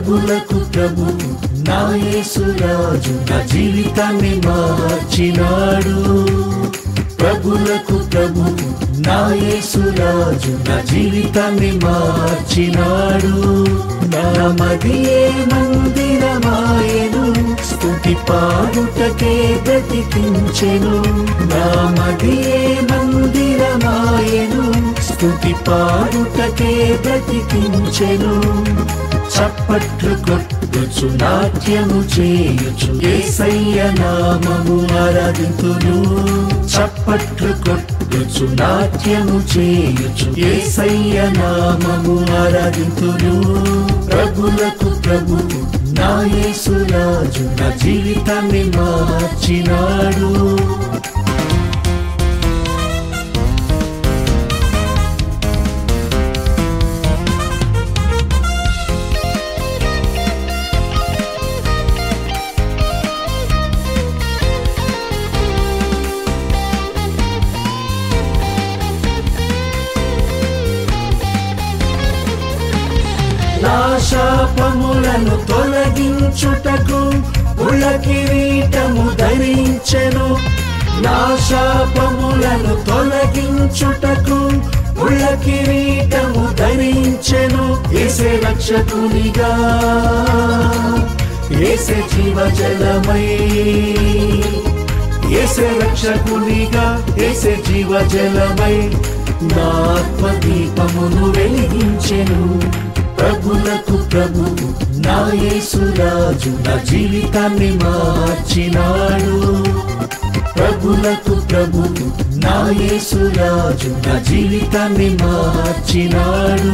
ప్రభులకు ప్రభు నా యేసురాజు నా జీవితాన్ని మార్చినాడు ప్రభులకు ప్రభు నా యేసురాజు నా జీవితాన్ని మార్చినాడు నా మదియే మందిరమాయను స్తుతి పాడుటకే బ్రతికించెను నా మదియే మందిరమాయను స్తుతి పాడుటకే బ్రతికించెను చప్పట్లు కొట్టుచు నాట్యము చేయుచు ఏసయ్య నామము ఆరాధింతును చప్పట్లు కొట్టుచు నాట్యము చేయుచు ఏసయ్య నామము ఆరాధింతును ప్రభులకు ప్రభు నా యేసురాజు నా జీవితాన్ని మార్చినాడు నా శాపములను తొలగించుటకు ఉళ్ళ కిరీటము ధరించెను నా శాపములను తొలగించుటకు ఉళ్ళ కిరీటము ధరించెను ఏసే రక్షకునిగా ఏసే జీవజలమై ఏసే రక్షకునిగా ఏసే జీవజలమై నా ఆత్మదీపమును వెలిగించెను ప్రభులకు ప్రభు నా యేసురాజు నా జీవితాన్ని మార్చినాడు ప్రభులకు ప్రభు నా యేసురాజు నా జీవితాన్ని మార్చినాడు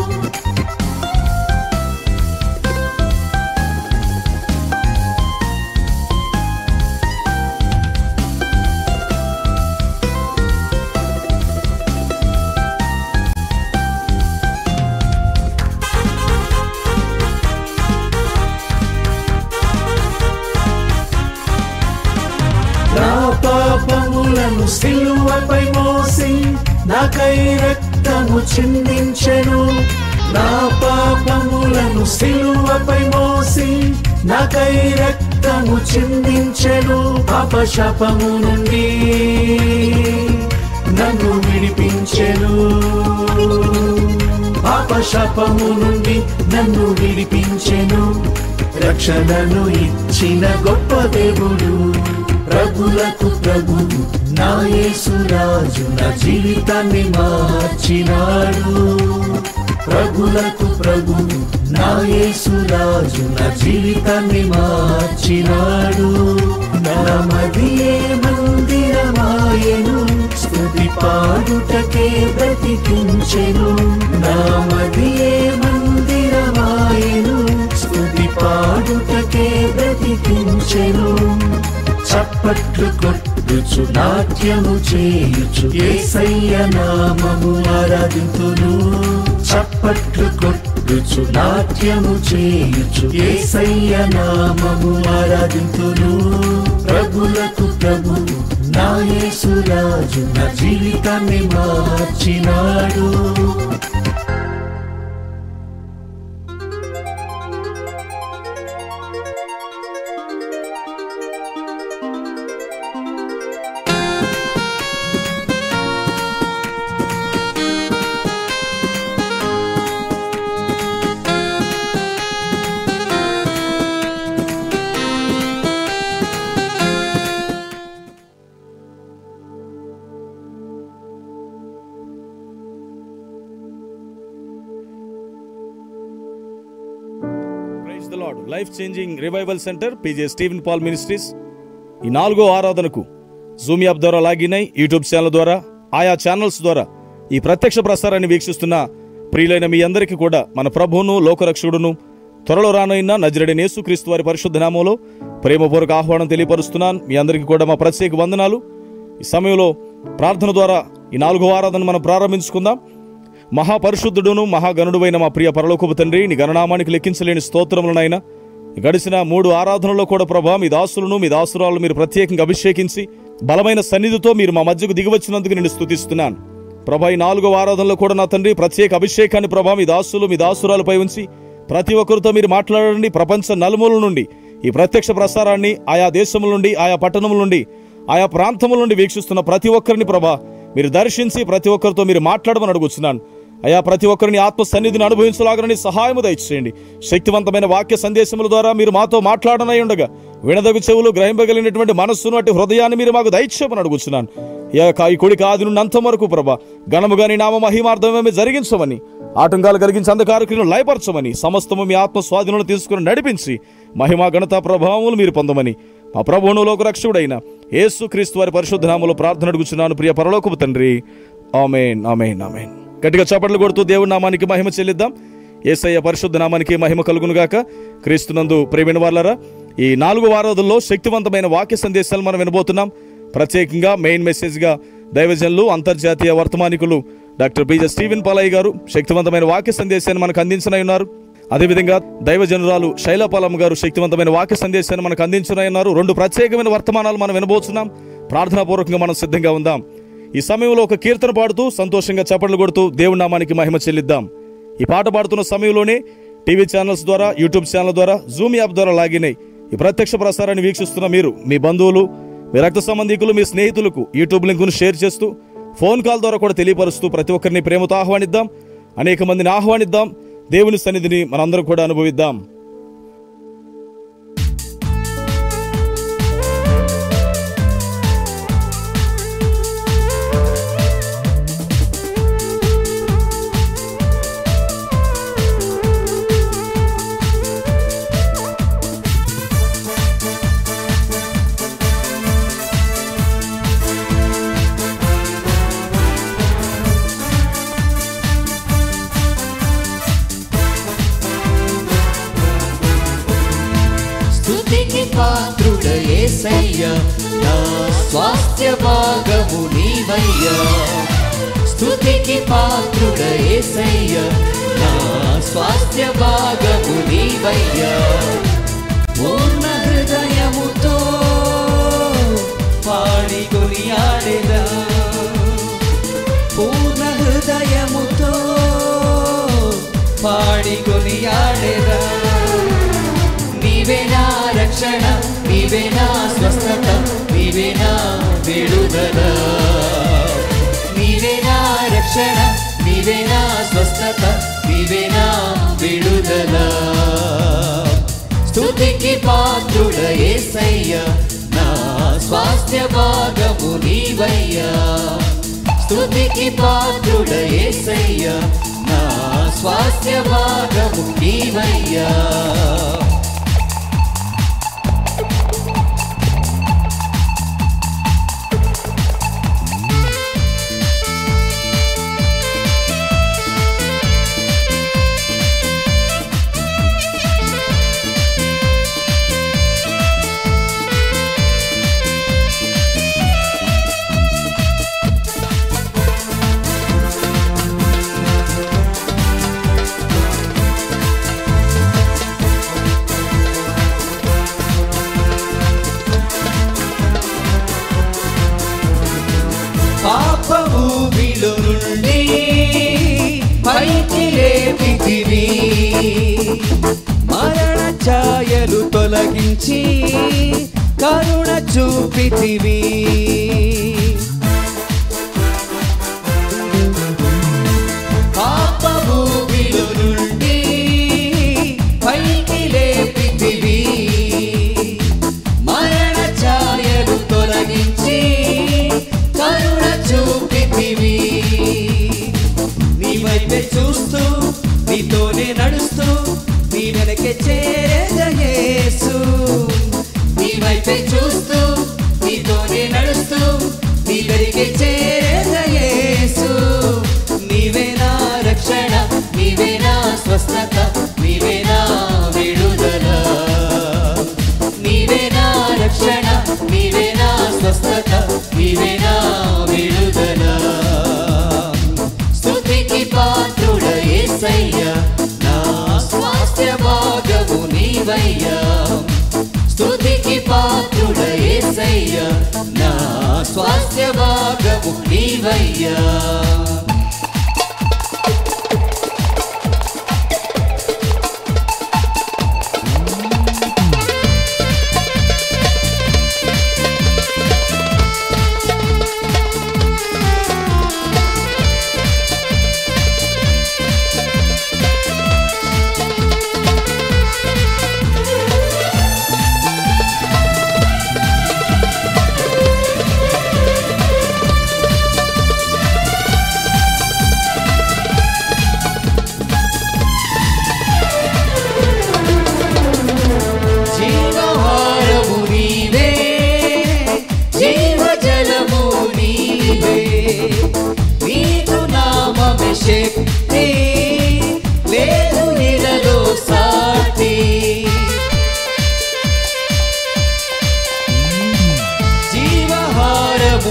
నా పాపములను సిలువపై మోసి నాకై రక్తము చిందించెను నా పాపములను సిలువపై మోసి నాకై రక్తము చిందించెను పాప శాపము నుండి నన్ను విడిపించెను పాప శాపము నుండి నన్ను విడిపించెను రక్షణను ఇచ్చిన గొప్ప దేవుడు ప్రభులకు ప్రభు నా యేసురాజు నా జీవితాన్ని మార్చినాడు ప్రభులకు ప్రభు నా యేసురాజు నా జీవితాన్ని మార్చినాడు నా మదియే మందిరమాయను స్తుతి పాడుటకే బ్రతికించెను నా మదియే మందిరమాయను స్తుతి పాడుటకే బ్రతికించెను చప్పట్లు కొట్టుచు నాట్యము చేయుచు ఏసయ్య నామము ఆరాధింతును చప్పట్లు కొట్టుచు నాట్యము చేయుచు ఏసయ్య నామము ఆరాధింతును ప్రభులకు ప్రభు నా యేసురాజు నా జీవితాన్ని మార్చినాడు praise the lord life changing revival centre PJ Steven Paul ministries ఈ నాలుగో ఆరాధనకు జూమ్ యాప్ ద్వారా లాగిన్ అయి యూట్యూబ్ ఛానల్ ద్వారా ఆయా ఛానల్స్ ద్వారా ఈ ప్రత్యక్ష ప్రసారాన్ని వీక్షిస్తున్న ప్రియులైన మీ అందరికీ కూడా మన ప్రభువును లోకరక్షకుడును త్వరలో రానైన నజరడి యేసుక్రీస్తు వారి పరిశుద్ధ నామంలో ప్రేమపూర్వక ఆహ్వానం తెలియపరుస్తున్నాను మీ అందరికీ కూడా మా ప్రత్యేక వందనాలు ఈ సమయంలో ప్రార్థన ద్వారా ఈ నాలుగో ఆరాధన మనం ప్రారంభించుకుందాం మహాపరిశుద్ధుడును మహాగణుడువైన మా ప్రియ పరలోకపు తండ్రి నీ గణనామానికి లెక్కించలేని స్తోత్రములనైనా గడిచిన మూడు ఆరాధనలో కూడా ప్రభా మీ దాసులను మీ దాసురాలు మీరు ప్రత్యేకంగా అభిషేకించి బలమైన సన్నిధితో మీరు మా మధ్యకు దిగివచ్చినందుకు నేను స్తుతిస్తున్నాను ప్రభా ఈ నాలుగో ఆరాధనలో కూడా నా తండ్రి ప్రత్యేక అభిషేకాన్ని ప్రభా మీ దాసులు మీ దాసురాలపై ఉంచి ప్రతి ఒక్కరితో మీరు మాట్లాడండి ప్రపంచ నలుమూల నుండి ఈ ప్రత్యక్ష ప్రసారాన్ని ఆయా దేశముల నుండి ఆయా పట్టణముల నుండి ఆయా ప్రాంతముల నుండి వీక్షిస్తున్న ప్రతి ఒక్కరిని ప్రభా మీరు దర్శించి ప్రతి ఒక్కరితో మీరు మాట్లాడమని అడుగుతున్నాను అయా ప్రతి ఒక్కరిని ఆత్మ సన్నిధిని అనుభవించలాగని సహాయము దయచేయండి శక్తివంతమైన వాక్య సందేశముల ద్వారా మీరు మాతో మాట్లాడనై ఉండగా వినదగు చెవులు గ్రహింపగలిగినటువంటి మనస్సును అటు హృదయాన్ని మీరు మాకు దయచేయమని అడుగుతున్నాను ఈ యొక్క ఈ కుడికి ఆది నుండి అంతం వరకు ప్రభా ఘనముగా నీ నామ మహిమార్థమే జరిగించమని ఆటంకాలు కలిగించి అంధకారకులను లయపరచమని సమస్తము మీ ఆత్మ స్వాధీనంలో తీసుకుని నడిపించి మహిమా ఘనత ప్రభావములు మీరు పొందమని మా ప్రభువును లోక రక్షకుడైన యేసు క్రీస్తు వారి పరిశుద్ధ నామములో ప్రార్థన అడుగుచున్నాను ప్రియ పరలోకపు తండ్రి ఆమెన్ ఆమెన్ ఆమెన్ గట్టిగా చప్పట్లు కొడుతూ దేవుడి నామానికి మహిమ చెల్లిద్దాం ఏసయ్య పరిశుద్ధ నామానికి మహిమ కలుగును గాక క్రీస్తునందు ప్రేమిన వాళ్ళరా ఈ నాలుగు వారాదుల్లో శక్తివంతమైన వాక్య సందేశాలు మనం వినబోతున్నాం ప్రత్యేకంగా మెయిన్ మెసేజ్గా దైవజనులు అంతర్జాతీయ వర్తమానికులు డాక్టర్ బీజ స్టీవెన్ పాలయ్య గారు శక్తివంతమైన వాక్య సందేశాన్ని మనకు అందించనై ఉన్నారు అదేవిధంగా దైవజనురాలు శైలపాలమ్మ గారు శక్తివంతమైన వాక్య సందేశాన్ని మనకు అందించనై ఉన్నారు రెండు ప్రత్యేకమైన వర్తమానాలు మనం వినబోతున్నాం ప్రార్థనాపూర్వకంగా మనం సిద్ధంగా ఉందాం ఈ సమయంలో ఒక కీర్తన పాడుతూ సంతోషంగా చప్పట్లు కొడుతూ దేవుడి నామానికి మహిమ చెల్లిద్దాం ఈ పాట పాడుతున్న సమయంలోనే టీవీ ఛానల్స్ ద్వారా యూట్యూబ్ ఛానల్ ద్వారా జూమ్ యాప్ ద్వారా లాగిన్ అయి ఈ ప్రత్యక్ష ప్రసారాన్ని వీక్షిస్తున్న మీరు మీ బంధువులు మీ రక్త సంబంధికులు మీ స్నేహితులకు యూట్యూబ్ లింకును షేర్ చేస్తూ ఫోన్ కాల్ ద్వారా కూడా తెలియపరుస్తూ ప్రతి ఒక్కరిని ప్రేమతో ఆహ్వానిద్దాం అనేక మందిని ఆహ్వానిద్దాం దేవుని సన్నిధిని మనందరం కూడా అనుభవిద్దాం స్తుతికి పాత్రుడ యేసయ్య నా స్వాస్థ్య భాగము నీవయ్యా స్తుతికి పాత్రుడ యేసయ్య నా స్వాస్థ్య భాగము నీవయ్యా పూర్ణ హృదయముతో పాడి కొనియాడేదా పూర్ణ హృదయముతో పాడి కొనియాడేదా నీవే నా రక్షణ నీవే నా స్వస్థత నీవే నా విడుదల నీవే నా రక్షణ నీవే నా స్వస్థత నీవే నా విడుదల స్తుతికి పాత్రుడ యేసయ్య నా స్వాస్థ్య భాగము నీవయ్యా స్తుతికి పాత్రుడ యేసయ్య నా స్వాస్థ్య భాగము నీవయ్యా పాపము విలు నుండి పైకి లేపితివి మరణ ఛాయలు తొలగించి కరుణ చూపితివి పాపము విలు నుండి పైకి లేపితివి మరణ ఛాయలు తొలగించి కరుణ చూపితివి నీ వైపే చూస్తూ నీతోనే నడుస్తూ నీ వెనకే చేరేదయేసు నీ వైపే చూస్తూ నీతోనే నడుస్తూ నీ వెనకే చేరేదయేసు నీవే నా రక్షణ నీవే నా స్వస్థత నీవే నా విడుదల నీవే నా రక్షణ నీవే నా స్వస్థత నీవే నా విడుదల స్తుతికి పాత్రుడ యేసయ్య నా స్వాస్థ్య భాగము నీవయ్యా స్తుతికి పాత్రుడ యేసయ్య నా స్వాస్థ్య భాగము నీవయ్యా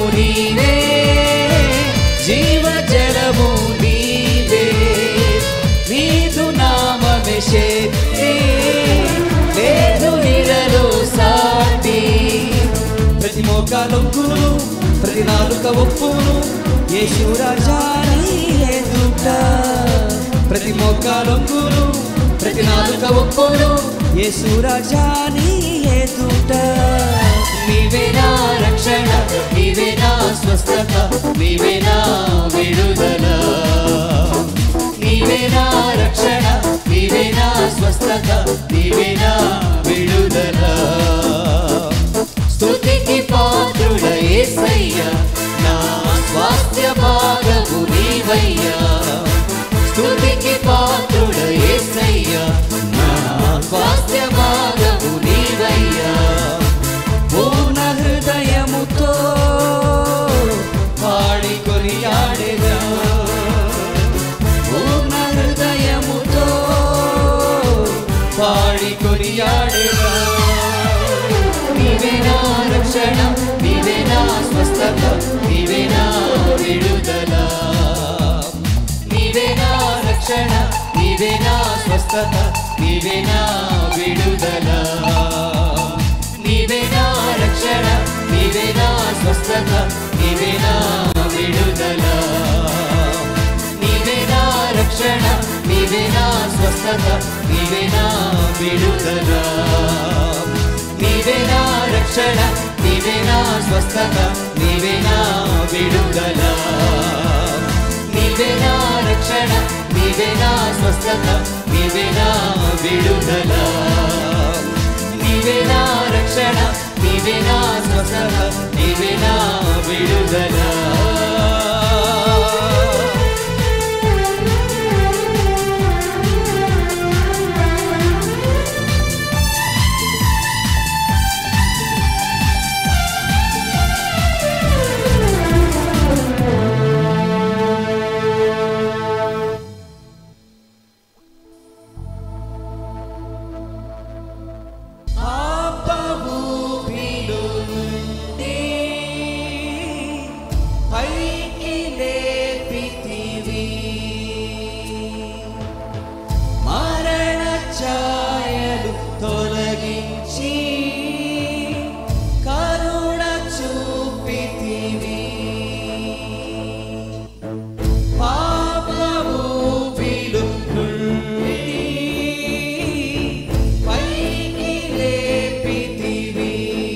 నీవే జీవజలము నీవే నీదు నామమే శక్తి లేదు నీలలో సాటి ప్రతి మోకాలొక్కును ప్రతి నాలుక ఒప్పును యేసురాజాని ఎదుట ప్రతి మోకాలొక్కును ప్రతి నాలుక ఒప్పును యేసురాజాని ఎదుట నీవే నా రక్షణ నీవే నా స్వస్థత నీవే నా విడుదల నీవే నా రక్షణ నీవే నా స్వస్థత నీవే నా విడుదల స్తుతికి పాత్రుడ యేసయ్య నా స్వాస్థ్య భాగము నీవయ్యా స్తుతికి పాత్రుడ యేసయ్య నా స్వాస్థ్య భాగము నీవయ్యా పూర్ణ హృదయముతో పాడి కొనియాడేదా పూర్ణ హృదయముతో పాడి కొనియాడేదా నీవే నా రక్షణ నీవే నా స్వస్థత నీవే నా విడుదల నీవే నా రక్షణ నీవే నా స్వస్థత నీవే నా విడుదల నీవే నా రక్షణ నీవే నా స్వస్థత నీవే నా విడుదల నీవే నా రక్షణ నీవే నా స్వస్థత నీవే నా విడుదల నీవే నా రక్షణ నీవే నా స్వస్థత నీవే నా విడుదల నీవే నా రక్షణ నీవే నా స్వస్థత నీవే నా విడుదల నీవే నా రక్షణ నీవే నా స్వస్థత నీవే నా విడుదల పాపభూమిలో నుండి పైకి లేపితివి. మరణ ఛాయలు తొలగించి కరుణ చూపితివి పాపభూమిలో నుండి పైకి లేపితివి.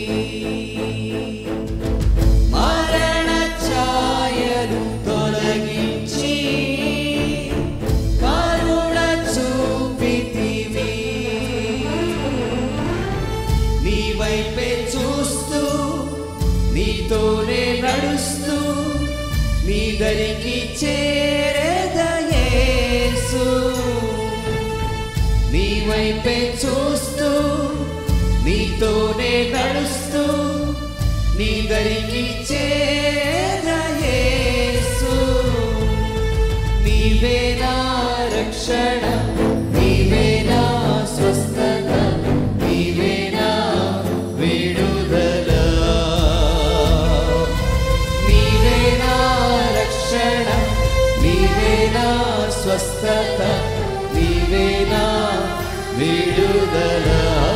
మరణ ఛాయలు తొలగించి కరుణ చూపితివి. నీ వైపే చూస్తూ నీతోనే నడుస్తూ నీ దరికి చేరదయేసు నీ వైపే చూస్తూ నీతోనే నడుస్తూ నీ దరికి చేరయేసు నీవే నా రక్షణ నీవే నా స్వస్థత నీవే నా విడుదల నీవే నా రక్షణ నీవే నా స్వస్థత నీవే నా విడుదల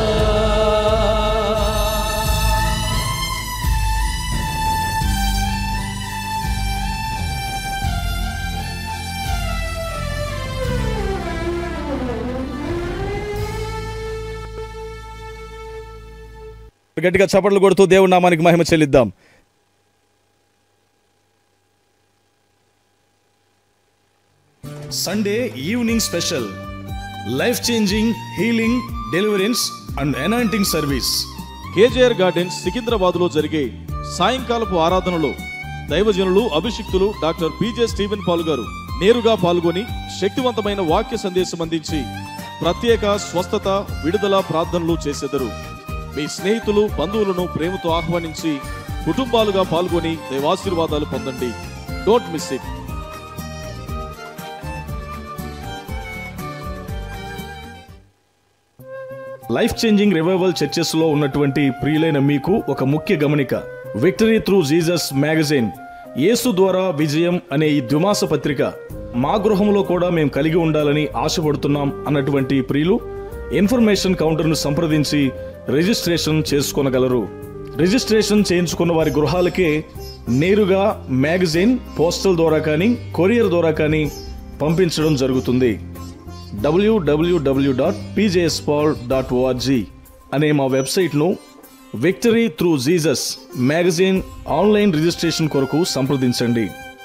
గట్టిగా చప్పట్లు కొడుతూ దేవుడి నామానికి మహిమ చెల్లిద్దాం Sunday evening special life changing healing deliverance and anointing service KJR gardens Secunderabad లో జరిగే సాయంకాలపు ఆరాధనలో దైవజనులు అభిషిక్తులు డాక్టర్ పిజే స్టీవెన్ పాల్ గారు నేరుగా పాల్గొని శక్తివంతమైన వాక్య సందేశం అందించి ప్రత్యేక స్వస్థత విడుదల ప్రార్థనలు చేసెదరు మీ స్నేహితులు బంధువులను ప్రేమతో ఆహ్వానించి కుటుంబాలుగా పాల్గొని దైవాశీర్వాదాలు పొందండి don't miss it life changing revival churches లో ఉన్నటువంటి ప్రియులైన మీకు ఒక ముఖ్య గమనిక విక్టరీ త్రూ జీసస్ మ్యాగజైన్ యేసు ద్వారా విజయం అనే ఈ ద్విమాస పత్రిక మా గృహంలో కూడా మేము కలిగి ఉండాలని ఆశపడుతున్నాం అన్నటువంటి ప్రియులు ఇన్ఫర్మేషన్ కౌంటర్ను సంప్రదించి రిజిస్ట్రేషన్ చేసుకొనగలరు రిజిస్ట్రేషన్ చేయించుకున్న వారి గృహాలకే నేరుగా మ్యాగజైన్ పోస్టల్ ద్వారా కానీ కొరియర్ ద్వారా కానీ పంపించడం జరుగుతుంది డబ్ల్యూడబ్ల్యూడబ్ల్యూ డాట్ పీజేఎస్పాల్ డాట్ ఓఆర్జీ అనే మా వెబ్సైట్ను victory through Jesus magazine online registration కొరకు సంప్రదించండి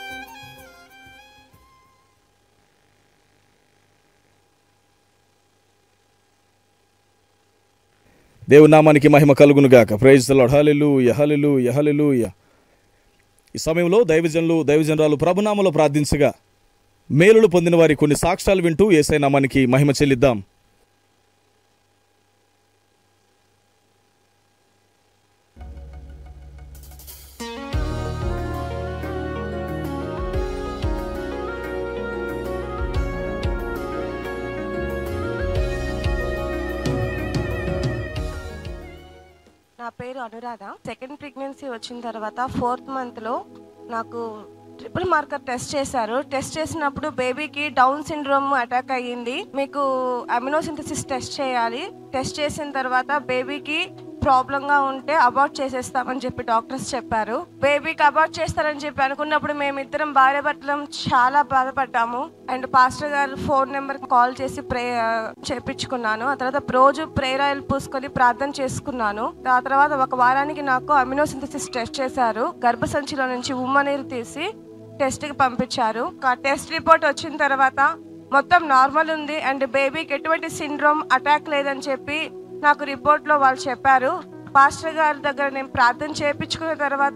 దేవుని నామానికి మహిమ కలుగును గాక ప్రైజ్ లాడ్ హలెలు యహలెలు యహలెలు ఈ సమయంలో దైవజనులు దైవజనరాలు ప్రభునామలో ప్రార్థించగా మేలులు పొందిన వారి కొన్ని సాక్ష్యాలు వింటూ ఏసై నామానికి మహిమ చెల్లిద్దాం నా పేరు అనురాధ సెకండ్ ప్రెగ్నెన్సీ వచ్చిన తర్వాత ఫోర్త్ మంత్లో నాకు ట్రిపుల్ మార్కర్ టెస్ట్ చేశారు టెస్ట్ చేసినప్పుడు బేబీకి డౌన్ సిండ్రోమ్ అటాక్ అయ్యింది మీకు అమినోసింథసిస్ టెస్ట్ చేయాలి టెస్ట్ చేసిన తర్వాత బేబీకి ప్రాబ్లం గా ఉంటే అబార్ట్ చేసేస్తామని చెప్పి డాక్టర్స్ చెప్పారు బేబీకి అబార్ట్ చేస్తారని చెప్పి అనుకున్నప్పుడు మేమిద్దరం భార్య భర్తలం చాలా బాధపడ్డాము అండ్ పాస్టర్ గారు ఫోన్ నెంబర్ కాల్ చేసి ప్రే చేపించుకున్నాను ఆ తర్వాత రోజు ప్రేయర్ ఆయిల్ పూసుకొని ప్రార్థన చేసుకున్నాను ఆ తర్వాత ఒక వారానికి నాకు అమినోసింథసిస్ టెస్ట్ చేశారు గర్భసంచిలో నుంచి ఉమ్మ నీరు తీసి టెస్ట్ కి పంపించారు ఆ టెస్ట్ రిపోర్ట్ వచ్చిన తర్వాత మొత్తం నార్మల్ ఉంది అండ్ బేబీకి ఎటువంటి సిండ్రోమ్ అటాక్ లేదని చెప్పి నాకు రిపోర్ట్లో వాళ్ళు చెప్పారు పాస్టర్ గారి దగ్గర నేను ప్రార్థన చేయించుకున్న తర్వాత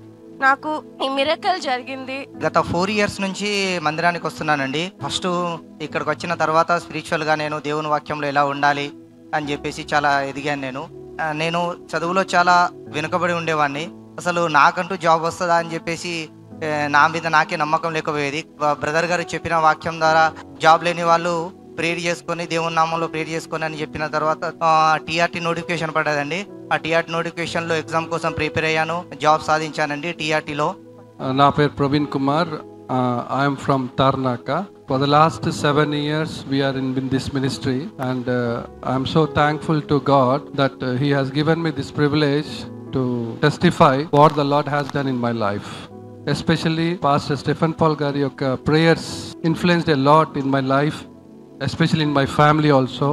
నాకు ఈ మిరకల్ జరిగింది గత ఫోర్ ఇయర్స్ నుంచి మందిరానికి వస్తున్నానండి ఫస్ట్ ఇక్కడికి వచ్చిన తర్వాత స్పిరిచువల్గా నేను దేవుని వాక్యంలో ఎలా ఉండాలి అని చెప్పేసి చాలా ఎదిగాను నేను ఆ, నేను చదువులో చాలా వెనుకబడి ఉండేవాడిని అసలు నాకంటూ జాబ్ వస్తుందా అని చెప్పేసి ఏ, నా మీద నాకే నమ్మకం లేకపోయేది బ్రదర్ గారు చెప్పిన వాక్యం ద్వారా జాబ్ లేని వాళ్ళు ప్రేర్ చేసుకొని దేవుని నామంలో ప్రేర్ చేసుకొని అని చెప్పిన తర్వాత టీఆర్టీ నోటిఫికేషన్ పడ్డదండి ఆ టీఆర్టీ నోటిఫికేషన్లో ఎగ్జామ్ కోసం ప్రిపేర్ అయ్యాను జాబ్ సాధించానండి టీఆర్టీలో Uh, నా పేరు Praveen Kumar I'm from Tarnaka for the last seven years we're in in this ministry and I'm so thankful to God that he has given me this privilege to testify what the lord has done in my life especially pastor Stephen Paul గారి యొక్క prayers influenced a lot in my life especially in my family also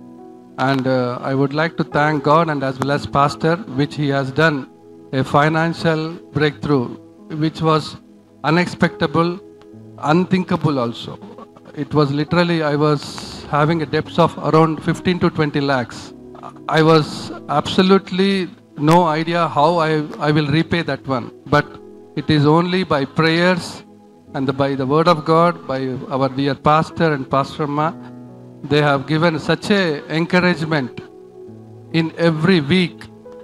and uh, I would like to thank God and as well as Pastor, which he has done a financial breakthrough, which was unexpectable, unthinkable also. It was literally I was having a debts of around 15 to 20 lakhs. I was absolutely no idea how I, I will repay that one, but it is only by prayers and the, by the word of God, by our dear pastor and Pastor Ma, they have given such a encouragement in every week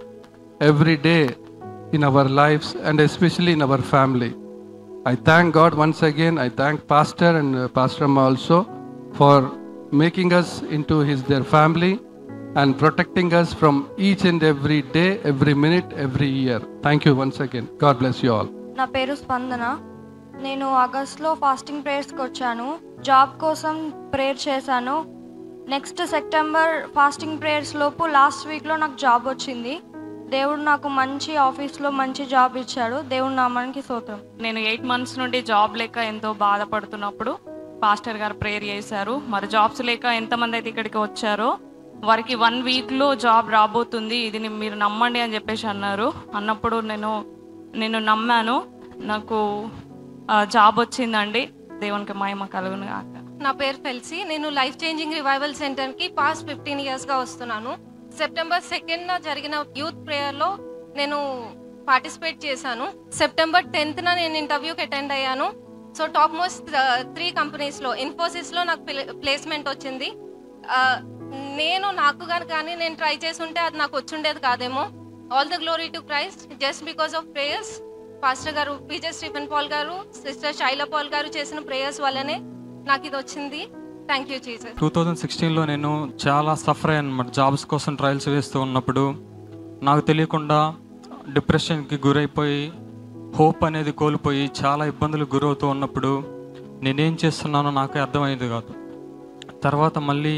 every day in our lives and especially in our family i thank god once again i thank pastor and uh, pastor Amma also for making us into his their family and protecting us from each and every day every minute every year thank you once again god bless you all నా పేరు స్పందన నేను ఆగస్ట్లో fasting ప్రేయర్స్కి వచ్చాను job కోసం prayer చేశాను next September fasting prayers లోపు last వీక్లో నాకు జాబ్ వచ్చింది దేవుడు నాకు మంచి ఆఫీస్లో మంచి జాబ్ ఇచ్చాడు దేవుడు నామానికి స్తోత్రం నేను ఎయిట్ మంత్స్ నుండి జాబ్ లేక ఎంతో బాధపడుతున్నప్పుడు పాస్టర్ గారు ప్రేయర్ చేశారు మరి జాబ్స్ లేక ఎంతమంది అయితే ఇక్కడికి వచ్చారో వారికి వన్ వీక్లో జాబ్ రాబోతుంది ఇది ని- మీరు నమ్మండి అని చెప్పేసి అన్నారు అన్నప్పుడు నేను నేను నమ్మాను నాకు ఆ, జాబ్ వచ్చిందండి దేవునికి మహిమ కలుగును గాక నా పేరు ఫెల్సీ నేను లైఫ్ చేంజింగ్ రివైవల్ సెంటర్ కి పాస్ట్ ఫిఫ్టీన్ ఇయర్స్ గా వస్తున్నాను సెప్టెంబర్ సెకండ్ జరిగిన యూత్ ప్రేయర్ లో నేను పార్టిసిపేట్ చేశాను సెప్టెంబర్ టెన్త్ న నేను ఇంటర్వ్యూకి అటెండ్ అయ్యాను so top most three companies లో ఇన్ఫోసిస్ లో నాకు ప్లేస్మెంట్ వచ్చింది ఆ, నేను నాకు గాని కానీ నేను ట్రై చేసి ఉంటే అది నాకు వచ్చుండేది కాదేమో all the glory to Christ just because of prayers pastor గారు పీజే స్టీఫెన్ పాల్ గారు సిస్టర్ శైల పాల్ గారు చేసిన ప్రేయర్స్ వల్లనే నాకు ఇది వచ్చింది thank you Jesus two thousand సిక్స్టీన్లో నేను చాలా సఫర్ అయ్యాను అనమాట జాబ్స్ కోసం ట్రయల్స్ వేస్తూ ఉన్నప్పుడు నాకు తెలియకుండా డిప్రెషన్కి గురైపోయి హోప్ అనేది కోల్పోయి చాలా ఇబ్బందులు గురవుతూ ఉన్నప్పుడు నేనేం చేస్తున్నానో నాకే అర్థమయ్యేది కాదు తర్వాత మళ్ళీ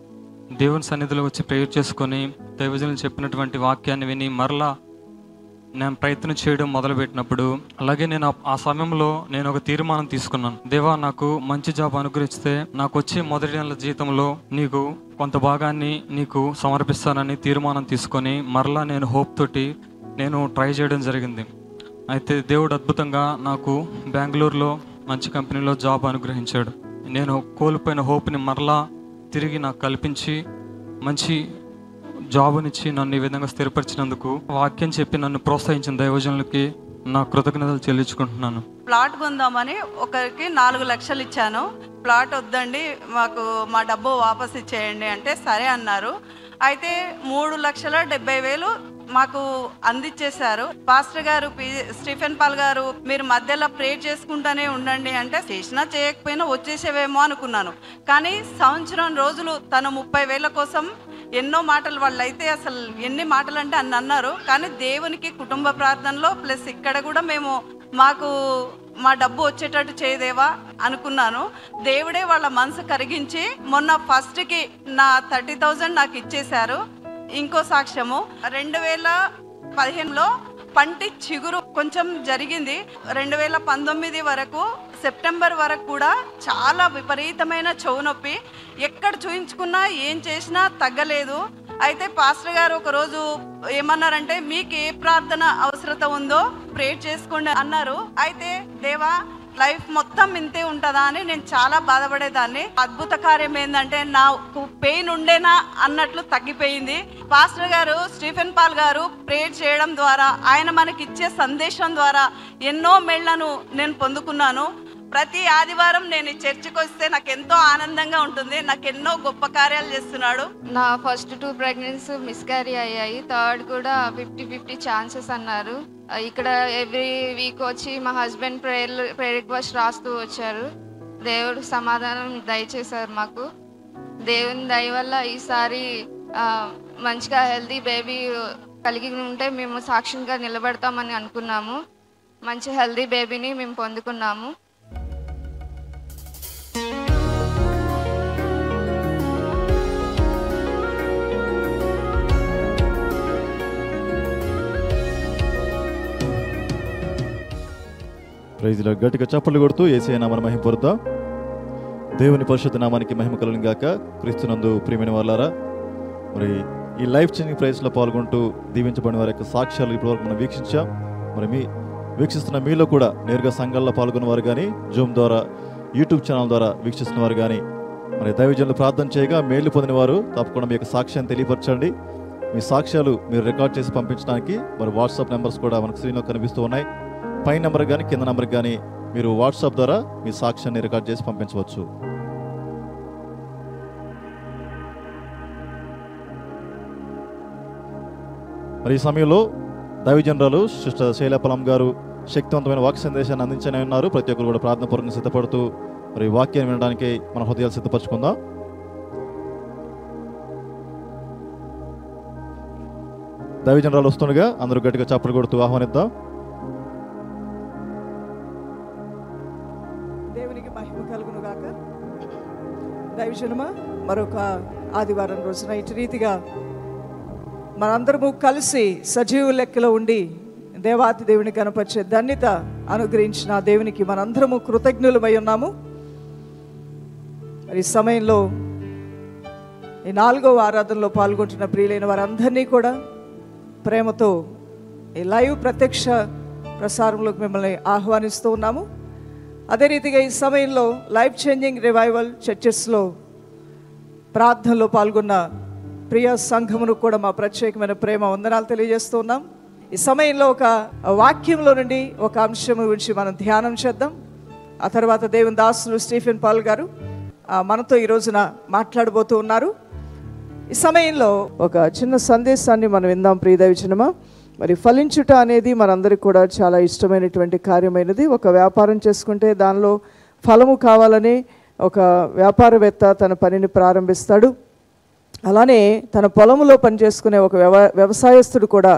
దేవుని సన్నిధిలో వచ్చి ప్రేయర్ చేసుకొని దైవజనులు చెప్పినటువంటి వాక్యాన్ని విని మరలా నేను ప్రయత్నం చేయడం మొదలుపెట్టినప్పుడు అలాగే నేను ఆ- ఆ సమయంలో నేను ఒక తీర్మానం తీసుకున్నాను దేవా నాకు మంచి జాబ్ అనుగ్రహిస్తే నాకు వచ్చే మొదటి నెల జీతంలో నీకు కొంత భాగాన్ని నీకు సమర్పిస్తానని తీర్మానం తీసుకొని మరలా నేను హోప్ తోటి నేను ట్రై చేయడం జరిగింది అయితే దేవుడు అద్భుతంగా నాకు బెంగళూరులో మంచి కంపెనీలో జాబ్ అనుగ్రహించాడు నేను కోల్పోయిన హోప్ని మరలా తిరిగి నాకు కల్పించి మంచి జాబునిచ్చి నన్ను ఈ విధంగా స్థిరపరిచినందుకు వాక్యం చెప్పి నన్ను ప్రోత్సహించిన దైవజనులకి నా కృతజ్ఞతలు చెల్లించుకుంటున్నాను ప్లాట్ కొందామని ఒకరికి నాలుగు లక్షలు ఇచ్చాను ప్లాట్ వద్దండి మాకు మా డబ్బు వాపస్ ఇచ్చేయండి అంటే సరే అన్నారు అయితే మూడు లక్షల డెబ్బై వేలు మాకు అందించేశారు పాస్టర్ గారు పి స్టీఫెన్ పాల్ గారు మీరు మధ్యలో ప్రే చేసుకుంటూనే ఉండండి అంటే చేసినా చేయకపోయినా వచ్చేసేవేమో అనుకున్నాను కానీ సంవత్సరం రోజులు తను ముప్పై వేల కోసం ఎన్నో మాటలు వాళ్ళు అయితే అసలు ఎన్ని మాటలు అంటే అన్ని అన్నారు కానీ దేవునికి కుటుంబ ప్రార్థనలో ప్లస్ ఇక్కడ కూడా మేము మాకు మా డబ్బు వచ్చేటట్టు చేయదేవా అనుకున్నాను దేవుడే వాళ్ళ మనసు కరిగించి మొన్న ఫస్ట్కి నా థర్టీ థౌజండ్ నాకు ఇచ్చేశారు ఇంకో సాక్ష్యము రెండు వేల పదిహేనులో పంటి చిగురు కొంచెం జరిగింది రెండు వేల పంతొమ్మిది వరకు సెప్టెంబర్ వరకు కూడా చాలా విపరీతమైన చెవు నొప్పి ఎక్కడ చూయించుకున్నా ఏం చేసినా తగ్గలేదు అయితే పాస్టర్ గారు ఒక రోజు ఏమన్నారంటే మీకు ఏ ప్రార్థన అవసరత ఉందో ప్రేర్ చేసుకోండి అన్నారు అయితే దేవా లైఫ్ మొత్తం ఇంతే ఉంటుందా అని నేను చాలా బాధపడేదాన్ని అద్భుత కార్యం ఏంటంటే నాకు పెయిన్ ఉండేనా అన్నట్లు తగ్గిపోయింది పాస్టర్ గారు స్టీఫెన్ పాల్ గారు ప్రేయర్ చేయడం ద్వారా ఆయన మనకి ఇచ్చే సందేశం ద్వారా ఎన్నో మేళ్లను నేను పొందుకున్నాను ప్రతి ఆదివారం నేను ఈ చర్చికి వస్తే నాకు ఎంతో ఆనందంగా ఉంటుంది నాకు ఎన్నో గొప్ప కార్యాలు చేస్తున్నాడు నా ఫస్ట్ టూ ప్రెగ్నెన్సీ మిస్క్యారీ అయ్యాయి థర్డ్ కూడా ఫిఫ్టీ ఫిఫ్టీ ఛాన్సెస్ అన్నారు ఆ, ఇక్కడ ఎవ్రీ వీక్ వచ్చి మా హస్బెండ్ ప్రేయర్ ప్రేయర్ రిక్వెస్ట్ రాస్తూ వచ్చారు దేవుడు సమాధానం దయచేశారు మాకు దేవుని దయ వల్ల ఈసారి ఆ, మంచిగా హెల్తీ బేబీ కలిగి ఉంటే మేము సాక్ష్యంగా నిలబడతామని అనుకున్నాము మంచి హెల్తీ బేబీని మేము పొందుకున్నాము ప్రైజ్లో గట్టిగా చప్పట్లు కొడుతూ ఏసీ నామని మహిమ పొరుద్దాం దేవుని పరిశుద్ధ నామానికి మహిమ కలను గాక క్రీస్తునందు ప్రియమైన వాళ్ళారా మరి ఈ లైఫ్ చేంజింగ్ ప్రైజ్లో పాల్గొంటూ దీవించబడిన వారి యొక్క సాక్ష్యాలు ఇప్పటివరకు మనం వీక్షించాం మరి మీ వీక్షిస్తున్న మీలో కూడా నేరుగా సంఘాల్లో పాల్గొన్న వారు కానీ జూమ్ ద్వారా యూట్యూబ్ ఛానల్ ద్వారా వీక్షిస్తున్న వారు కానీ మరి దైవజనులు ప్రార్థన చేయగా మేలు పొందిన వారు తప్పకుండా మీ యొక్క సాక్ష్యాన్ని తెలియపరచండి మీ సాక్ష్యాలు మీరు రికార్డ్ చేసి పంపించడానికి మరి వాట్సాప్ నెంబర్స్ కూడా మనకు స్క్రీన్లో కనిపిస్తూ ఉన్నాయి పై నెంబర్ కానీ కింద నెంబర్ కానీ మీరు వాట్సాప్ ద్వారా మీ సాక్ష్యాన్ని రికార్డ్ చేసి పంపించవచ్చు మరి ఈ సమయంలో దైవజనరాలు సిస్టర్ శైలపలం గారు శక్తివంతమైన వాక్య సందేశాన్ని అందించని ఉన్నారు ప్రతి ఒక్కరు కూడా ప్రార్థన పూర్వకంగా సిద్ధపడుతూ మరి వాక్యాన్ని వినడానికి మన హృదయాలు సిద్ధపరచుకుందాం దైవజనరాలు వస్తుండగా అందరూ గట్టిగా చప్పలు కొడుతూ ఆహ్వానిద్దాం దేవునికి మహిమ కలుగును గాక దైవజనమా మరొక ఆదివారం రోజున ఇటు రీతిగా మనందరము కలిసి సజీవ లెక్కలో ఉండి దేవాతి దేవుని కనపరిచే ధన్యత అనుగ్రహించిన ఆ దేవునికి మనందరము కృతజ్ఞులమై ఉన్నాము మరి ఈ సమయంలో ఈ నాలుగవ ఆరాధనలో పాల్గొంటున్న ప్రియులైన వారందరినీ కూడా ప్రేమతో ఈ లైవ్ ప్రత్యక్ష ప్రసారంలోకి మిమ్మల్ని ఆహ్వానిస్తూ ఉన్నాము అదే రీతిగా ఈ సమయంలో లైఫ్ చేంజింగ్ రివైవల్ చర్చెస్లో ప్రార్థనలో పాల్గొన్న ప్రియ సంఘమును కూడా మా ప్రత్యేకమైన ప్రేమ వందనాలు తెలియజేస్తూ ఉన్నాం ఈ సమయంలో ఒక వాక్యంలో నుండి ఒక అంశం గురించి మనం ధ్యానం చేద్దాం ఆ తర్వాత దేవుని దాసులు స్టీఫెన్ పాల్ గారు ఆ, మనతో ఈ రోజున మాట్లాడబోతూ ఉన్నారు ఈ సమయంలో ఒక చిన్న సందేశాన్ని మనం విందాం ప్రియదవిచనమా మరి ఫలించుట అనేది మనందరికి కూడా చాలా ఇష్టమైనటువంటి కార్యమైనది ఒక వ్యాపారం చేసుకుంటే దానిలో ఫలము కావాలని ఒక వ్యాపారవేత్త తన పనిని ప్రారంభిస్తాడు అలానే తన పొలంలో పనిచేసుకునే ఒక వ్యవ వ్యవసాయస్తుడు కూడా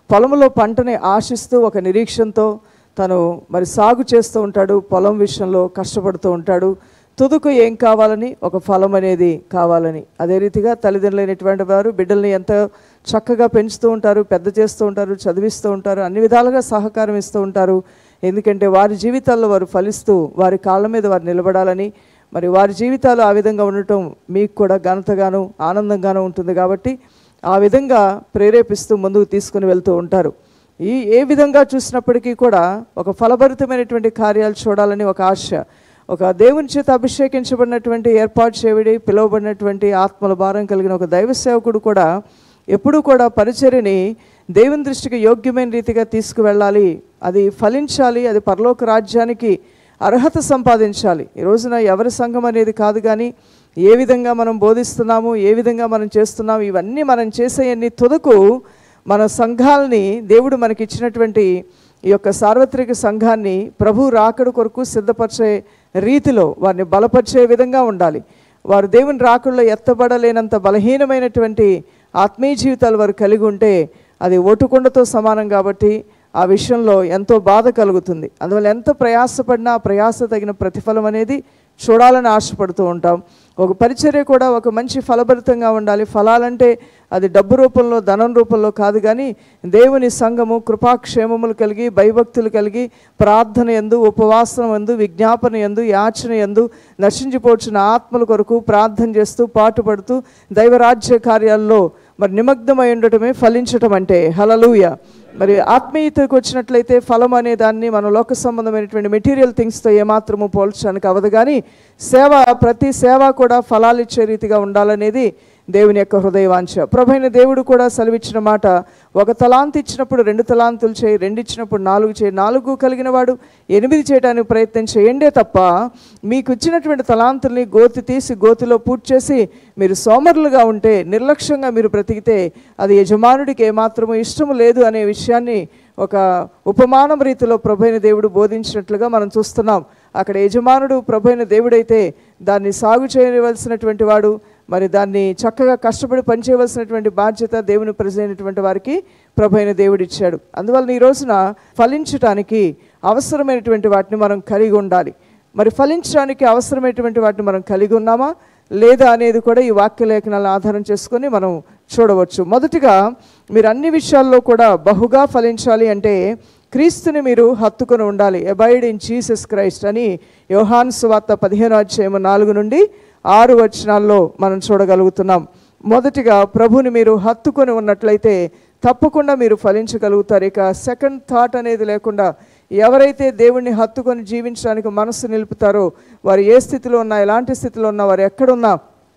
పొలంలో పంటని ఆశిస్తూ ఒక నిరీక్షణతో తను మరి సాగు చేస్తూ ఉంటాడు పొలం విషయంలో కష్టపడుతూ ఉంటాడు తుదుకు ఏం కావాలని ఒక ఫలం అనేది కావాలని అదే రీతిగా తల్లిదండ్రులైనటువంటి వారు బిడ్డల్ని ఎంత చక్కగా పెంచుతూ ఉంటారు పెద్ద చేస్తూ ఉంటారు చదివిస్తూ ఉంటారు అన్ని విధాలుగా సహకారం ఇస్తూ ఉంటారు ఎందుకంటే వారి జీవితాల్లో వారు ఫలిస్తూ వారి కాళ్ళ మీద వారు నిలబడాలని మరి వారి జీవితాలు ఆ విధంగా ఉండటం మీకు కూడా ఘనతగాను ఆనందంగాను ఉంటుంది కాబట్టి ఆ విధంగా ప్రేరేపిస్తూ ముందుకు తీసుకుని వెళ్తూ ఉంటారు ఈ ఏ విధంగా చూసినప్పటికీ కూడా ఒక ఫలభరితమైనటువంటి కార్యాలు చూడాలని ఒక ఆశ ఒక దేవుని చేత అభిషేకించబడినటువంటి ఏర్పాటు చేయబడి పిలువబడినటువంటి ఆత్మల భారం కలిగిన ఒక దైవ సేవకుడు కూడా ఎప్పుడూ కూడా పరిచర్యని దేవుని దృష్టికి యోగ్యమైన రీతిగా తీసుకువెళ్ళాలి అది ఫలించాలి అది పరలోక రాజ్యానికి అర్హత సంపాదించాలి ఈ రోజున ఎవరి సంఘం అనేది కాదు కానీ ఏ విధంగా మనం బోధిస్తున్నాము ఏ విధంగా మనం చేస్తున్నాము ఇవన్నీ మనం చేసేయన్ని తుదకు మన సంఘాలని దేవుడు మనకి ఇచ్చినటువంటి ఈ యొక్క సార్వత్రిక సంఘాన్ని ప్రభు రాకడ కొరకు సిద్ధపరిచే రీతిలో వారిని బలపరిచే విధంగా ఉండాలి వారు దేవుని రాకుల్లో ఎత్తబడలేనంత బలహీనమైనటువంటి ఆత్మీయ జీవితాలు వారు కలిగి ఉంటే అది ఓటుకుండతో సమానం కాబట్టి ఆ విషయంలో ఎంతో బాధ కలుగుతుంది అందువల్ల ఎంత ప్రయాసపడినా ఆ ప్రయాస తగిన ప్రతిఫలం అనేది చూడాలని ఆశపడుతూ ఉంటాం ఒక పరిచర్య కూడా ఒక మంచి ఫలభరితంగా ఉండాలి ఫలాలంటే అది డబ్బు రూపంలో ధనం రూపంలో కాదు కానీ దేవుని సంఘము కృపాక్షేమములు కలిగి భయభక్తులు కలిగి ప్రార్థన ఎందు ఉపవాసనం ఎందు విజ్ఞాపన ఎందు యాచన ఎందు నశించిపోచిన ఆత్మల కొరకు ప్రార్థన చేస్తూ పాటుపడుతూ దైవరాజ్య కార్యాల్లో మరి నిమగ్నమై ఉండటమే ఫలించటం అంటే హలలుయ మరి ఆత్మీయతకు వచ్చినట్లయితే ఫలం అనే దాన్ని మన లోక సంబంధమైనటువంటి మెటీరియల్ థింగ్స్తో ఏమాత్రము పోల్చడానికి అవదు కానీ సేవ ప్రతి సేవ కూడా ఫలాలు ఇచ్చే రీతిగా ఉండాలనేది దేవుని యొక్క హృదయవాంఛ ప్రభైన దేవుడు కూడా సెలవిచ్చిన మాట ఒక తలాంతి ఇచ్చినప్పుడు రెండు తలాంతులు చేయి రెండు ఇచ్చినప్పుడు నాలుగు చేయి నాలుగు కలిగిన వాడు ఎనిమిది చేయడానికి ప్రయత్నం చేయండే తప్ప మీకు ఇచ్చినటువంటి తలాంతుల్ని గోతి తీసి గోతిలో పూర్తి చేసి మీరు సోమరులుగా ఉంటే నిర్లక్ష్యంగా మీరు బ్రతికితే అది యజమానుడికి ఏమాత్రము ఇష్టము లేదు అనే విషయాన్ని ఒక ఉపమానం రీతిలో ప్రభైన దేవుడు బోధించినట్లుగా మనం చూస్తున్నాం అక్కడ యజమానుడు ప్రభైన దేవుడైతే దాన్ని సాగు చేయవలసినటువంటి వాడు మరి దాన్ని చక్కగా కష్టపడి పనిచేయవలసినటువంటి బాధ్యత దేవుని ప్రజలైనటువంటి వారికి ప్రభైన దేవుడు ఇచ్చాడు అందువలన ఈ రోజున ఫలించటానికి అవసరమైనటువంటి వాటిని మనం కలిగి ఉండాలి మరి ఫలించడానికి అవసరమైనటువంటి వాటిని మనం కలిగి ఉన్నామా లేదా అనేది కూడా ఈ వాక్య లేఖనాలను ఆధారం చేసుకొని మనం చూడవచ్చు మొదటిగా మీరు అన్ని విషయాల్లో కూడా బహుగా ఫలించాలి అంటే క్రీస్తుని మీరు హత్తుకొని ఉండాలి అబైడ్ ఇన్ జీసస్ క్రైస్ట్ అని యోహాన్ సువార్త పదిహేను అధ్యాయము నాలుగు నుండి ఆరు వచనాల్లో మనం చూడగలుగుతున్నాం మొదటిగా ప్రభుని మీరు హత్తుకొని ఉన్నట్లయితే తప్పకుండా మీరు ఫలించగలుగుతారు ఇక సెకండ్ థాట్ అనేది లేకుండా ఎవరైతే దేవుణ్ణి హత్తుకొని జీవించడానికి మనసు నిలుపుతారో వారు ఏ స్థితిలో ఉన్నా ఎలాంటి స్థితిలో ఉన్నా వారు ఎక్కడున్నా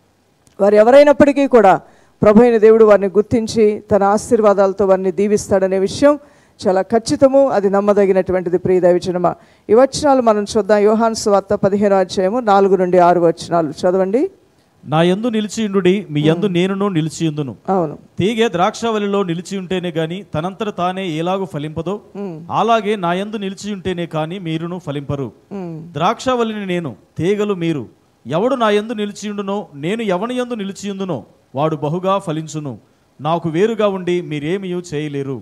వారు ఎవరైనప్పటికీ కూడా ప్రభు అయిన దేవుడు వారిని గుర్తించి తన ఆశీర్వాదాలతో వారిని దీవిస్తాడనే విషయం చాలా ఖచ్చితము అది నమ్మదగినటువంటిది ప్రియ దైవచనమా ఈ వచనాలు మనం చూద్దాం యోహాన్ సువార్త పదిహేను అధ్యాయము నాలుగు నుండి ఆరు వచనాలు చదవండి నా యందు నిలిచియుండుడి మీ యందు నేనును నిలిచియుందును అవును తీగె ద్రాక్షవల్లిలో నిలిచి ఉంటేనే గాని తనంతట తానే ఎలాగూ ఫలింపదో అలాగే నా యందు నిలిచి ఉంటేనే కాని మీరును ఫలింపరు మ్మ్. ద్రాక్షవల్లిని నేను తీగలు మీరు ఎవడు నా యందు నిలిచియుండునో నేను ఎవని యందు నిలిచియుందునో వాడు బహుగా ఫలించును నాకు వేరుగా ఉండి మీరేమీ చేయలేరు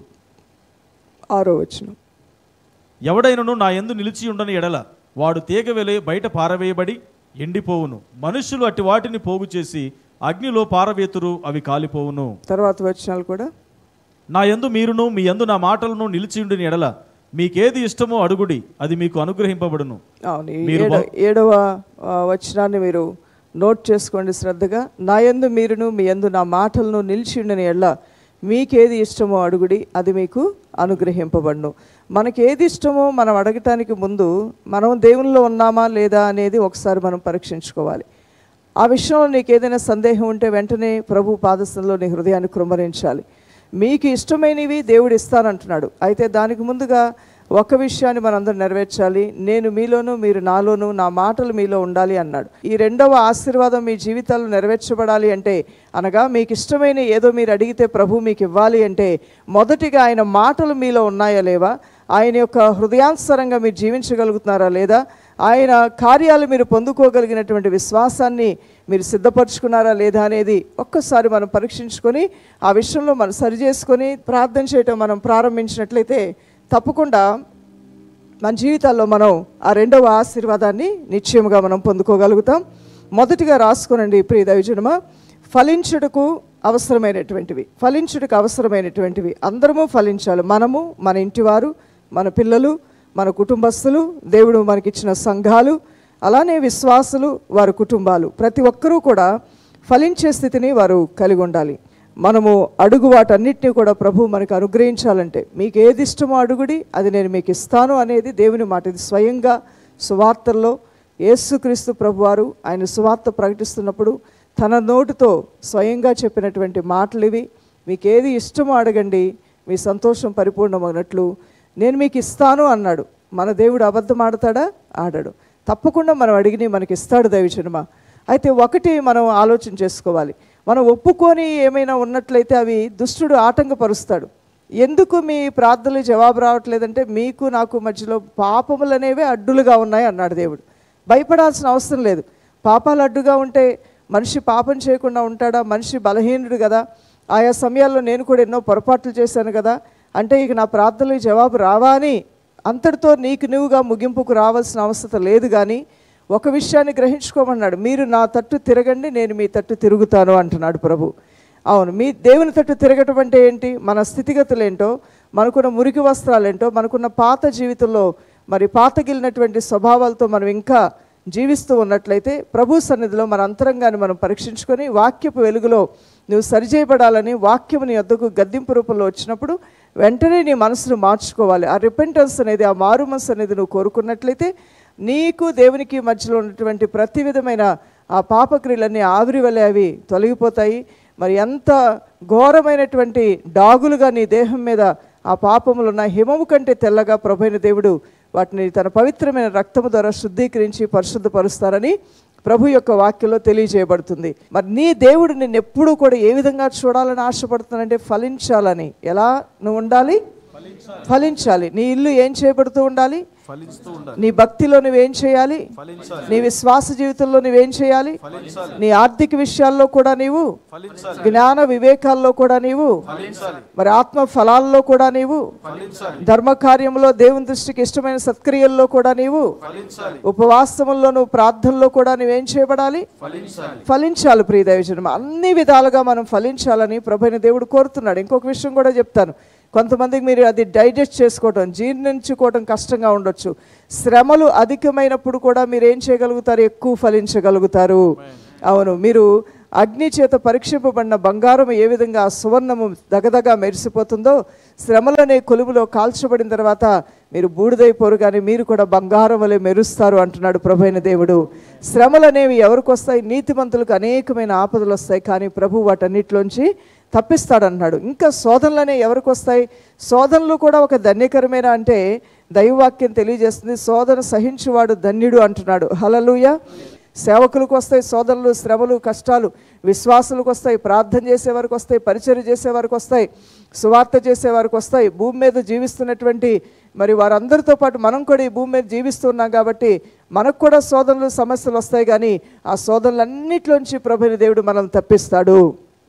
ఆరో వచనం ఎవడైనను నా యందు నిలిచి ఉండని ఎడల వాడు తీగ వెలే బయట పారవేయబడి ఎండిపోవును మనుష్యులు అట్టి వాటిని పోగు చేసి అగ్నిలో పారవేతురు అవి కాలిపోవును తర్వాత వచనాలు కూడా నా యందు మీరును మీ యందు నా మాటలను నిలిచి ఉండిన ఎడల మీకేది ఇష్టమో అడుగుడి అది మీకు అనుగ్రహింపబడును అవును ఈ మీరు ఏడవ ఏడవ ఆ, వచనాన్ని మీరు నోట్ చేసుకోండి శ్రద్ధగా నా యందు మీరును మీ యందు నా మాటలను నిలిచి ఉండని ఎళ్ళ మీకేది ఇష్టమో అడుగుడి అది మీకు అనుగ్రహింపబడును మనకి ఏది ఇష్టమో మనం అడగటానికి ముందు మనం దేవునిలో ఉన్నామా లేదా అనేది ఒకసారి మనం పరీక్షించుకోవాలి ఆ విషయంలో నీకు ఏదైనా సందేహం ఉంటే వెంటనే ప్రభు పాదస్థంలో నీ హృదయాన్ని కృమ్మరించాలి మీకు ఇష్టమైనవి దేవుడు ఇస్తానంటున్నాడు అయితే దానికి ముందుగా ఒక విషయాన్ని మనందరం నెరవేర్చాలి నేను మీలోను మీరు నాలోను నా మాటలు మీలో ఉండాలి అన్నాడు ఈ రెండవ ఆశీర్వాదం మీ జీవితాల్లో నెరవేర్చబడాలి అంటే అనగా మీకు ఇష్టమైన ఏదో మీరు అడిగితే ప్రభు మీకు ఇవ్వాలి అంటే మొదటిగా ఆయన మాటలు మీలో ఉన్నాయా లేవా ఆయన యొక్క హృదయానుసరంగా మీరు జీవించగలుగుతున్నారా లేదా ఆయన కార్యాలు మీరు పొందుకోగలిగినటువంటి విశ్వాసాన్ని మీరు సిద్ధపరచుకున్నారా లేదా అనేది ఒక్కసారి మనం పరీక్షించుకొని ఆ విషయంలో మనం సరి చేసుకొని ప్రార్థన చేయటం మనం ప్రారంభించినట్లయితే తప్పకుండా మన జీవితాల్లో మనం ఆ రెండవ ఆశీర్వాదాన్ని నిశ్చయముగా మనం పొందుకోగలుగుతాం మొదటిగా రాసుకోనండి ప్రియ దైవజనమ ఫలించుటకు అవసరమైనటువంటివి ఫలించుటకు అవసరమైనటువంటివి అందరము ఫలించాలి మనము మన ఇంటివారు మన పిల్లలు మన కుటుంబస్తులు దేవుడు మనకిచ్చిన సంఘాలు అలానే విశ్వాసులు వారి కుటుంబాలు ప్రతి ఒక్కరూ కూడా ఫలించే స్థితిని వారు కలిగి ఉండాలి మనము అడుగు వాటన్నిటిని కూడా ప్రభు మనకు అనుగ్రహించాలంటే మీకు ఏది ఇష్టమో అడుగుడి అది నేను మీకు ఇస్తాను అనేది దేవుని మాట ఇది స్వయంగా సువార్తల్లో యేసుక్రీస్తు ప్రభువారు ఆయన సువార్త ప్రకటిస్తున్నప్పుడు తన నోటితో స్వయంగా చెప్పినటువంటి మాటలు ఇవి మీకు ఏది ఇష్టమో అడగండి మీ సంతోషం పరిపూర్ణమైనట్లు నేను మీకు ఇస్తాను అన్నాడు మన దేవుడు అబద్ధం ఆడతాడా ఆడాడు తప్పకుండా మనం అడిగిని మనకి ఇస్తాడు దైవజనమ అయితే ఒకటి మనం ఆలోచన చేసుకోవాలి మనం ఒప్పుకొని ఏమైనా ఉన్నట్లయితే అవి దుష్టుడు ఆటంకపరుస్తాడు ఎందుకు మీ ప్రార్థనలు జవాబు రావట్లేదంటే మీకు నాకు మధ్యలో పాపములు అనేవే అడ్డులుగా ఉన్నాయి అన్నాడు దేవుడు భయపడాల్సిన అవసరం లేదు పాపాలు అడ్డుగా ఉంటే మనిషి పాపం చేయకుండా ఉంటాడా మనిషి బలహీనుడు కదా ఆయా సమయాల్లో నేను కూడా ఎన్నో పొరపాట్లు చేశాను కదా అంటే ఇక నా ప్రార్థనలకు జవాబు రావా అని అంతటితో నీకు నువ్వుగా ముగింపుకు రావాల్సిన అవసరం లేదు కానీ ఒక విషయాన్ని గ్రహించుకోమన్నాడు మీరు నా తట్టు తిరగండి నేను మీ తట్టు తిరుగుతాను అంటున్నాడు ప్రభు అవును మీ దేవుని తట్టు తిరగటం అంటే ఏంటి మన స్థితిగతులు ఏంటో మనకున్న మురికి వస్త్రాలేంటో మనకున్న పాత జీవితంలో మరి పాతగిలినటువంటి స్వభావాలతో మనం ఇంకా జీవిస్తూ ఉన్నట్లయితే ప్రభు సన్నిధిలో మన అంతరంగాన్ని మనం పరీక్షించుకొని వాక్యపు వెలుగులో నువ్వు సరిచేయబడాలని వాక్యము నీ వద్దకు గద్దింపు రూపంలో వచ్చినప్పుడు వెంటనే నీ మనసును మార్చుకోవాలి ఆ రిపెంటెన్స్ అనేది ఆ మారు మనసు అనేది నువ్వు కోరుకున్నట్లయితే నీకు దేవునికి మధ్యలో ఉన్నటువంటి ప్రతి విధమైన ఆ పాపక్రియలన్నీ ఆవిరి వలె అవి తొలగిపోతాయి మరి ఎంత ఘోరమైనటువంటి డాగులుగా నీ దేహం మీద ఆ పాపములు ఉన్న హిమము కంటే తెల్లగా ప్రభైన దేవుడు వాటిని తన పవిత్రమైన రక్తము ద్వారా శుద్ధీకరించి పరిశుద్ధపరుస్తారని ప్రభు యొక్క వాక్యంలో తెలియజేయబడుతుంది మరి నీ దేవుడు నిన్ను ఎప్పుడూ కూడా ఏ విధంగా చూడాలని ఆశపడుతున్నానంటే ఫలించాలని ఎలా నువ్వు ఉండాలి ఫలించాలి నీ ఇల్లు ఏం చేయబడుతూ ఉండాలి ఫలిస్తూ ఉండాలి నీ భక్తిలో నువ్వేం చేయాలి ఫలించాలి. నీ విశ్వాస జీవితంలో నువ్వేం చేయాలి ఫలించాలి. నీ ఆర్థిక విషయాల్లో కూడా నీవు ఫలించాలి. జ్ఞాన వివేకాల్లో కూడా నీవు ఫలించాలి. మరి ఆత్మ ఫలాల్లో కూడా నీవు ఫలించాలి. ధర్మ కార్యంలో దేవుని దృష్టికి ఇష్టమైన సత్క్రియల్లో కూడా నీవు ఫలించాలి. ఉపవాసముల్లో నువ్వు ప్రార్థనలో కూడా నువ్వేం చేయబడాలి ఫలించాలి. ఫలించాలి ప్రియ దైవజనం అన్ని విధాలుగా మనం ఫలించాలని ప్రభైన దేవుడు కోరుతున్నాడు ఇంకొక విషయం కూడా చెప్తాను కొంతమందికి మీరు అది డైజెస్ట్ చేసుకోవటం జీర్ణించుకోవటం కష్టంగా ఉండొచ్చు శ్రమలు అధికమైనప్పుడు కూడా మీరు ఏం చేయగలుగుతారు ఎక్కువ ఫలించగలుగుతారు అవును మీరు అగ్ని చేత పరీక్షింపబడిన బంగారం ఏ విధంగా ఆ సువర్ణము దగదగా మెరిసిపోతుందో శ్రమలనే కొలువులో కాల్చబడిన తర్వాత మీరు బూడిదైపోరు కానీ మీరు కూడా బంగారం వలె మెరుస్తారు అంటున్నాడు ప్రభైన దేవుడు శ్రమలు అనేవి ఎవరికి వస్తాయి నీతిమంతులకు అనేకమైన ఆపదలు వస్తాయి కానీ ప్రభు వాటన్నిటిలోంచి తప్పిస్తాడన్నాడు ఇంకా శోధనలనే ఎవరికి వస్తాయి శోధనలు కూడా ఒక ధన్యకరమైన అంటే దైవవాక్యం తెలియజేస్తుంది శోధన సహించువాడు ధన్యుడు అంటున్నాడు హలలుయ సేవకులకు వస్తాయి శోధనలు శ్రమలు కష్టాలు విశ్వాసులకు వస్తాయి ప్రార్థన చేసే వారికి వస్తాయి పరిచయం చేసే వారికి వస్తాయి సువార్త చేసే వారికి వస్తాయి భూమి మీద జీవిస్తున్నటువంటి మరి వారందరితో పాటు మనం కూడా ఈ భూమి మీద జీవిస్తున్నాం కాబట్టి మనకు కూడా శోధనలు సమస్యలు వస్తాయి కానీ ఆ శోధనలన్నిటిలోంచి ప్రభుని దేవుడు మనల్ని తప్పిస్తాడు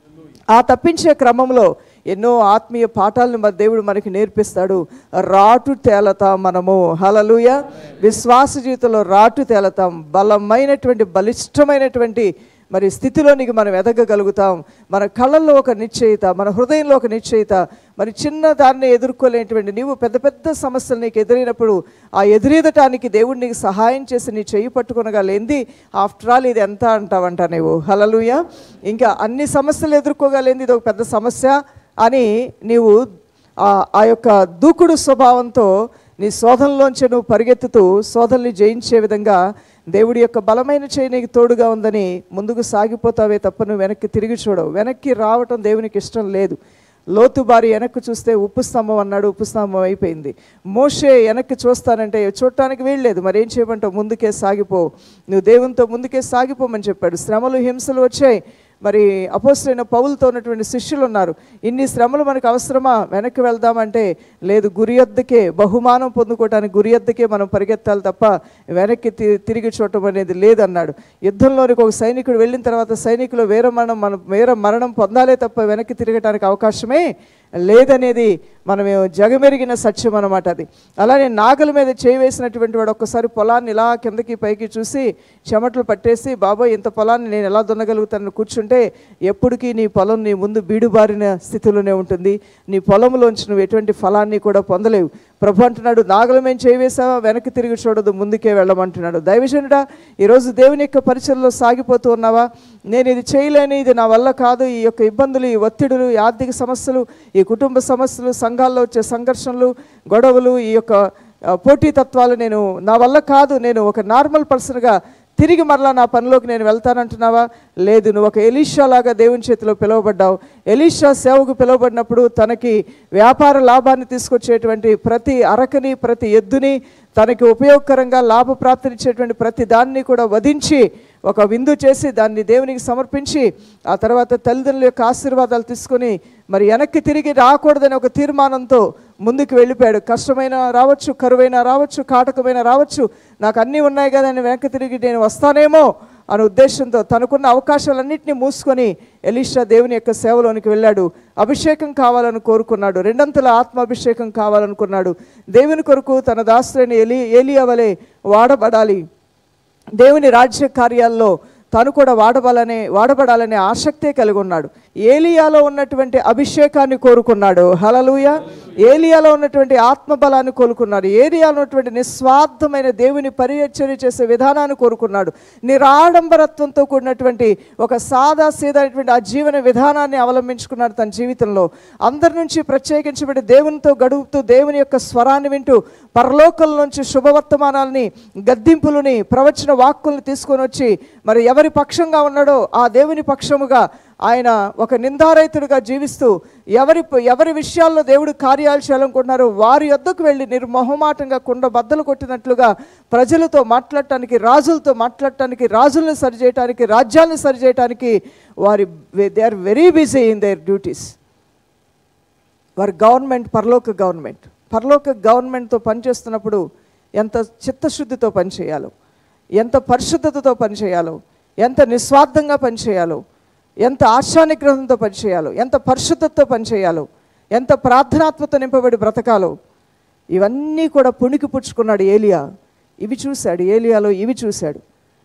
ఆ తప్పించే క్రమంలో ఎన్నో ఆత్మీయ పాఠాలను మన దేవుడు మనకి నేర్పిస్తాడు రాటు తేలతాం మనము హలలుయ విశ్వాస జీవితంలో రాటు తేలతాం బలమైనటువంటి బలిష్టమైనటువంటి మరి స్థితిలోనికి మనం ఎదగగలుగుతాం మన కళ్ళల్లో ఒక నిశ్చయిత మన హృదయంలో ఒక నిశ్చయిత మరి చిన్న దాన్ని ఎదుర్కోలేనటువంటి నీవు పెద్ద పెద్ద సమస్యలు నీకు ఎదురైనప్పుడు ఆ ఎదురీదటానికి దేవుడు నీకు సహాయం చేసి నీ చెయ్యి పట్టుకునగా లేంది ఆఫ్టర్ ఆల్ ఇది ఎంత అంటావంట నీవు హలలుయ ఇంకా అన్ని సమస్యలు ఎదుర్కోగలేంది ఇది ఒక పెద్ద సమస్య అని నీవు ఆ- ఆ యొక్క దూకుడు స్వభావంతో నీ శోధనలోంచి నువ్వు పరిగెత్తుతూ శోధనని జయించే విధంగా దేవుడి యొక్క బలమైన చేయి నీకు తోడుగా ఉందని ముందుకు సాగిపోతావే తప్ప నువ్వు వెనక్కి తిరిగి చూడవు వెనక్కి రావటం దేవునికి ఇష్టం లేదు లోతు బారి వెనక్కి చూస్తే ఉప్పు స్తంభం అన్నాడు ఉప్పు స్తంభం అయిపోయింది మోషే వెనక్కి చూస్తానంటే చూడటానికి వీల్లేదు మరి ఏం చేయమంటావు ముందుకే సాగిపో నువ్వు దేవునితో ముందుకే సాగిపోమని చెప్పాడు శ్రమలు హింసలు వచ్చాయి మరి అపోసరైన పౌలతో ఉన్నటువంటి శిష్యులు ఉన్నారు ఇన్ని శ్రమలు మనకు అవసరమా వెనక్కి వెళ్దామంటే లేదు గురి యొద్దకే బహుమానం పొందుకోవటానికి గురి యొద్దకే మనం పరిగెత్తాలి తప్ప వెనక్కి తి- తిరిగి చూడటం అనేది లేదన్నాడు యుద్ధంలోనికి ఒక సైనికుడు వెళ్ళిన తర్వాత సైనికులు వీర మరణం మనం వీర మరణం పొందాలే తప్ప వెనక్కి తిరగటానికి అవకాశమే లేదనేది మనం జగమెరిగిన సత్యం అనమాట అది అలానే నాగల మీద చేయి వేసినటువంటి వాడు ఒక్కసారి పొలాన్ని ఇలా కిందకి పైకి చూసి చెమటలు పట్టేసి బాబాయ్ ఇంత పొలాన్ని నేను ఎలా దున్నగలుగుతానని కూర్చుంటే ఎప్పటికీ నీ పొలం నీ ముందు బీడుబారిన స్థితిలోనే ఉంటుంది నీ పొలంలోంచి నువ్వు ఎటువంటి ఫలాన్ని కూడా పొందలేవు ప్రభు అంటున్నాడు నాగల మేము చేయి వేసావా వెనక్కి తిరిగి చూడదు ముందుకే వెళ్ళమంటున్నాడు దైవజనుడా ఈరోజు దేవుని యొక్క పరిచయలో సాగిపోతూ ఉన్నావా నేను ఇది చేయలేను ఇది నా వల్ల కాదు ఈ యొక్క ఇబ్బందులు ఈ ఒత్తిడులు ఈ ఆర్థిక సమస్యలు ఈ కుటుంబ సమస్యలు సంఘాల్లో వచ్చే సంఘర్షణలు గొడవలు ఈ యొక్క ఆ, పోటీతత్వాలు నేను నా వల్ల కాదు నేను ఒక నార్మల్ పర్సన్గా తిరిగి మరలా నా పనిలోకి నేను వెళ్తానంటున్నావా లేదు నువ్వు ఒక ఎలీషా లాగా దేవుని చేతిలో పిలువబడ్డావు ఎలీషా సేవకు పిలువబడినప్పుడు తనకి వ్యాపార లాభాన్ని తీసుకొచ్చేటువంటి ప్రతి అరకని ప్రతి ఎద్దుని తనకి ఉపయోగకరంగా లాభప్రాప్తినిచ్చేటువంటి ప్రతి దాన్ని కూడా వధించి ఒక విందు చేసి దాన్ని దేవునికి సమర్పించి ఆ తర్వాత తల్లిదండ్రుల యొక్క ఆశీర్వాదాలు తీసుకొని మరి వెనక్కి తిరిగి రాకూడదని ఒక తీర్మానంతో ముందుకు వెళ్ళిపోయాడు కష్టమైన రావచ్చు కరువైన రావచ్చు కాటకమైన రావచ్చు నాకు అన్నీ ఉన్నాయి కదా అని వెనక్కి తిరిగి నేను వస్తానేమో అనే ఉద్దేశంతో తనకున్న అవకాశాలన్నింటినీ మూసుకొని ఎలీషా దేవుని యొక్క సేవలోనికి వెళ్ళాడు అభిషేకం కావాలని కోరుకున్నాడు రెండంతల ఆత్మాభిషేకం కావాలనుకున్నాడు దేవుని కొరకు తన దాసులైన ఎలి ఏలియా వలె వాడబడాలి దేవుని రాజ్య కార్యాల్లో తను కూడా వాడబడాలనే వాడబడాలనే ఆసక్తే కలిగి ఉన్నాడు ఏలియాలో ఉన్నటువంటి అభిషేకాన్ని కోరుకున్నాడు హలలుయ ఏలియాలో ఉన్నటువంటి ఆత్మబలాన్ని కోరుకున్నాడు ఏలియాలో ఉన్నటువంటి నిస్వార్థమైన దేవుని పరిచర్య చేసే విధానాన్ని కోరుకున్నాడు నిరాడంబరత్వంతో కూడినటువంటి ఒక సాదా సీదైనటువంటి ఆ జీవన విధానాన్ని అవలంబించుకున్నాడు తన జీవితంలో అందరి నుంచి ప్రత్యేకించబడి దేవునితో గడుపుతూ దేవుని యొక్క స్వరాన్ని వింటూ పరలోకం నుంచి శుభవర్తమానాలని గద్దింపులని ప్రవచన వాక్కుల్ని తీసుకొని వచ్చి మరి ఎవరి పక్షంగా ఉన్నాడో ఆ దేవుని పక్షముగా ఆయన ఒక నిందారహితుడిగా జీవిస్తూ ఎవరి ఎవరి విషయాల్లో దేవుడు కార్యాలు చేయాలనుకుంటున్నారో వారి యొద్దకు వెళ్ళి నిర్మొహమాటంగా కుండ బద్దలు కొట్టినట్లుగా ప్రజలతో మాట్లాడటానికి రాజులతో మాట్లాడటానికి రాజుల్ని సరిచేయటానికి రాజ్యాలను సరిచేయటానికి వారి they are very busy in their duties వారి గవర్నమెంట్ పరలోక గవర్నమెంట్ పరలోక గవర్నమెంట్తో పనిచేస్తున్నప్పుడు ఎంత చిత్తశుద్ధితో పనిచేయాలో ఎంత పరిశుద్ధతతో పనిచేయాలో ఎంత నిస్వార్థంగా పనిచేయాలో ఎంత ఆశానిగ్రహంతో పనిచేయాలో ఎంత పరిశుద్ధతతో పనిచేయాలో ఎంత ప్రార్థనాత్మతో నింపబడి బ్రతకాలో ఇవన్నీ కూడా పుణికి పుచ్చుకున్నాడు ఏలియా ఇవి చూశాడు ఏలియాలో ఇవి చూశాడు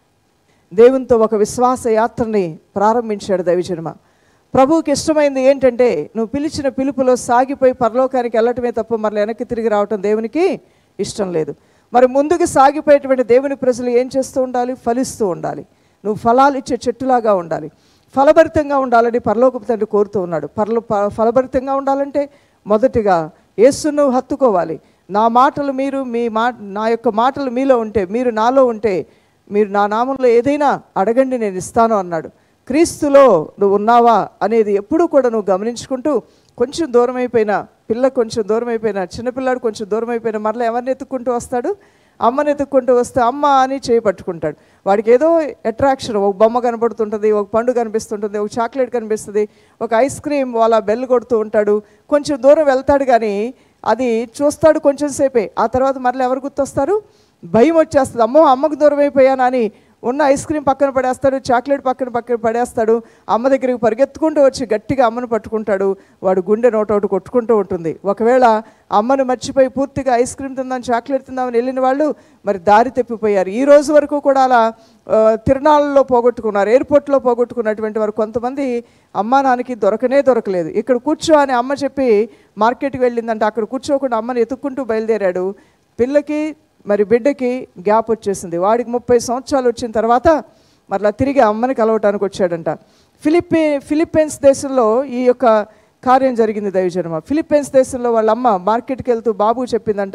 దేవునితో ఒక విశ్వాస యాత్రని ప్రారంభించాడు దైవజన్మ ప్రభువుకి ఇష్టమైంది ఏంటంటే నువ్వు పిలిచిన పిలుపులో సాగిపోయి పరలోకానికి వెళ్ళటమే తప్ప మరల వెనక్కి తిరిగి రావటం దేవునికి ఇష్టం లేదు మరి ముందుకు సాగిపోయేటువంటి దేవుని ప్రజలు ఏం చేస్తూ ఉండాలి ఫలిస్తూ ఉండాలి నువ్వు ఫలాలు ఇచ్చే చెట్టులాగా ఉండాలి ఫలభరితంగా ఉండాలని పరలోకపు తండ్రి కోరుతూ ఉన్నాడు పరలో ప- ఫలభరితంగా ఉండాలంటే మొదటిగా యేసును హత్తుకోవాలి నా మాటలు మీరు మీ మా నా యొక్క మాటలు మీలో ఉంటే మీరు నాలో ఉంటే మీరు నా నామంలో ఏదైనా అడగండి నేను ఇస్తాను అన్నాడు క్రీస్తులో నువ్వు ఉన్నావా అనేది ఎప్పుడూ కూడా నువ్వు గమనించుకుంటూ కొంచెం దూరం అయిపోయినా పిల్ల కొంచెం దూరం అయిపోయినా చిన్నపిల్లాడు కొంచెం దూరం అయిపోయినా మరలా ఎవరిని ఎత్తుక్కుంటూ వస్తాడు అమ్మని ఎత్తుక్కుంటూ వస్తే అమ్మ అని చేయి పట్టుకుంటాడు వాడికి ఏదో అట్రాక్షన్ ఒక బొమ్మ కనబడుతుంటుంది ఒక పండు కనిపిస్తుంటుంది ఒక చాక్లెట్ కనిపిస్తుంది ఒక ఐస్ క్రీమ్ వాళ్ళ బెల్ కొడుతూ ఉంటాడు కొంచెం దూరం వెళ్తాడు కానీ అది చూస్తాడు కొంచెం సేపే ఆ తర్వాత మరలా ఎవరు గుర్తొస్తారు భయం వచ్చేస్తుంది అమ్మో అమ్మకు దూరం అయిపోయానా అని ఉన్న ఐస్ క్రీమ్ పక్కన పడేస్తాడు చాక్లెట్ పక్కన పక్కన పడేస్తాడు అమ్మ దగ్గరికి పరిగెత్తుకుంటూ వచ్చి గట్టిగా అమ్మను పట్టుకుంటాడు వాడు గుండె నోటోటి కొట్టుకుంటూ ఉంటుంది ఒకవేళ అమ్మను మర్చిపోయి పూర్తిగా ఐస్ క్రీమ్ తిందాం చాక్లెట్ తిందామని వెళ్ళిన వాళ్ళు మరి దారి తప్పిపోయారు ఈ రోజు వరకు కూడా అలా ఆ, తిరునాళ్ళలో పోగొట్టుకున్నారు ఎయిర్పోర్ట్లో పోగొట్టుకున్నటువంటి వారు కొంతమంది అమ్మా నాన్నకి దొరకనే దొరకలేదు ఇక్కడ కూర్చో అని అమ్మ చెప్పి మార్కెట్కి వెళ్ళిందంటే అక్కడ కూర్చోకుండా అమ్మని ఎత్తుక్కుంటూ బయలుదేరాడు పిల్లకి మరి బిడ్డకి గ్యాప్ వచ్చేసింది వాడికి ముప్పై సంవత్సరాలు వచ్చిన తర్వాత మరలా తిరిగి అమ్మని కలవటానికి వచ్చాడంట ఫిలిప్పీ ఫిలిప్పీన్స్ దేశంలో ఈ యొక్క కార్యం జరిగింది దైవజన్మ ఫిలిప్పీన్స్ దేశంలో వాళ్ళ అమ్మ మార్కెట్కి వెళ్తూ బాబు చెప్పిందంట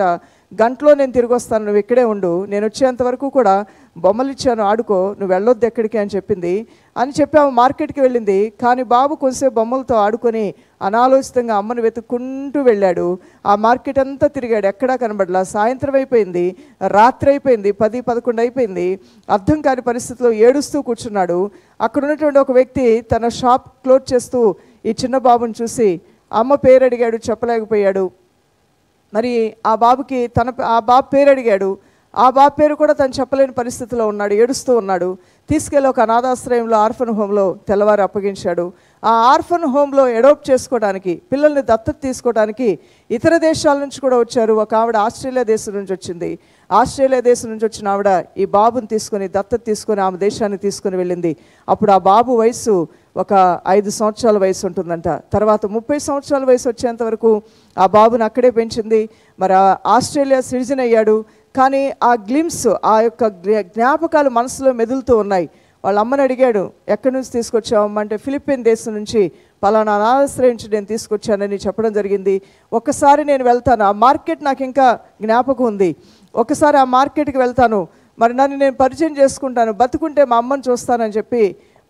గంటలో నేను తిరిగి వస్తాను నువ్వు ఇక్కడే ఉండు నేను వచ్చేంత వరకు కూడా బొమ్మలు ఇచ్చాను ఆడుకో నువ్వు వెళ్ళొద్దు ఎక్కడికి అని చెప్పింది అని చెప్పి ఆమె మార్కెట్కి వెళ్ళింది కానీ బాబు కొంచెంసేపు బొమ్మలతో ఆడుకొని అనాలోచితంగా అమ్మను వెతుక్కుంటూ వెళ్ళాడు ఆ మార్కెట్ అంతా తిరిగాడు ఎక్కడా కనబడలా సాయంత్రం అయిపోయింది రాత్రి అయిపోయింది పది పదకొండు అయిపోయింది అర్థం కాని పరిస్థితిలో ఏడుస్తూ కూర్చున్నాడు అక్కడ ఉన్నటువంటి ఒక వ్యక్తి తన షాప్ క్లోజ్ చేస్తూ ఈ చిన్న బాబుని చూసి అమ్మ పేరు అడిగాడు చెప్పలేకపోయాడు మరి ఆ బాబుకి తన ఆ బాబు పేరు అడిగాడు ఆ బాబు పేరు కూడా తను చెప్పలేని పరిస్థితిలో ఉన్నాడు ఏడుస్తూ ఉన్నాడు తీసుకెళ్ళి ఒక అనాథాశ్రయంలో ఆర్ఫన్ హోమ్లో తెల్లవారు అప్పగించాడు ఆ ఆర్ఫన్ హోమ్లో ఎడోప్ట్ చేసుకోవడానికి పిల్లల్ని దత్తత తీసుకోవడానికి ఇతర దేశాల నుంచి కూడా వచ్చారు ఒక ఆవిడ ఆస్ట్రేలియా దేశం నుంచి వచ్చింది ఆస్ట్రేలియా దేశం నుంచి వచ్చిన ఆవిడ ఈ బాబుని తీసుకొని దత్తత తీసుకొని ఆమె దేశాన్ని తీసుకొని వెళ్ళింది అప్పుడు ఆ బాబు వయసు ఒక ఐదు సంవత్సరాల వయసు ఉంటుందంట తర్వాత ముప్పై సంవత్సరాల వయసు వచ్చేంత వరకు ఆ బాబుని అక్కడే పెంచింది మరి ఆ ఆస్ట్రేలియా సిటిజన్ అయ్యాడు కానీ ఆ గ్లిమ్స్ ఆ యొక్క జ్ఞా- జ్ఞాపకాలు మనసులో మెదులుతూ ఉన్నాయి వాళ్ళ అమ్మని అడిగాడు ఎక్కడి నుంచి తీసుకొచ్చావమ్మ అంటే ఫిలిప్పీన్ దేశం నుంచి పలానా అనాశ్రయం నుంచి నేను తీసుకొచ్చానని చెప్పడం జరిగింది ఒక్కసారి నేను వెళ్తాను ఆ మార్కెట్ నాకు ఇంకా జ్ఞాపకం ఉంది ఒకసారి ఆ మార్కెట్కి వెళ్తాను మరి నన్ను నేను పరిచయం చేసుకుంటాను బతుకుంటే మా అమ్మని చూస్తానని చెప్పి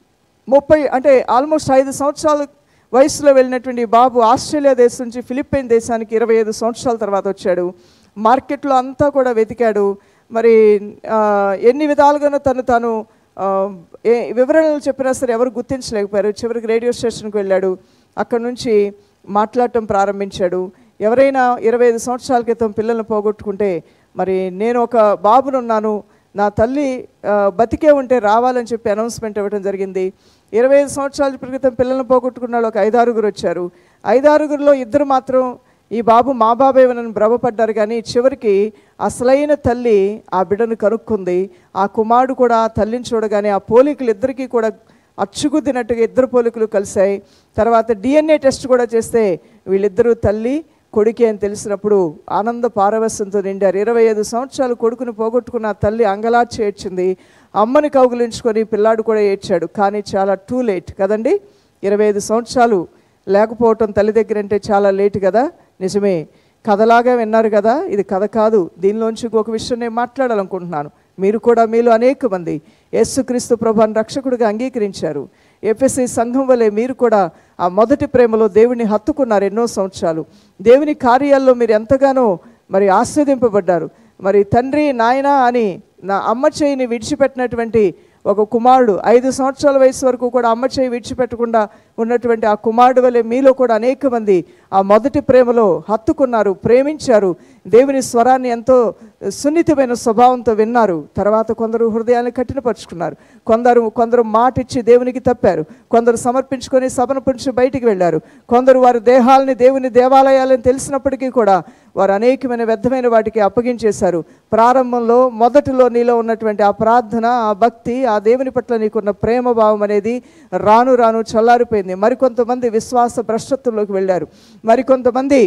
ముప్పై అంటే ఆల్మోస్ట్ ఐదు సంవత్సరాల వయసులో వెళ్ళినటువంటి ఈ బాబు ఆస్ట్రేలియా దేశం నుంచి ఫిలిప్పైన్ దేశానికి ఇరవై ఐదు సంవత్సరాల తర్వాత వచ్చాడు మార్కెట్లో అంతా కూడా వెతికాడు మరి ఆ, ఎన్ని విధాలుగానో తను తాను ఆ, ఏ వివరణలు చెప్పినా సరే ఎవరు గుర్తించలేకపోయారు చివరికి రేడియో స్టేషన్కి వెళ్ళాడు అక్కడ నుంచి మాట్లాడటం ప్రారంభించాడు ఎవరైనా ఇరవై ఐదు సంవత్సరాల క్రితం పిల్లల్ని పోగొట్టుకుంటే మరి నేను ఒక బాబునున్నాను నా తల్లి ఆ, బతికే ఉంటే రావాలని చెప్పి అనౌన్స్మెంట్ ఇవ్వడం జరిగింది ఇరవై ఐదు సంవత్సరాల క్రితం పిల్లల్ని పోగొట్టుకున్న వాళ్ళు ఒక ఐదారుగురు వచ్చారు ఐదారుగురిలో ఇద్దరు మాత్రం ఈ బాబు మా బాబేవనని భ్రమపడ్డారు కానీ చివరికి అసలైన తల్లి ఆ బిడ్డను కనుక్కుంది ఆ కుమారుడు కూడా ఆ తల్లిని చూడగానే ఆ పోలికలు ఇద్దరికీ కూడా అచ్చుకుద్దినట్టుగా ఇద్దరు పోలికలు కలిశాయి తర్వాత డిఎన్ఏ టెస్ట్ కూడా చేస్తే వీళ్ళిద్దరూ తల్లి కొడుకే అని తెలిసినప్పుడు ఆనంద పారవస్యంతో నిండారు ఇరవై ఐదు సంవత్సరాలు కొడుకుని పోగొట్టుకున్న ఆ తల్లి అంగలార్చి ఏడ్చింది అమ్మని కౌగులించుకొని పిల్లాడు కూడా ఏడ్చాడు కానీ చాలా టూ లేట్ కదండి ఇరవై ఐదు సంవత్సరాలు లేకపోవటం తల్లి దగ్గర అంటే చాలా లేట్ కదా నిజమే కథలాగా విన్నారు కదా ఇది కథ కాదు దీనిలోంచి ఇంకొక విషయం నేను మాట్లాడాలనుకుంటున్నాను మీరు కూడా మీలో అనేక మంది యేసుక్రీస్తు ప్రభాని రక్షకుడిగా అంగీకరించారు ఎఫ్ఎస్సి సంఘం వలె మీరు కూడా ఆ మొదటి ప్రేమలో దేవుని హత్తుకున్నారు ఎన్నో సంవత్సరాలు దేవుని కార్యాల్లో మీరు ఎంతగానో మరి ఆస్వాదింపబడ్డారు మరి తండ్రి నాయన అని నా అమ్మ చేయిని విడిచిపెట్టినటువంటి ఒక కుమారుడు ఐదు సంవత్సరాల వయసు వరకు కూడా అమ్మ చేయి విడిచిపెట్టకుండా ఉన్నటువంటి ఆ కుమారుడు వలె మీలో కూడా అనేక మంది ఆ మొదటి ప్రేమలో హత్తుకున్నారు ప్రేమించారు దేవుని స్వరాన్ని ఎంతో సున్నితమైన స్వభావంతో విన్నారు తర్వాత కొందరు హృదయాన్ని కఠినపరుచుకున్నారు కొందరు కొందరు మాట ఇచ్చి దేవునికి తప్పారు కొందరు సమర్పించుకొని సభను పుంచి బయటికి వెళ్ళారు కొందరు వారి దేహాలని దేవుని దేవాలయాలని తెలిసినప్పటికీ కూడా వారు అనేకమైన వ్యర్థమైన వాటికి అప్పగించేశారు ప్రారంభంలో మొదటిలో నీలో ఉన్నటువంటి ఆ ప్రార్థన ఆ భక్తి ఆ దేవుని పట్ల నీకున్న ప్రేమ భావం అనేది రాను రాను చల్లారిపోయింది మరికొంతమంది విశ్వాస భ్రష్టత్వంలోకి వెళ్ళారు మరికొంతమంది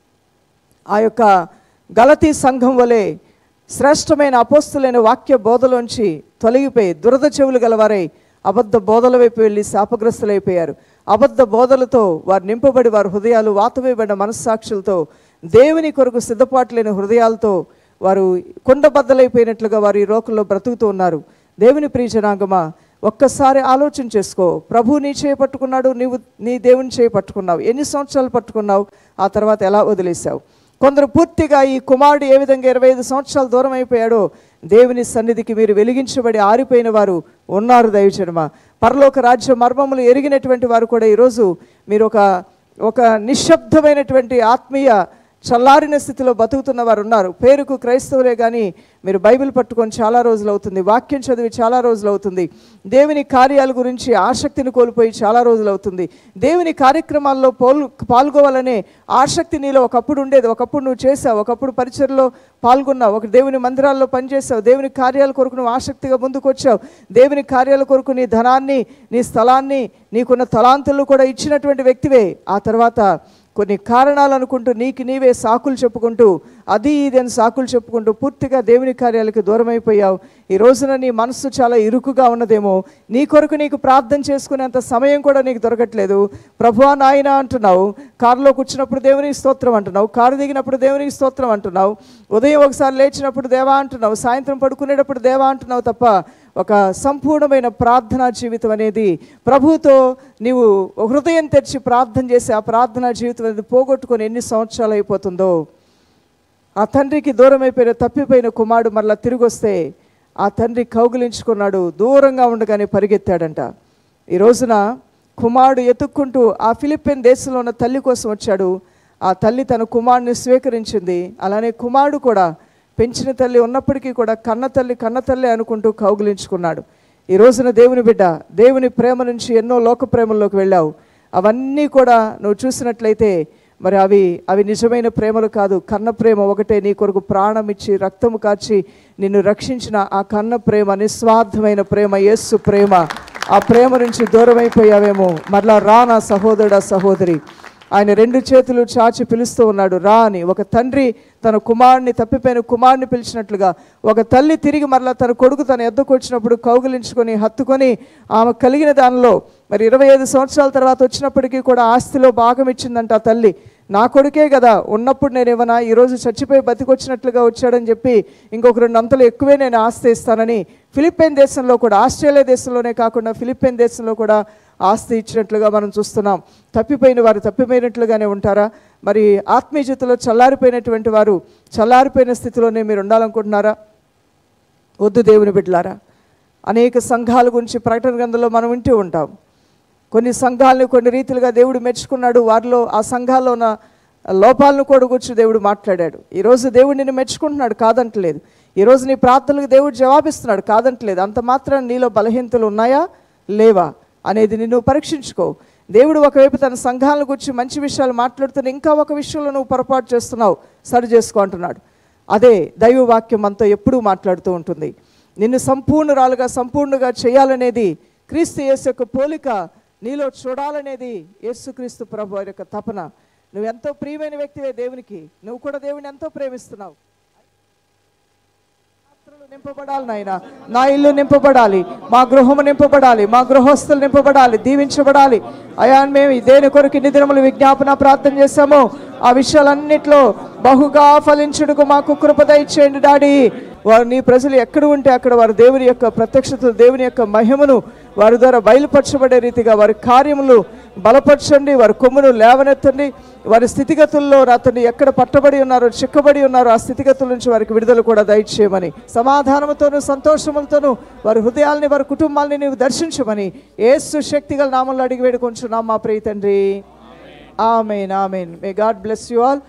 ఆ యొక్క గలతీ సంఘం వలె శ్రేష్టమైన అపోస్తులైన వాక్య బోధలోంచి తొలగిపోయి దురద చెవులు గలవారై అబద్ధ బోధల వైపు వెళ్ళి శాపగ్రస్తులైపోయారు అబద్ధ బోధలతో వారు నింపబడి వారి హృదయాలు వాతవేయబడిన మనస్సాక్షులతో దేవుని కొరకు సిద్ధపాటు లేని హృదయాలతో వారు కుండబద్దలైపోయినట్లుగా వారు ఈ లోకంలో బ్రతుకుతూ ఉన్నారు దేవుని ప్రియజనాంగమా ఒక్కసారి ఆలోచన చేసుకో ప్రభు నీ చేయి పట్టుకున్నాడు నీవు నీ దేవుని చేయి పట్టుకున్నావు ఎన్ని సంవత్సరాలు పట్టుకున్నావు ఆ తర్వాత ఎలా వదిలేశావు కొందరు పూర్తిగా ఈ కుమారుడు ఏ విధంగా ఇరవై ఐదు సంవత్సరాలు దూరం అయిపోయాడో దేవుని సన్నిధికి మీరు వెలిగించబడి ఆరిపోయిన వారు ఉన్నారు దైవజనమ పరలోక రాజ్య మర్మములు ఎరిగినటువంటి వారు కూడా ఈరోజు మీరు ఒక ఒక నిశ్శబ్దమైనటువంటి ఆత్మీయ చల్లారిన స్థితిలో బతుకుతున్న వారు ఉన్నారు పేరుకు క్రైస్తవులే కానీ మీరు బైబిల్ పట్టుకొని చాలా రోజులు అవుతుంది వాక్యం చదివి చాలా రోజులు అవుతుంది దేవుని కార్యాల గురించి ఆసక్తిని కోల్పోయి చాలా రోజులు అవుతుంది దేవుని కార్యక్రమాల్లో పోల్ పాల్గొవాలనే ఆసక్తి నీలో ఒకప్పుడు ఉండేది ఒకప్పుడు నువ్వు చేసావు ఒకప్పుడు పరిచయలో పాల్గొన్నావు ఒక దేవుని మందిరాల్లో పనిచేసావు దేవుని కార్యాల కొరకు నువ్వు ఆసక్తిగా ముందుకు వచ్చావు దేవుని కార్యాల కొరకు నీ ధనాన్ని నీ స్థలాన్ని నీకున్న తలాంతులు కూడా ఇచ్చినటువంటి వ్యక్తివే ఆ తర్వాత కొన్ని కారణాలు అనుకుంటూ నీకు నీవే సాకులు చెప్పుకుంటూ అది ఇది అని సాకులు చెప్పుకుంటూ పూర్తిగా దేవుని కార్యాలకు దూరం అయిపోయావు ఈ రోజున నీ మనస్సు చాలా ఇరుకుగా ఉన్నదేమో నీ కొరకు నీకు ప్రార్థన చేసుకునేంత సమయం కూడా నీకు దొరకట్లేదు ప్రభువా నాయన అంటున్నావు కారులో కూర్చున్నప్పుడు దేవునికి స్తోత్రం అంటున్నావు కారు దిగినప్పుడు దేవునికి స్తోత్రం అంటున్నావు ఉదయం ఒకసారి లేచినప్పుడు దేవా అంటున్నావు సాయంత్రం పడుకునేటప్పుడు దేవా అంటున్నావు తప్ప ఒక సంపూర్ణమైన ప్రార్థనా జీవితం అనేది ప్రభువుతో నీవు హృదయం తెరిచి ప్రార్థన చేసి ఆ ప్రార్థనా జీవితం అనేది పోగొట్టుకొని ఎన్ని సంవత్సరాలు అయిపోతుందో ఆ తండ్రికి దూరం అయిపోయిన తప్పిపోయిన కుమారుడు మరలా తిరిగి వస్తే ఆ తండ్రి కౌగిలించుకున్నాడు దూరంగా ఉండగానే పరిగెత్తాడంట ఈ రోజున కుమారుడు ఎత్తుక్కుంటూ ఆ ఫిలిప్పీన్ దేశంలో ఉన్న తల్లి కోసం వచ్చాడు ఆ తల్లి తన కుమారుని స్వీకరించింది అలానే కుమారుడు కూడా పెంచిన తల్లి ఉన్నప్పటికీ కూడా కన్న తల్లి కన్న తల్లి అనుకుంటూ కౌగిలించుకున్నాడు ఈ రోజున దేవుని బిడ్డ దేవుని ప్రేమ నుంచి ఎన్నో లోక ప్రేమల్లోకి వెళ్ళావు అవన్నీ కూడా నువ్వు చూసినట్లయితే మరి అవి అవి నిజమైన ప్రేమలు కాదు కన్న ప్రేమ ఒకటే నీ కొరకు ప్రాణం ఇచ్చి రక్తము కార్చి నిన్ను రక్షించిన ఆ కన్న ప్రేమ నిస్వార్థమైన ప్రేమ యేస్సు ప్రేమ ఆ ప్రేమ నుంచి దూరం అయిపోయావేమో మరలా రా నా సహోదరుడా సహోదరి ఆయన రెండు చేతులు చాచి పిలుస్తూ ఉన్నాడు రా అని ఒక తండ్రి తన కుమారుని తప్పిపోయిన కుమారుని పిలిచినట్లుగా ఒక తల్లి తిరిగి మరలా తన కొడుకు తన ఎద్దకు వచ్చినప్పుడు కౌగిలించుకొని హత్తుకొని ఆమె కలిగిన దానిలో మరి ఇరవై ఐదు సంవత్సరాల తర్వాత వచ్చినప్పటికీ కూడా ఆస్తిలో భాగం ఇచ్చిందంట ఆ తల్లి నా కొడుకే కదా ఉన్నప్పుడు నేను ఏమన్నా ఈరోజు చచ్చిపోయి బతికొచ్చినట్లుగా వచ్చాడని చెప్పి ఇంకొక రెండు అంతలు ఎక్కువే నేను ఆస్తి ఇస్తానని ఫిలిప్పైన్ దేశంలో కూడా ఆస్ట్రేలియా దేశంలోనే కాకుండా ఫిలిప్పైన్ దేశంలో కూడా ఆస్తి ఇచ్చినట్లుగా మనం చూస్తున్నాం తప్పిపోయిన వారు తప్పిపోయినట్లుగానే ఉంటారా మరి ఆత్మీయతలో చల్లారిపోయినటువంటి వారు చల్లారిపోయిన స్థితిలోనే మీరు ఉండాలనుకుంటున్నారా వద్దు దేవుని బిడ్డలారా అనేక సంఘాల గురించి ప్రకటన గ్రంథంలో మనం వింటూ ఉంటాం కొన్ని సంఘాలను కొన్ని రీతిలుగా దేవుడు మెచ్చుకున్నాడు వారిలో ఆ సంఘాల్లో ఉన్న లోపాలను కూడా కూర్చు దేవుడు మాట్లాడాడు ఈరోజు దేవుడు నిన్ను మెచ్చుకుంటున్నాడు కాదంటలేదు ఈరోజు నీ ప్రార్థనలకు దేవుడు జవాబిస్తున్నాడు కాదంటలేదు అంత మాత్రం నీలో బలహీనతలు ఉన్నాయా లేవా అనేది నిన్ను పరీక్షించుకో దేవుడు ఒకవైపు తన సంఘాలను గురించి మంచి విషయాలు మాట్లాడుతున్న ఇంకా ఒక విషయంలో నువ్వు పొరపాటు చేస్తున్నావు సరి చేసుకో అంటున్నాడు అదే దైవవాక్యం మనతో ఎప్పుడూ మాట్లాడుతూ ఉంటుంది నిన్ను సంపూర్ణరాలుగా సంపూర్ణంగా చేయాలనేది క్రీస్తు యేసు యొక్క పోలిక నీలో చూడాలనేది యేసుక్రీస్తు ప్రభు వారి యొక్క తపన నువ్వు ఎంతో ప్రియమైన వ్యక్తివే దేవునికి నువ్వు కూడా దేవుని ఎంతో ప్రేమిస్తున్నావు పాత్రలు నింపబడాలి నాయన నా ఇల్లు నింపబడాలి మా గృహము నింపబడాలి మా గృహస్థులు నింపబడాలి దీవించబడాలి అయా మేము ఈ దేని కొరకు ఇన్ని దినములు విజ్ఞాపన ప్రార్థన చేశామో ఆ విషయాలన్నిట్లో బహుగా ఫలించుడుకు మాకు కృప దయచేయండి డాడీ వారు నీ ప్రజలు ఎక్కడ ఉంటే అక్కడ వారు దేవుని యొక్క ప్రత్యక్షతలు దేవుని యొక్క మహిమను వారి ద్వారా బయలుపరచబడే రీతిగా వారి కార్యములు బలపరచండి వారి కొమ్మును లేవనెత్తండి వారి స్థితిగతుల్లో అతన్ని ఎక్కడ పట్టబడి ఉన్నారో చిక్కబడి ఉన్నారో ఆ స్థితిగతుల నుంచి వారికి విడుదల కూడా దయచేయమని సమాధానంతోనూ సంతోషములతోనూ వారి హృదయాల్ని వారి కుటుంబాల్ని నీవు దర్శించమని ఏసు శక్తిగల నామంలో అడిగి వేడుకొంచున్నాం మా ప్రియ తండ్రి amen amen may God bless you all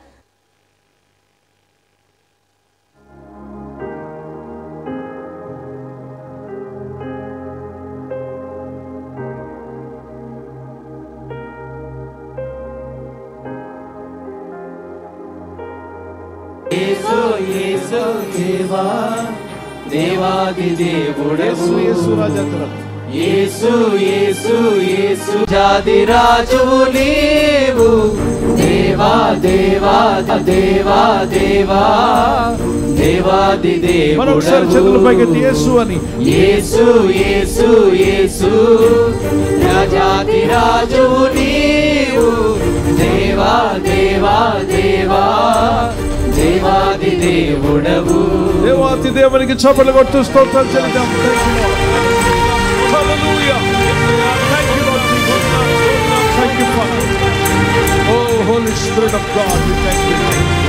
యేసు యేసు దేవా దేవాది దేవుడవు యేసు యేసు యేసు జాది రాజువు నీవు దేవా దేవా దేవా దేవా దేవాది మరొకసారి చేతులు పైకెత్తి యేసు అని యేసు యేసు యేసు రాజాది రాజువు నీవు దేవా దేవా దేవా దేవాది దేవుడవు దేవాతి దేవునికి చప్పట్లు కొట్టు స్తోత్రాలు చెల్లిద్దాం Hallelujah. Thank you, Lord Jesus. Thank you, Father. Oh, Holy Spirit of God, we thank you.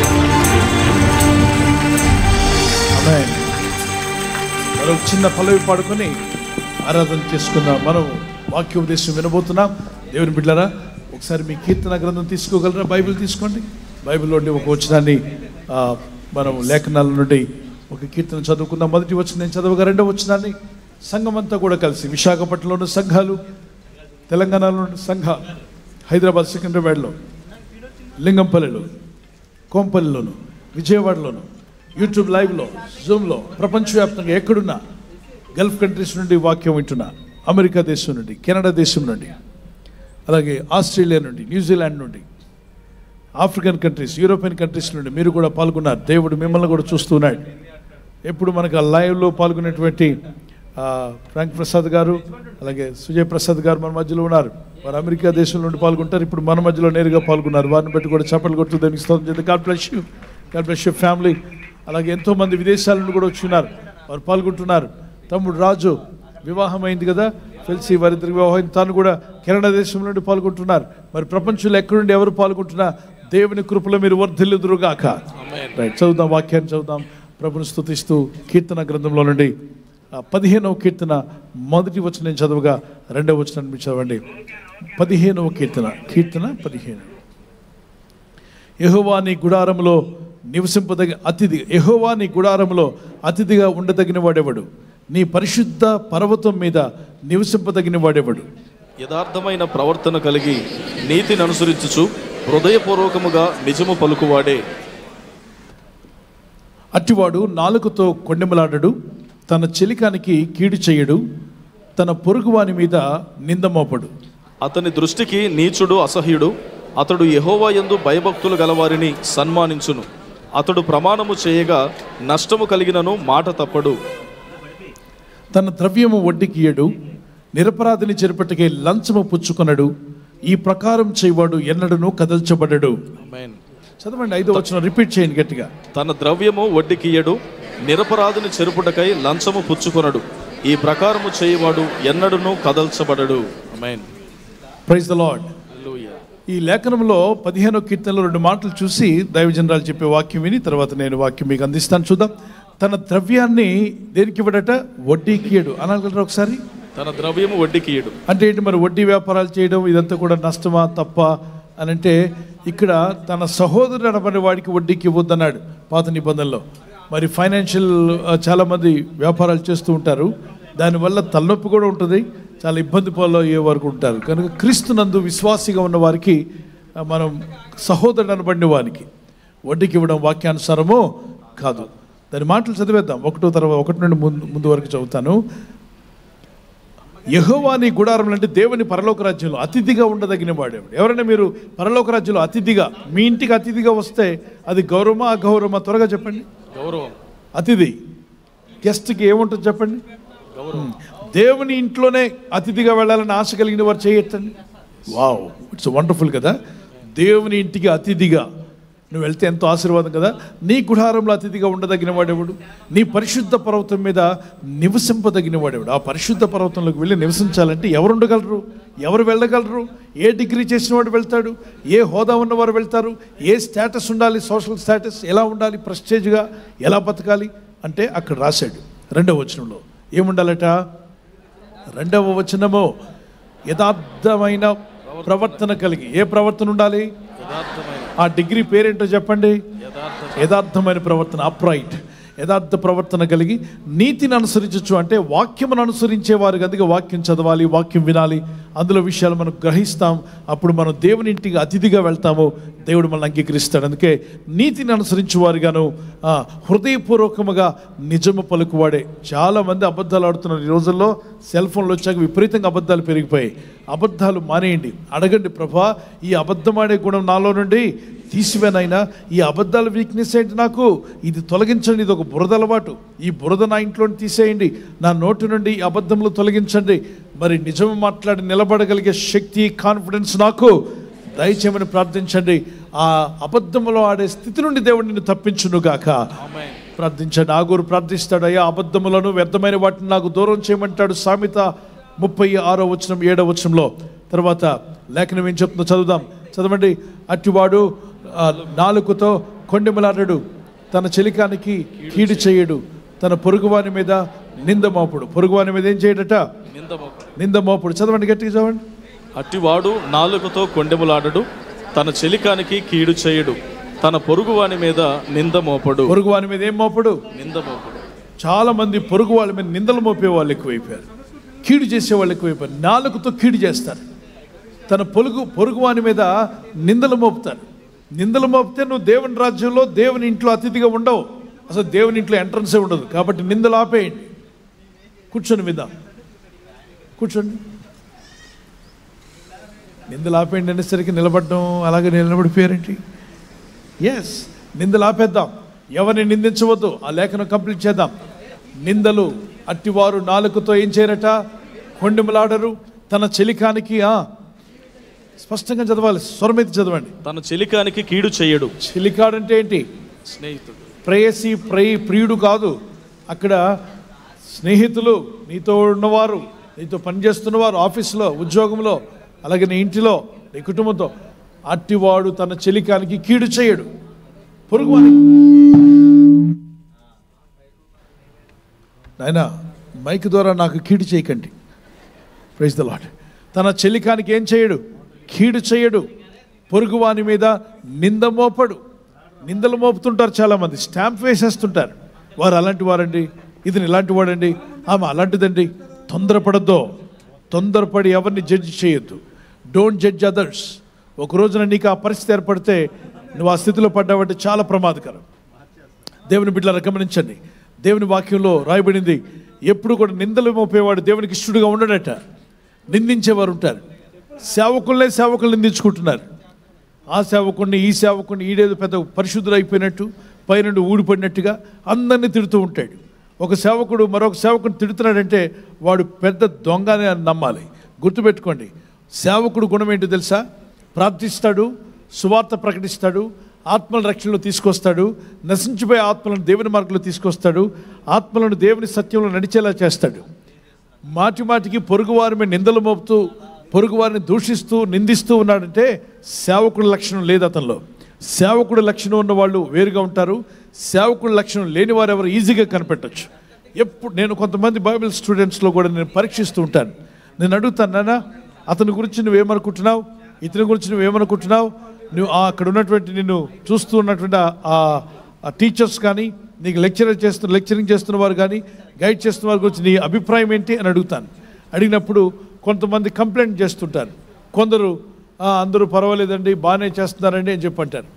Amen. మనం చిన్న పల్లవి పాడుకొని ఆరాధన చేసుకుందాం మనం వాక్యోపదేశం వినబోతున్నాం దేవుని బిడ్డరా ఒకసారి మీ కీర్తన గ్రంథం తీసుకోగలరా బైబిల్ తీసుకోండి బైబిల్లోని ఒక వచనాన్ని ఆ, మనం లేఖనాల నుండి ఒక కీర్తన చదువుకుందాం మొదటి వచ్చిన నేను చదవగా రెండవ వచనాన్ని సంఘం అంతా కూడా కలిసి విశాఖపట్నంలోని సంఘాలు తెలంగాణలోని సంఘాలు హైదరాబాద్ సికింద్రాబాద్లో లింగంపల్లిలో కోంపల్లిలోను విజయవాడలోను యూట్యూబ్ లైవ్లో జూమ్లో ప్రపంచవ్యాప్తంగా ఎక్కడున్నా గల్ఫ్ కంట్రీస్ నుండి వాక్యం వింటున్నా అమెరికా దేశం నుండి కెనడా దేశం నుండి అలాగే ఆస్ట్రేలియా నుండి న్యూజిలాండ్ నుండి ఆఫ్రికన్ కంట్రీస్ యూరోపియన్ కంట్రీస్ నుండి మీరు కూడా పాల్గొన్నారు దేవుడు మిమ్మల్ని కూడా చూస్తున్నాడు ఎప్పుడు మనకు ఆ లైవ్లో పాల్గొనేటువంటి ఆ, ఫ్రాంక్ ప్రసాద్ గారు అలాగే సుజయ్ ప్రసాద్ గారు మన మధ్యలో ఉన్నారు వారు అమెరికా దేశం నుండి పాల్గొంటారు ఇప్పుడు మన మధ్యలో నేరుగా పాల్గొన్నారు వారిని బట్టి కూడా చప్పలు కొడుతూ దానికి స్తోత్రం చేద్దాం God bless you God bless you family అలాగే ఎంతోమంది విదేశాల నుండి కూడా వచ్చున్నారు వారు పాల్గొంటున్నారు తమ్ముడు రాజు వివాహం అయింది కదా తెలిసి వారిద్దరికి వివాహం అయింది తాను కూడా కెనడా దేశం నుండి పాల్గొంటున్నారు మరి ప్రపంచంలో ఎక్కడి నుండి ఎవరు పాల్గొంటున్నా దేవుని కృపలో మీరు వర్ధిల్లుదురుగాక రైట్ చదువుదాం వాక్యాన్ని చదువుదాం ప్రభుని స్తుతిస్తూ కీర్తన గ్రంథంలో నుండి ఆ పదిహేనవ కీర్తన మొదటి వచ్చిన నేను చదువుగా రెండవ వచ్చిన మీరు చదవండి పదిహేనవ కీర్తన కీర్తన పదిహేను యెహోవా నీ గుడారములో నివసింపదగి అతిథి యెహోవా నీ గుడారములో అతిథిగా ఉండదగిన వాడెవడు నీ పరిశుద్ధ పర్వతం మీద నివసింపదగిన వాడెవడు యథార్థమైన ప్రవర్తన కలిగి నీతిని అనుసరించుచు హృదయపూర్వకముగా నిజము పలుకువాడే అట్టివాడు నాలుకతో కొండెమలాడడు తన చెలికానికి కీడు చేయడు తన పొరుగువాని మీద నిందమోపడు అతని దృష్టికి నీచుడు అసహ్యుడు అతడు యెహోవా యందు భయభక్తులు గలవారిని సన్మానించును అతడు ప్రమాణము చేయగా నష్టము కలిగినను మాట తప్పడు తన ద్రవ్యము వడ్డీకియడు నిరపరాధిని చెరుపటికే లంచము పుచ్చుకొనడు ఈ ప్రకారం చేయవాడు ఎన్నడను కదల్చబడడు ఆమేన్. చదవండి ఐదో వచ్చిన రిపీట్ చేయండి గట్టిగా తన ద్రవ్యము వడ్డీకియడు నిరపరాధిని చెరుపుటకై లంచము పుచ్చుకొనడు ఈ ప్రకారము చేయవాడు ఎన్నడును కదల్చబడడు ఆమేన్. ప్రైజ్ ద లార్డ్ ఈ లేఖనంలో పదిహేనో కీర్తనలో రెండు మాటలు చూసి దైవజనరాలు చెప్పే వాక్యం విని తర్వాత నేను వాక్యం మీకు అందిస్తాను చూద్దాం తన ద్రవ్యాన్ని దేనికి ఇవ్వడట వడ్డీకి ఇయ్యడు అనగలరా ఒకసారి తన ద్రవ్యము వడ్డీకియడు అంటే ఏంటి మరి వడ్డీ వ్యాపారాలు చేయడం ఇదంతా కూడా నష్టమా తప్ప అని అంటే ఇక్కడ తన సహోదరుడు అనబడిన వాడికి వడ్డీకి ఇవ్వద్దన్నాడు పాత నిబంధనలో మరి ఫైనాన్షియల్ చాలామంది వ్యాపారాలు చేస్తూ ఉంటారు దానివల్ల తలనొప్పి కూడా ఉంటుంది చాలా ఇబ్బంది పాలు అయ్యే వరకు ఉంటారు కనుక క్రీస్తునందు విశ్వాసిగా ఉన్న వారికి ఆ, మనం సహోదరుడు అనబడిన వారికి వడ్డీకి ఇవ్వడం వాక్యానుసారమో కాదు దాని మాటలు చదివేద్దాం ఒకటో తర్వాత ఒకటి నుండి ముందు ముందు వరకు చదువుతాను యెహోవా నీ గుడారం అంటే దేవుని పరలోక రాజ్యంలో అతిథిగా ఉండదగిన వాడేవాడు ఎవరైనా మీరు పరలోక రాజ్యంలో అతిథిగా మీ ఇంటికి అతిథిగా వస్తే అది గౌరవమా అగౌరవమా త్వరగా చెప్పండి గౌరవం అతిథి గెస్ట్కి ఏముంటుంది చెప్పండి ఉమ్. దేవుని ఇంట్లోనే అతిథిగా వెళ్ళాలని ఆశ కలిగిన వారు చేయొచ్చండి వావ్ ఇట్స్ వండర్ఫుల్ కదా దేవుని ఇంటికి అతిథిగా నువ్వు వెళ్తే ఎంతో ఆశీర్వాదం కదా నీ గుడారంలో అతిథిగా ఉండదగిన వాడెవడు నీ పరిశుద్ధ పర్వతం మీద నివసింపదగిన వాడెవడు ఆ పరిశుద్ధ పర్వతంలోకి వెళ్ళి నివసించాలంటే ఎవరు ఉండగలరు ఎవరు వెళ్ళగలరు ఏ డిగ్రీ చేసిన వాడు వెళ్తాడు ఏ హోదా ఉన్నవారు వెళ్తారు ఏ స్టేటస్ ఉండాలి సోషల్ స్టేటస్ ఎలా ఉండాలి ప్రెస్టేజ్గా ఎలా బతకాలి అంటే అక్కడ రాశాడు రెండవ వచనంలో ఏముండాలట రెండవ వచనము యథార్థమైన ప్రవర్తన కలిగి ఏ ప్రవర్తన ఉండాలి ఆ డిగ్రీ పేరేంటో చెప్పండి యథార్థమైన ప్రవర్తన అప్రైట్ యథార్థ ప్రవర్తన కలిగి నీతిని అనుసరించచ్చు అంటే వాక్యమును అనుసరించే వారికి అందుకే వాక్యం చదవాలి వాక్యం వినాలి అందులో విషయాలు మనం గ్రహిస్తాం అప్పుడు మనం దేవుని ఇంటికి అతిథిగా వెళ్తాము దేవుడు మనల్ని అంగీకరిస్తాడు అందుకే నీతిని అనుసరించే వారుగాను ఆ, హృదయపూర్వకముగా నిజము పలుకువాడే చాలామంది అబద్ధాలు ఆడుతున్నారు ఈ రోజుల్లో సెల్ ఫోన్లు వచ్చాక విపరీతంగా అబద్ధాలు పెరిగిపోయాయి అబద్ధాలు మానేయండి అడగండి ప్రభా ఈ అబద్ధం ఆడే గుణం నాలో నుండి తీసివేనైనా ఈ అబద్ధాల వీక్నెస్ ఏంటి నాకు ఇది తొలగించండి ఇది ఒక బురద అలవాటు ఈ బురద నా ఇంట్లో తీసేయండి నా నోటి నుండి ఈ అబద్ధములు తొలగించండి మరి నిజం మాట్లాడి నిలబడగలిగే శక్తి కాన్ఫిడెన్స్ నాకు దయచేయమని ప్రార్థించండి ఆ అబద్ధములో ఆడే స్థితి నుండి దేవుడు నిన్ను తప్పించును గాక ప్రార్థించండి ఆగూరు ప్రార్థిస్తాడు అయ్యా అబద్ధములను వ్యర్థమైన వాటిని నాకు దూరం చేయమంటాడు సామెత ముప్పై ఆరో వచనం ఏడో వచనంలో తర్వాత లేఖనం ఏం చెప్తుందో చదువుదాం చదవండి అట్టివాడు ఆ, నాలుకతో కొండెమలాడడు తన చెలికానికి కీడు చేయడు తన పొరుగువాని మీద నింద మోపుడు పొరుగువాని మీద ఏం చేయడట నింద మోపుడు చదవండి గట్టిగా చదవండి అట్టివాడు నాలుకతో కొండెములాడడు తన చెలికానికి కీడు చేయడు తన పొరుగువాని మీద నింద మోపడు పొరుగువాని మీద ఏం మోపుడు నింద మోపడు చాలా మంది పొరుగు వాళ్ళ మీద నిందలు మోపే వాళ్ళు ఎక్కువైపోయారు కీడు చేసే వాళ్ళు ఎక్కువైపోయారు నాలుగుతో కీడు చేస్తారు తన పొరుగు పొరుగు వాని మీద నిందలు మోపుతారు నిందలు మోపితే నువ్వు దేవుని రాజ్యంలో దేవుని ఇంట్లో అతిథిగా ఉండవు అసలు దేవుని ఇంట్లో ఎంట్రన్సే ఉండదు కాబట్టి నిందలు ఆపేయండి కూర్చొని విందాం కూర్చోండి నిందలు ఆపేయండి అనేసరికి నిలబడడం అలాగే నిలబడిపోయారేంటి ఎస్ నిందలు ఆపేద్దాం ఎవరిని నిందించవద్దు ఆ లేఖను కంప్లీట్ చేద్దాం నిందలు అట్టివారు నాలుకతో ఏం చేయరట కొండెములాడరు తన చెలికానికి ఆ, స్పష్టంగా చదవాలి స్వరమైతే చదవండి తన చెలికానికి కీడు చేయడు చెలికాడంటే ఏంటి స్నేహితుడు ప్రేయసి ప్రేయి ప్రియుడు కాదు అక్కడ స్నేహితులు నీతో ఉన్నవారు నీతో పనిచేస్తున్నవారు ఆఫీసులో ఉద్యోగంలో అలాగే నీ ఇంటిలో నీ కుటుంబంతో అట్టివాడు తన చెలికానికి కీడు చేయడు పొరుగువాని నాయన మైక్ ద్వారా నాకు కీడు చేయకండి ప్రైజ్ ద లాడ్ తన చెలికానికి ఏం చేయడు కీడు చేయడు పొరుగువాని మీద నింద మోపడు నిందలు మోపుతుంటారు చాలామంది స్టాంప్ వేసేస్తుంటారు వారు అలాంటి వారండి ఇది ఇలాంటి వాడండి ఆమె అలాంటిదండి తొందరపడద్దో తొందరపడి ఎవరిని జడ్జి చేయొద్దు డోంట్ జడ్జ్ అదర్స్ ఒక రోజున నీకు ఆ పరిస్థితి ఏర్పడితే నువ్వు ఆ స్థితిలో పడ్డావంటే చాలా ప్రమాదకరం దేవుని బిడ్డలను గమనించండి దేవుని వాక్యంలో రాయబడింది ఎప్పుడు కూడా నిందలు మోపేవాడు దేవునికి ఇష్టడుగా ఉండడట నిందించేవారు ఉంటారు సేవకులనే సేవకులు నిందించుకుంటున్నారు ఆ సేవకుడిని ఈ సేవకుడిని ఈడేదో పెద్ద పరిశుద్ధులు అయిపోయినట్టు పైనుండి ఊడిపడినట్టుగా అందరినీ తిడుతూ ఉంటాడు ఒక సేవకుడు మరొక సేవకుని తిడుతున్నాడంటే వాడు పెద్ద దొంగనే అని నమ్మాలి గుర్తుపెట్టుకోండి సేవకుడు గుణం ఏంటో తెలుసా ప్రార్థిస్తాడు సువార్త ప్రకటిస్తాడు ఆత్మల రక్షణలో తీసుకొస్తాడు నశించిపోయే ఆత్మలను దేవుని మార్గంలో తీసుకొస్తాడు ఆత్మలను దేవుని సత్యంలో నడిచేలా చేస్తాడు మాటి మాటికి పొరుగువారి మీద నిందలు మోపుతూ పొరుగువారిని దూషిస్తూ నిందిస్తూ ఉన్నాడంటే సేవకుడి లక్షణం లేదు అతనిలో సేవకుడి లక్షణం ఉన్న వాళ్ళు వేరుగా ఉంటారు సేవకుడి లక్షణం లేని వారు ఎవరు ఈజీగా కనిపెట్టచ్చు ఎప్పుడు నేను కొంతమంది బైబిల్ స్టూడెంట్స్లో కూడా నేను పరీక్షిస్తూ ఉంటాను నేను అడుగుతాను నాన్న అతని గురించి నువ్వేమనుకుంటున్నావు ఇతని గురించి నువ్వేమనుకుంటున్నావు నువ్వు ఆ అక్కడ ఉన్నటువంటి నిన్ను చూస్తూ ఉన్నటువంటి ఆ- ఆ- ఆ టీచర్స్ కానీ నీకు లెక్చరర్ చేస్తున్న లెక్చరింగ్ చేస్తున్న వారు కానీ గైడ్ చేస్తున్న వారి గురించి నీ అభిప్రాయం ఏంటి అని అడుగుతాను అడిగినప్పుడు కొంతమంది కంప్లైంట్ చేస్తుంటారు కొందరు "ఆ, అందరూ పర్వాలేదండి బాగానే చేస్తున్నారండి అని చెప్పి అంటారు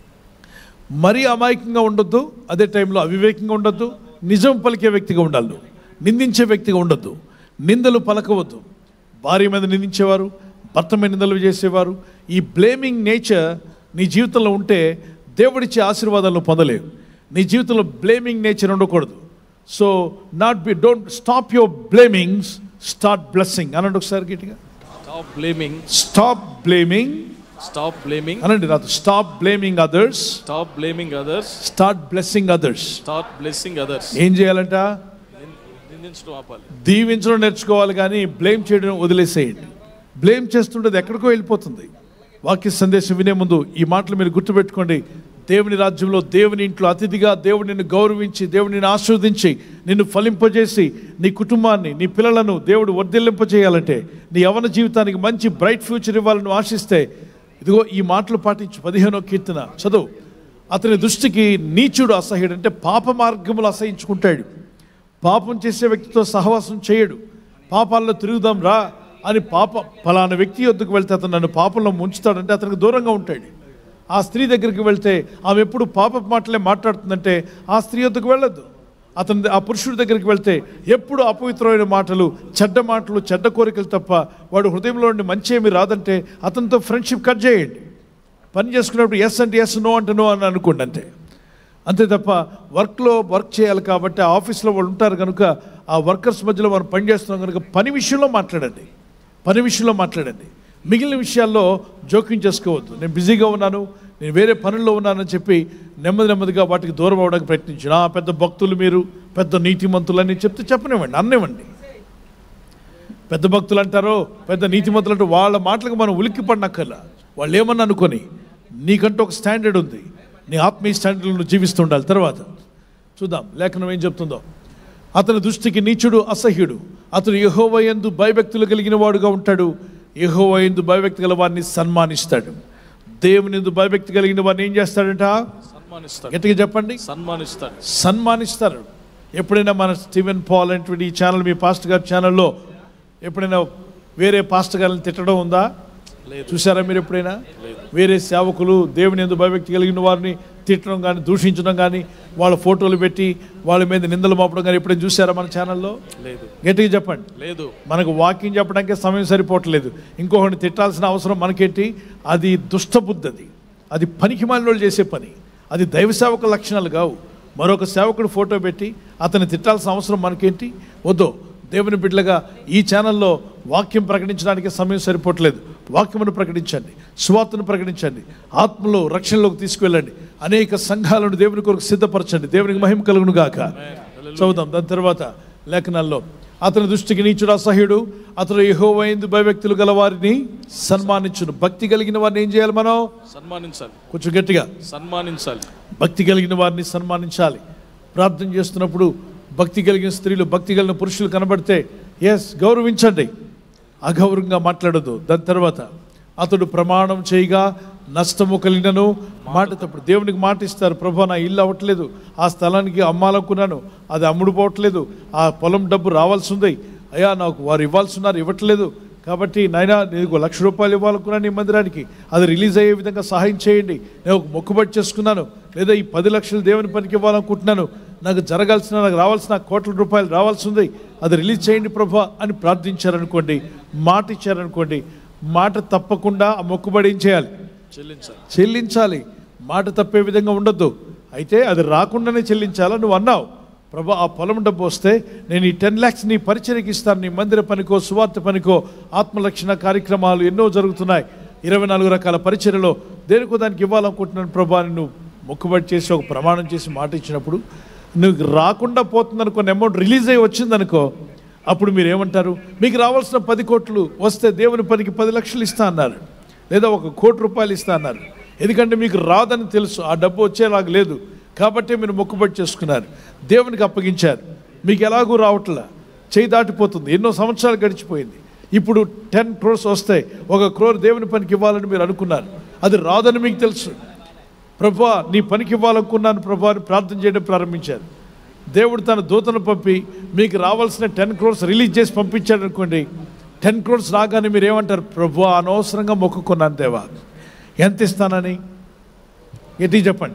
మరీ అమాయకంగా ఉండొద్దు అదే టైంలో అవివేకంగా ఉండొద్దు నిజం పలికే వ్యక్తిగా ఉండాలి నువ్వు. నిందించే వ్యక్తిగా ఉండొద్దు నిందలు పలకవద్దు భార్య మీద నిందించేవారు భర్త మీద నిందలు చేసేవారు ఈ బ్లేమింగ్ నేచర్ నీ జీవితంలో ఉంటే దేవుడిచ్చే ఆశీర్వాదాలను పొందలేవు నీ జీవితంలో బ్లేమింగ్ నేచర్ ఉండకూడదు so not be don't stop your blamings start blessing అనండి ఒకసారి గట్టిగా stop blaming stop blaming stop blaming అనండి నాతో stop blaming others stop blaming others start blessing others start blessing others ఏం చేయాలంట నిందించడం ఆపాలి దీవించడం నేర్చుకోవాలి కానీ బ్లేమ్ చేయడం వదిలేసేయండి బ్లేమ్ చేస్తుండేది ఎక్కడికో వెళ్ళిపోతుంది వాక్య సందేశం వినే ముందు ఈ మాటలు మీరు గుర్తుపెట్టుకోండి దేవుని రాజ్యంలో దేవుని ఇంట్లో అతిథిగా దేవుడు నిన్ను గౌరవించి దేవుడు నిన్ను ఆస్వాదించి నిన్ను ఫలింపజేసి నీ కుటుంబాన్ని నీ పిల్లలను దేవుడు వర్ధిల్లింపజేయాలంటే నీ యవన జీవితానికి మంచి బ్రైట్ ఫ్యూచర్ ఇవ్వాలని ఆశిస్తే ఇదిగో ఈ మాటలు పాటించు పదిహేనో కీర్తన చదువు అతని దృష్టికి నీచుడు అసహ్యుడు అంటే పాప మార్గములు అసహించుకుంటాడు పాపం చేసే వ్యక్తితో సహవాసం చేయడు పాపాల్లో తిరుగుదాం రా అని పాప ఫలానా వ్యక్తి వద్దకు వెళ్తే అతను నన్ను పాపంలో ముంచుతాడంటే అతనికి దూరంగా ఉంటాడు ఆ స్త్రీ దగ్గరికి వెళ్తే ఆమె ఎప్పుడు పాప మాటలే మాట్లాడుతుందంటే ఆ స్త్రీ వద్దకు వెళ్ళొద్దు అతని ఆ పురుషుడి దగ్గరికి వెళ్తే ఎప్పుడు అపవిత్రమైన మాటలు చెడ్డ మాటలు చెడ్డ కోరికలు తప్ప వాడు హృదయంలో నుండి మంచి ఏమి రాదంటే అతనితో ఫ్రెండ్షిప్ కట్ చేయండి పని చేసుకున్నప్పుడు ఎస్ అంటే ఎస్ నో అంటే నో అని అనుకోండి అంతే అంతే తప్ప వర్క్లో వర్క్ చేయాలి కాబట్టి ఆ ఆఫీస్లో వాళ్ళు ఉంటారు కనుక ఆ వర్కర్స్ మధ్యలో మనం పని చేస్తున్నాం కనుక పని విషయంలో మాట్లాడండి పని విషయంలో మాట్లాడండి మిగిలిన విషయాల్లో జోక్యం చేసుకోవద్దు నేను బిజీగా ఉన్నాను నేను వేరే పనుల్లో ఉన్నానని చెప్పి నెమ్మది నెమ్మదిగా వాటికి దూరం అవడానికి ప్రయత్నించిన ఆ పెద్ద భక్తులు మీరు పెద్ద నీతిమంతులు అని చెప్తే చెప్పనివ్వండి అన్నివ్వండి పెద్ద భక్తులు అంటారో పెద్ద నీతిమంతులు అంటారు వాళ్ళ మాటలకు మనం ఉలిక్కి పడినక్కర్లా వాళ్ళు ఏమన్నా అనుకొని నీకంటూ ఒక స్టాండర్డ్ ఉంది నీ ఆత్మీయ స్టాండర్డ్లు నువ్వు జీవిస్తూ ఉండాలి తర్వాత చూద్దాం లేఖనం ఏం చెప్తుందో అతని దృష్టికి నీచుడు అసహ్యుడు అతడు యహోవయందు భయభక్తులు కలిగిన వాడుగా ఉంటాడు యహోవయందు భయభక్తి గల వారిని సన్మానిస్తాడు దేవుని ఎందు భయభక్తి కలిగిన వారిని ఏం చేస్తాడంట సన్మానిస్తాడు గట్టిగా చెప్పండి సన్మానిస్తాడు సన్మానిస్తారు ఎప్పుడైనా మన స్టీవెన్ పాల్ అనేటువంటి ఈ ఛానల్ మీ పాస్ట్ గారి ఛానల్లో ఎప్పుడైనా వేరే పాస్ట్ గారిని తిట్టడం ఉందా చూసారా మీరు ఎప్పుడైనా వేరే సేవకులు దేవుని ఎందు భయభక్తి కలిగిన వారిని తిట్టడం కానీ దూషించడం కానీ వాళ్ళ ఫోటోలు పెట్టి వాళ్ళ మీద నిందలు మోపడం కానీ ఎప్పుడైనా చూసారా మన ఛానల్లో లేదు గట్టిగా చెప్పండి లేదు మనకు వాకింగ్ చెప్పడానికి సమయం సరిపోవట్లేదు ఇంకొకరిని తిట్టాల్సిన అవసరం మనకేంటి అది దుష్టబుద్ధి అది అది పనికి మాలినోళ్ళు చేసే పని అది దైవ సేవక లక్షణాలు కావు మరొక సేవకుడు ఫోటో పెట్టి అతన్ని తిట్టాల్సిన అవసరం మనకేంటి వద్దు దేవుని బిడ్డలుగా ఈ ఛానల్లో వాక్యం ప్రకటించడానికి సమయం సరిపోవట్లేదు వాక్యమును ప్రకటించండి సువార్తను ప్రకటించండి ఆత్మలో రక్షణలోకి తీసుకువెళ్ళండి అనేక సంఘాలను దేవుని కొరకు సిద్ధపరచండి దేవునికి మహిమ కలుగును గాక చదువుదాం దాని తర్వాత లేఖనాల్లో అతని దృష్టికి నీచుడు అసహ్యుడు అతడు యెహోవైందు భయభక్తులు గల వారిని సన్మానించును భక్తి కలిగిన వారిని ఏం చేయాలి మనం సన్మానించాలి కొంచెం గట్టిగా సన్మానించాలి భక్తి కలిగిన వారిని సన్మానించాలి ప్రార్థన చేస్తున్నప్పుడు భక్తి కలిగిన స్త్రీలు భక్తి కలిగిన పురుషులు కనబడితే ఎస్ గౌరవించండి అగౌరవంగా మాట్లాడదు దాని తర్వాత అతడు ప్రమాణం చేయగా నష్టము కలిగినను మాట తప్పుడు దేవునికి మాట ఇస్తారు ప్రభా నా ఇల్లు అవ్వట్లేదు ఆ స్థలానికి అమ్మాలనుకున్నాను అది అమ్ముడు పోవట్లేదు ఆ పొలం డబ్బు రావాల్సి ఉంది అయ్యా నాకు వారు ఇవ్వాల్సి ఉన్నారు ఇవ్వట్లేదు కాబట్టి నాయనా నీకు లక్ష రూపాయలు ఇవ్వాలనుకున్నాను ఈ మందిరానికి అది రిలీజ్ అయ్యే విధంగా సహాయం చేయండి నేను ఒక మొక్కుబడి చేసుకున్నాను లేదా ఈ పది లక్షలు దేవుని పనికి ఇవ్వాలనుకుంటున్నాను నాకు జరగాల్సిన నాకు రావాల్సిన కోట్ల రూపాయలు రావాల్సి ఉంది అది రిలీజ్ చేయండి ప్రభా అని ప్రార్థించారనుకోండి మాట ఇచ్చారనుకోండి మాట తప్పకుండా ఆ మొక్కుబడి ఏం చేయాలి చెల్లించాలి చెల్లించాలి మాట తప్పే విధంగా ఉండొద్దు అయితే అది రాకుండానే చెల్లించాలా నువ్వు అన్నావు ప్రభా ఆ పొలం డబ్బు వస్తే నేను ఈ టెన్ ల్యాక్స్ నీ పరిచయకి ఇస్తాను నీ మందిర పనికో సువార్త పనికో ఆత్మరక్షణ కార్యక్రమాలు ఎన్నో జరుగుతున్నాయి ఇరవై నాలుగు రకాల పరిచయలో దేనికో దానికి ఇవ్వాలనుకుంటున్నాను ప్రభా అని నువ్వు మొక్కుబడి చేసి ఒక ప్రమాణం చేసి మాట ఇచ్చినప్పుడు నువ్వు రాకుండా పోతుంది కొన్ని అమౌంట్ రిలీజ్ అయ్యి వచ్చిందనుకో అప్పుడు మీరు ఏమంటారు మీకు రావాల్సిన పది కోట్లు వస్తే దేవుని పనికి పది లక్షలు ఇస్తా అన్నారు లేదా ఒక కోటి రూపాయలు ఇస్తా అన్నారు ఎందుకంటే మీకు రాదని తెలుసు ఆ డబ్బు వచ్చేలాగా లేదు కాబట్టి మీరు మొక్కుబడి చేసుకున్నారు దేవునికి అప్పగించారు మీకు ఎలాగూ రావట్లా చేయి దాటిపోతుంది ఎన్నో సంవత్సరాలు గడిచిపోయింది ఇప్పుడు టెన్ క్రోర్స్ వస్తాయి ఒక క్రోర్ దేవుని పనికి ఇవ్వాలని మీరు అనుకున్నారు అది రాదని మీకు తెలుసు ప్రభా నీ పనికి ఇవ్వాలనుకున్నాను ప్రభా అని ప్రార్థన చేయడం ప్రారంభించారు దేవుడు తన దూతను పంపి మీకు రావాల్సిన టెన్ క్రోర్స్ రిలీజ్ చేసి పంపించాడు అనుకోండి టెన్ క్రోర్స్ రాగానే మీరు ఏమంటారు ప్రభు అనవసరంగా మొక్కుకున్నాను దేవా ఎంత ఇస్తానని ఎట్టి చెప్పండి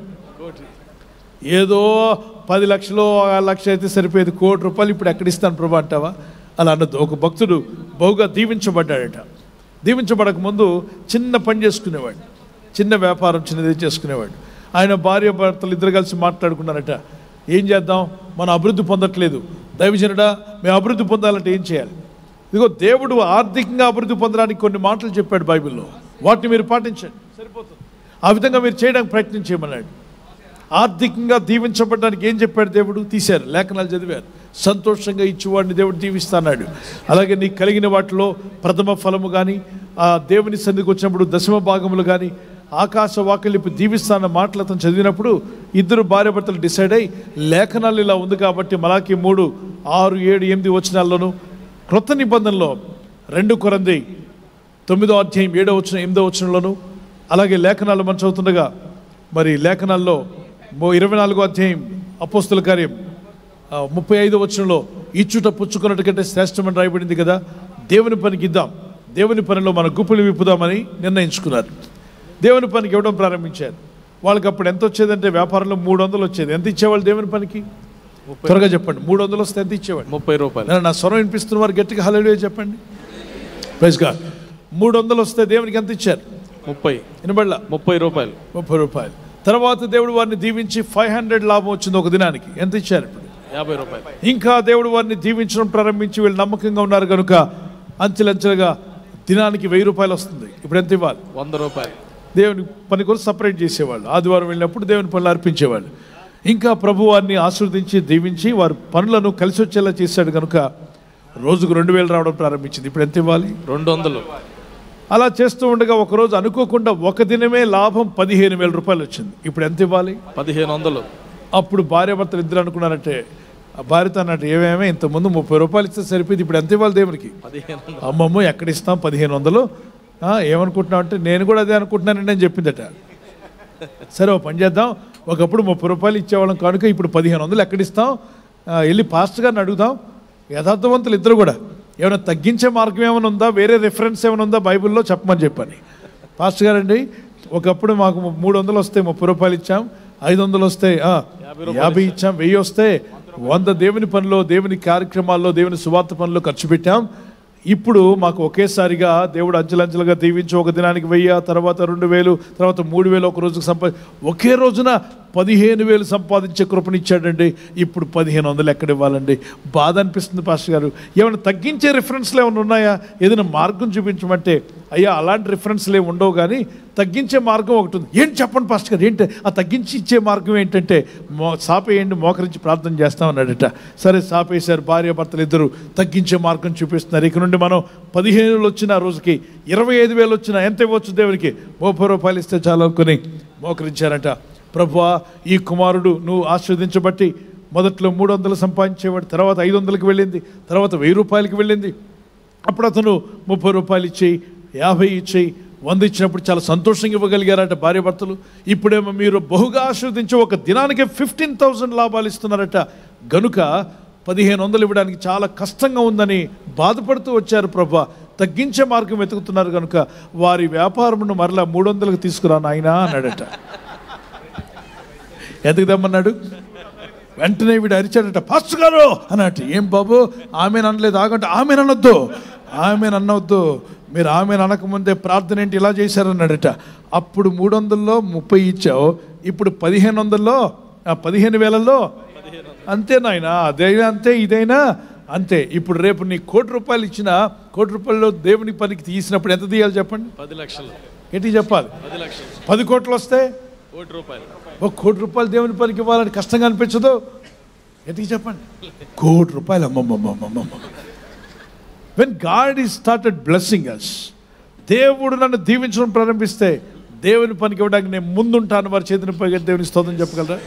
ఏదో పది లక్షలు ఆ లక్ష అయితే సరిపోయేది కోటి రూపాయలు ఇప్పుడు ఎక్కడ ఇస్తాను ప్రభు అంటావా అలా అన్నది ఒక భక్తుడు బహుగా దీవించబడ్డాడట దీవించబడక ముందు చిన్న పని చేసుకునేవాడు చిన్న వ్యాపారం చిన్నది చేసుకునేవాడు ఆయన భార్య భర్తలు ఇద్దరు కలిసి మాట్లాడుకున్నారట ఏం చేద్దాం మనం అభివృద్ధి పొందట్లేదు దైవజనుడా మేము అభివృద్ధి పొందాలంటే ఏం చేయాలి ఇదిగో దేవుడు ఆర్థికంగా అభివృద్ధి పొందడానికి కొన్ని మాటలు చెప్పాడు బైబిల్లో వాటిని మీరు పాటించండి సరిపోతుంది ఆ విధంగా మీరు చేయడానికి ప్రయత్నం చేయమన్నాడు ఆర్థికంగా దీవించబడడానికి ఏం చెప్పాడు దేవుడు తీశారు లేఖనాలు చదివారు సంతోషంగా ఇచ్చేవాడిని దేవుడు దీవిస్తాడు అలాగే నీకు కలిగిన వాటిలో ప్రథమ ఫలము కానీ ఆ దేవుని సన్నిధికి వచ్చినప్పుడు దశమ భాగములు కానీ ఆకాశ వాకిలిపి దీవిస్తాన్న మాటలు అతను చదివినప్పుడు ఇద్దరు భార్యాభర్తలు డిసైడ్ అయ్యి లేఖనాలు ఇలా ఉంది కాబట్టి మలాకి మూడు ఆరు ఏడు ఎనిమిది వచనాల్లోనూ క్రొత్త నిబంధనలో రెండు కొరంది తొమ్మిదో అధ్యాయం ఏడో వచ్చిన ఎనిమిదో వచనంలోను అలాగే లేఖనాలు మనం చదువుతుండగా మరి లేఖనాల్లో మో ఇరవై నాలుగో అధ్యాయం అపోస్తుల కార్యం ఆ, ముప్పై ఐదో వచనంలో ఇచ్చుట పుచ్చుకున్నట్టు కంటే శ్రేష్టమని రాయబడింది కదా దేవుని పనికి ఇద్దాం దేవుని పనిలో మన గుప్పులు విప్పుదామని నిర్ణయించుకున్నారు దేవుని పనికి ఇవ్వడం ప్రారంభించారు వాళ్ళకి అప్పుడు ఎంత వచ్చేదంటే వ్యాపారంలో మూడు వందలు వచ్చేది ఎంత ఇచ్చేవాళ్ళు దేవుని పనికి త్వరగా చెప్పండి మూడు వందలు వస్తే ఎంత ఇచ్చేవాడు ముప్పై రూపాయలు నా- నా స్వరం వినిపిస్తున్న వారు గట్టిగా హలో చెప్పండి ప్రైజ్ గా మూడు వందలు వస్తే దేవునికి ఎంత ఇచ్చారు ముప్పై వినబడలా ముప్పై రూపాయలు ముప్పై రూపాయలు తర్వాత దేవుడు వారిని దీవించి ఫైవ్ హండ్రెడ్ లాభం వచ్చింది ఒక దినానికి ఎంత ఇచ్చారు ఇప్పుడు యాభై రూపాయలు ఇంకా దేవుడు వారిని దీవించడం ప్రారంభించి వీళ్ళు నమ్మకంగా ఉన్నారు కనుక అంచెలంచెలుగా దినానికి వెయ్యి రూపాయలు వస్తుంది ఇప్పుడు ఎంత ఇవ్వాలి వంద రూపాయలు దేవుని పని కోసం సపరేట్ చేసేవాళ్ళు ఆదివారం వెళ్ళినప్పుడు దేవుని పనులు అర్పించేవాళ్ళు ఇంకా ప్రభు వారిని ఆశీర్వదించి దీవించి వారి పనులను కలిసి వచ్చేలా చేశాడు కనుక రోజుకు రెండు వేలు రావడం ప్రారంభించింది ఇప్పుడు ఎంత ఇవ్వాలి రెండు వందలు అలా చేస్తూ ఉండగా ఒకరోజు అనుకోకుండా ఒక దినమే లాభం పదిహేను వేల రూపాయలు వచ్చింది ఇప్పుడు ఎంత ఇవ్వాలి పదిహేను వందలు అప్పుడు భార్యాభర్తలు ఇద్దరు అనుకున్నారంటే ఆ భార్యతో అన్నట్టు ఏమేమే ఇంతకుముందు ముప్పై రూపాయలు ఇస్తే సరిపోయింది ఇప్పుడు ఎంత ఇవ్వాలి దేవునికి పదిహేను వందలు అమ్మమ్మ ఎక్కడ ఇస్తాం పదిహేను వందలు ఆ, ఏమనుకుంటున్నావు అంటే నేను కూడా అదే అనుకుంటున్నానండి అని చెప్పిందట సరే ఓ పని చేద్దాం ఒకప్పుడు ముప్పై రూపాయలు ఇచ్చేవాళ్ళం కనుక ఇప్పుడు పదిహేను వందలు ఎక్కడ ఇస్తాం ఆ, వెళ్ళి పాస్ట్ గారిని అడుగుదాం యథార్థవంతులు ఇద్దరు కూడా ఏమైనా తగ్గించే మార్గం ఏమైనా ఉందా వేరే రిఫరెన్స్ ఏమైనా ఉందా బైబిల్లో చెప్పమని చెప్పని పాస్ట్ గారండి ఒకప్పుడు మాకు ము- మూడు వందలు వస్తే ముప్పై రూపాయలు ఇచ్చాం ఐదు వందలు వస్తే ఆ, యాభై ఇచ్చాం వెయ్యి వస్తే వంద దేవుని పనిలో దేవుని కార్యక్రమాల్లో దేవుని సువార్త పనిలో ఖర్చు పెట్టాం ఇప్పుడు మాకు ఒకేసారిగా దేవుడు అంచెలంచెలుగా దీవించి ఒక దినానికి వెయ్యి తర్వాత రెండు వేలు తర్వాత మూడు వేలు ఒక రోజుకు సంపా ఒకే రోజున పదిహేను వేలు సంపాదించే కృపనిచ్చాడండి ఇప్పుడు పదిహేను వందలు ఎక్కడ ఇవ్వాలండి బాధ అనిపిస్తుంది పాస్టర్ గారు ఏమైనా తగ్గించే రిఫరెన్స్లు ఏమైనా ఉన్నాయా ఏదైనా మార్గం చూపించమంటే అయ్యా అలాంటి రిఫరెన్స్లు ఏమి ఉండవు కానీ తగ్గించే మార్గం ఒకటి ఉంది ఏంటి చెప్పండి పాస్టర్ గారు ఏంటి ఆ తగ్గించి ఇచ్చే మార్గం ఏంటంటే మో సాపేయండి మోకరించి ప్రార్థన చేస్తామన్నాడట సరే సాపేశారు భార్య భర్తలు ఇద్దరు తగ్గించే మార్గం చూపిస్తున్నారు ఇక నుండి మనం పదిహేను వేలు వచ్చిన ఆ రోజుకి ఇరవై ఐదు వేలు వచ్చిన ఎంత ఇవ్వచ్చు దేవునికి ముప్పై రూపాయలు ఇస్తే చాలు అనుకుని మోకరించారట ప్రభువా ఈ కుమారుడు నువ్వు ఆస్వాదించబట్టి మొదట్లో మూడు వందలు సంపాదించేవాడు తర్వాత ఐదు వందలకి వెళ్ళింది తర్వాత వెయ్యి రూపాయలకి వెళ్ళింది అప్పుడు అతను ముప్పై రూపాయలు ఇచ్చేయి యాభై ఇచ్చేయి వంద ఇచ్చినప్పుడు చాలా సంతోషంగా ఇవ్వగలిగారట భార్య భర్తలు ఇప్పుడేమో మీరు బహుగా ఆస్వాదించి ఒక దినానికి ఫిఫ్టీన్ థౌజండ్ లాభాలు ఇస్తున్నారట గనుక పదిహేను వందలు ఇవ్వడానికి చాలా కష్టంగా ఉందని బాధపడుతూ వచ్చారు ప్రభా తగ్గించే మార్గం వెతుకుతున్నారు కనుక వారి వ్యాపారమును మరలా మూడు వందలకు తీసుకురా నాయనా అన్నాడట ఎందుకు తెమ్మన్నాడు వెంటనే వీడు అరిచాడట పాస్టర్ గారు అన్నట్టు ఏం బాబు ఆమె అనలేదు ఆగంటే ఆమె అనొద్దు ఆమె అనొద్దు మీరు ఆమె అనకముందే ప్రార్థన ఏంటి ఇలా చేశారన్నాడట అప్పుడు మూడు వందల్లో ముప్పై ఇచ్చావు ఇప్పుడు పదిహేను వందల్లో ఆ పదిహేను వేలల్లో అంతే నాయన అదైనా అంతే ఇదైనా అంతే ఇప్పుడు రేపు నీ కోటి రూపాయలు ఇచ్చిన కోటి రూపాయలు దేవుని పనికి తీసినప్పుడు ఎంత తీయాలి చెప్పండి పది లక్షలు ఏంటి చెప్పాలి పది లక్షలు పది కోట్లు వస్తే కోటి రూపాయలు ఒక కోటి రూపాయలు దేవుని పనికి ఇవ్వాలని కష్టంగా అనిపించదు ఎతికి చెప్పండి కోటి రూపాయలు అమ్మమ్మమ్మమ్మమ్మ when God he started blessing us దేవుడు నన్ను దీవించడం ప్రారంభిస్తే దేవుని పనికి ఇవ్వడానికి నేను ముందుంటాను వారి చేతిని పైగా దేవుని స్తోత్రం చెప్పగలరా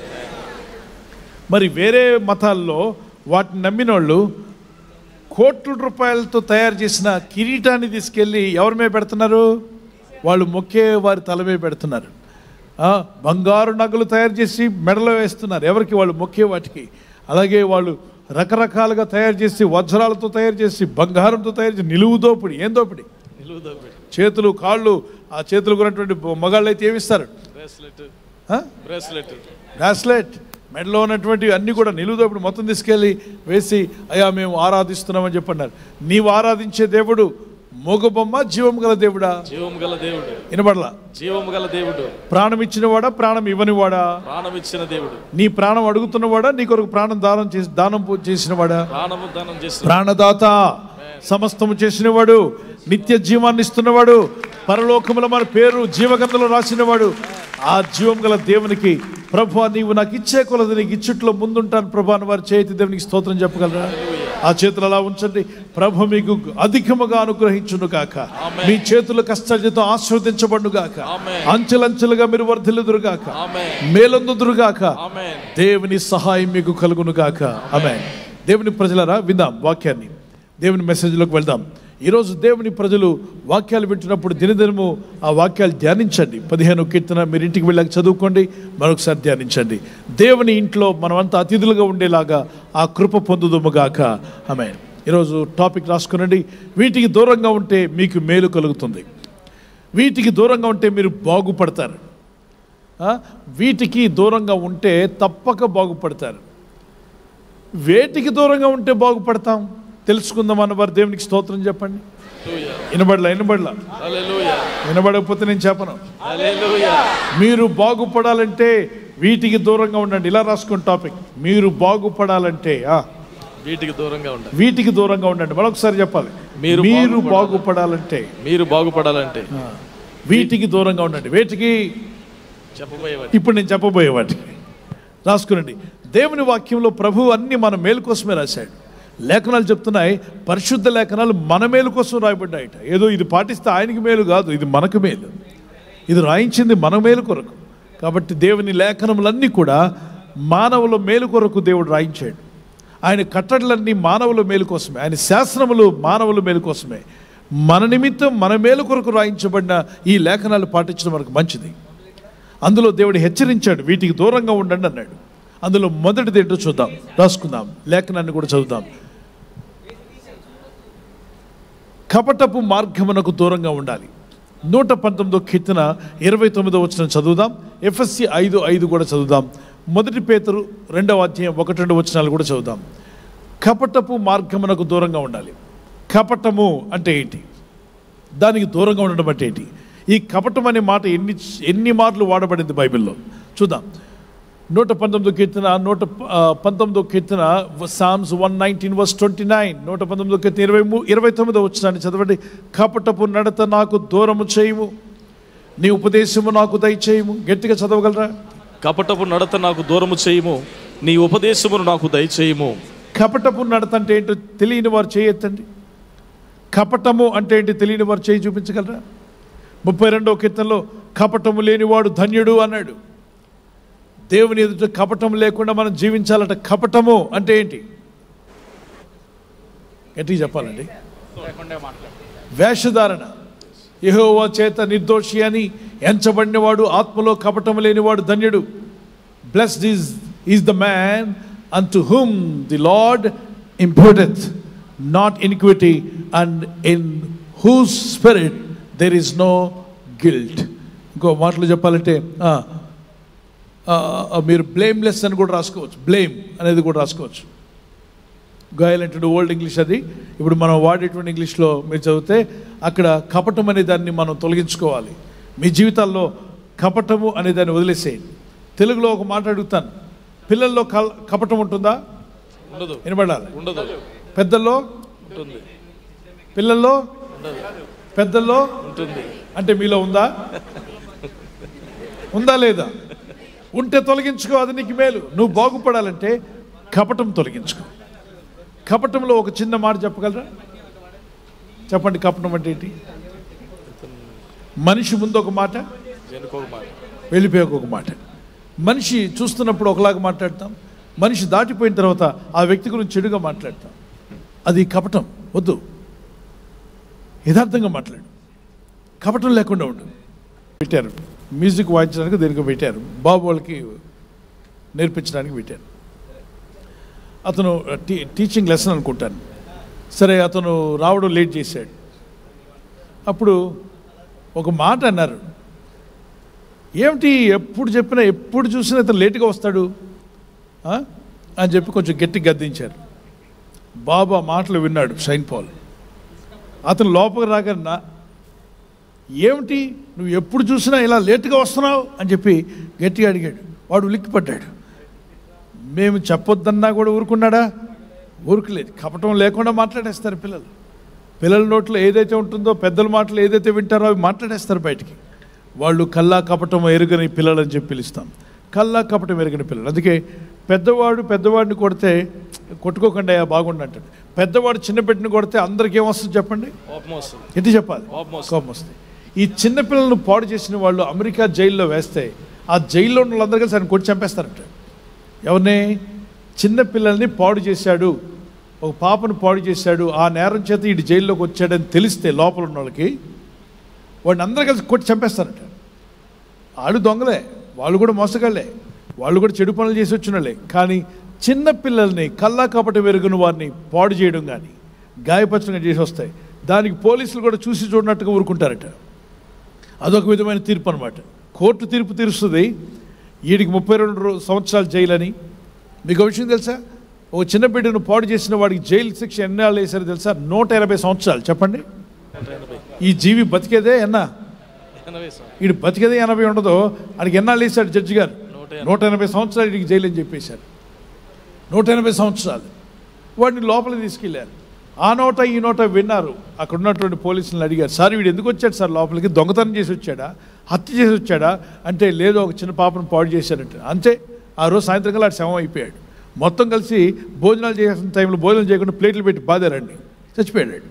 మరి వేరే మతాల్లో వాటిని నమ్మిన వాళ్ళు కోట్ల రూపాయలతో తయారు చేసిన కిరీటాన్ని తీసుకెళ్ళి ఎవరి మీద పెడుతున్నారు వాళ్ళు మొక్కే వారి తల మీద పెడుతున్నారు ఆ, బంగారు నగలు తయారు చేసి మెడలో వేస్తున్నారు ఎవరికి వాళ్ళు మొక్కే వాటికి అలాగే వాళ్ళు రకరకాలుగా తయారు చేసి వజ్రాలతో తయారు చేసి బంగారంతో తయారు చేసి నిలువు దోపిడి ఏం దోపిడి నిలువు దోపిడి చేతులు కాళ్ళు ఆ చేతులు కొన్నటువంటి మగాళ్ళు అయితే ఏమిస్తారు బ్రేస్లెట్ ఆ? బ్రేస్లెట్ బ్రాస్లెట్ మెడలో ఉన్నటువంటి అన్నీ కూడా నిలువుదోపుడు మొత్తం తీసుకెళ్ళి వేసి అయ్యా మేము ఆరాధిస్తున్నామని చెప్పన్నారు నీవు ఆరాధించే దేవుడు మూగబొమ్మ జీవం గల దేవుడా జీవం గల దేవుడు వినబడలా జీవం గల దేవుడు ప్రాణం ఇచ్చినవాడా ప్రాణం ఇవ్వనివాడా ప్రాణం ఇచ్చిన దేవుడు నీ ప్రాణం అడుగుతున్నవాడా నీ కొరకు ప్రాణం దానం చేసి దానం పో- చేసినవాడా ప్రాణము దానం చేసిన ప్రాణదాత సమస్తము చేసినవాడు నిత్య జీవాన్ని ఇస్తున్నవాడు పరలోకముల మన పేరు జీవగంధలో రాసినవాడు ఆ జీవం గల దేవునికి ప్రభు నీవు నాకు ఇచ్చే కొలది నీకు ఇచ్చుట్లో ముందుంటాను ప్రభు అని వారి చేతి దేవునికి స్తోత్రం చెప్పగలరా ఆ చేతులు అలా ఉంచండి ప్రభు మీకు అధికముగా అనుగ్రహించును గాక మీ చేతుల కష్టార్జితం ఆస్వాదించబడును గాక అంచెలంచెలుగా మీరు వర్ధిల్లుదురు గాక మేలొందుదురు గాక దేవుని సహాయం మీకు కలుగును గాక ఆమె దేవుని ప్రజలరా విందాం వాక్యాన్ని దేవుని మెసేజ్లోకి వెళ్దాం ఈరోజు దేవుని ప్రజలు వాక్యాలు వింటున్నప్పుడు దినదినము ఆ వాక్యాలు ధ్యానించండి పదిహేను కీర్తన మీరు ఇంటికి వెళ్ళాక చదువుకోండి మరొకసారి ధ్యానించండి దేవుని ఇంట్లో మనమంతా అతిథులుగా ఉండేలాగా ఆ కృప పొందుదుముగాక ఆమె ఈరోజు టాపిక్ రాసుకునండి వీటికి దూరంగా ఉంటే మీకు మేలు కలుగుతుంది వీటికి దూరంగా ఉంటే మీరు బాగుపడతారు ఆ? వీటికి దూరంగా ఉంటే తప్పక బాగుపడతారు వేటికి దూరంగా ఉంటే బాగుపడతాం తెలుసుకుందాం అన్నవారు దేవునికి స్తోత్రం చెప్పండి వినబడలా వినబడలా హల్లెలూయా వినబడకపోతే నేను చెప్పను హల్లెలూయా మీరు బాగుపడాలంటే వీటికి దూరంగా ఉండండి ఇలా రాసుకోండి టాపిక్ మీరు బాగుపడాలంటే ఆ, వీటికి దూరంగా ఉండాలి వీటికి దూరంగా ఉండండి మరొకసారి చెప్పాలి మీరు మీరు బాగుపడాలి. బాగుపడాలంటే మీరు బాగుపడాలంటే వీటికి దూరంగా ఉండండి వేటికి చెప్పబోయేవాడు ఇప్పుడు నేను చెప్పబోయే వాటికి రాసుకునండి దేవుని వాక్యంలో ప్రభు అన్ని మన మేలు కోసమే రాశాడు లేఖనాలు చెప్తున్నాయి పరిశుద్ధ లేఖనాలు మన మేలు కోసం రాయబడ్డాయట ఏదో ఇది పాటిస్తే ఆయనకి మేలు కాదు ఇది మనకు మేలు ఇది రాయించింది మన మేలు కొరకు కాబట్టి దేవుని లేఖనములన్నీ కూడా మానవుల మేలు కొరకు దేవుడు రాయించాడు ఆయన కట్టడలన్నీ మానవుల మేలు కోసమే ఆయన శాసనములు మానవుల మేలు కోసమే మన నిమిత్తం మన మేలు కొరకు రాయించబడిన ఈ లేఖనాలు పాటించడం మనకు మంచిది అందులో దేవుడు హెచ్చరించాడు వీటికి దూరంగా ఉండండి అన్నాడు అందులో మొదటిది ఏంటో చూద్దాం రాసుకుందాం లేఖనాన్ని కూడా చదువుదాం కపటపు మార్గమునకు దూరంగా ఉండాలి నూట పంతొమ్మిదో కీర్తన ఇరవై తొమ్మిదో వచ్చిన చదువుదాం ఎఫ్ఎస్సి ఐదు ఐదు కూడా చదువుదాం మొదటి పేతురు రెండవ అధ్యాయం ఒకటి రెండు వచనాలు కూడా చదువుదాం కపటపు మార్గమునకు దూరంగా ఉండాలి కపటము అంటే ఏంటి దానికి దూరంగా ఉండడం అంటే ఏంటి ఈ కపటం అనే మాట ఎన్ని ఎన్ని మార్లు వాడబడింది బైబిల్లో చూద్దాం నూట పంతొమ్మిదో కీర్తన నూట ఆ, పంతొమ్మిదో కీర్తన Psalms one nineteen verse twenty nine నూట పంతొమ్మిదో కీర్తన ఇరవై మూ ఇరవై తొమ్మిదో వచ్చినాన్ని చదవండి కపటపు నడత నాకు దూరము చేయము నీ ఉపదేశము నాకు దయచేయము గట్టిగా చదవగలరా కపటపు నడత నాకు దూరము చేయము నీ ఉపదేశమును నాకు దయచేయము కపటపు నడత అంటే ఏంటో తెలియని వారు చేయొద్దండి కపటము అంటే ఏంటి తెలియని వారు చేయి చూపించగలరా ముప్పై రెండవ కీర్తనలో కపటము లేనివాడు ధన్యుడు అన్నాడు దేవుని ఎదుట కపటం లేకుండా మనం జీవించాలట కపటము అంటే ఏంటి గట్టిగా చెప్పాలండి వేషధారణ యెహోవా చేత నిర్దోషి అని ఎంచబడినవాడు ఆత్మలో కపటం లేనివాడు ధన్యుడు blessed is is the man unto whom the lord imputeth not iniquity and in whose spirit there is no guilt ఇంకో మాటలు చెప్పాలంటే ఆ, ఆ, ఆ, మీరు బ్లేమ్లెస్ అని కూడా రాసుకోవచ్చు బ్లేమ్ అనేది కూడా రాసుకోవచ్చు గాయలంటే ఓల్డ్ ఇంగ్లీష్ అది ఇప్పుడు మనం వాడేటువంటి ఇంగ్లీష్లో మీరు చదివితే అక్కడ కపటం అనే దాన్ని మనం తొలగించుకోవాలి మీ జీవితాల్లో కపటము అనే దాన్ని వదిలేసేయండి తెలుగులో ఒక మాట అడుగుతాను పిల్లల్లో కల్ కపటం ఉంటుందా ఉండదు వినబడాలి ఉండదు పెద్దల్లో ఉంటుంది పిల్లల్లో పెద్దల్లో ఉంటుంది అంటే మీలో ఉందా ఉందా లేదా ఉంటే తొలగించుకో అది నీకు మేలు నువ్వు బాగుపడాలంటే కపటం తొలగించుకో కపటంలో ఒక చిన్న మాట చెప్పగలరా చెప్పండి కపటం అంటే ఏంటి మనిషి ముందు ఒక మాట వెనుకోక మాట వెళ్ళిపోయాక ఒక మాట మనిషి చూస్తున్నప్పుడు ఒకలాగా మాట్లాడతాం మనిషి దాటిపోయిన తర్వాత ఆ వ్యక్తి గురించి చెడుగా మాట్లాడతాం అది కపటం వద్దు యథార్థంగా మాట్లాడు కపటం లేకుండా ఉండు పెట్టారు మ్యూజిక్ వాయించడానికి దీనికి పెట్టారు బాబు వాళ్ళకి నేర్పించడానికి పెట్టారు అతను టీ టీచింగ్ లెసన్ అనుకుంటాను సరే అతను రావడం లేట్ చేశాడు అప్పుడు ఒక మాట అన్నారు ఏమిటి ఎప్పుడు చెప్పినా ఎప్పుడు చూసినా ఇతను లేటుగా వస్తాడు ఆ? అని చెప్పి కొంచెం గట్టి గద్దించారు బాబు ఆ మాటలు విన్నాడు షైన్ పాల్ అతను లోపలికి రాగానే నా ఏమిటి నువ్వు ఎప్పుడు చూసినా ఇలా లేటుగా వస్తున్నావు అని చెప్పి గట్టిగా అడిగాడు వాడు ఉలిక్కిపడ్డాడు మేము చెప్పొద్దన్నా కూడా ఊరుకున్నాడా ఊరుకులేదు కపటం లేకుండా మాట్లాడేస్తారు పిల్లలు పిల్లల నోట్లో ఏదైతే ఉంటుందో పెద్దల మాటలు ఏదైతే వింటారో అవి మాట్లాడేస్తారు బయటికి వాళ్ళు కల్లా కపటం ఎరుగని పిల్లలు అని చెప్పి పిలుస్తాం కల్లా కపటం ఎరుగని పిల్లలు అందుకే పెద్దవాడు పెద్దవాడిని కొడితే కొట్టుకోకుండా బాగుండు అంటాడు పెద్దవాడు చిన్న బిడ్డని కొడితే అందరికి ఏమొస్తుంది చెప్పండి కోపం వస్తుంది ఎట్టి చెప్పాలి కోపం వస్తుంది ఈ చిన్న పిల్లలను పాడు చేసిన వాళ్ళు అమెరికా జైల్లో వేస్తే ఆ జైల్లో ఉన్న వాళ్ళందరూ కలిసి ఆయన కొట్టి చంపేస్తారంట ఎవరిని చిన్న పిల్లల్ని పాడు చేశాడు ఒక పాపను పాడు చేశాడు ఆ నేరం చేత ఇటు జైల్లోకి వచ్చాడని తెలిస్తే లోపల ఉన్న వాళ్ళకి వాడిని అందరూ కలిసి కొట్టి చంపేస్తారట వాళ్ళు దొంగలే వాళ్ళు కూడా మోసగాళ్ళే వాళ్ళు కూడా చెడు పనులు చేసి వచ్చిన వాళ్ళే కానీ చిన్న పిల్లల్ని కల్లా కపట వెరుగున వారిని పాడు చేయడం కానీ గాయపరచడం చేసి వస్తాయి దానికి పోలీసులు కూడా చూసి చూడనట్టుగా ఊరుకుంటారట అదొక విధమైన తీర్పు అనమాట కోర్టు తీర్పు తీరుస్తుంది వీడికి ముప్పై రెండు రో- సంవత్సరాలు జైలని మీకు ఒక విషయం తెలుసా ఒక చిన్న బిడ్డను పాడు చేసిన వాడికి జైలు శిక్ష ఎన్నాళ్ళు వేశారో తెలుసా నూట ఎనభై సంవత్సరాలు చెప్పండి ఈ జీవి బతికేదే ఎన్నా ఎనభై సంవత్సరాలు. వీడు బతికేదే ఎనభై ఉండదో ఆడికి ఎన్నాళ్ళు వేశాడు జడ్జి గారు నూట ఎనభై సంవత్సరాలు వీడికి జైలు అని చెప్పేశారు నూట ఎనభై సంవత్సరాలు వాడిని లోపలికి తీసుకెళ్లారు ఆ నోట ఈ నోట విన్నారు అక్కడ ఉన్నటువంటి పోలీసులను అడిగారు సార్ వీడు ఎందుకు వచ్చాడు సార్ లోపలికి దొంగతనం చేసి వచ్చాడా హత్య చేసి వచ్చాడా అంటే లేదో ఒక చిన్న పాపను పాడు చేశారంటే అంతే ఆ రోజు సాయంత్రం కల్లా ఆడు శవం అయిపోయాడు మొత్తం కలిసి భోజనాలు చేసిన టైంలో భోజనం చేయకుండా ప్లేట్లు పెట్టి బాధారండి చచ్చిపోయాడు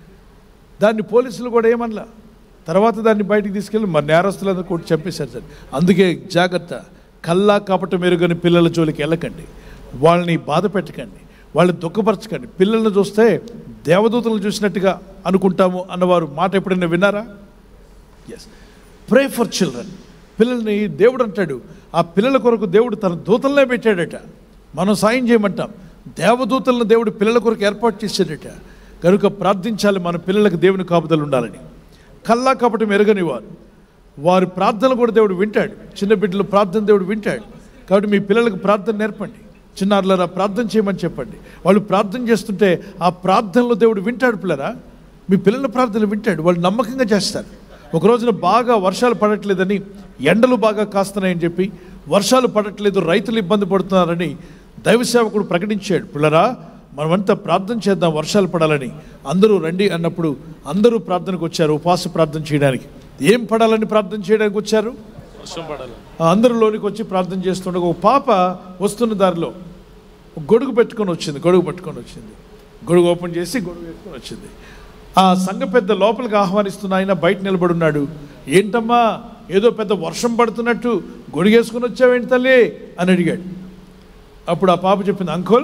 దాన్ని పోలీసులు కూడా ఏమనలా తర్వాత దాన్ని బయటికి తీసుకెళ్ళి మరి నేరస్తులందరూ కొట్టి చంపేశారు సార్ అందుకే జాగ్రత్త కల్లా కపట మెరుగని పిల్లల జోలికి వెళ్ళకండి వాళ్ళని బాధ పెట్టకండి వాళ్ళని దుఃఖపరచకండి పిల్లల్ని చూస్తే దేవదూతలను చూసినట్టుగా అనుకుంటాము అన్నవారు మాట ఎప్పుడైనా విన్నారా ఎస్ ప్రే ఫర్ చిల్డ్రన్ పిల్లల్ని దేవుడు అంటాడు ఆ పిల్లల కొరకు దేవుడు తన దూతలనే పెట్టాడట మనం సాయం చేయమంటాం దేవదూతలను దేవుడు పిల్లల కొరకు ఏర్పాటు చేశాడట కనుక ప్రార్థించాలి మన పిల్లలకు దేవుని కాపుదలు ఉండాలని కల్లా కపటం ఎరగని వారు వారి ప్రార్థనలు కూడా దేవుడు వింటాడు చిన్న బిడ్డలు ప్రార్థన దేవుడు వింటాడు కాబట్టి మీ పిల్లలకు ప్రార్థన నేర్పండి చిన్నారులారా ప్రార్థన చేయమని చెప్పండి వాళ్ళు ప్రార్థన చేస్తుంటే ఆ ప్రార్థనలో దేవుడు వింటాడు పిల్లరా మీ పిల్లల ప్రార్థనలు వింటాడు వాళ్ళు నమ్మకంగా చేస్తారు ఒక రోజున బాగా వర్షాలు పడట్లేదని ఎండలు బాగా కాస్తున్నాయని చెప్పి వర్షాలు పడట్లేదు రైతులు ఇబ్బంది పడుతున్నారని దైవ సేవకుడు ప్రకటించాడు పిల్లరా మనమంతా ప్రార్థన చేద్దాం వర్షాలు పడాలని అందరూ రండి అన్నప్పుడు అందరూ ప్రార్థనకు వచ్చారు ఉపవాస ప్రార్థన చేయడానికి ఏం పడాలని ప్రార్థన చేయడానికి వచ్చారు వర్షం పడాలి ఆ అందరూ లోనికి వచ్చి ప్రార్థన చేస్తుండగా ఒక పాప వస్తున్న దారిలో ఒక గొడుగు పెట్టుకొని వచ్చింది గొడుగు పట్టుకొని వచ్చింది గొడుగు ఓపెన్ చేసి గొడుగు వేసుకొని వచ్చింది ఆ సంఘ పెద్ద లోపలికి ఆహ్వానిస్తున్న ఆయన బయట నిలబడి ఉన్నాడు ఏంటమ్మా ఏదో పెద్ద వర్షం పడుతున్నట్టు గొడుగేసుకొని వచ్చావేంటి తల్లి అని అడిగాడు అప్పుడు ఆ పాప చెప్పింది అంకుల్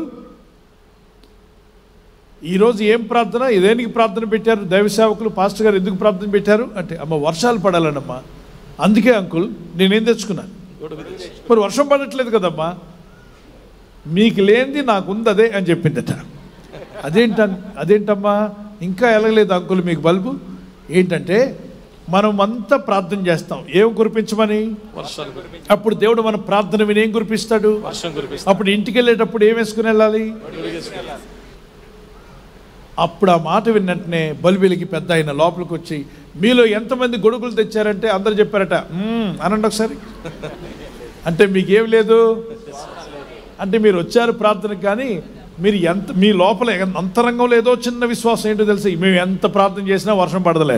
ఈరోజు ఏం ప్రార్థన ఇదేనికి ప్రార్థన పెట్టారు దైవ సేవకులు పాస్టర్ గారు ఎందుకు ప్రార్థన పెట్టారు అంటే అమ్మ వర్షాలు పడాలనమ్మా అందుకే అంకుల్ నేనేం తెచ్చుకున్నాను మరి వర్షం పడట్లేదు కదమ్మా మీకు లేనిది నాకుంది అదే అని చెప్పిందట అదేంట అదేంటమ్మా ఇంకా ఎలగలేదు అంకుల్ మీకు బల్బు ఏంటంటే మనం అంతా ప్రార్థన చేస్తాం ఏం కురిపించమని వర్షాలు కురిపించు. అప్పుడు దేవుడు మన ప్రార్థన విని ఏం కురిపిస్తాడు వర్షం కురిపిస్తాడు. అప్పుడు ఇంటికి వెళ్ళేటప్పుడు ఏం వేసుకుని వెళ్ళాలి అప్పుడు ఆ మాట విన్నట్టునే బలిబిలికి పెద్ద ఆయన లోపలికి వచ్చి మీలో ఎంతమంది గొడుగులు తెచ్చారంటే అందరు చెప్పారట "మ్మ్" అనండి ఒకసారి అంటే మీకేం లేదు అంటే మీరు వచ్చారు ప్రార్థనకు కానీ మీరు ఎంత మీ లోపల ఎంత- అంతరంగంలో ఏదో చిన్న విశ్వాసం ఏంటో తెలుసు మేము ఎంత ప్రార్థన చేసినా వర్షం పడదలే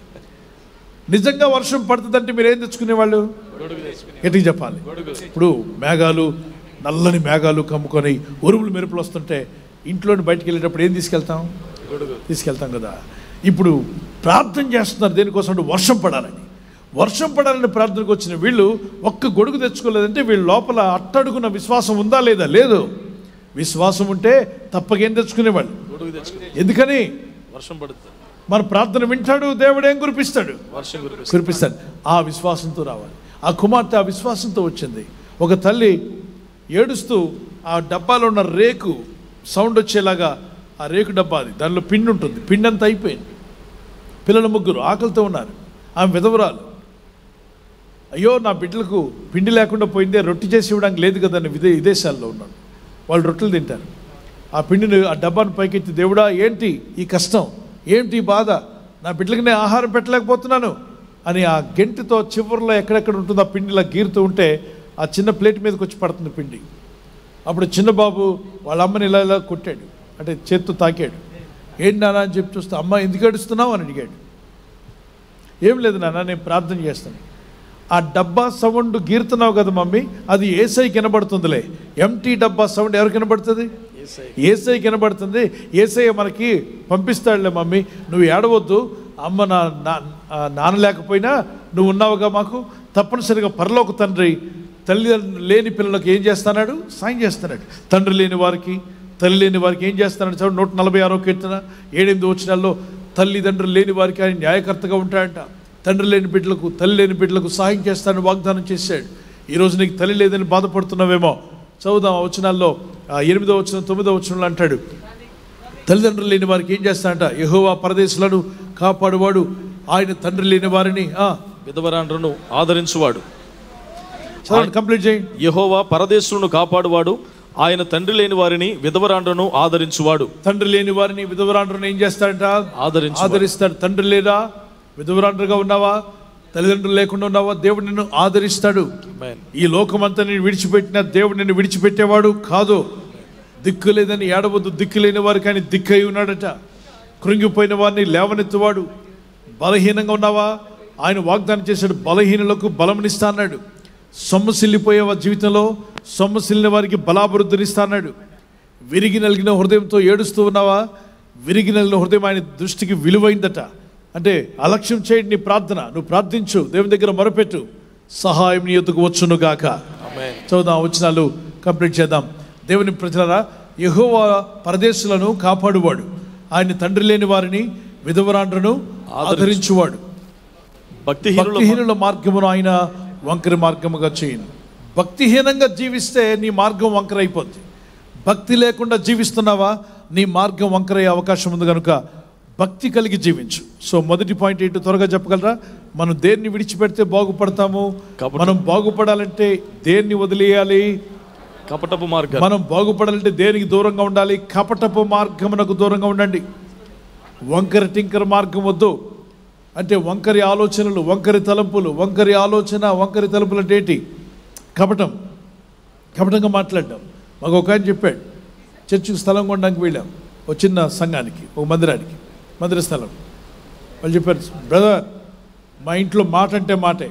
నిజంగా వర్షం పడుతుందంటే మీరు ఏం తెచ్చుకునేవాళ్ళు గట్టిగా చెప్పాలి ఇప్పుడు మేఘాలు నల్లని మేఘాలు కమ్ముకొని ఉరుములు మెరుపులు వస్తుంటే ఇంట్లోని బయటికి వెళ్ళేటప్పుడు ఏం తీసుకెళ్తాం తీసుకెళ్తాం కదా ఇప్పుడు ప్రార్థన చేస్తున్నారు దేనికోసం అంటే వర్షం పడాలని వర్షం పడాలని ప్రార్థనకు వచ్చిన వీళ్ళు ఒక్క గొడుగు తెచ్చుకోలేదంటే వీళ్ళ లోపల అట్టడుగున విశ్వాసం ఉందా లేదా లేదు విశ్వాసం ఉంటే తప్పకేం తెచ్చుకునేవాళ్ళు గొడుగు తెచ్చుకో ఎందుకని వర్షం పడుతుంది మన ప్రార్థన వింటాడు దేవుడు ఏం కురిపిస్తాడు వర్షం కురిపిస్తాడు కురిపిస్తాడు ఆ విశ్వాసంతో రావాలి ఆ కుమార్తె ఆ విశ్వాసంతో వచ్చింది ఒక తల్లి ఏడుస్తూ ఆ డబ్బాలో ఉన్న రేకు సౌండ్ వచ్చేలాగా ఆ రేకు డబ్బా అది దానిలో పిండి ఉంటుంది పిండి అంతా అయిపోయింది పిల్లలు ముగ్గురు ఆకలితో ఉన్నారు ఆమె విధవరాలు అయ్యో నా బిడ్డలకు పిండి లేకుండా పోయిందే రొట్టి చేసి ఇవ్వడానికి లేదు కదా అని విదే విదేశాల్లో ఉన్నాడు వాళ్ళు రొట్టెలు తింటారు ఆ పిండిని ఆ డబ్బాను పైకెత్తి దేవుడా ఏంటి ఈ కష్టం ఏంటి ఈ బాధ నా బిడ్డలకి నేను ఆహారం పెట్టలేకపోతున్నాను అని ఆ గెంటితో చివరిలో ఎక్కడెక్కడ ఉంటుందో ఆ పిండిలా గీరుతూ ఉంటే ఆ చిన్న ప్లేట్ మీదకి వచ్చి పడుతుంది పిండి అప్పుడు చిన్న బాబు వాళ్ళ అమ్మని ఇలా ఇలా కొట్టాడు అంటే చేత్తో తాకాడు ఏంటి నాన్న అని చెప్పి చూస్తే అమ్మ ఎందుకు ఏడుస్తున్నావు అని అడిగాడు ఏం లేదు నాన్న నేను ప్రార్థన చేస్తాను ఆ డబ్బా సౌండ్ గీరుతున్నావు కదా మమ్మీ అది ఏసై కనబడుతుందిలే ఎంటీ డబ్బా సౌండ్ ఎవరు కనబడుతుంది ఏసై కనబడుతుంది ఏసై మనకి పంపిస్తాడులే మమ్మీ నువ్వు ఏడవద్దు అమ్మ నా నా- ఆ నాన్న లేకపోయినా నువ్వు ఉన్నావుగా మాకు తప్పనిసరిగా పరలోక తండ్రి తల్లిదండ్రులు లేని పిల్లలకు ఏం చేస్తున్నాడు సాయం చేస్తున్నాడు తండ్రి లేని వారికి తల్లి లేని వారికి ఏం చేస్తున్నాడు చూడండి నూట నలభై ఆరో కీర్తన ఏడెనిమిది వచ్చినాల్లో తల్లిదండ్రులు లేని వారికి ఆయన న్యాయకర్తగా ఉంటాడంట తండ్రి లేని బిడ్డలకు తల్లి లేని బిడ్డలకు సహాయం చేస్తానని వాగ్దానం చేశాడు ఈరోజు నీకు తల్లి లేదని బాధపడుతున్నావేమో చదువుదాం ఆ వచనాల్లో ఆ ఎనిమిదో వచనం తొమ్మిదో వచనంలో అంటాడు తల్లిదండ్రులు లేని వారికి ఏం చేస్తాడంట యెహోవా పరదేశులను కాపాడువాడు ఆయన తండ్రి లేని వారిని ఆ, విధవరాండ్రను ఆదరించువాడు చదవండి కంప్లీట్ చేయండి యహోవా పరదేశులను కాపాడువాడు ఆయన తండ్రి లేని వారిని విధవరాండ్రను ఆదరించువాడు తండ్రి లేని వారిని విధవరాండ్రుని ఏం చేస్తాడంట ఆదరించు ఆదరిస్తాడు తండ్రి లేదా విధవరాండ్రుగా ఉన్నావా తల్లిదండ్రులు లేకుండా ఉన్నావా దేవుడు నిన్ను ఆదరిస్తాడు ఈ లోకమంతా నేను విడిచిపెట్టిన దేవుడు నిన్ను విడిచిపెట్టేవాడు కాదు దిక్కు లేదని ఏడవద్దు దిక్కు లేని వారికి ఆయన దిక్కు అయి ఉన్నాడట కృంగిపోయిన వారిని లేవనెత్తువాడు బలహీనంగా ఉన్నావా ఆయన వాగ్దానం చేశాడు బలహీనులకు బలమునిస్తా అన్నాడు సొమ్మసిల్లిపోయే వారి జీవితంలో సొమ్మసిల్లిన వారికి బలాభివృద్ధినిస్తా అన్నాడు విరిగి నలిగిన హృదయంతో ఏడుస్తూ ఉన్నావా విరిగి నలిగిన హృదయం ఆయన దృష్టికి విలువైందట అంటే అలక్ష్యం చేయండి నీ ప్రార్థన నువ్వు ప్రార్థించు దేవుని దగ్గర మొరపెట్టు సహాయం నీ ఎద్దుకు వచ్చును గాక చదువుదాం వచ్చినాలు కంప్లీట్ చేద్దాం దేవుని ప్రజలరా యెహోవా పరదేశులను కాపాడువాడు ఆయన తండ్రి లేని వారిని విధవరాండ్రను ఆదరించువాడు భక్తిహీనుల భక్తిహీనుల మార్గమును ఆయన వంకర మార్గముగా చేయను భక్తిహీనంగా జీవిస్తే నీ మార్గం వంకర అయిపోద్ది భక్తి లేకుండా జీవిస్తున్నావా నీ మార్గం వంకరయ్యే అవకాశం ఉంది కనుక భక్తి కలిగి జీవించు సో మొదటి పాయింట్ ఏంటో త్వరగా చెప్పగలరా మనం దేన్ని విడిచిపెడితే బాగుపడతాము మనం బాగుపడాలంటే దేన్ని వదిలేయాలి కపటపు మార్గం మనం బాగుపడాలంటే దేనికి దూరంగా ఉండాలి కపటపు మార్గమునకు దూరంగా ఉండండి వంకర టింకర మార్గం వద్దు అంటే వంకరి ఆలోచనలు వంకరి తలంపులు వంకరి ఆలోచన వంకరి తలంపులు అంటే ఏంటి కపటం కపటంగా మాట్లాడడం మాకు ఒక ఆయన చెప్పాడు చర్చికి స్థలం కొనడానికి వెళ్ళాం ఒక చిన్న సంఘానికి ఒక మందిరానికి మందిర స్థలం వాళ్ళు చెప్పారు బ్రదర్ మా ఇంట్లో మాట అంటే మాటే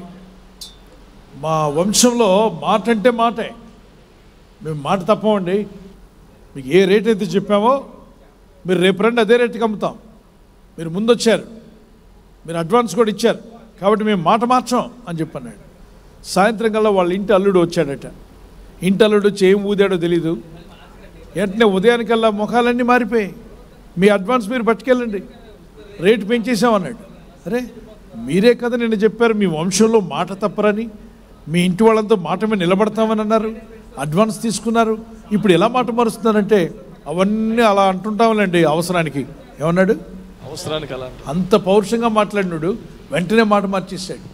మా వంశంలో మాట అంటే మాటే మేము మాట తప్పమండి మీకు ఏ రేట్ అయితే చెప్పామో మీరు రేపు రండి అదే రేటుకి అమ్ముతాం మీరు ముందు వచ్చారు మీరు అడ్వాన్స్ కూడా ఇచ్చారు కాబట్టి మేము మాట మార్చాం అని చెప్పన్నాడు సాయంత్రం కల్లా వాళ్ళ ఇంటి అల్లుడు వచ్చాడట ఇంటి అల్లుడు వచ్చి ఏం ఊదాడో తెలీదు వెంటనే ఉదయానికల్లా ముఖాలన్నీ మారిపోయాయి మీ అడ్వాన్స్ మీరు పట్టుకెళ్ళండి రేటు పెంచేసామన్నాడు అరే మీరే కదా నిన్న చెప్పారు మీ వంశంలో మాట తప్పరని మీ ఇంటి వాళ్ళంతా మాట మీద నిలబడతామని అన్నారు అడ్వాన్స్ తీసుకున్నారు ఇప్పుడు ఎలా మాట మారుస్తున్నారంటే అవన్నీ అలా అంటుంటాంలేండి అవసరానికి ఏమన్నాడు అవసరానికి అలా అంత పౌరుషంగా మాట్లాడినాడు వెంటనే మాట మార్చేశాడు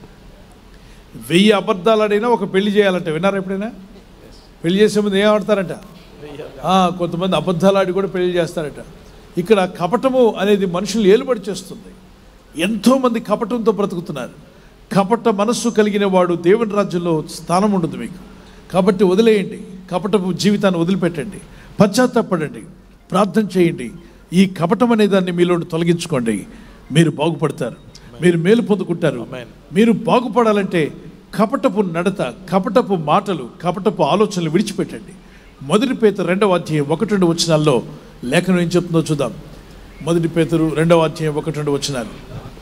వెయ్యి అబద్ధాలు ఆడినా ఒక పెళ్లి చేయాలంట విన్నారా ఎప్పుడైనా పెళ్లి చేసే ముందు ఏం ఆడతారంట ఆ, కొంతమంది అబద్ధాలు ఆడి కూడా పెళ్లి చేస్తారట ఇక్కడ కపటము అనేది మనుషులు ఏలుబడి చేస్తుంది ఎంతోమంది కపటంతో బ్రతుకుతున్నారు కపట మనస్సు కలిగిన వాడు దేవుని రాజ్యంలో స్థానం ఉండదు మీకు కాబట్టి వదిలేయండి కపటపు జీవితాన్ని వదిలిపెట్టండి పశ్చాత్తాపడండి ప్రార్థన చేయండి ఈ కపటం అనే దాన్ని మీలో తొలగించుకోండి మీరు బాగుపడతారు మీరు మేలు పొందుకుంటారు మీరు బాగుపడాలంటే కపటపు నడత కపటపు మాటలు కపటపు ఆలోచనలు విడిచిపెట్టండి మొదటి పేతురు రెండవ అధ్యాయం ఒకటి రెండు వచనాల్లో లేఖనం ఏం చెప్తుందో చూద్దాం మొదటి పేతురు రెండవ అధ్యాయం ఒకటి రెండు వచనాలు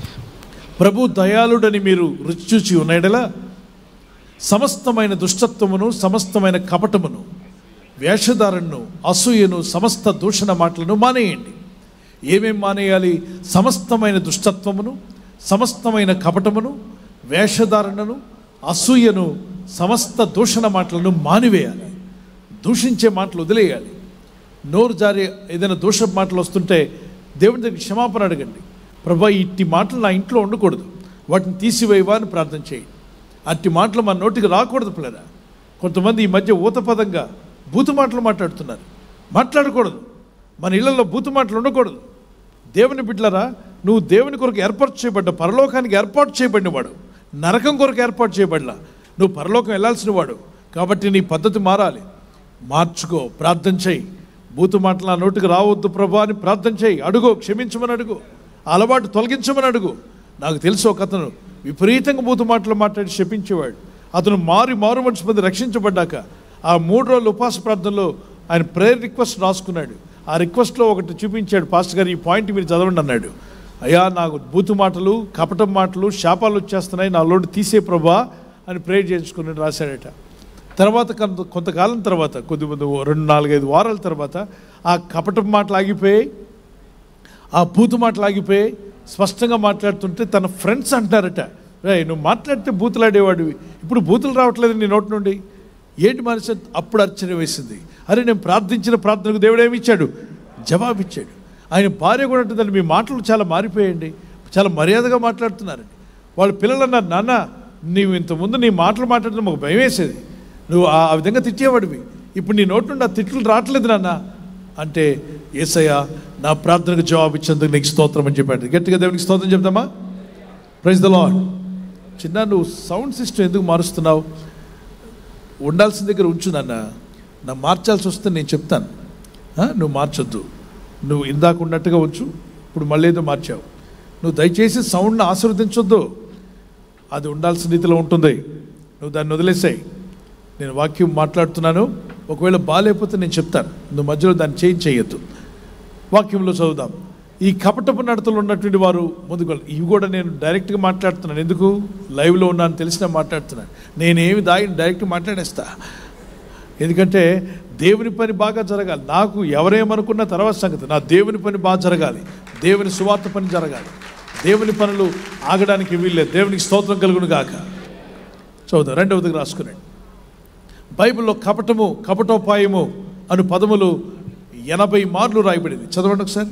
ప్రభు దయాళుడని మీరు రుచి చూచి ఉన్నాడలా సమస్తమైన దుష్టత్వమును సమస్తమైన కపటమును వేషధారణను అసూయను సమస్త దూషణ మాటలను మానేయండి ఏమేం మానేయాలి సమస్తమైన దుష్టత్వమును సమస్తమైన కపటమును వేషధారణను అసూయను సమస్త దూషణ మాటలను మానివేయాలి దూషించే మాటలు వదిలేయాలి నోరు జారి ఏదైనా దూష మాటలు వస్తుంటే దేవుని దగ్గర క్షమాపణ అడగండి ప్రభా ఇట్టి మాటలు నా ఇంట్లో ఉండకూడదు వాటిని తీసివేయవా అని ప్రార్థన చేయండి అట్టి మాటలు మన నోటికి రాకూడదు పిల్లరా కొంతమంది ఈ మధ్య ఊతపదంగా బూతు మాటలు మాట్లాడుతున్నారు మాట్లాడకూడదు మన ఇళ్లలో బూతు మాటలు ఉండకూడదు దేవుని బిడ్డలరా నువ్వు దేవుని కొరకు ఏర్పాటు చేయబడ్డ పరలోకానికి ఏర్పాటు చేయబడిన వాడు నరకం కొరకు ఏర్పాటు చేయబడలా నువ్వు పరలోకం వెళ్ళాల్సిన వాడు కాబట్టి నీ పద్ధతి మారాలి మార్చుకో ప్రార్థన చేయి బూతు మాటలు నా నోటికి రావద్దు ప్రభా అని ప్రార్థన చేయి అడుగు క్షమించమని అడుగు ఆ అలవాటు తొలగించమని అడుగు నాకు తెలుసు ఒక అతను విపరీతంగా బూతు మాటలు మాట్లాడి శపించేవాడు అతను మారి మారు మనిషి మంది రక్షించబడ్డాక ఆ మూడు రోజులు ఉపాస ప్రార్థనలో ఆయన ప్రేయర్ రిక్వెస్ట్ రాసుకున్నాడు ఆ రిక్వెస్ట్లో ఒకటి చూపించాడు పాస్టర్ గారు ఈ పాయింట్ మీరు చదవండి అన్నాడు అయ్యా నాకు బూతు మాటలు కపటం మాటలు శాపాలు వచ్చేస్తున్నాయి నా లోటు తీసే ప్రభా అని ప్రేయర్ చేయించుకుని రాశాడట తర్వాత కొంత కొంతకాలం తర్వాత కొద్ది మంది రెండు నాలుగైదు వారాల తర్వాత ఆ కపటం మాటలు ఆగిపోయాయి ఆ బూతు మాటలు ఆగిపోయాయి స్పష్టంగా మాట్లాడుతుంటే తన ఫ్రెండ్స్ అంటారట రే నువ్వు మాట్లాడితే బూతులాడేవాడివి ఇప్పుడు బూతులు రావట్లేదు నీ నోటి నుండి ఏంటి మనిషి అప్పుడు అర్చన వేసింది అరే నేను ప్రార్థించిన ప్రార్థనకు దేవుడు ఏమి ఇచ్చాడు జవాబు ఇచ్చాడు ఆయన భార్య కూడా ఉంటుందండి మీ మాటలు చాలా మారిపోయండి చాలా మర్యాదగా మాట్లాడుతున్నారండి వాళ్ళ పిల్లలు అన్నారు నాన్న నీవు ఇంతకుముందు నీ మాటలు మాట్లాడడం మాకు భయం వేసేది నువ్వు ఆ ఆ విధంగా తిట్టేవాడివి ఇప్పుడు నీ నోటి నుండి ఆ తిట్లు రావట్లేదు నాన్న అంటే ఏసయ్య నా ప్రార్థనకు జవాబు ఇచ్చేందుకు నీకు స్తోత్రం అని చెప్పాడు గట్టిగా దేవునికి స్తోత్రం చెప్తామా ప్రైజ్ ద లాడ్ చిన్న నువ్వు సౌండ్ సిస్టమ్ ఎందుకు మారుస్తున్నావు ఉండాల్సిన దగ్గర ఉంచు నాన్న నా మార్చాల్సి వస్తే నేను చెప్తాను ఆ? నువ్వు మార్చొద్దు నువ్వు ఇందాక ఉన్నట్టుగా ఉంచు ఇప్పుడు మళ్ళీ ఏదో మార్చావు నువ్వు దయచేసి సౌండ్ని ఆశీర్వదించొద్దు అది ఉండాల్సిన రీతిలో ఉంటుంది నువ్వు దాన్ని వదిలేసాయి నేను వాక్యం మాట్లాడుతున్నాను ఒకవేళ బాగాలేకపోతే నేను చెప్తాను నువ్వు మధ్యలో దాన్ని చేంజ్ చేయొద్దు వాక్యంలో చదువుదాం ఈ కపటపు నడతలు ఉన్నటువంటి వారు ముందుకు వెళ్ళ- ఇవి కూడా నేను డైరెక్ట్గా మాట్లాడుతున్నాను ఎందుకు లైవ్లో ఉన్నాను తెలిసిన మాట్లాడుతున్నాను నేనేమి దాగిని డైరెక్ట్ మాట్లాడేస్తా ఎందుకంటే దేవుని పని బాగా జరగాలి నాకు ఎవరేమనుకున్న తర్వాత సంగతి నా దేవుని పని బాగా జరగాలి దేవుని సువార్త పని జరగాలి దేవుని పనులు ఆగడానికి వీల్లేదు దేవునికి స్తోత్రం కలుగును గాక చదువుదాం రెండవదికి రాసుకున్నాడు బైబిల్లో కపటము కపటోపాయము అను పదములు ఎనభై మార్లు రాయబడింది చదవండి ఒకసారి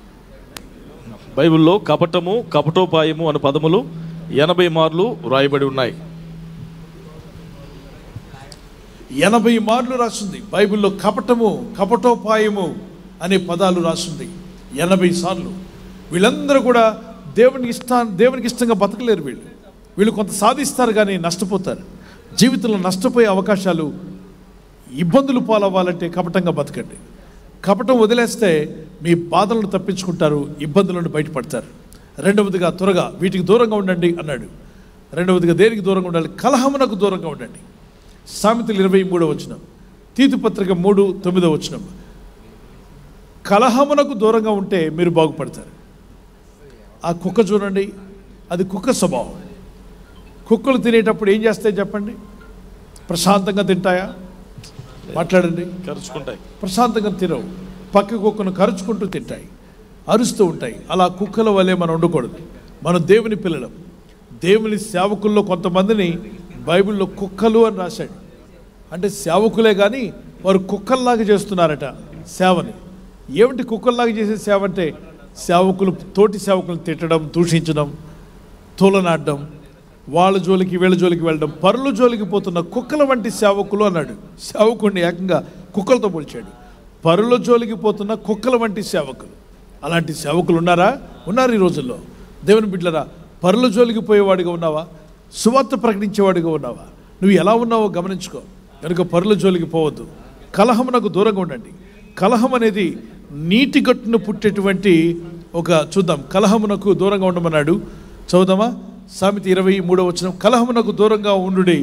బైబిల్లో కపటము కపటోపాయము అను పదములు ఎనభై మార్లు వ్రాయబడి ఉన్నాయి ఎనభై మార్లు రాసింది బైబిల్లో కపటము కపటోపాయము అనే పదాలు రాసింది ఎనభై సార్లు వీళ్ళందరూ కూడా దేవునికి ఇష్టా దేవునికి ఇష్టంగా బతకలేరు వీళ్ళు వీళ్ళు కొంత సాధిస్తారు కానీ నష్టపోతారు జీవితంలో నష్టపోయే అవకాశాలు ఇబ్బందులు పాలవ్వాలంటే కపటంగా బతకండి కపటం వదిలేస్తే మీ బాధలను తప్పించుకుంటారు ఇబ్బందులను బయటపడతారు రెండవదిగా త్వరగా వీటికి దూరంగా ఉండండి అన్నాడు రెండవదిగా దేనికి దూరంగా ఉండాలి కలహమునకు దూరంగా ఉండండి సామెతలు ఇరవై మూడో వచ్చిన తీతు పత్రిక మూడు తొమ్మిదో వచ్చిన కలహమునకు దూరంగా ఉంటే మీరు బాగుపడతారు ఆ కుక్క చూడండి అది కుక్క స్వభావం కుక్కలు తినేటప్పుడు ఏం చేస్తాయి చెప్పండి ప్రశాంతంగా తింటాయా మాట్లాడండి ఖర్చుకుంటాయి ప్రశాంతంగా తినవు పక్క కుక్కను కరుచుకుంటూ తింటాయి అరుస్తూ ఉంటాయి అలా కుక్కల వలె మనం ఉండకూడదు మనం దేవుని పిల్లలం దేవుని సేవకుల్లో కొంతమందిని బైబిల్లో కుక్కలు అని రాశాడు అంటే సేవకులే కానీ వారు కుక్కల్లాగా చేస్తున్నారట సేవని ఏమిటి కుక్కల్లాగా చేసే సేవ అంటే సేవకులు తోటి సేవకులు తిట్టడం దూషించడం తోలనాడడం వాళ్ళ జోలికి వీళ్ళ జోలికి వెళ్ళడం పరుల జోలికి పోతున్న కుక్కల వంటి సేవకులు అన్నాడు సేవకుడిని ఏకంగా కుక్కలతో పోల్చాడు పరుల జోలికి పోతున్న కుక్కల వంటి సేవకులు అలాంటి సేవకులు ఉన్నారా ఉన్నారు ఈ రోజుల్లో దేవుని బిడ్డలరా పరుల జోలికి పోయేవాడిగా ఉన్నావా సువార్త ప్రకటించేవాడిగా ఉన్నావా నువ్వు ఎలా ఉన్నావో గమనించుకో కనుక పరుల జోలికి పోవద్దు కలహమునకు దూరంగా ఉండండి కలహం అనేది నీటి గట్టును పుట్టేటువంటి ఒక చూద్దాం కలహమునకు దూరంగా ఉండమన్నాడు చదువుదామా సామెత ఇరవై మూడో వచ్చిన కలహమునకు దూరంగా ఉండుడి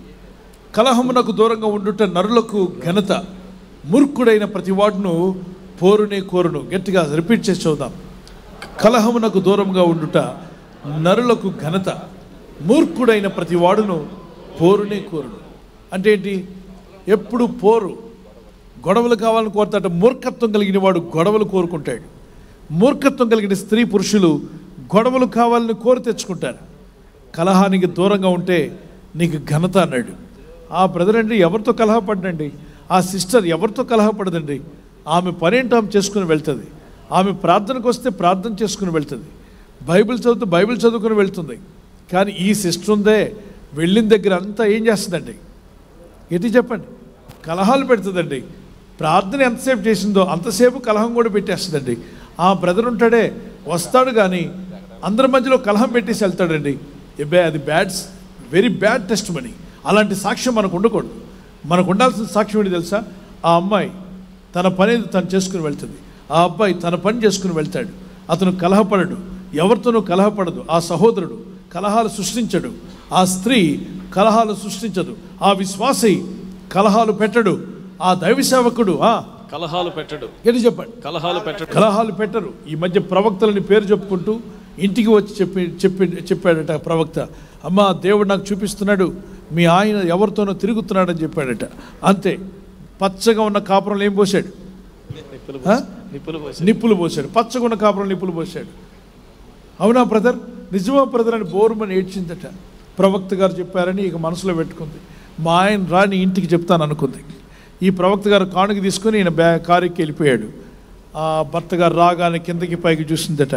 కలహమునకు దూరంగా ఉండుట నరులకు ఘనత మూర్ఖుడైన ప్రతివాడును పోరునే కోరును గట్టిగా రిపీట్ చేసి చూద్దాం కలహమునకు దూరంగా ఉండుట నరులకు ఘనత మూర్ఖుడైన ప్రతివాడును పోరునే కోరును అంటే ఏంటి ఎప్పుడు పోరు గొడవలు కావాలని కోరుతాట మూర్ఖత్వం కలిగిన వాడు గొడవలు కోరుకుంటాడు మూర్ఖత్వం కలిగిన స్త్రీ పురుషులు గొడవలు కావాలని కోరి తెచ్చుకుంటారు కలహానికి దూరంగా ఉంటే నీకు ఘనత అన్నాడు ఆ బ్రదర్ అండి ఎవరితో కలహపడండి ఆ సిస్టర్ ఎవరితో కలహపడదండి ఆమె పనేంటో ఆమె చేసుకుని వెళ్తుంది ఆమె ప్రార్థనకు వస్తే ప్రార్థన చేసుకుని వెళ్తుంది బైబిల్ చదువుతూ బైబిల్ చదువుకుని వెళ్తుంది కానీ ఈ సిస్టర్ ఉందే వెళ్ళిన దగ్గర అంతా ఏం చేస్తుందండి ఎటు చెప్పండి కలహాలు పెడుతుందండి ప్రార్థన ఎంతసేపు చేసిందో అంతసేపు కలహం కూడా పెట్టేస్తుందండి ఆ బ్రదర్ ఉంటాడే వస్తాడు కానీ అందరి మధ్యలో కలహం పెట్టేసి వెళ్తాడండి ఎబ్బే అది bads very bad test money అలాంటి సాక్ష్యం మనకు ఉండకూడదు మనకు ఉండాల్సిన సాక్ష్యం ఏంటి తెలుసా ఆ అమ్మాయి తన పని తను చేసుకుని వెళ్తుంది ఆ అబ్బాయి తన పని చేసుకుని వెళ్తాడు అతను కలహపడడు ఎవరితోనూ కలహపడదు ఆ సహోదరుడు కలహాలు సృష్టించడు ఆ స్త్రీ కలహాలు సృష్టించదు ఆ విశ్వాసి కలహాలు పెట్టడు ఆ దైవ సేవకుడు ఆ కలహాలు పెట్టడు ఏంటి చెప్పండి కలహాలు పెట్టడు కలహాలు పెట్టరు ఈ మధ్య ప్రవక్తలని పేరు చెప్పుకుంటూ ఇంటికి వచ్చి చెప్పి చెప్పి చెప్పాడట ప్రవక్త అమ్మ దేవుడు నాకు చూపిస్తున్నాడు మీ ఆయన ఎవరితోనో తిరుగుతున్నాడని చెప్పాడట అంతే పచ్చగా ఉన్న కాపురంలో ఏం పోసాడు నిప్పులు ఆ? నిప్పులు పోసి నిప్పులు పోసాడు పచ్చగా ఉన్న కాపురం నిప్పులు పోసాడు అవునా బ్రదర్ నిజమా బ్రదర్ అని బోరుమని ఏడ్చిందట ప్రవక్త గారు చెప్పారని ఇక మనసులో పెట్టుకుంది మా ఆయన రాని ఇంటికి చెప్తాను అనుకుంది ఈ ప్రవక్త గారు కానుక తీసుకొని ఈయన బ్యా కారుకి వెళ్ళిపోయాడు ఆ భర్త గారు రాగానే కిందకి పైకి చూసిందట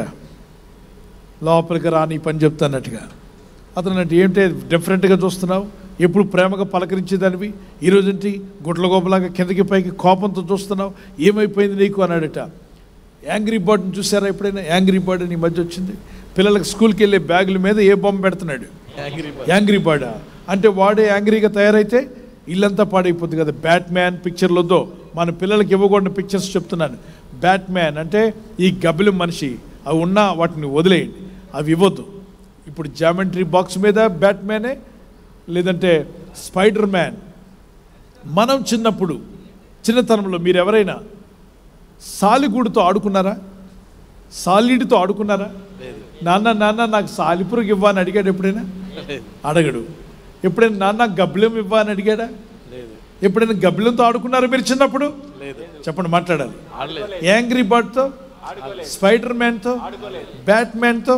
లోపలికి రాని ఈ పని చెప్తానట్టుగా అతను అంటే ఏంటి డిఫరెంట్గా చూస్తున్నావు ఎప్పుడు ప్రేమగా పలకరించేదానివి ఈరోజుంటి గుడ్ల గోపలాగా కిందకి పైకి కోపంతో చూస్తున్నావు ఏమైపోయింది నీకు అన్నాడట యాంగ్రీ బర్డ్ని చూసారా ఎప్పుడైనా యాంగ్రీ బర్డ్ అని ఈ మధ్య వచ్చింది పిల్లలకు స్కూల్కి వెళ్ళే బ్యాగుల మీద ఏ బొమ్మ పెడుతున్నాడు యాంగ్రీ బర్డా అంటే వాడే యాంగ్రీగా తయారైతే ఇల్లంతా పాడైపోతుంది కదా బ్యాట్ మ్యాన్ పిక్చర్లు వద్దో మన పిల్లలకి ఇవ్వకూడని పిక్చర్స్ చెప్తున్నాను బ్యాట్ మ్యాన్ అంటే ఈ గబ్బిలం మనిషి అవి ఉన్నా వాటిని వదిలేయండి అవి ఇవ్వద్దు ఇప్పుడు జామెంట్రీ బాక్స్ మీద బ్యాట్ మ్యానే లేదంటే స్పైడర్ మ్యాన్ మనం చిన్నప్పుడు చిన్నతనంలో మీరు ఎవరైనా సాలిగూడుతో ఆడుకున్నారా సాలిడితో ఆడుకున్నారా నాన్న నాన్న నాకు సాలిపురుగు ఇవ్వా అని అడిగాడు ఎప్పుడైనా అడగడు ఎప్పుడైనా నాన్న గబ్బిలం ఇవ్వా అని అడిగాడా లేదు ఎప్పుడైనా గబ్బిలంతో ఆడుకున్నారా మీరు చిన్నప్పుడు లేదు చెప్పండి మాట్లాడాలి ఆడలేదు యాంగ్రీ బర్డ్తో స్పైడర్ మ్యాన్తో బ్యాట్ మ్యాన్తో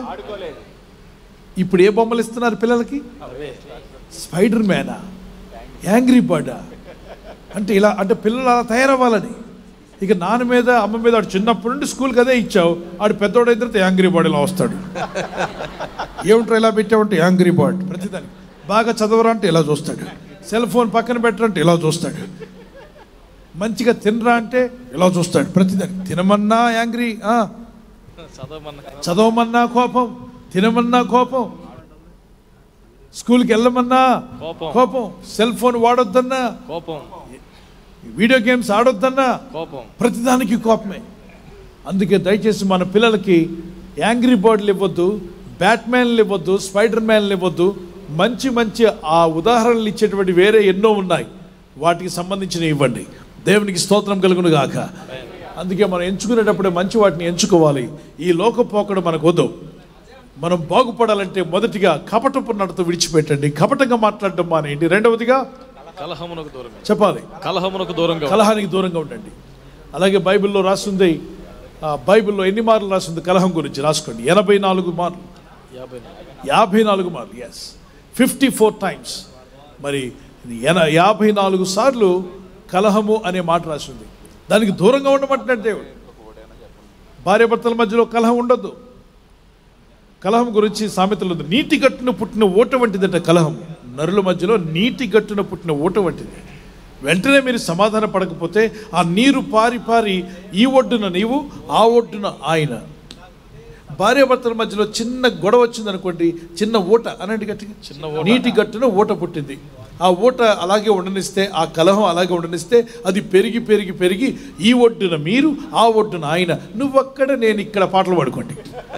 ఇప్పుడు ఏ బొమ్మలు ఇస్తున్నారు పిల్లలకి అవే స్పైడర్ మ్యానా యాంగ్రీ బర్డా అంటే ఇలా అంటే పిల్లలు అలా తయారవ్వాలని ఇక నాన్న మీద అమ్మ మీద ఆడు చిన్నప్పటి నుండి స్కూల్కి అదే ఇచ్చావు ఆడు పెద్దోడు అయిన తర్వాత యాంగ్రీ బర్డ్ ఇలా వస్తాడు ఏమిటో ఇలా పెట్టావంటే యాంగ్రీ బర్డ్ ప్రతిదానికి బాగా చదవరా అంటే ఇలా చూస్తాడు సెల్ ఫోన్ పక్కన పెట్టరంటే ఇలా చూస్తాడు మంచిగా తినరా అంటే ఇలా చూస్తాడు ప్రతిదానికి తినమన్నా యాంగ్రీ ఆ, చదవమన్నా కోపం తినమన్నా కోపం స్కూల్కి వెళ్ళమన్నా కోపం. కోపం సెల్ ఫోన్ వాడొద్దన్నా కోపం వీడియో గేమ్స్ ఆడొద్దన్నా కోపం ప్రతిదానికి కోపమే అందుకే దయచేసి మన పిల్లలకి యాంగ్రీ బర్డ్లు ఇవ్వద్దు బ్యాట్మ్యాన్లు ఇవ్వద్దు స్పైడర్ మ్యాన్లు ఇవ్వద్దు మంచి మంచి ఆ ఉదాహరణలు ఇచ్చేటువంటి వేరే ఎన్నో ఉన్నాయి వాటికి సంబంధించిన ఇవ్వండి దేవునికి స్తోత్రం కలుగును గాక అందుకే మనం ఎంచుకునేటప్పుడు మంచి వాటిని ఎంచుకోవాలి ఈ లోకపోకడు మనకు వద్దు మనం బాగుపడాలంటే మొదటిగా కపటపు నడత విడిచిపెట్టండి కపటంగా మాట్లాడడం మానేయండి రెండవదిగా కలహమునకు దూరంగా చెప్పాలి కలహమునకు దూరంగా కలహానికి దూరంగా ఉండండి అలాగే బైబిల్లో రాస్తుంది ఆ బైబిల్లో ఎన్ని మార్లు రాస్తుంది కలహం గురించి రాసుకోండి ఎనభై నాలుగు మార్లు యాభై నాలుగు. యాభై నాలుగు మార్లు ఎస్ ఫిఫ్టీ ఫోర్ టైమ్స్ మరి ఎన యాభై నాలుగు సార్లు కలహము అనే మాట రాసింది దానికి దూరంగా ఉండమంటున్నాడు దేవుడు భార్యాభర్తల మధ్యలో కలహం ఉండొద్దు కలహం గురించి సామెతలు ఉంది నీటి గట్టున పుట్టిన ఓట వంటిదట కలహం నరుల మధ్యలో నీటి గట్టున పుట్టిన ఓట వంటిది వెంటనే మీరు సమాధాన పడకపోతే ఆ నీరు పారి పారి ఈ ఒడ్డున నీవు ఆ ఒడ్డున ఆయన భార్యాభర్తల మధ్యలో చిన్న గొడవ వచ్చింది అనుకోండి చిన్న ఊట అనండి గట్టిగా చిన్న నీటి గట్టున ఊట పుట్టింది ఆ ఊట అలాగే ఉండనిస్తే ఆ కలహం అలాగే ఉండనిస్తే అది పెరిగి పెరిగి పెరిగి ఈ ఒడ్డున మీరు ఆ ఒడ్డున ఆయన నువ్వక్కడ నేను ఇక్కడ పాటలు పాడుకోండి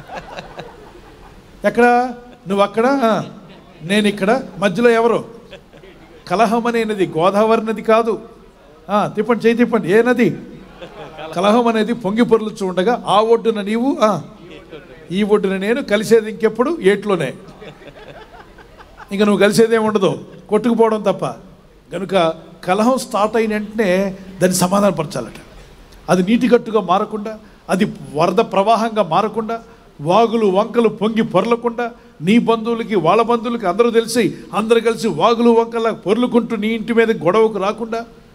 ఎక్కడ నువ్వు అక్కడ ఆ, నేను ఇక్కడ మధ్యలో ఎవరు కలహం అనే నది గోదావరి నది కాదు ఆ, తిప్పండి చేయి తిప్పండి ఏ నది కలహం అనేది పొంగి పొర్లుచు ఉండగా ఆ ఒడ్డున నీవు ఆ, ఈ ఒడ్డున నేను కలిసేది ఇంకెప్పుడు ఏట్లోనే ఇంకా నువ్వు కలిసేదేం ఉండదు కొట్టుకుపోవడం తప్ప కనుక కలహం స్టార్ట్ అయిన వెంటనే దాన్ని సమాధానపరచాలట అది నీటిగట్టుగా మారకుండా అది వరద ప్రవాహంగా మారకుండా వాగులు వంకలు పొంగి పొరలకుండా నీ బంధువులకి వాళ్ళ బంధువులకి అందరూ తెలిసి అందరూ కలిసి వాగులు వంకల పొర్లుకుంటూ నీ ఇంటి మీద గొడవకు రాకుండా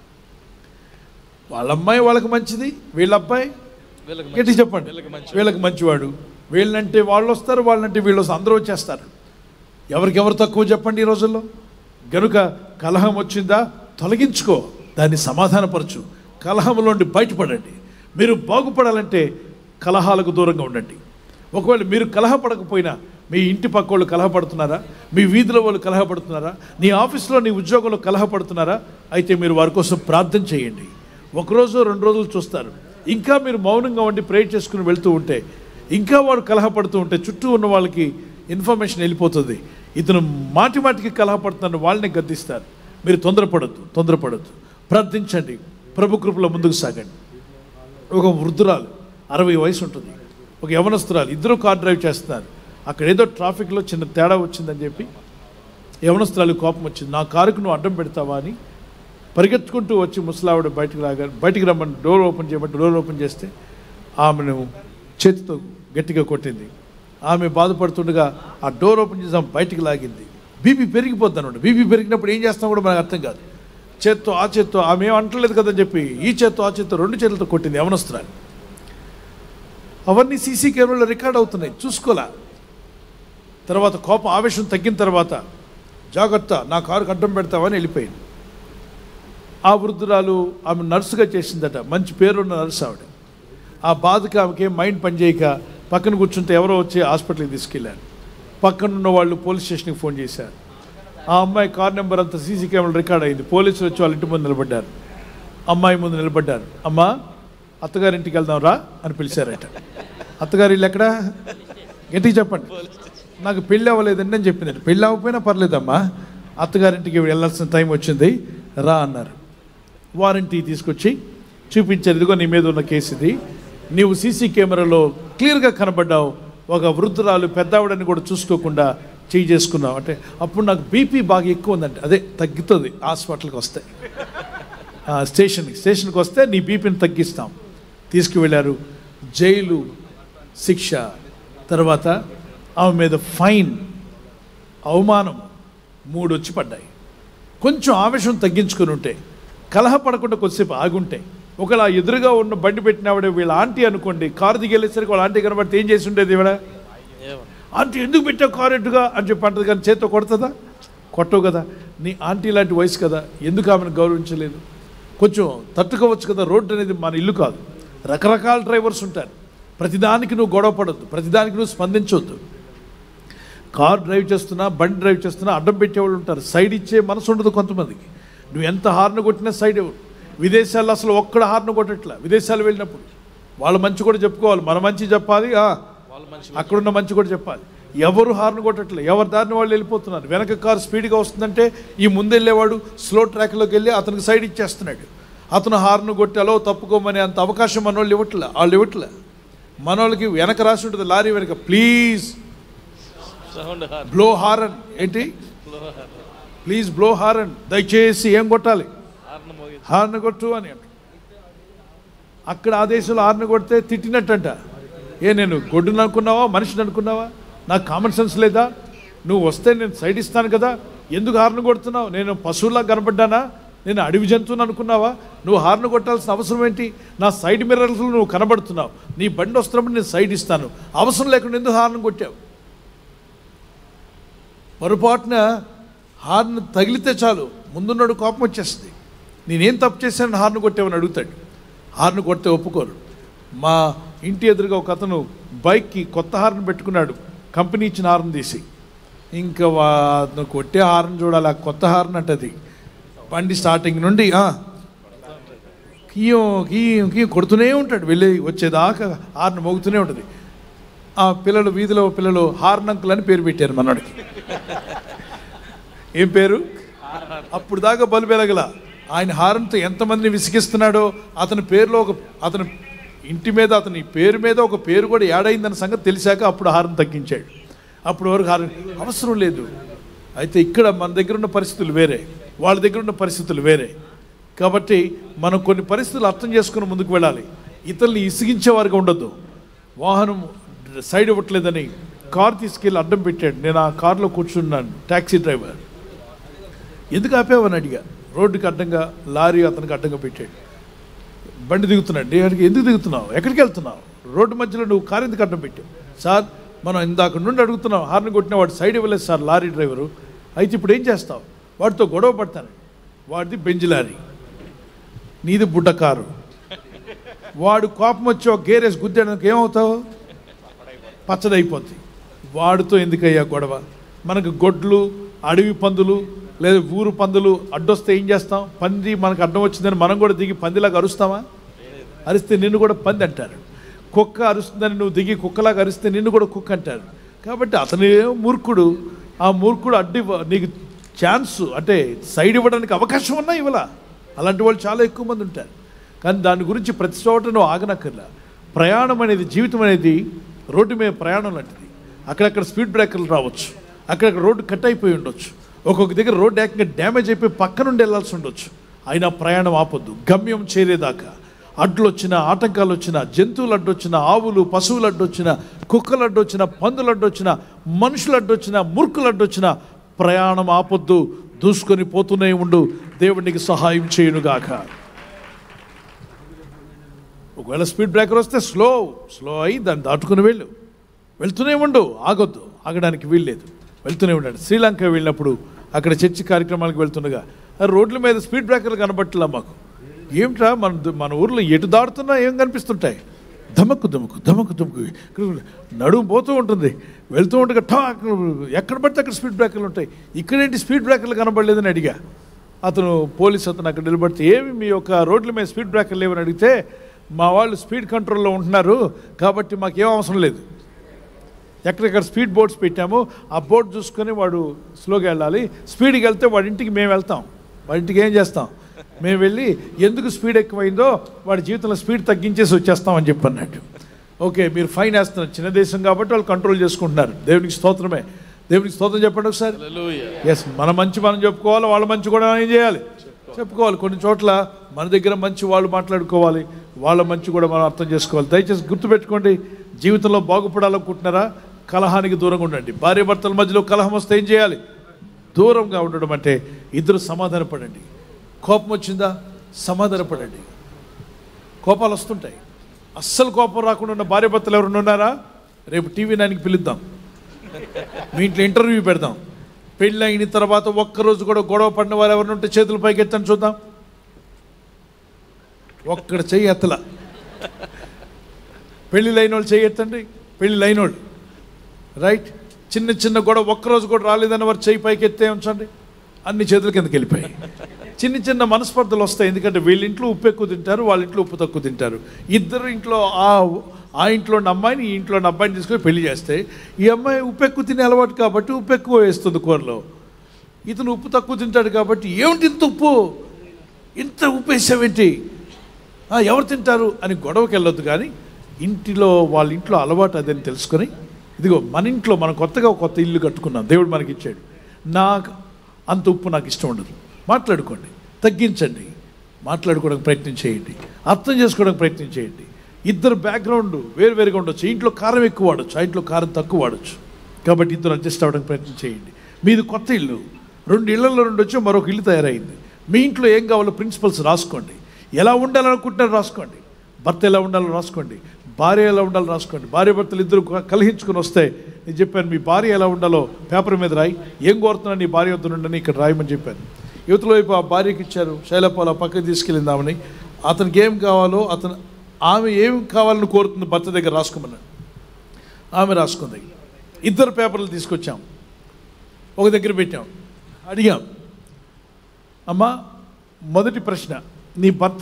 వాళ్ళ అమ్మాయి వాళ్ళకి మంచిది వీళ్ళ అబ్బాయి వీళ్ళకి గట్టి చెప్పండి వీళ్ళకి మంచివాడు వీళ్ళంటే వాళ్ళు వస్తారు వాళ్ళంటే వీళ్ళు వస్తారు అందరూ వచ్చేస్తారు ఎవరికెవరు తక్కువ చెప్పండి ఈ రోజుల్లో గనుక కలహం వచ్చిందా తొలగించుకో దాన్ని సమాధానపరచు కలహంలోండి బయటపడండి మీరు బాగుపడాలంటే కలహాలకు దూరంగా ఉండండి ఒకవేళ మీరు కలహపడకపోయినా మీ ఇంటి పక్క వాళ్ళు కలహపడుతున్నారా మీ వీధిలో వాళ్ళు కలహపడుతున్నారా నీ ఆఫీస్లో నీ ఉద్యోగంలో కలహపడుతున్నారా అయితే మీరు వారి కోసం ప్రార్థన చేయండి ఒకరోజు రెండు రోజులు చూస్తారు ఇంకా మీరు మౌనంగా ఉండి ప్రేర్ చేసుకుని వెళ్తూ ఉంటే ఇంకా వారు కలహపడుతూ ఉంటే చుట్టూ ఉన్న వాళ్ళకి ఇన్ఫర్మేషన్ వెళ్ళిపోతుంది ఇతను మాటి మాటికి కలహపడుతున్న వాళ్ళని గద్దిస్తారు మీరు తొందరపడద్దు తొందరపడద్దు ప్రార్థించండి ప్రభు కృపలో ముందుకు సాగండి ఒక వృద్ధురాలు అరవై వయసు ఉంటుంది ఒక యవనస్తురాలు ఇద్దరు కార్ డ్రైవ్ చేస్తున్నారు అక్కడ ఏదో ట్రాఫిక్లో చిన్న తేడా వచ్చిందని చెప్పి యవనస్తురాలు కోపం వచ్చింది నా కారుకు నువ్వు అడ్డం పెడతావా అని పరిగెత్తుకుంటూ వచ్చి ముసలావిడ బయటకు రాగా బయటికి రమ్మని డోర్ ఓపెన్ చేయమంటే డోర్ ఓపెన్ చేస్తే ఆమెను చేతితో గట్టిగా కొట్టింది ఆమె బాధపడుతుండగా ఆ డోర్ ఓపెన్ చేసి ఆమె బయటికి లాగింది బీపీ పెరిగిపోద్ది అనమాట బీపీ పెరిగినప్పుడు ఏం చేస్తాం కూడా మనకు అర్థం కాదు చేత్తో ఆ చేత్తో ఆమె ఏం అంటలేదు కదని చెప్పి ఈ చేత్తో ఆ చేత్తో రెండు చేతులతో కొట్టింది యవనస్తురాలు అవన్నీ సీసీ కెమెరాలో రికార్డ్ అవుతున్నాయి చూసుకోలే తర్వాత కోపం ఆవేశం తగ్గిన తర్వాత జాగ్రత్త నా కారుకు అడ్డం పెడతావని వెళ్ళిపోయింది ఆ వృద్ధురాలు ఆమె నర్సుగా చేసిందట మంచి పేరున్న నర్సు ఆవిడ ఆ బాధకి ఆమెకి మైండ్ పనిచేయక పక్కన కూర్చుంటే ఎవరో వచ్చి హాస్పిటల్కి తీసుకెళ్ళారు పక్కన ఉన్న వాళ్ళు పోలీస్ స్టేషన్కి ఫోన్ చేశారు ఆ అమ్మాయి కార్ నెంబర్ అంతా సీసీ కెమెరా రికార్డ్ అయింది పోలీసులు వచ్చి వాళ్ళ ఇంటి ముందు నిలబడ్డారు అమ్మాయి ముందు నిలబడ్డారు అమ్మా అత్తగారింటికి వెళ్దాం రా అని పిలిచారట అత్తగారి ఇల్లు ఎక్కడా గట్టిగా చెప్పండి నాకు పెళ్ళి అవ్వలేదండి అని చెప్పింది పెళ్ళి అవ్వకపోయినా పర్లేదమ్మా అత్తగారింటికి వెళ్ళాల్సిన టైం వచ్చింది రా అన్నారు వారంటీ తీసుకొచ్చి చూపించారు ఇదిగో నీ మీద ఉన్న కేసు ఇది నీవు సీసీ కెమెరాలో క్లియర్గా కనబడ్డావు ఒక వృద్ధురాలు పెద్దావిడని కూడా చూసుకోకుండా చేయి చేసుకున్నావు అంటే అప్పుడు నాకు బీపీ బాగా ఎక్కువ ఉందంటే అదే తగ్గుతుంది హాస్పిటల్కి వస్తే ఆ, స్టేషన్కి స్టేషన్కి వస్తే నీ బీపీని తగ్గిస్తాం తీసుకువెళ్ళారు జైలు శిక్ష తర్వాత ఆమె మీద ఫైన్ అవమానం మూడు వచ్చి పడ్డాయి కొంచెం ఆవేశం తగ్గించుకుని ఉంటే కలహపడకుండా కొద్దిసేపు ఆగుంటే ఒకవేళ ఆ ఎదురుగా ఉన్న బండి పెట్టినావిడ వీళ్ళ ఆంటీ అనుకోండి కారు దిగేళ్ళేసరికి వాళ్ళ ఆంటీ కనబడితే ఏం చేసి ఉండేది ఇవిడ ఆంటీ ఎందుకు పెట్టావు కారు ఎట్టుగా అని చెప్పి అంటది కానీ చేత్తో కొడుతుందా కొట్టవు కదా నీ ఆంటీ లాంటి వయసు కదా ఎందుకు ఆమెను గౌరవించలేదు కొంచెం తట్టుకోవచ్చు కదా రోడ్డు అనేది మన ఇల్లు కాదు రకరకాల డ్రైవర్స్ ఉంటారు ప్రతిదానికి నువ్వు గొడవ పడొద్దు ప్రతిదానికి నువ్వు స్పందించవద్దు కార్ డ్రైవ్ చేస్తున్నా బండి డ్రైవ్ చేస్తున్నా అడ్డం పెట్టేవాళ్ళు ఉంటారు సైడ్ ఇచ్చే మనసు ఉండదు కొంతమందికి నువ్వు ఎంత హార్న్ కొట్టినా సైడ్ ఇవ్వరు విదేశాల్లో అసలు ఒక్కడ హార్న్ కొట్టట్లా విదేశాలు వెళ్ళినప్పుడు వాళ్ళ మంచి కూడా చెప్పుకోవాలి మన మంచి చెప్పాలి ఆ, అక్కడున్న మంచి కూడా చెప్పాలి ఎవరు హార్న్ కొట్టట్లే ఎవరి దారిని వాళ్ళు వెళ్ళిపోతున్నారు వెనక కారు స్పీడ్గా వస్తుందంటే ఈ ముందెళ్ళేవాడు స్లో ట్రాక్లోకి వెళ్ళి అతనికి సైడ్ ఇచ్చేస్తున్నాడు అతను హార్న్ కొట్టి అలో తప్పుకోమని అంత అవకాశం మనోళ్ళు ఇవ్వట్లే వాళ్ళు ఇవ్వట్లే మనోళ్ళకి వెనక రాసి ఉంటుంది లారీ వెనక ప్లీజ్ బ్లో హారన్ ఏంటి ప్లీజ్ బ్లో హారన్ దయచేసి ఏం కొట్టాలి హార్న్ కొట్టు అని అంట అక్కడ ఆ దేశంలో హార్న్ కొడితే తిట్టినట్టంట ఏ నేను గొడ్డుని అనుకున్నావా మనిషిని అనుకున్నావా నాకు కామన్ సెన్స్ లేదా నువ్వు వస్తే నేను సైడ్ ఇస్తాను కదా ఎందుకు హార్న్ కొడుతున్నావు నేను పశువులా కనబడ్డానా నేను అడవి జంతువుని అనుకున్నావా నువ్వు హార్న్ కొట్టాల్సిన అవసరం ఏంటి నా సైడ్ మిర్రర్స్ నువ్వు కనబడుతున్నావు నీ బండి వస్తున్నప్పుడు నేను సైడ్ ఇస్తాను అవసరం లేకుండా ఎందుకు హార్న్ కొట్టావు పొరపాటున హార్న్ తగిలితే చాలు ముందున్నాడు కోపం వచ్చేస్తుంది నేనేం తప్పు చేశాను హార్న్ కొట్టామని అడుగుతాడు హార్న్ కొడితే ఒప్పుకోరు మా ఇంటి ఎదురుగా ఒక అతను బైక్కి కొత్త హార్న్ పెట్టుకున్నాడు కంపెనీ ఇచ్చిన హార్న్ తీసి ఇంకా వా- అతను కొట్టే హార్న్ చూడాలి ఆ కొత్త హార్న్ అంటది బండి స్టార్టింగ్ నుండి ఆ, కీయం కీయం కీయం కొడుతూనే ఉంటాడు వెళ్ళి వచ్చేదాకా హార్న్ మోగుతూనే ఉంటుంది ఆ పిల్లలు వీధిలో పిల్లలు హార్న్ అంకుల్ అని పేరు పెట్టారు మనోడికి ఏం పేరు అప్పుడు దాకా బలు వెలగల ఆయన హారంతో ఎంతమందిని విసిగిస్తున్నాడో అతని పేరులో ఒక అతని ఇంటి మీద అతని పేరు మీద ఒక పేరు కూడా యాడైందన్న సంగతి తెలిసాక అప్పుడు హారం తగ్గించాడు అప్పుడు వరకు హారం అవసరం లేదు అయితే ఇక్కడ మన దగ్గర ఉన్న పరిస్థితులు వేరే వాళ్ళ దగ్గర ఉన్న పరిస్థితులు వేరే కాబట్టి మనం కొన్ని పరిస్థితులు అర్థం చేసుకుని ముందుకు వెళ్ళాలి ఇతరుల్ని ఇసిగించేవారుగా ఉండొద్దు వాహనం సైడ్ ఇవ్వట్లేదని కార్ తీసుకెళ్ళి అడ్డం పెట్టాడు నేను ఆ కార్లో కూర్చున్నాను ట్యాక్సీ డ్రైవర్ ఎందుకు ఆపేవని అడిగా రోడ్డుకి అడ్డంగా లారీ అతనికి అడ్డంగా పెట్టాడు బండి దిగుతున్నాడు నేను అడిగి ఎందుకు దిగుతున్నావు ఎక్కడికి వెళ్తున్నావు రోడ్డు మధ్యలో నువ్వు కారు ఎందుకు అడ్డం పెట్టావు సార్ మనం ఇందాక నుండి అడుగుతున్నాం హార్న్ కొట్టిన వాడు సైడ్ ఇవ్వలేదు సార్ లారీ డ్రైవరు అయితే ఇప్పుడు ఏం చేస్తావు వాడితో గొడవ పడతాను వాడిది బెంజ్ లారీ నీది బుడ్డ కారు వాడు కోపం వచ్చి ఒక గేరేసి గుద్దాడానికి ఏమవుతావు పచ్చడైపోద్ది వాడితో ఎందుకయ్యా గొడవ మనకు గొడ్లు అడవి పందులు లేదా ఊరు పందులు అడ్డొస్తే ఏం చేస్తాం పంది మనకు అడ్డం వచ్చిందని మనం కూడా దిగి పందిలాగా అరుస్తామా అరిస్తే నిన్ను కూడా పంది అంటారు కుక్క అరుస్తుందని నువ్వు దిగి కుక్కలాగా అరిస్తే నిన్ను కూడా కుక్క అంటారు కాబట్టి అతని మూర్ఖుడు ఆ మూర్ఖుడు అడ్డు ఇవ్వ- నీకు ఛాన్స్ అంటే సైడ్ ఇవ్వడానికి అవకాశం ఉన్నా ఇవ్వలా అలాంటి వాళ్ళు చాలా ఎక్కువ మంది ఉంటారు కానీ దాని గురించి ప్రతి చోట నువ్వు ఆగనక్కర్లా ప్రయాణం అనేది జీవితం అనేది రోడ్డు మీద ప్రయాణం లాంటిది అక్కడక్కడ స్పీడ్ బ్రేకర్లు రావచ్చు అక్కడక్కడ రోడ్డు కట్ అయిపోయి ఉండొచ్చు ఒక్కొక్క దగ్గర రోడ్డు ఏకంగా డ్యామేజ్ అయిపోయి పక్క నుండి వెళ్ళాల్సి ఉండొచ్చు అయినా ప్రయాణం ఆపొద్దు గమ్యం చేరేదాకా అడ్లు వచ్చిన ఆటంకాలు వచ్చిన జంతువులు అడ్డొచ్చిన ఆవులు పశువులు అడ్డొచ్చిన కుక్కలు అడ్డొచ్చిన పందులు అడ్డొచ్చిన మనుషులు అడ్డొచ్చిన మూర్ఖులు అడ్డొచ్చిన ప్రయాణం ఆపొద్దు దూసుకొని పోతూనే ఉండు దేవునికి సహాయం చేయునుగాక ఒకవేళ స్పీడ్ బ్రేకర్ వస్తే స్లో స్లో అయ్యి దాన్ని దాటుకుని వెళ్ళు వెళ్తూనే ఉండు ఆగొద్దు ఆగడానికి వీల్లేదు వెళ్తూనే ఉండండి శ్రీలంక వెళ్ళినప్పుడు అక్కడ చర్చి కార్యక్రమాలకు వెళ్తుండగా ఆ రోడ్ల మీద స్పీడ్ బ్రేకర్లు కనబట్టలా మాకు ఏమిట్రా మన మన ఊర్లో ఎటు దాడుతున్నా ఏం కనిపిస్తుంటాయి ధమక్కు ధమక్కు ధమక్కు ధమక్కు ఇక్కడ నడుము పోతూ ఉంటుంది వెళ్తూ ఉండగా ఠా ఎక్కడ పడితే అక్కడ స్పీడ్ బ్రేకర్లు ఉంటాయి ఇక్కడేంటి స్పీడ్ బ్రేకర్లు కనబడలేదని అడిగా అతను పోలీస్ అతను అక్కడ నిలబడితే ఏమి మీ యొక్క రోడ్ల మీద స్పీడ్ బ్రేకర్లు లేవని అడిగితే మా వాళ్ళు స్పీడ్ కంట్రోల్లో ఉంటున్నారు కాబట్టి మాకేం అవసరం లేదు ఎక్కడెక్కడ స్పీడ్ బోర్డ్స్ పెట్టామో ఆ బోర్డు చూసుకొని వాడు స్లోగా వెళ్ళాలి స్పీడ్కి వెళ్తే వాడి ఇంటికి మేము వెళ్తాం వాడి ఇంటికి ఏం చేస్తాం మేము వెళ్ళి ఎందుకు స్పీడ్ ఎక్కువైందో వాడి జీవితంలో స్పీడ్ తగ్గించేసి వచ్చేస్తామని చెప్పి అన్నట్టు ఓకే మీరు ఫైన్ వేస్తున్నారు చిన్న దేశం కాబట్టి వాళ్ళు కంట్రోల్ చేసుకుంటున్నారు దేవునికి స్తోత్రమే దేవునికి స్తోత్రం చెప్పండి ఒకసారి ఎస్ మన మంచి మనం చెప్పుకోవాలి వాళ్ళ మంచి కూడా మనం ఏం చేయాలి చెప్పుకోవాలి కొన్ని చోట్ల మన దగ్గర మంచి వాళ్ళు మాట్లాడుకోవాలి వాళ్ళ మంచి కూడా మనం అర్థం చేసుకోవాలి దయచేసి గుర్తుపెట్టుకోండి జీవితంలో బాగుపడాలనుకుంటున్నారా కలహానికి దూరంగా ఉండండి భార్య భర్తల మధ్యలో కలహం వస్తే ఏం చేయాలి దూరంగా ఉండడం అంటే ఇద్దరు సమాధానపడండి కోపం వచ్చిందా సమాధానపడండి కోపాలు వస్తుంటాయి అస్సలు కోపం రాకుండా ఉన్న భార్య భర్తలు ఎవరైనా ఉన్నారా రేపు టీవీ నైన్కి పిలుద్దాం మీ ఇంట్లో ఇంటర్వ్యూ పెడదాం పెళ్ళి అయిన తర్వాత ఒక్కరోజు కూడా గొడవ పడిన వారు ఎవరిని ఉంటే చేతులు పైకి ఎత్తని చూద్దాం ఒక్కడ చెయ్యి ఎత్తల పెళ్ళి లేని వాళ్ళు చెయ్యి ఎత్తండి పెళ్ళి లేని వాళ్ళు రైట్ చిన్న చిన్న గొడవ ఒక్కరోజు కూడా రాలేదని వారు చెయ్యి పైకి ఎత్తే ఉంచండి అన్ని చేతుల కిందకి వెళ్ళిపోయాయి చిన్న చిన్న మనస్పర్ధలు వస్తాయి ఎందుకంటే వీళ్ళ ఇంట్లో ఉప్పు ఎక్కువ తింటారు వాళ్ళ ఇంట్లో ఉప్పు తక్కువ తింటారు ఇద్దరు ఇంట్లో ఆ ఆ ఇంట్లో ఉన్న అమ్మాయిని ఈ ఇంట్లో ఉన్న అబ్బాయిని తీసుకొని పెళ్లి చేస్తే ఈ అమ్మాయి ఉప్పు ఎక్కువ తినే అలవాటు కాబట్టి ఉప్పు ఎక్కువ వేస్తుంది కూరలో ఇతను ఉప్పు తక్కువ తింటాడు కాబట్టి ఏమిటి ఇంత ఉప్పు ఇంత ఉప్పు వేసావేంటి ఆ, ఎవరు తింటారు అని గొడవకి వెళ్ళొద్దు కానీ ఇంటిలో వాళ్ళ ఇంట్లో అలవాటు అదని తెలుసుకొని ఇదిగో మన ఇంట్లో మనం కొత్తగా ఒక కొత్త ఇల్లు కట్టుకున్నాం దేవుడు మనకి ఇచ్చాడు నాకు అంత ఉప్పు నాకు ఇష్టం ఉండదు మాట్లాడుకోండి తగ్గించండి మాట్లాడుకోవడానికి ప్రయత్నం చేయండి అర్థం చేసుకోవడానికి ప్రయత్నం చేయండి ఇద్దరు బ్యాక్గ్రౌండ్ వేరువేరుగా ఉండొచ్చు ఇంట్లో కారం ఎక్కువ వాడచ్చు ఆ ఇంట్లో కారం తక్కువ వాడచ్చు కాబట్టి ఇద్దరు అడ్జస్ట్ అవ్వడానికి ప్రయత్నం చేయండి మీది కొత్త ఇల్లు రెండు ఇళ్లలో రెండు వచ్చి మరొక ఇల్లు తయారైంది మీ ఇంట్లో ఏం కావాలో ప్రిన్సిపల్స్ రాసుకోండి ఎలా ఉండాలనుకుంటున్నారో రాసుకోండి భర్త ఎలా ఉండాలో రాసుకోండి భార్య ఎలా ఉండాలో రాసుకోండి భార్య భర్తలు ఇద్దరు క- కలహించుకుని వస్తే నేను చెప్పాను మీ భార్య ఎలా ఉండాలో పేపర్ మీద రాయి ఏం కోరుతున్నా నీ భార్య వద్ద నుండి ఇక్కడ రాయమని చెప్పాను యువతల వైపు ఆ భార్యకి ఇచ్చారు శైలపాల పక్కకి తీసుకెళ్ళింది ఆమెని అతనికి ఏం కావాలో అతను ఆమె ఏం కావాలని కోరుతుంది భర్త దగ్గర రాసుకోమన్నాడు ఆమె రాసుకుంది ఇద్దరు పేపర్లు తీసుకొచ్చాం ఒక దగ్గర పెట్టాం అడిగాం అమ్మా మొదటి ప్రశ్న నీ భర్త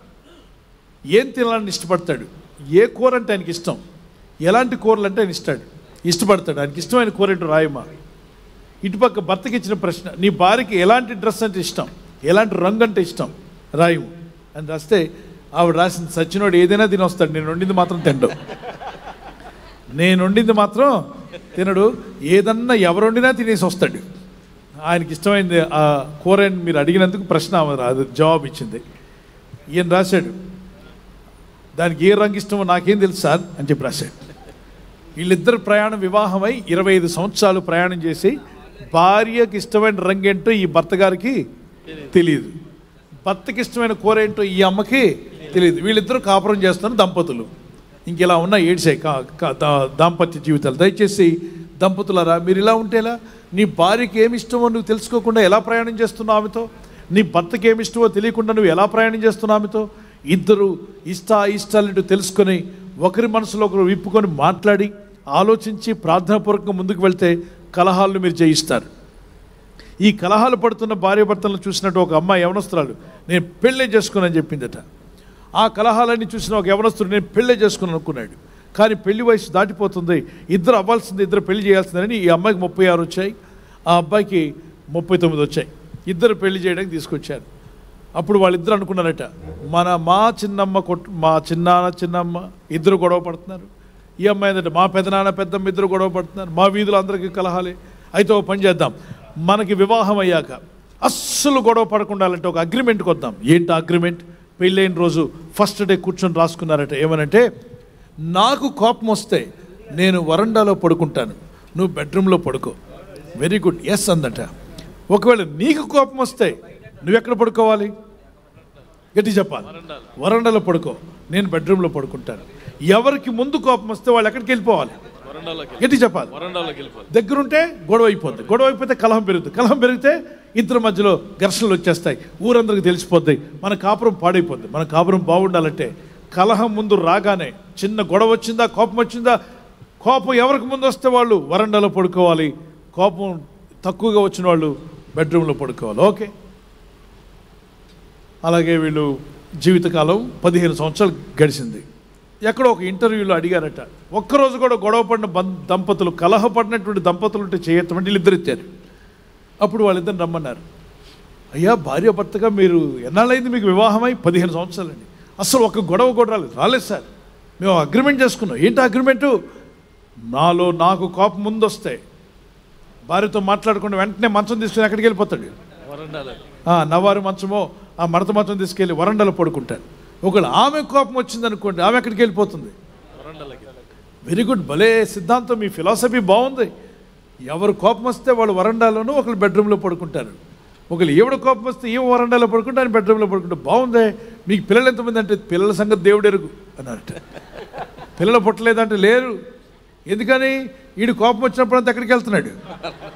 ఏం తినాలని ఇష్టపడతాడు ఏ కూర అంటే ఆయనకి ఇష్టం ఎలాంటి కూరలు అంటే ఆయన ఇస్తాడు ఇష్టపడతాడు ఆయనకి ఇష్టమైన కూర ఏంటో రాయమ్మా ఇటుపక్క భర్తకి ఇచ్చిన ప్రశ్న నీ భార్యకి ఎలాంటి డ్రెస్ అంటే ఇష్టం ఎలాంటి రంగు అంటే ఇష్టం రాయము అని రాస్తే ఆవిడ రాసింది సచ్చినోడు ఏదైనా తినొస్తాడు నేను వండింది మాత్రం తినడు నేను వండింది మాత్రం తినడు ఏదన్నా ఎవరు వండినా తినేసి వస్తాడు ఆయనకి ఇష్టమైంది ఆ కూర అని మీరు అడిగినందుకు ప్రశ్న ఆమె రా- అది జవాబు ఇచ్చింది ఈయన రాశాడు దానికి ఏ రంగు ఇష్టమో నాకేం తెలుసు సార్ అని చెప్పి రాశాడు వీళ్ళిద్దరు ప్రయాణం వివాహమై ఇరవై ఐదు సంవత్సరాలు ప్రయాణం చేసి భార్యకి ఇష్టమైన రంగు ఏంటో ఈ భర్త గారికి తెలియదు భర్తకి ఇష్టమైన కూర ఏంటో ఈ అమ్మకి తెలియదు వీళ్ళిద్దరూ కాపురం చేస్తున్న దంపతులు ఇంక ఇలా ఉన్న ఏడ్చాయి కా కా- దా- దాంపత్య జీవితాలు దయచేసి దంపతులారా మీరు ఇలా ఉంటేలా నీ భార్యకి ఏమి ఇష్టమో నువ్వు తెలుసుకోకుండా ఎలా ప్రయాణం చేస్తున్నావు ఆమెతో నీ భర్తకి ఏమి ఇష్టమో తెలియకుండా నువ్వు ఎలా ప్రయాణం చేస్తున్నావు ఆమెతో ఇద్దరు ఇష్ట ఇష్టాలు తెలుసుకొని ఒకరి మనసులో ఒకరు విప్పుకొని మాట్లాడి ఆలోచించి ప్రార్థనాపూర్వకంగా ముందుకు వెళ్తే కలహాలను మీరు జయిస్తారు ఈ కలహాలు పడుతున్న భార్య భర్తలను చూసినట్టు ఒక అమ్మాయి యవనస్తురాలు నేను పెళ్ళే చేసుకున్నాను చెప్పిందట ఆ కలహాలన్నీ చూసిన ఒక యవనస్తుడు నేను పెళ్ళే చేసుకున్నాను అనుకున్నాడు కానీ పెళ్లి వయసు దాటిపోతుంది ఇద్దరు అవ్వాల్సింది ఇద్దరు పెళ్లి చేయాల్సిందని ఈ అమ్మాయికి ముప్పై ఆరు వచ్చాయి ఆ అబ్బాయికి ముప్పై తొమ్మిది వచ్చాయి ఇద్దరు పెళ్లి చేయడానికి తీసుకొచ్చారు అప్పుడు వాళ్ళిద్దరు అనుకున్నారట మన మా చిన్నమ్మ కొట్టు మా చిన్నాన్న చిన్నమ్మ ఇద్దరు గొడవ పడుతున్నారు ఈ అమ్మాయి ఏంటంటే మా పెదనాన్న పెద్దమ్మ ఇద్దరు గొడవ పడుతున్నారు మా వీధులు అందరికీ కలహాలే అయితే ఒక పని చేద్దాం మనకి వివాహం అయ్యాక అస్సలు గొడవ పడకుండా అంటే ఒక అగ్రిమెంట్కి వద్దాం ఏంటి అగ్రిమెంట్ పెళ్ళైన రోజు ఫస్ట్ డే కూర్చొని రాసుకున్నారట ఏమనంటే నాకు కోపం వస్తే నేను వరండాలో పడుకుంటాను నువ్వు బెడ్రూమ్లో పడుకో వెరీ గుడ్ ఎస్ అందట ఒకవేళ నీకు కోపం వస్తే నువ్వు ఎక్కడ పడుకోవాలి గట్టి చెప్పాలి వరండాలో పడుకో నేను బెడ్రూమ్లో పడుకుంటాను ఎవరికి ముందు కోపం వస్తే వాళ్ళు ఎక్కడికి వెళ్ళిపోవాలి గట్టి చెప్పాలి దగ్గరుంటే గొడవ అయిపోద్ది గొడవ అయిపోతే కలహం పెరుగుతుంది కలహం పెరిగితే ఇద్దరి మధ్యలో ఘర్షణలు వచ్చేస్తాయి ఊరందరికి తెలిసిపోద్ది మన కాపురం పాడైపోద్ది మన కాపురం బాగుండాలంటే కలహం ముందు రాగానే చిన్న గొడవ వచ్చిందా కోపం వచ్చిందా కోపం ఎవరికి ముందు వస్తే వాళ్ళు వరండాలో పడుకోవాలి కోపం తక్కువగా వచ్చిన వాళ్ళు బెడ్రూమ్లో పడుకోవాలి ఓకే అలాగే వీళ్ళు జీవితకాలం పదిహేను సంవత్సరాలు గడిచింది ఎక్కడో ఒక ఇంటర్వ్యూలో అడిగారట ఒక్కరోజు కూడా గొడవ పడిన బం దంపతులు కలహపడినటువంటి దంపతులు ఉంటే చేయొచ్చమంటే వీళ్ళిద్దరు ఇచ్చారు అప్పుడు వాళ్ళిద్దరు రమ్మన్నారు అయ్యా భార్య భర్తగా మీరు ఎన్నాళ్ళైంది మీకు వివాహమై పదిహేను సంవత్సరాలండి అసలు ఒక గొడవ కూడా రాలేదు రాలేదు సార్ మేము అగ్రిమెంట్ చేసుకున్నాం ఏంటి అగ్రిమెంటు నాలో నాకు కోపం ముందు వస్తే భార్యతో మాట్లాడకుండా వెంటనే మంచం తీసుకుని ఎక్కడికి వెళ్ళిపోతాడు ఆ, నవారు మంచమో ఆ మడత మంచం తీసుకెళ్ళి వరండాలో పడుకుంటాడు ఒకవేళ ఆమె కోపం వచ్చింది అనుకోండి ఆమె ఎక్కడికి వెళ్ళిపోతుంది వెరీ గుడ్ భలే సిద్ధాంతం మీ ఫిలాసఫీ బాగుంది ఎవరు కోపం వస్తే వాళ్ళు వరండాలోనూ ఒకళ్ళు బెడ్రూమ్లో పడుకుంటారు ఒకళ్ళు ఈవిడ కోపం వస్తే ఈమె వరండాలో పడుకుంటే ఆయన బెడ్రూమ్లో పడుకుంటే బాగుందే మీకు పిల్లలు ఎంతమంది అంటే పిల్లల సంగతి దేవుడు ఎరుగు అన్నారట పిల్లలు పుట్టలేదంటే లేరు ఎందుకని వీడు కోపం వచ్చినప్పుడు అంతా ఎక్కడికి వెళ్తున్నాడు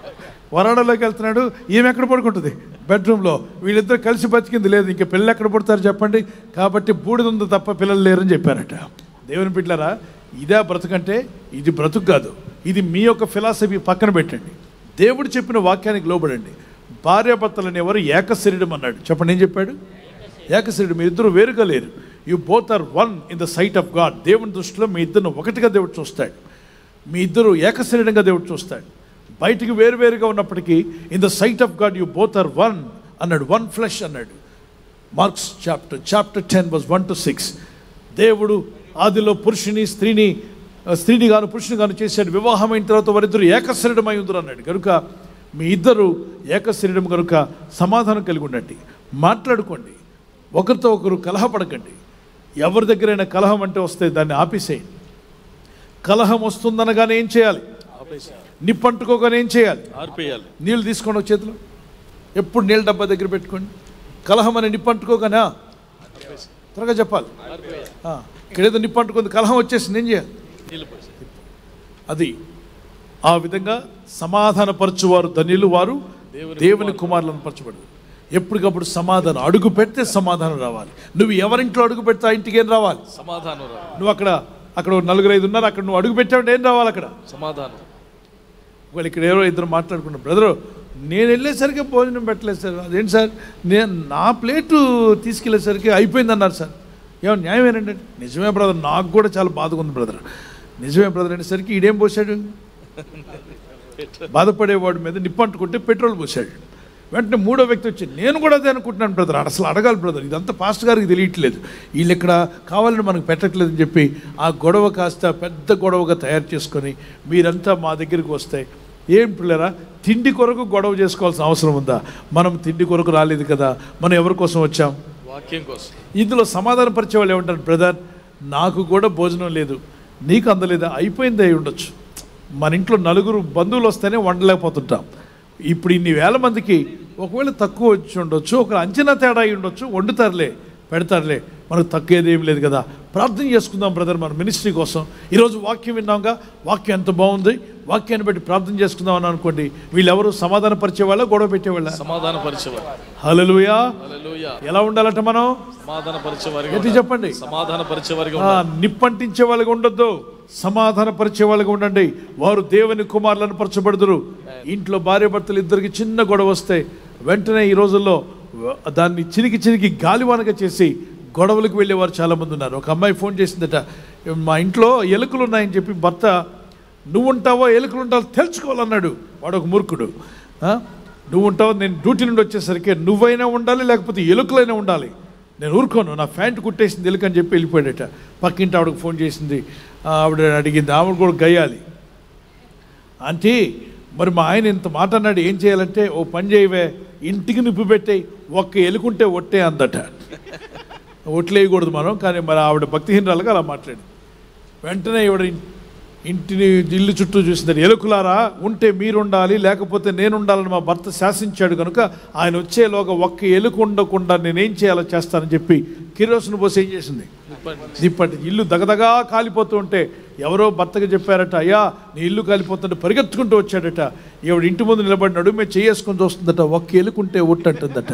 వరాడలోకి వెళ్తున్నాడు ఈమె ఎక్కడ పడుకుంటుంది బెడ్రూమ్లో వీళ్ళిద్దరు కలిసి బతికింది లేదు ఇంకా పిల్లలు ఎక్కడ పుడతారు చెప్పండి కాబట్టి బూడిద ఉంది తప్ప పిల్లలు లేరని చెప్పారట దేవుని బిడ్డలారా ఇదే బ్రతుకంటే ఇది బ్రతుకు కాదు ఇది మీ యొక్క ఫిలాసఫీ పక్కన పెట్టండి దేవుడు చెప్పిన వాక్యానికి లోబడండి భార్యాభర్తలని ఎవరు ఏకశరీరం అన్నాడు చెప్పండి ఏం చెప్పాడు ఏకశరీరం మీ ఇద్దరు వేరుగా లేరు you both are one in the sight of God దేవుని దృష్టిలో మీ ఇద్దరు ఒకటిగా దేవుడు చూస్తాడు మీ ఇద్దరు ఏకశరీరంగా దేవుడు చూస్తాడు బయటికి వేరువేరుగా ఉన్నప్పటికీ in the sight of God you both are one అన్నాడు వన్ ఫ్లెష్ అన్నాడు Mark's chapter chapter ten was one to six దేవుడు ఆదిలో పురుషుని స్త్రీని ఆ, స్త్రీని గాను పురుషుని గాను చేశాడు వివాహం అయిన తర్వాత వారిద్దరు ఏకశరీరమై ఉందరు అన్నాడు కనుక మీ ఇద్దరు ఏకశరీరం కనుక సమాధానం కలిగి ఉండండి మాట్లాడుకోండి ఒకరితో ఒకరు కలహపడకండి ఎవరి దగ్గరైనా కలహం అంటే వస్తే దాన్ని ఆపేసేయండి కలహం వస్తుందనగానే ఏం చేయాలి నిప్పంటుకోగానే ఏం చేయాలి ఆర్పేయాలి నీళ్ళు తీసుకోండి ఒక చేతిలో ఎప్పుడు నీళ్ళ డబ్బా దగ్గర పెట్టుకోండి కలహం అని నిప్పంటుకోగానే త్వరగా చెప్పాలి ఆ, ఇక్కడ ఏదో నిప్పంటుకుంది కలహం వచ్చేసింది ఏం చేయాలి అది ఆ విధంగా సమాధానపరచువారు ధన్యులు వారు దేవుని కుమారులను పరచబడు ఎప్పటికప్పుడు సమాధానం అడుగు పెడితే సమాధానం రావాలి నువ్వు ఎవరింట్లో అడుగు పెడితే ఆ ఇంటికి ఏం రావాలి సమాధానం రా. నువ్వు అక్కడ అక్కడ ఓ నలుగురు ఐదు ఉన్నారు అక్కడ నువ్వు అడుగు పెట్టావంటే ఏం రావాలి అక్కడ సమాధానం వాళ్ళు ఇక్కడ ఎవరో ఇద్దరు మాట్లాడుకున్నారు బ్రదరు నేను వెళ్ళేసరికి భోజనం పెట్టలేదు సార్ అదేంటి సార్ నేను నా ప్లేటు తీసుకెళ్ళేసరికి అయిపోయింది అన్నారు సార్ ఏమో న్యాయం ఏంటంటే నిజమే బ్రదర్ నాకు కూడా చాలా బాధగా ఉంది బ్రదర్ నిజమే బ్రదర్ అనేసరికి ఈడేం పోసాడు బాధపడేవాడి మీద నిప్పంటుకుంటే పెట్రోల్ పోసాడు వెంటనే మూడో వ్యక్తి వచ్చి నేను కూడా అదే అనుకుంటున్నాను బ్రదర్ అసలు అడగాలి బ్రదర్ ఇదంతా పాస్ట్ గారికి తెలియట్లేదు వీళ్ళు ఇక్కడ కావాలని మనకు పెట్టట్లేదని చెప్పి ఆ గొడవ కాస్త పెద్ద గొడవగా తయారు చేసుకొని మీరంతా మా దగ్గరికి వస్తే ఏం పిల్లరా తిండి కొరకు గొడవ చేసుకోవాల్సిన అవసరం ఉందా మనం తిండి కొరకు రాలేదు కదా మనం ఎవరి కోసం వచ్చాం వాక్యం కోసం ఇందులో సమాధాన పరిచే వాళ్ళు ఏమంటారు బ్రదర్ నాకు కూడా భోజనం లేదు నీకు అందలేదా అయిపోయింది అయి ఉండొచ్చు మన ఇంట్లో నలుగురు బంధువులు వస్తేనే వండలేకపోతుంటాం ఇప్పుడు ఇన్ని వేల మందికి ఒకవేళ తక్కువ వచ్చి ఉండొచ్చు ఒక అంచనా తేడా అయి ఉండొచ్చు వండుతారులే పెడతారులే మనకు తక్కువేది ఏం లేదు కదా ప్రార్థన చేసుకుందాం బ్రదర్ మన మినిస్ట్రీ కోసం ఈరోజు వాక్యం విన్నాంగా వాక్యం ఎంత బాగుంది వాక్యాన్ని బట్టి ప్రార్థన చేసుకుందాం అని అనుకోండి వీళ్ళెవరు సమాధాన పరిచేవాళ్ళ గొడవ పెట్టేవాళ్ళ సమాధాన పరిచేవారు హల్లెలూయా హల్లెలూయా. ఎలా ఉండాలట మనం సమాధాన పరిచేవారిగా గట్టి ఉండాలి. చెప్పండి. సమాధాన పరిచేవారిగా ఆ, ఉండాలి. నిప్పంటించే వాళ్ళగా ఉండొద్దు సమాధాన పరిచే వాళ్ళగా ఉండండి వారు దేవుని కుమారులను పరచబడుదురు ఇంట్లో భార్య భర్తలు ఇద్దరికి చిన్న గొడవ వస్తే వెంటనే ఈ రోజుల్లో దాన్ని చిరికి చిరికి గాలివానగా చేసి గొడవలకు వెళ్ళేవారు చాలామంది ఉన్నారు ఒక అమ్మాయి ఫోన్ చేసిందట మా ఇంట్లో ఎలుకలు ఉన్నాయని చెప్పి భర్త నువ్వు ఉంటావో ఎలుకలు ఉంటావో తెలుసుకోవాలన్నాడు వాడు ఒక మూర్ఖుడు ఆ? నువ్వు ఉంటావు నేను డ్యూటీ నుండి వచ్చేసరికి నువ్వైనా ఉండాలి లేకపోతే ఎలుకలైనా ఉండాలి నేను ఊరుకోను నా ప్యాంట్ కుట్టేసింది ఎలుక అని చెప్పి వెళ్ళిపోయాడట పక్కింటి ఆవిడకు ఫోన్ చేసింది ఆ, ఆవిడ అడిగింది ఆవిడ కూడా గయ్యాలి అంటే మరి మా ఆయన ఇంత మాట అన్నాడు ఏం చేయాలంటే ఓ పని చేయవే ఇంటికి నిప్పు పెట్టేయి ఒక్క ఎలుకుంటే ఒట్టే అందట ఒట్లేయకూడదు మనం కానీ మరి ఆవిడ భక్తిహీనరాలుగా అలా మాట్లాడి వెంటనే ఈవిడ ఇన్- ఇంటిని ఇల్లు చుట్టూ చూసింది ఎలుకలారా ఉంటే మీరు ఉండాలి లేకపోతే నేను ఉండాలని మా భర్త శాసించాడు కనుక ఆయన వచ్చేలోగా ఒక్క ఎలుక ఉండకుండా నేనేం చేయాలో చేస్తానని చెప్పి కిరోసును పోసి ఏం చేసింది నిప్పటి ఇల్లు దగదగా కాలిపోతూ ఉంటే ఎవరో భర్తకు చెప్పారట అయ్యా నీ ఇల్లు కాలిపోతుంటే పరిగెత్తుకుంటూ వచ్చాడట ఈవిడ ఇంటి ముందు నిలబడి నడుమే చేసుకుని చూస్తుందట ఒక్క ఎలుకుంటే ఒట్టంటుందట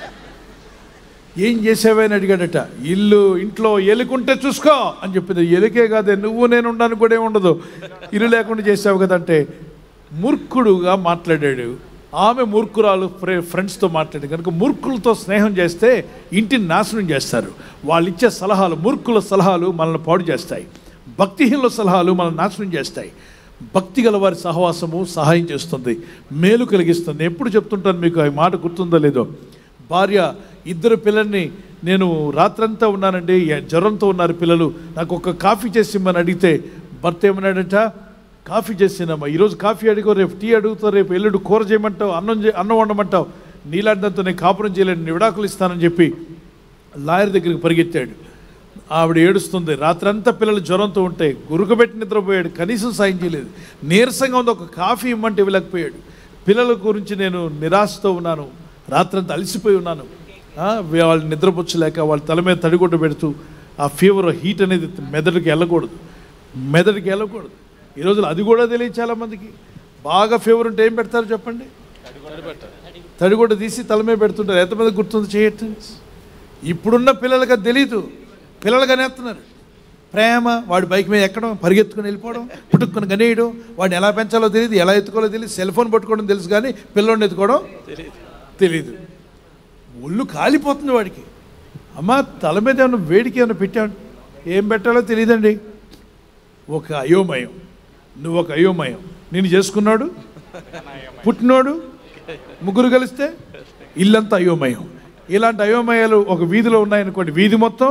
ఏం చేసావని అడిగాడట ఇల్లు ఇంట్లో ఎలుకుంటే చూసుకో అని చెప్పింది ఎలుకే కాదే నువ్వు నేను ఉండడానికి కూడా ఏమి ఉండదు ఇల్లు లేకుండా చేసావు కదంటే మూర్ఖుడుగా మాట్లాడాడు ఆమె మూర్ఖురాలు ఫ్రె ఫ్రెండ్స్తో మాట్లాడి కనుక మూర్ఖులతో స్నేహం చేస్తే ఇంటిని నాశనం చేస్తారు వాళ్ళు ఇచ్చే సలహాలు మూర్ఖుల సలహాలు మనల్ని పాడు చేస్తాయి భక్తిహీనుల సలహాలు మనల్ని నాశనం చేస్తాయి భక్తి గల వారి సహవాసము సహాయం చేస్తుంది మేలు కలిగిస్తుంది ఎప్పుడు చెప్తుంటాను మీకు ఈ మాట గుర్తుందో లేదో భార్య ఇద్దరు పిల్లల్ని నేను రాత్రంతా ఉన్నానండి ఏ- జ్వరంతో ఉన్నారు పిల్లలు నాకు ఒక కాఫీ చేసి ఇమ్మని అడిగితే భర్త ఏమన్నాడట కాఫీ చేసినమ్మా ఈరోజు కాఫీ అడిగో రేపు టీ అడుగుతావు రేపు ఎల్లుడు కూర చేయమంటావు అన్నం చే అన్నం వండమంటావు నీలాంటిదంతా నేను కాపురం చేయలేను నేను విడాకులు ఇస్తానని చెప్పి లాయర్ దగ్గరికి పరిగెత్తాడు ఆవిడ ఏడుస్తుంది రాత్రంతా పిల్లలు జ్వరంతో ఉంటే గురుకబెట్టి నిద్రపోయాడు కనీసం సాయం చేయలేదు నీరసంగా ఉంది ఒక కాఫీ ఇమ్మంటే ఇవ్వలేకపోయాడు పిల్లల గురించి నేను నిరాశతో ఉన్నాను రాత్రంతా అలసిపోయి ఉన్నాను ఆ, వాళ్ళు నిద్రపుచ్చలేక వాళ్ళ తల మీద తడిగుడ్డ పెడుతూ ఆ ఫీవర్ హీట్ అనేది మెదడుకి వెళ్ళకూడదు మెదడుకి వెళ్ళకూడదు ఈ రోజులు అది కూడా తెలియదు చాలామందికి బాగా ఫీవర్ ఉంటే ఏం పెడతారు చెప్పండి తడిగుడ్డ తీసి తల మీద పెడుతుంటారు ఎంతమంది గుర్తుంది చేయట్టు ఇప్పుడున్న పిల్లలకి అది తెలీదు పిల్లలు కనేస్తున్నారు ప్రేమ వాడి బైక్ మీద ఎక్కడం పరిగెత్తుకుని వెళ్ళిపోవడం పుట్టుకుని గనేయడం వాడిని ఎలా పెంచాలో తెలియదు ఎలా ఎత్తుకోవాలో తెలియదు సెల్ ఫోన్ పట్టుకోవడం తెలుసు కానీ పిల్లోడిని ఎత్తుకోవడం తెలియదు ఒళ్ళు కాలిపోతుంది వాడికి అమ్మ తల మీద ఏమైనా వేడికి ఏమైనా పెట్టాడు ఏం పెట్టాలో తెలియదండి ఒక అయోమయం నువ్వు ఒక అయోమయం నేను చేసుకున్నాడు పుట్టినోడు ముగ్గురు కలిస్తే ఇల్లంతా అయోమయం ఇలాంటి అయోమయాలు ఒక వీధిలో ఉన్నాయనుకోండి వీధి మొత్తం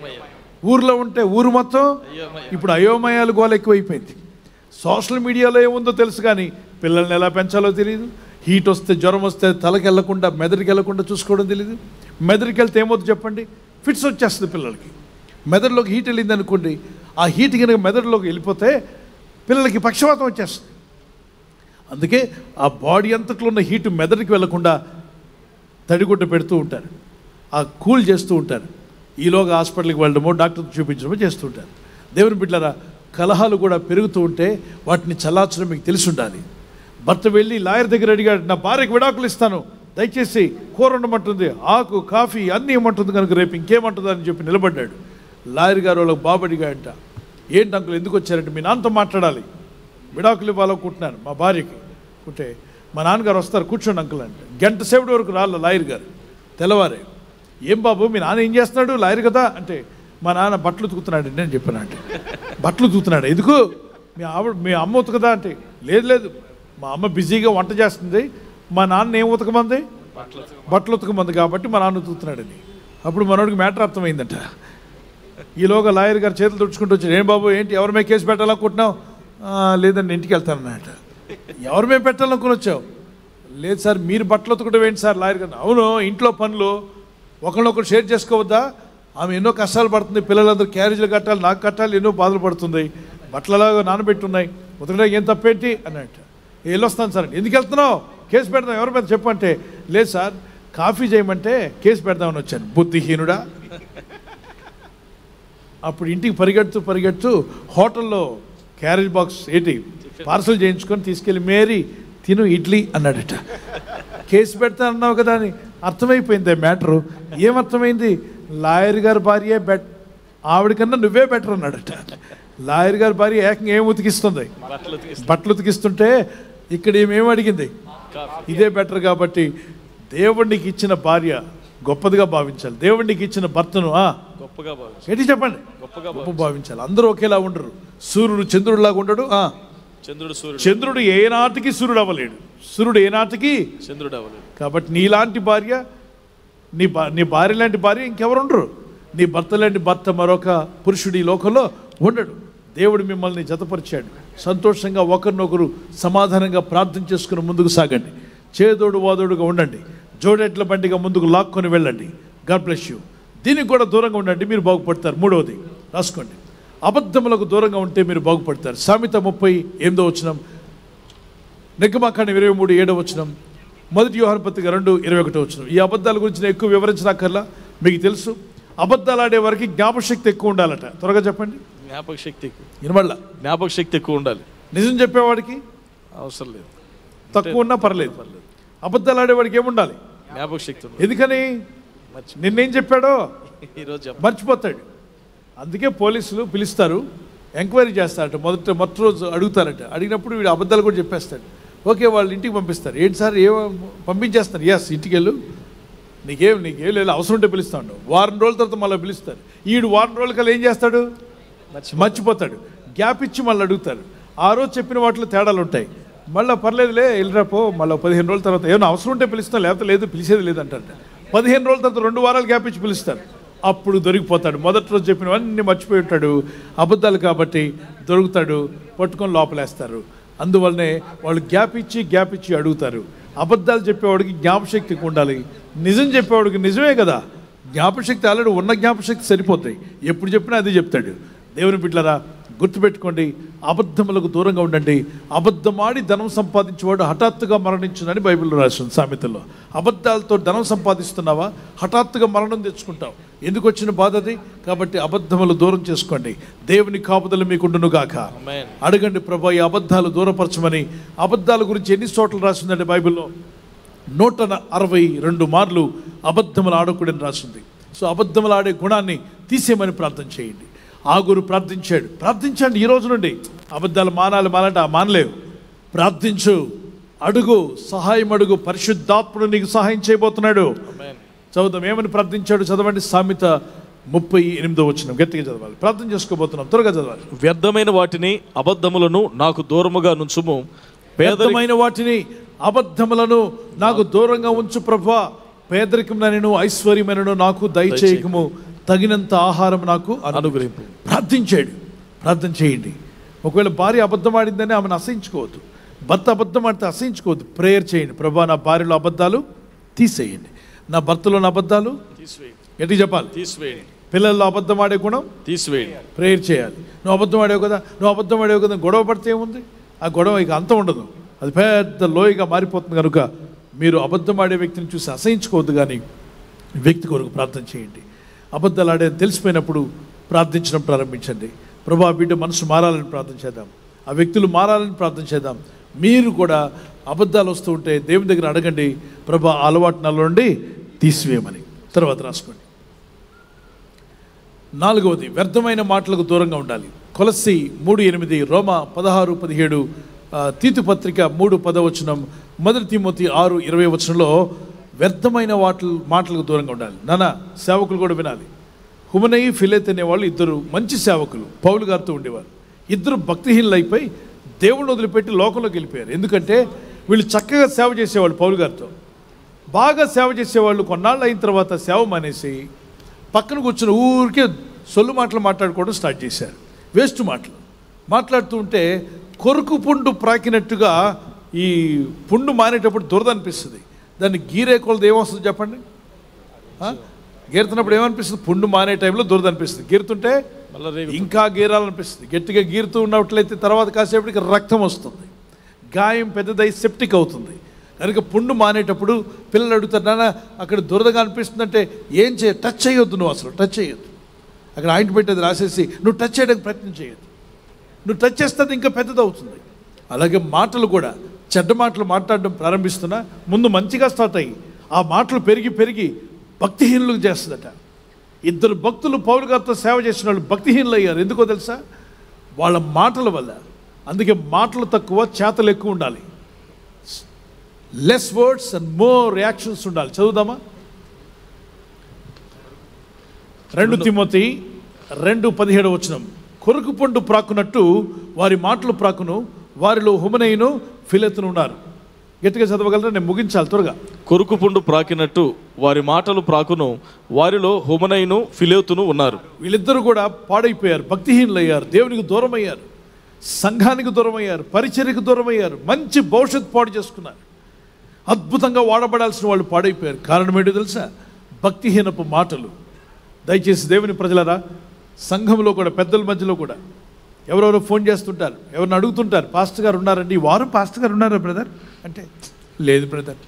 ఊర్లో ఉంటే ఊరు మొత్తం ఇప్పుడు అయోమయాలు గోల ఎక్కువైపోయింది సోషల్ మీడియాలో ఏముందో తెలుసు కానీ పిల్లల్ని ఎలా పెంచాలో తెలియదు హీట్ వస్తే జ్వరం వస్తే తలకి వెళ్లకుండా మెదడుకి వెళ్లకుండా చూసుకోవడం తెలియదు మెదడుకి వెళ్తే ఏమవుతుంది చెప్పండి ఫిట్స్ వచ్చేస్తుంది పిల్లలకి మెదడులోకి హీట్ వెళ్ళింది అనుకోండి ఆ హీట్ కనుక మెదడులోకి వెళ్ళిపోతే పిల్లలకి పక్షవాతం వచ్చేస్తుంది అందుకే ఆ బాడీ అంతట్లో ఉన్న హీట్ మెదడుకి వెళ్లకుండా తడిగుడ్డ పెడుతూ ఉంటారు ఆ కూల్ చేస్తూ ఉంటారు ఈలోగా హాస్పిటల్కి వెళ్ళడమో డాక్టర్కి చూపించడమో చేస్తూ ఉంటారు దేవుని బిడ్డలారా కలహాలు కూడా పెరుగుతూ ఉంటే వాటిని చల్లార్చడం మీకు తెలిసి ఉండాలి భర్త వెళ్ళి లాయర్ దగ్గర అడిగాడు నా భార్యకి విడాకులు ఇస్తాను దయచేసి కూర ఉండమంటుంది ఆకు కాఫీ అన్నీ ఇమ్మంటుంది కనుక రేపు ఇంకేమంటుంది అని చెప్పి నిలబడ్డాడు లాయర్ గారు వాళ్ళకి బాబు అడిగాడంట ఏంటి అంకుల్ ఎందుకు వచ్చారంటే మీ నాన్నతో మాట్లాడాలి విడాకులు ఇవ్వాలనుకుంటున్నాను మా భార్యకి ఉంటే మా నాన్నగారు వస్తారు కూర్చోండి అంకుల్ అంటే గంట సేపటి వరకు రాళ్ళ లాయర్ గారు తెల్లవారే ఏం బాబు మీ నాన్న ఏం చేస్తున్నాడు లాయర్ కదా అంటే మా నాన్న బట్టలు ఉతుకుతున్నాడు నేను చెప్పాను అంటే బట్టలు ఉతుకుతున్నాడు ఎందుకు మీ ఆవిడ మీ అమ్మ ఉతకదా అంటే లేదు లేదు మా అమ్మ బిజీగా వంట చేస్తుంది మా నాన్న ఏం ఉతకమంది బట్టలు ఉతకమంది కాబట్టి మా నాన్న ఉతుకుతున్నాడని అప్పుడు మనోడికి మ్యాటర్ అర్థమైందంట ఈలోగా లాయర్ గారు చేతులు తుడుచుకుంటూ వచ్చాడు ఏం బాబు ఏంటి ఎవరి మీద కేసు పెట్టాలనుకుంటున్నావు "ఆ, లేదండి ఇంటికి వెళ్తానన్నట ఎవరి మీద పెట్టాలనుకుని వచ్చావు లేదు సార్ మీరు బట్టలు ఉతకడం ఏంటి సార్ లాయర్ గారు అవును ఇంట్లో పనులు ఒకరినొకరు షేర్ చేసుకోవద్దా ఆమె ఎన్నో కష్టాలు పడుతుంది పిల్లలందరూ క్యారేజీలు కట్టాలి నాకు కట్టాలి ఎన్నో బాధలు పడుతుంది బట్టలలాగా నానబెట్టున్నాయి ఉతకడానికి ఏం తప్పేంటి అన్నట్టు వెళ్ళొస్తాను సార్ ఎందుకు వెళ్తున్నావు కేసు పెడదాం ఎవరి మీద చెప్పంటే లేదు సార్ కాఫీ చేయమంటే కేసు పెడదామని వచ్చాను బుద్ధిహీనుడా అప్పుడు ఇంటికి పరిగెడుతూ పరిగెడుతూ హోటల్లో క్యారేజ్ బాక్స్ ఏంటి పార్సల్ చేయించుకొని తీసుకెళ్ళి మేరీ తిను ఇడ్లీ అన్నాడట కేసు పెడతా అన్నావు కదా అని అర్థమైపోయింది ఆ మ్యాటరు ఏమర్థమైంది లాయర్ గారి భార్య బెట్ ఆవిడకన్నా నువ్వే బెటర్ అన్నాడట లాయర్ గారి భార్య ఏకంగా ఏం ఉతికిస్తుంది బట్టలు ఉతికిస్తుంటే ఇక్కడ ఏమేమి అడిగింది ఇదే బెటర్ కాబట్టి దేవుడికి ఇచ్చిన భార్య గొప్పదిగా భావించాలి దేవుడికి ఇచ్చిన భర్తను ఆ, గొప్పగా భావించాలి ఏంటి చెప్పండి గొప్పగా గొప్ప భావించాలి అందరూ ఒకేలా ఉండరు సూర్యుడు చంద్రుడిలాగా ఉండడు ఆ, చంద్రుడు సూర్యుడు చంద్రుడు ఏనాటికి సూర్యుడు అవ్వలేడు సూర్యుడు ఏనాటికి చంద్రుడు అవ్వలేడు కాబట్టి నీలాంటి భార్య నీ భా నీ భార్య లాంటి భార్య ఇంకెవరు ఉండరు నీ భర్త లాంటి భర్త మరొక పురుషుడు ఈ లోకంలో ఉండడు దేవుడు మిమ్మల్ని జతపరిచాడు సంతోషంగా ఒకరినొకరు సమాధానంగా ప్రార్థన చేసుకుని ముందుకు సాగండి చేదోడు వాదోడుగా ఉండండి జోడెట్ల బండిగా ముందుకు లాక్కొని వెళ్ళండి గాడ్ బ్లెస్ యూ దీనికి కూడా దూరంగా ఉండండి మీరు బాగుపడతారు మూడవది రాసుకోండి అబద్ధములకు దూరంగా ఉంటే మీరు బాగుపడతారు సామెత ముప్పై ఎనిమిదో వచ్చినాం నెగ్గమాకాండ ఇరవై మూడు ఏడో వచ్చినాం మొదటి వ్యవహార పత్రిక రెండు ఇరవై ఒకటో వచ్చినాం ఈ అబద్ధాల గురించి నేను ఎక్కువ వివరించనక్కర్లా మీకు తెలుసు అబద్ధాలు ఆడే వారికి జ్ఞాపశక్తి ఎక్కువ ఉండాలట త్వరగా చెప్పండి జ్ఞాపక శక్తి ఎక్కువ వినమల్లా జ్ఞాపక శక్తి ఎక్కువ ఉండాలి నిజం చెప్పేవాడికి అవసరం లేదు తక్కువ ఉన్నా పర్లేదు అబద్ధాలు ఆడేవాడికి ఏముండాలి జ్ఞాపక శక్తి ఉంది ఎందుకని నిన్నేం చెప్పాడో ఈరోజు చెప్ప మర్చిపోతాడు అందుకే పోలీసులు పిలుస్తారు ఎంక్వైరీ చేస్తారట మొదట మొదటి రోజు అడుగుతారట అడిగినప్పుడు వీడు అబద్ధాలు కూడా చెప్పేస్తాడు ఓకే వాళ్ళు ఇంటికి పంపిస్తారు ఏంటి సార్ ఏ పంపించేస్తారు ఎస్ ఇంటికి వెళ్ళు నీకేం నీకేం లేదు అవసరం ఉంటే పిలుస్తాడు వారం రోజుల తర్వాత మళ్ళీ పిలుస్తారు ఈడు వారం రోజుల కల్లా ఏం చేస్తాడు మర్చిపోతాడు గ్యాప్ ఇచ్చి మళ్ళీ అడుగుతారు ఆ రోజు చెప్పిన వాటిలో తేడాలు ఉంటాయి మళ్ళీ పర్లేదులే వెళ్ళిరా పో మళ్ళీ పదిహేను రోజుల తర్వాత ఏమైనా అవసరం ఉంటే పిలుస్తాం లేకపోతే లేదు పిలిచేది లేదంటారు పదిహేను రోజుల తర్వాత రెండు వారాలు గ్యాప్ ఇచ్చి పిలుస్తారు అప్పుడు దొరికిపోతాడు మొదటి రోజు చెప్పినవన్నీ మర్చిపోయి ఉంటాడు అబద్ధాలు కాబట్టి దొరుకుతాడు పట్టుకొని లోపలేస్తారు అందువల్లనే వాళ్ళు గ్యాప్ ఇచ్చి గ్యాప్ ఇచ్చి అడుగుతారు అబద్ధాలు చెప్పేవాడికి జ్ఞాపశక్తి ఎక్కువ ఉండాలి నిజం చెప్పేవాడికి నిజమే కదా జ్ఞాపశక్తి ఆల్రెడీ ఉన్న జ్ఞాపశక్తి సరిపోతాయి ఎప్పుడు చెప్పినా అదే చెప్తాడు దేవుని బిడ్డలారా గుర్తుపెట్టుకోండి అబద్ధములకు దూరంగా ఉండండి అబద్ధమాడి ధనం సంపాదించేవాడు హఠాత్తుగా మరణించునని బైబిల్లో రాసింది సామెతల్లో అబద్ధాలతో ధనం సంపాదిస్తున్నావా హఠాత్తుగా మరణం తెచ్చుకుంటావు ఎందుకు వచ్చిన బాధ అది కాబట్టి అబద్ధములు దూరం చేసుకోండి దేవుని కాపుదలు మీకుండును గాక అడగండి ప్రభా ఈ అబద్ధాలు దూరపరచమని అబద్ధాల గురించి ఎన్ని చోట్ల రాసిందండి బైబిల్లో నూట అరవై రెండు మార్లు అబద్ధములు ఆడకూడని రాసింది సో అబద్ధములు ఆడే గుణాన్ని తీసేయమని ప్రార్థన చేయండి ఆగురు ప్రార్థించాడు ప్రార్థించండి ఈ రోజు నుండి అబద్ధాలు మానాలి మాలంటే ఆ మానలేవు ప్రార్థించు అడుగు సహాయం అడుగు పరిశుద్ధాత్ముడు నీకు సహాయం చేయబోతున్నాడు చదువుతాం ఏమని ప్రార్థించాడు చదవండి సామెత ముప్పై ఎనిమిదో వచ్చిన గట్టిగా చదవాలి ప్రార్థన చేసుకోబోతున్నాం త్వరగా చదవాలి వ్యర్థమైన వాటిని అబద్ధములను నాకు దూరముగా నుంచుము పేదరి పేదమైన వాటిని అబద్ధములను నాకు దూరంగా ఉంచు ప్రభా పేదరికమునను ఐశ్వర్యమైనను నాకు దయచేయకము తగినంత ఆహారం నాకు అనుగ్రహింపు ప్రార్థించాడు ప్రార్థన చేయండి ఒకవేళ భార్య అబద్ధం ఆడిందని ఆమెను అసహించుకోవద్దు భర్త అబద్ధం ఆడితే అసహించుకోవద్దు ప్రేయర్ చేయండి ప్రభా నా భార్యలో అబద్ధాలు తీసేయండి నా భర్తలో నా అబద్ధాలు ఎట్టి చెప్పాలి తీసివేయండి పిల్లల్లో అబద్ధం ఆడే గుణం తీసివేయండి ప్రేయర్ చేయాలి నువ్వు అబద్ధం ఆడావు కదా నువ్వు అబద్ధం ఆడావు కదా గొడవ పడితే ఏముంది ఆ గొడవ ఇక అంతం ఉండదు అది పెద్ద లోయగా మారిపోతుంది కనుక మీరు అబద్ధం ఆడే వ్యక్తిని చూసి అసహించుకోవద్దు కానీ వ్యక్తి కొరకు ప్రార్థన చేయండి అబద్ధాలు ఆడే తెలిసిపోయినప్పుడు ప్రార్థించడం ప్రారంభించండి ప్రభా బిడ్డ మనసు మారాలని ప్రార్థన చేద్దాం ఆ వ్యక్తులు మారాలని ప్రార్థన చేద్దాం మీరు కూడా అబద్ధాలు వస్తూ ఉంటే దేవుని దగ్గర అడగండి ప్రభా ఆ అలవాటు నాలో నుండి తీసివేయమని తర్వాత రాసుకోండి నాలుగవది వ్యర్థమైన మాటలకు దూరంగా ఉండాలి కొలసి మూడు ఎనిమిది రోమ పదహారు పదిహేడు ఆ, తీతు పత్రిక మూడు పదవచనం మొదటి తిమోతి ఆరు ఇరవై వచనంలో వ్యర్థమైన వాటలు మాటలకు దూరంగా ఉండాలి నాన్న సేవకులు కూడా వినాలి హుమనయి ఫిలేత్ అనేవాళ్ళు ఇద్దరు మంచి సేవకులు పౌలు గారితో ఉండేవారు ఇద్దరు భక్తిహీనులు అయిపోయి దేవుడిని వదిలిపెట్టి లోకంలోకి వెళ్ళిపోయారు ఎందుకంటే వీళ్ళు చక్కగా సేవ చేసేవాళ్ళు పౌలు గారితో బాగా సేవ చేసేవాళ్ళు కొన్నాళ్ళు అయిన తర్వాత సేవ మానేసి పక్కన కూర్చుని ఊరికే సొల్లు మాటలు మాట్లాడుకోవడం స్టార్ట్ చేశారు వేస్ట్ మాటలు మాట్లాడుతూ ఉంటే కొరుకు పుండు ప్రాకినట్టుగా ఈ పుండు మానేటప్పుడు దురద అనిపిస్తుంది దాన్ని గీరే కొలది ఏమొస్తుంది చెప్పండి ఆ? గీరుతున్నప్పుడు ఏమనిపిస్తుంది పుండు మానే టైంలో దురద అనిపిస్తుంది గీరుతుంటే ఇంకా గీరాలనిపిస్తుంది గట్టిగా గీరుతూ ఉన్నట్లయితే తర్వాత కాసేపటికి రక్తం వస్తుంది గాయం పెద్దదై సెప్టిక్ అవుతుంది కనుక పుండు మానేటప్పుడు పిల్లలు అడుగుతారు నాన్న అక్కడ దురదగా అనిపిస్తుందంటే ఏం చేయ టచ్ చేయొద్దు నువ్వు అసలు టచ్ చేయొద్దు అక్కడ ఆయింట్మెంట్ అది రాసేసి నువ్వు టచ్ చేయడానికి ప్రయత్నం చేయొద్దు నువ్వు టచ్ చేస్తే అది ఇంకా పెద్దదవుతుంది అలాగే మాటలు కూడా చెడ్డ మాటలు మాట్లాడడం ప్రారంభిస్తున్నా ముందు మంచిగా స్టార్ట్ అయ్యి ఆ మాటలు పెరిగి పెరిగి భక్తిహీనులకు చేస్తుందట ఇద్దరు భక్తులు పౌరు గారితో సేవ చేసిన వాళ్ళు భక్తిహీనులు అయ్యారు ఎందుకో తెలుసా వాళ్ళ మాటల వల్ల అందుకే మాటలు తక్కువ చేతలు ఎక్కువ ఉండాలి less words and more reactions ఉండాలి చదువుదామా రెండు తిమోతి రెండు పదిహేడు వచనం కొరుకు పండు ప్రాకునట్టు వారి మాటలు ప్రాకును వారిలో హుమనైను ఫిలెత్తును ఉన్నారు గట్టిగా చదవగలరా నేను ముగించాలి త్వరగా కొరుకు పుండు ప్రాకినట్టు వారి మాటలు ప్రాకును వారిలో హుమనైను ఫిలేతును ఉన్నారు వీళ్ళిద్దరూ కూడా పాడైపోయారు భక్తిహీనులు అయ్యారు దేవునికి దూరం అయ్యారు సంఘానికి దూరం అయ్యారు పరిచర్యకు దూరం అయ్యారు మంచి భవిష్యత్తు పాడు చేసుకున్నారు అద్భుతంగా వాడబడాల్సిన వాళ్ళు పాడైపోయారు కారణం ఏంటో తెలుసా భక్తిహీనపు మాటలు దయచేసి దేవుని ప్రజలరా సంఘంలో కూడా పెద్దల మధ్యలో కూడా ఎవరెవరో ఫోన్ చేస్తుంటారు ఎవరిని అడుగుతుంటారు పాస్టర్ గారు ఉన్నారండి ఈ వారం పాస్టర్ గారు ఉన్నారా బ్రదర్ అంటే లేదు బ్రదర్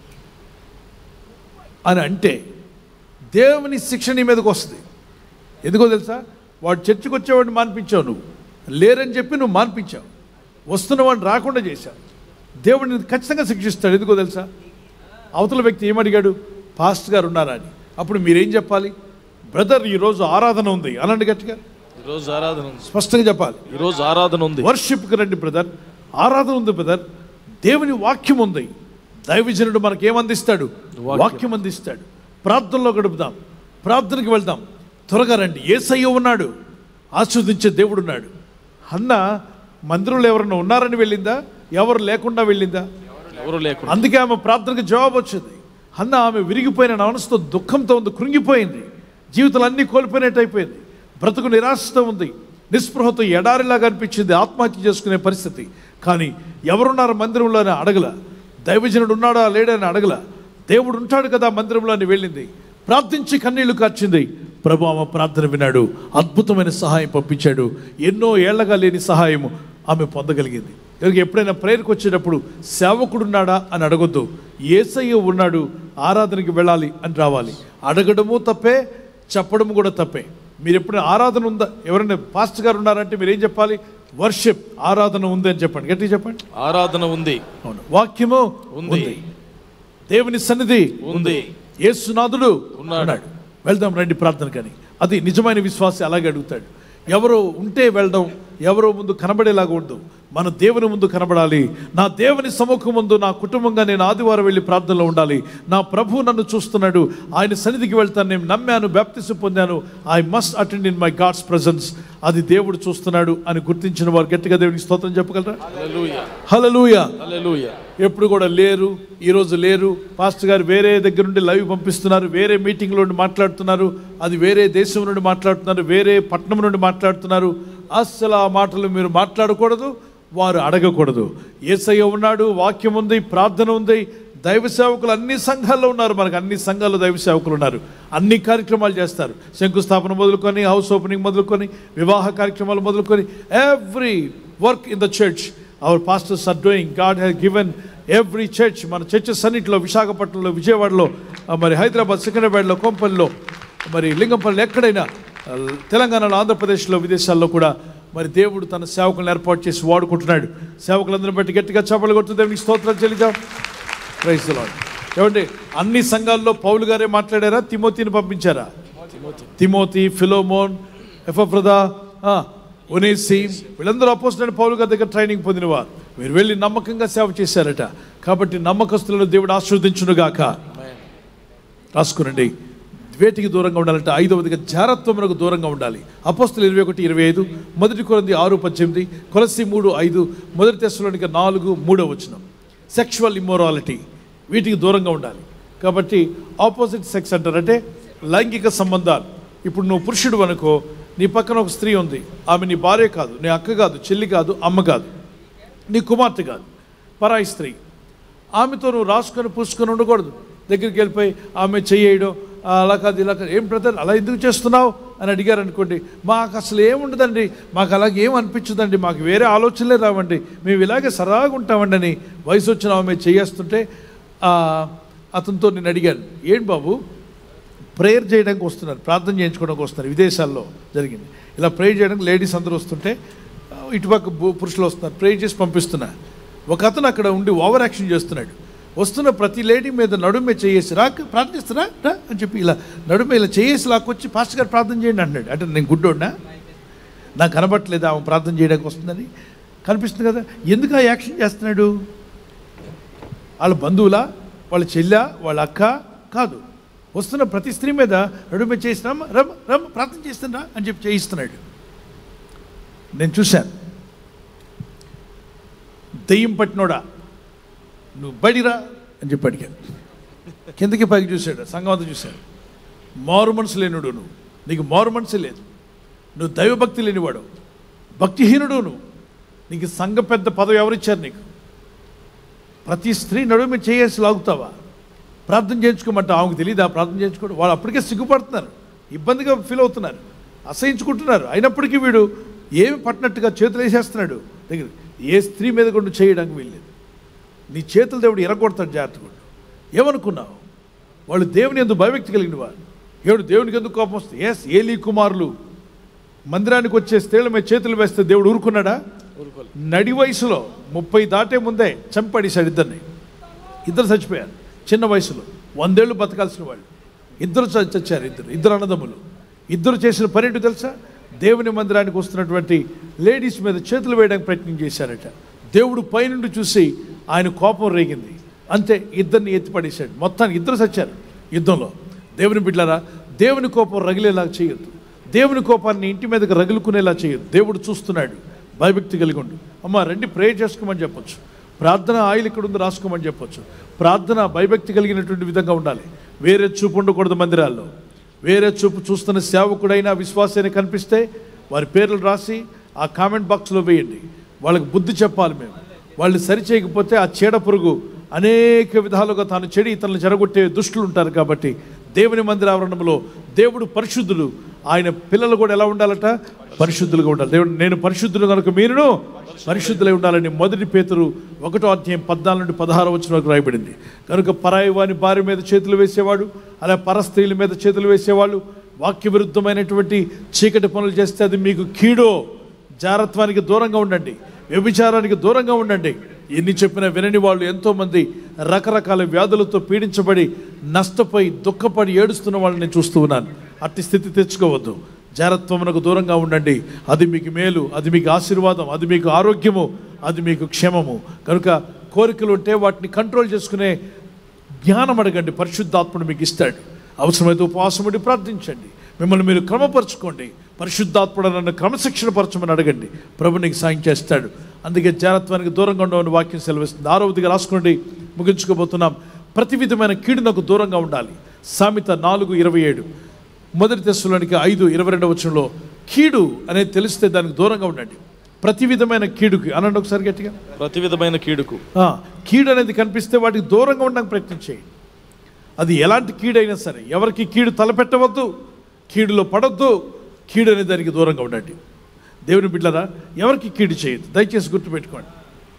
అని అంటే దేవుని శిక్ష నీ మీదకి వస్తుంది ఎందుకో తెలుసా వాడు చర్చికి వచ్చేవాడిని మాన్పించావు నువ్వు లేరని చెప్పి నువ్వు మాన్పించావు వస్తున్న వాడిని రాకుండా చేశావు దేవుడిని ఖచ్చితంగా శిక్షిస్తాడు ఎందుకో తెలుసా అవతల వ్యక్తి ఏమడిగాడు పాస్ట్ గారు ఉన్నారా అని అప్పుడు మీరేం చెప్పాలి బ్రదర్ ఈరోజు ఆరాధన ఉంది అనండి గట్టిగా ఈరోజు ఆరాధన ఉంది స్పష్టంగా చెప్పాలి ఈరోజు ఆరాధన ఉంది వర్షిప్కి రండి బ్రదర్ ఆరాధన ఉంది బ్రదర్ దేవుని వాక్యం ఉంది దైవజనుడు మనకి ఏమందిస్తాడు వాక్యం అందిస్తాడు ప్రార్థనలో గడుపుదాం ప్రార్థనకి వెళ్దాం త్వరగా రండి ఏసయ్య ఉన్నాడు ఆస్వాదించే దేవుడు ఉన్నాడు అన్న మందిరంలో ఎవరన్నా ఉన్నారని వెళ్ళిందా ఎవరు లేకుండా వెళ్ళిందా ఎవరు లేకుండా అందుకే ఆమె ప్రార్థనకు జవాబు వచ్చింది అన్న ఆమె విరిగిపోయిన మనసుతో దుఃఖంతో ఉంది కృంగిపోయింది జీవితాలు అన్నీ కోల్పోయినట్టు అయిపోయింది బ్రతుకు నిరాశతో ఉంది నిస్పృహతో ఎడారిలాగా అనిపించింది ఆత్మహత్య చేసుకునే పరిస్థితి కానీ ఎవరున్నారు మందిరంలో అని అడగల దైవజనుడు ఉన్నాడా లేడని అడగల దేవుడు ఉంటాడు కదా మందిరంలో అని వెళ్ళింది ప్రార్థించి కన్నీళ్లు కార్చింది ప్రభు ఆమె ప్రార్థన విన్నాడు అద్భుతమైన సహాయం పంపించాడు ఎన్నో ఏళ్లగా లేని సహాయం ఆమె పొందగలిగింది కనుక ఎప్పుడైనా ప్రేయర్కి వచ్చేటప్పుడు సేవకుడున్నాడా అని అడగొద్దు ఏసయ్య ఉన్నాడు ఆరాధనకి వెళ్ళాలి అని రావాలి అడగడము తప్పే చెప్పడము కూడా తప్పే మీరు ఎప్పుడైనా ఆరాధన ఉందా ఎవరైనా పాస్టర్ గారు ఉన్నారంటే మీరు ఏం చెప్పాలి వర్షిప్ ఆరాధన ఉంది అని చెప్పండి గట్టిగా చెప్పండి ఆరాధన ఉంది అవును వాక్యము ఉంది. ఉంది దేవుని సన్నిధి ఉంది. యేసునాథుడు ఉన్నాడు వెళ్దాం రండి ప్రార్థన కానీ అది నిజమైన విశ్వాసి అలాగే అడుగుతాడు ఎవరో ఉంటే వెళ్దాం ఎవరో ముందు కనబడేలాగా ఉండదు మన దేవుని ముందు కనబడాలి నా దేవుని సముఖం ముందు నా కుటుంబంగా నేను ఆదివారం వెళ్ళి ప్రార్థనలో ఉండాలి నా ప్రభు నన్ను చూస్తున్నాడు ఆయన సన్నిధికి వెళ్తాను నేను నమ్మాను బ్యాప్తిసి పొందాను I must attend in my God's presence అది దేవుడు చూస్తున్నాడు అని గుర్తించిన వారు గట్టిగా దేవునికి స్తోత్రం చెప్పగలరా హల్లెలూయా హల్లెలూయా ఎప్పుడు కూడా లేరు ఈరోజు లేరు పాస్టర్ గారు వేరే దగ్గర నుండి లైవ్ పంపిస్తున్నారు వేరే మీటింగ్లో నుండి మాట్లాడుతున్నారు అది వేరే దేశం నుండి మాట్లాడుతున్నారు వేరే పట్టణం నుండి మాట్లాడుతున్నారు అస్సలు ఆ మాటలు మీరు మాట్లాడకూడదు వారు అడగకూడదు ఏసయ్య ఉన్నాడు వాక్యం ఉంది ప్రార్థన ఉంది దైవ సేవకులు అన్ని సంఘాల్లో ఉన్నారు మనకు అన్ని సంఘాల్లో దైవ సేవకులు ఉన్నారు అన్ని కార్యక్రమాలు చేస్తారు శంకుస్థాపన మొదలుకొని హౌస్ ఓపెనింగ్ మొదలుకొని వివాహ కార్యక్రమాలు మొదలుకొని every work in the church our pastors are doing God has given every church మన చర్చెస్ అన్నింటిలో విశాఖపట్నంలో విజయవాడలో ఆ, మరి హైదరాబాద్ సికింద్రాబాద్లో కొంపల్లిలో మరి లింగంపల్లి ఎక్కడైనా ఆ, తెలంగాణలో ఆంధ్రప్రదేశ్లో విదేశాల్లో కూడా మరి దేవుడు తన సేవకులను ఏర్పాటు చేసి వాడుకుంటున్నాడు సేవకులందరిని బట్టి గట్టిగా చేపలు కొడుతూ దేవునికి స్తోత్రాలు చెల్లిద్దాం ప్రైజ్ లాడ్ ఏమండి అన్ని సంఘాల్లో పౌలు గారే మాట్లాడారా తిమోతిని పంపించారా తిమోతి ఫిలోమోన్ ఎఫ్రదా ఒనేసీమ్ వీళ్ళందరూ అపోజిట్ పౌలు గారి దగ్గర ట్రైనింగ్ పొందినవారు మీరు వెళ్ళి నమ్మకంగా సేవ చేశారట కాబట్టి నమ్మకస్తులను దేవుడు ఆశీర్వదించునుగాక రాసుకునండి వేటికి దూరంగా ఉండాలంటే ఐదవదిగా జారత్వమునకు దూరంగా ఉండాలి అపోస్తులు ఇరవై ఒకటి ఇరవై ఐదు మొదటి కొరంది ఆరు పద్దెనిమిది కొలసి మూడు ఐదు మొదటి తెశలోనిక నాలుగు మూడో వచనం సెక్షువల్ ఇమ్మోరాలిటీ వీటికి దూరంగా ఉండాలి కాబట్టి ఆపోజిట్ సెక్స్ అంటారంటే లైంగిక సంబంధాలు ఇప్పుడు నువ్వు పురుషుడు అనుకో నీ పక్కన ఒక స్త్రీ ఉంది ఆమె నీ భార్య కాదు నీ అక్క కాదు చెల్లి కాదు అమ్మ కాదు నీ కుమార్తె కాదు పరాయి స్త్రీ ఆమెతో నువ్వు రాసుకొని పూసుకొని ఉండకూడదు దగ్గరికి వెళ్ళిపోయి ఆమె చెయ్యడం "ఆ, అలా కాదు ఇలా కాదు ఏం బ్రదర్ అలా ఎందుకు చేస్తున్నావు అని అడిగారు అనుకోండి మాకు అసలు ఏముండదండి మాకు అలాగే ఏం అనిపించదండి మాకు వేరే ఆలోచనలే రావండి మేము ఇలాగే సరదాగా ఉంటామండి అని వయసు వచ్చిన ఆమె చేయేస్తుంటే ఆ, అతనితో నేను అడిగాను ఏంటి బాబు ప్రేయర్ చేయడానికి వస్తున్నారు ప్రార్థన చేయించుకోవడానికి వస్తున్నారు విదేశాల్లో జరిగింది ఇలా ప్రేయర్ చేయడానికి లేడీస్ అందరూ వస్తుంటే ఆ, ఇటుపక్క బు- పురుషులు వస్తున్నారు ప్రేయర్ చేసి పంపిస్తున్నా ఒక అతను అక్కడ ఉండి ఓవర్ యాక్షన్ చేస్తున్నాడు వస్తున్న ప్రతి లేడీ మీద నడుమే చేయేసి రా ప్రార్థిస్తున్నా రా అని చెప్పి ఇలా నడుమే ఇలా చేయేసి లాక్కొచ్చి పాస్టర్ గారు ప్రార్థన చేయండి అంటున్నాడు అంటే నేను గుడ్డోడినా నాకు కనబట్టలేదు ఆమె ప్రార్థన చేయడానికి వస్తుందని కనిపిస్తుంది కదా ఎందుకు ఆ యాక్షన్ చేస్తున్నాడు వాళ్ళ బంధువులా వాళ్ళ చెల్లా వాళ్ళ అక్క కాదు వస్తున్న ప్రతి స్త్రీ మీద నడుమ చేసినామా రమ్ రమ్ ప్రార్థన చేస్తున్నా అని చెప్పి చేయిస్తున్నాడు నేను చూశాను దెయ్యం పట్టినోడా నువ్వు బడిరా అని చెప్పి అడిగాను కిందకి పైకి చూశాడు సంఘం అంతా చూశాడు మారు మనసు లేనుడు నువ్వు నీకు మారు మనసు లేదు నువ్వు దైవభక్తి లేనివాడు భక్తిహీనుడు నువ్వు నీకు సంఘ పెద్ద పదవి ఎవరిచ్చారు నీకు ప్రతి స్త్రీ నడుము చేయేసి లాగుతావా ప్రార్థన చేయించుకోమంటే ఆమెకు తెలియదు ఆ ప్రార్థన చేయించుకోవడం వాళ్ళు అప్పటికే సిగ్గుపడుతున్నారు ఇబ్బందిగా ఫీల్ అవుతున్నారు అసహించుకుంటున్నారు అయినప్పటికీ వీడు ఏమి పట్టినట్టుగా చేతులు వేసేస్తున్నాడు దగ్గర ఏ స్త్రీ మీద కూడా చేయడానికి వీల్లేదు నీ చేతులు దేవుడు ఎరగొడతాడు జాగ్రత్తగా ఏమనుకున్నావు వాళ్ళు దేవుని ఎందుకు భయభక్తి కలిగిన వారు ఏడు దేవునికి ఎందుకు కోపం వస్తుంది ఎస్ ఏలీ కుమారులు మందిరానికి వచ్చే స్త్రీల మీద చేతులు వేస్తే దేవుడు ఊరుకున్నాడా నడి వయసులో ముప్పై దాటే ముందే చంపడేశాడు ఇద్దరిని ఇద్దరు చచ్చిపోయారు చిన్న వయసులో వందేళ్ళు బతకాల్సిన వాళ్ళు ఇద్దరు చ- చచ్చారు ఇద్దరు ఇద్దరు అన్నదమ్ములు ఇద్దరు చేసిన పని ఏంటో తెలుసా దేవుని మందిరానికి వస్తున్నటువంటి లేడీస్ మీద చేతులు వేయడానికి ప్రయత్నం చేశారట దేవుడు పైనుండి చూసి ఆయన కోపం రేగింది అంతే ఇద్దరిని ఎత్తిపడేశాడు మొత్తానికి ఇద్దరు చచ్చారు యుద్ధంలో దేవుని బిడ్డలారా దేవుని కోపం రగిలేలా చేయొద్దు దేవుని కోపాన్ని ఇంటి మీదకి రగులుకునేలా చేయొద్దు దేవుడు చూస్తున్నాడు భయభక్తి కలిగి ఉండు అమ్మ రండి ప్రే చేసుకోమని చెప్పొచ్చు ప్రార్థన ఆయిల్ ఇక్కడ ఉంది రాసుకోమని చెప్పొచ్చు ప్రార్థన భయభక్తి కలిగినటువంటి విధంగా ఉండాలి వేరే చూపు ఉండకూడదు మందిరాల్లో వేరే చూపు చూస్తున్న సేవకుడైనా విశ్వాసైనా కనిపిస్తే వారి పేర్లు రాసి ఆ కామెంట్ బాక్స్లో వేయండి వాళ్ళకి బుద్ధి చెప్పాలి మేము వాళ్ళు సరి చేయకపోతే ఆ చీడ పురుగు అనేక విధాలుగా తాను చెడి ఇతరులను చెరగొట్టే దుష్టులు ఉంటారు కాబట్టి దేవుని మందిర ఆవరణంలో దేవుడు పరిశుద్ధుడు ఆయన పిల్లలు కూడా ఎలా ఉండాలట పరిశుద్ధులుగా ఉండాలి దేవుడు నేను పరిశుద్ధులు కనుక మీరును పరిశుద్ధులై ఉండాలని మొదటి పేతురు ఒకటో అధ్యాయం పద్నాలుగు నుండి పదహారు వచ్చిన వరకు రాయబడింది కనుక పరాయి వాని భార్య మీద చేతులు వేసేవాడు అలా పర స్త్రీల మీద చేతులు వేసేవాళ్ళు వాక్య విరుద్ధమైనటువంటి చీకటి పనులు చేస్తే అది మీకు కీడో జారత్వానికి దూరంగా ఉండండి వ్యభిచారానికి దూరంగా ఉండండి ఎన్ని చెప్పినా వినని వాళ్ళు ఎంతోమంది రకరకాల వ్యాధులతో పీడించబడి నష్టపోయి దుఃఖపడి ఏడుస్తున్న వాళ్ళని నేను చూస్తూ ఉన్నాను అట్టి స్థితి తెచ్చుకోవద్దు జారత్వమునకు దూరంగా ఉండండి అది మీకు మేలు అది మీకు ఆశీర్వాదం అది మీకు ఆరోగ్యము అది మీకు క్షేమము కనుక కోరికలు ఉంటే వాటిని కంట్రోల్ చేసుకునే జ్ఞానం అడగండి పరిశుద్ధాత్ముడు మీకు ఇస్తాడు అవసరమైతే ఉపవాసం ఉండి ప్రార్థించండి మిమ్మల్ని మీరు క్రమపరచుకోండి పరిశుద్ధాత్ముడు నన్ను క్రమశిక్షణ పరచమని అడగండి ప్రభు నీకు సాయం చేస్తాడు అందుకే జారత్వానికి దూరంగా ఉండవని వాక్యం సెలవిస్తుంది ఆరోదిగా రాసుకోండి ముగించుకోబోతున్నాం ప్రతి విధమైన కీడునకు దూరంగా ఉండాలి సామెత నాలుగు ఇరవై ఏడు మొదటి తెస్సులోనికి ఐదు ఇరవై రెండవ వచనంలో కీడు అనేది తెలిస్తే దానికి దూరంగా ఉండండి ప్రతి విధమైన కీడుకి అనండి ఒకసారి గట్టిగా ప్రతి విధమైన కీడుకు ఆ, కీడు అనేది కనిపిస్తే వాటికి దూరంగా ఉండడానికి ప్రయత్నం చేయండి అది ఎలాంటి కీడైనా సరే ఎవరికి కీడు తలపెట్టవద్దు కీడులో పడొద్దు కీడు అనే దానికి దూరంగా ఉండండి దేవుని బిడ్డరా ఎవరికి కీడు చేయొద్దు దయచేసి గుర్తుపెట్టుకోండి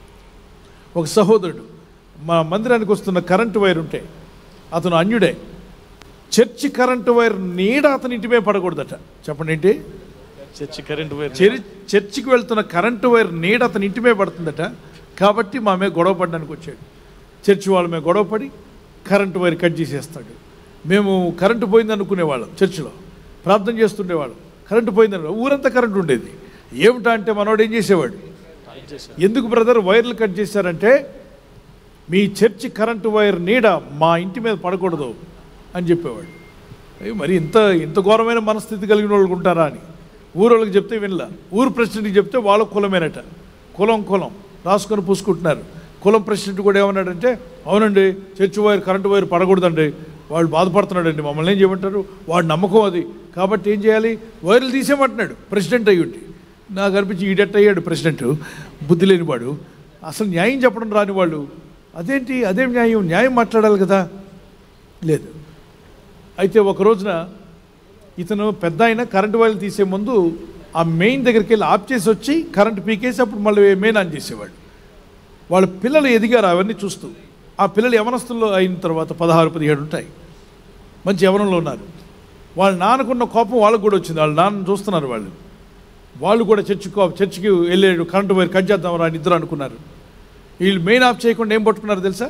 ఒక సహోదరుడు మా మందిరానికి వస్తున్న కరెంటు వైర్ ఉంటే అతను అన్యుడే చర్చి కరెంటు వైర్ నీడ అతని ఇంటి మీద పడకూడదట చెప్పండి ఏంటి చర్చి కరెంట్ వైర్ చెరి- చర్చికి వెళ్తున్న కరెంటు వైర్ నీడ అతని ఇంటి మీద పడుతుందట కాబట్టి మా మీద గొడవ పడడానికి వచ్చాడు చర్చి వాళ్ళ మీద గొడవ పడి కరెంటు వైర్ కట్ చేసేస్తాడు మేము కరెంటు పోయింది అనుకునేవాళ్ళం చర్చిలో ప్రార్థన చేస్తుండేవాళ్ళం కరెంటు పోయిందని ఊరంతా కరెంటు ఉండేది ఏమిటా అంటే మనోడు ఏం చేసేవాడు ఎందుకు బ్రదర్ వైర్లు కట్ చేశారంటే మీ చర్చి కరెంటు వైర్ నీడ మా ఇంటి మీద పడకూడదు అని చెప్పేవాడు అయ్యో మరి ఇంత ఇంత ఘోరమైన మనస్థితి కలిగిన వాళ్ళు ఉంటారా అని ఊరోళ్ళకి చెప్తే వినలా ఊరు ప్రెసిడెంట్కి చెప్తే వాళ్ళ కులమేనట కులం కులం రాసుకొని పూసుకుంటున్నారు కులం ప్రెసిడెంట్ కూడా ఏమన్నాడంటే అవునండి చర్చి వైర్ కరెంటు వైర్ పడకూడదండి వాళ్ళు బాధపడుతున్నాడండి మమ్మల్ని ఏం చేయమంటారు వాడు నమ్మకం అది కాబట్టి ఏం చేయాలి వైర్లు తీసేయమంటున్నాడు ప్రెసిడెంట్ అయ్యుండి నాకు అనిపించి ఈడెట్ అయ్యాడు ప్రెసిడెంట్ బుద్ధి లేనివాడు అసలు న్యాయం చెప్పడం రాని వాళ్ళు అదేంటి అదేం న్యాయం న్యాయం మాట్లాడాలి కదా లేదు అయితే ఒక రోజున ఇతను పెద్ద ఆయన కరెంటు వైర్లు తీసే ముందు ఆ మెయిన్ దగ్గరికి వెళ్ళి ఆఫ్ చేసి వచ్చి కరెంటు పీకేసి అప్పుడు మళ్ళీ మెయిన్ ఆన్ చేసేవాడు వాళ్ళ పిల్లలు ఎదిగారు అవన్నీ చూస్తూ ఆ పిల్లలు యవనస్తుల్లో అయిన తర్వాత పదహారు పదిహేడు ఉంటాయి మంచి యవనంలో ఉన్నారు వాళ్ళ నాన్నకున్న కోపం వాళ్ళకు కూడా వచ్చింది వాళ్ళ నాన్న చూస్తున్నారు వాళ్ళు వాళ్ళు కూడా చర్చి కో- చర్చికి వెళ్ళాడు కరెంటు వైర్ కట్ చేద్దాం రా అని ఇద్దరు అనుకున్నారు వీళ్ళు మెయిన్ ఆఫ్ చేయకుండా ఏం పట్టుకున్నారు తెలుసా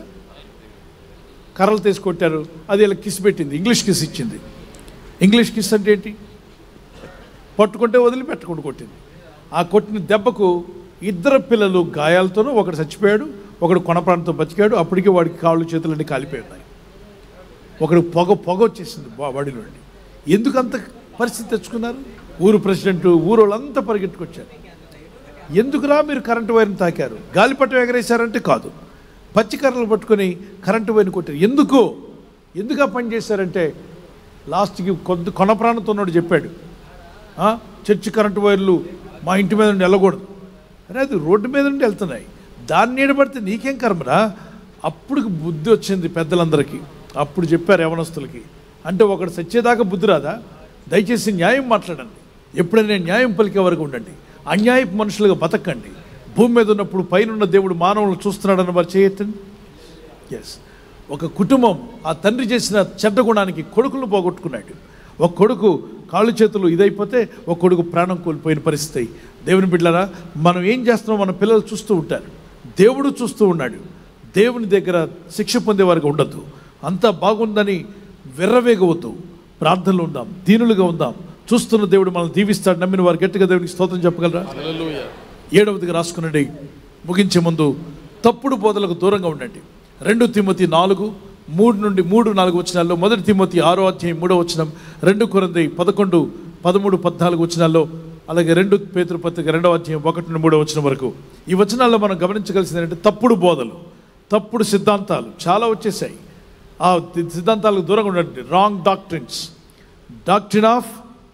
కర్రలు తీసి కొట్టారు అది ఇలా కిస్ పెట్టింది ఇంగ్లీష్ కిస్ ఇచ్చింది ఇంగ్లీష్ కిస్ అంటే ఏంటి పట్టుకుంటే వదిలిపెట్టకుండా కొట్టింది ఆ కొట్టిన దెబ్బకు ఇద్దరు పిల్లలు గాయాలతోనూ ఒకడు చచ్చిపోయాడు ఒకడు కొన ప్రాంతం బతికాడు అప్పటికే వాడికి కాళ్ళు చేతులన్నీ కాలిపోయి ఉన్నాయి ఒకడు పొగ పొగ వచ్చేసింది బా- వాడి నుండి ఎందుకు అంత పరిస్థితి తెచ్చుకున్నారు ఊరు ప్రెసిడెంట్ ఊరు వాళ్ళంతా పరిగెట్టుకొచ్చారు ఎందుకురా మీరు కరెంటు వైర్ని తాకారు గాలిపటం ఎగరేశారంటే కాదు పచ్చి కర్రలు పట్టుకొని కరెంటు వైర్ని కొట్టారు ఎందుకు ఎందుకు ఆ పని చేశారంటే లాస్ట్కి కొద్ది కొన ప్రాణంతో ఉన్నోడు చెప్పాడు "ఆ, చర్చి కరెంటు వైర్లు మా ఇంటి మీద నుండి వెళ్ళకూడదు అరే అది రోడ్డు మీద నుండి వెళ్తున్నాయి దాన్ని నీడబడితే నీకేం కర్మరా అప్పుడు బుద్ధి వచ్చింది పెద్దలందరికీ అప్పుడు చెప్పారు యవనస్తులకి అంటే ఒకడు సచ్చేదాకా బుద్ధి రాదా దయచేసి న్యాయం మాట్లాడండి ఎప్పుడైనా న్యాయం పలికే వరకు ఉండండి అన్యాయపు మనుషులుగా బతకండి భూమి మీద ఉన్నప్పుడు పైనున్న దేవుడు మానవులను చూస్తున్నాడన్న వారు చేయొద్దండి ఎస్ ఒక కుటుంబం ఆ తండ్రి చేసిన చెడ్డ గుణానికి కొడుకులను పోగొట్టుకున్నాడు ఒక కొడుకు కాళ్ళు చేతులు ఇదైపోతే ఒక కొడుకు ప్రాణం కోల్పోయిన పరిస్థితి దేవుని బిడ్డలారా మనం ఏం చేస్తున్నామో మన పిల్లలు చూస్తూ ఉంటారు దేవుడు చూస్తూ ఉన్నాడు దేవుని దగ్గర శిక్ష పొందే వారికి ఉండద్దు అంతా బాగుందని వెర్రవేగవద్దు ప్రార్థనలు ఉందాం దీనులుగా ఉందాం చూస్తున్న దేవుడు మనల్ని దీవిస్తాడు నమ్మిన వారు గట్టిగా దేవునికి స్తోత్రం చెప్పగలరా ఏడవదిగా రాసుకునండి ముగించే ముందు తప్పుడు బోధలకు దూరంగా ఉండండి రెండు తిమ్మతి నాలుగు మూడు నుండి మూడు నాలుగు వచనాల్లో మొదటి తిమ్మతి ఆరో అధ్యాయం మూడో వచనం రెండు కొరంది పదకొండు పదమూడు పద్నాలుగు వచనాల్లో అలాగే రెండు పేతురు పత్రిక రెండవ అధ్యాయం ఒకటి నుండి మూడో వచనం వరకు ఈ వచనాల్లో మనం గమనించగలిసింది ఏంటంటే తప్పుడు బోధలు తప్పుడు సిద్ధాంతాలు చాలా వచ్చేసాయి ఆ ది- సిద్ధాంతాలకు దూరంగా ఉండండి wrong doctrines doctrine of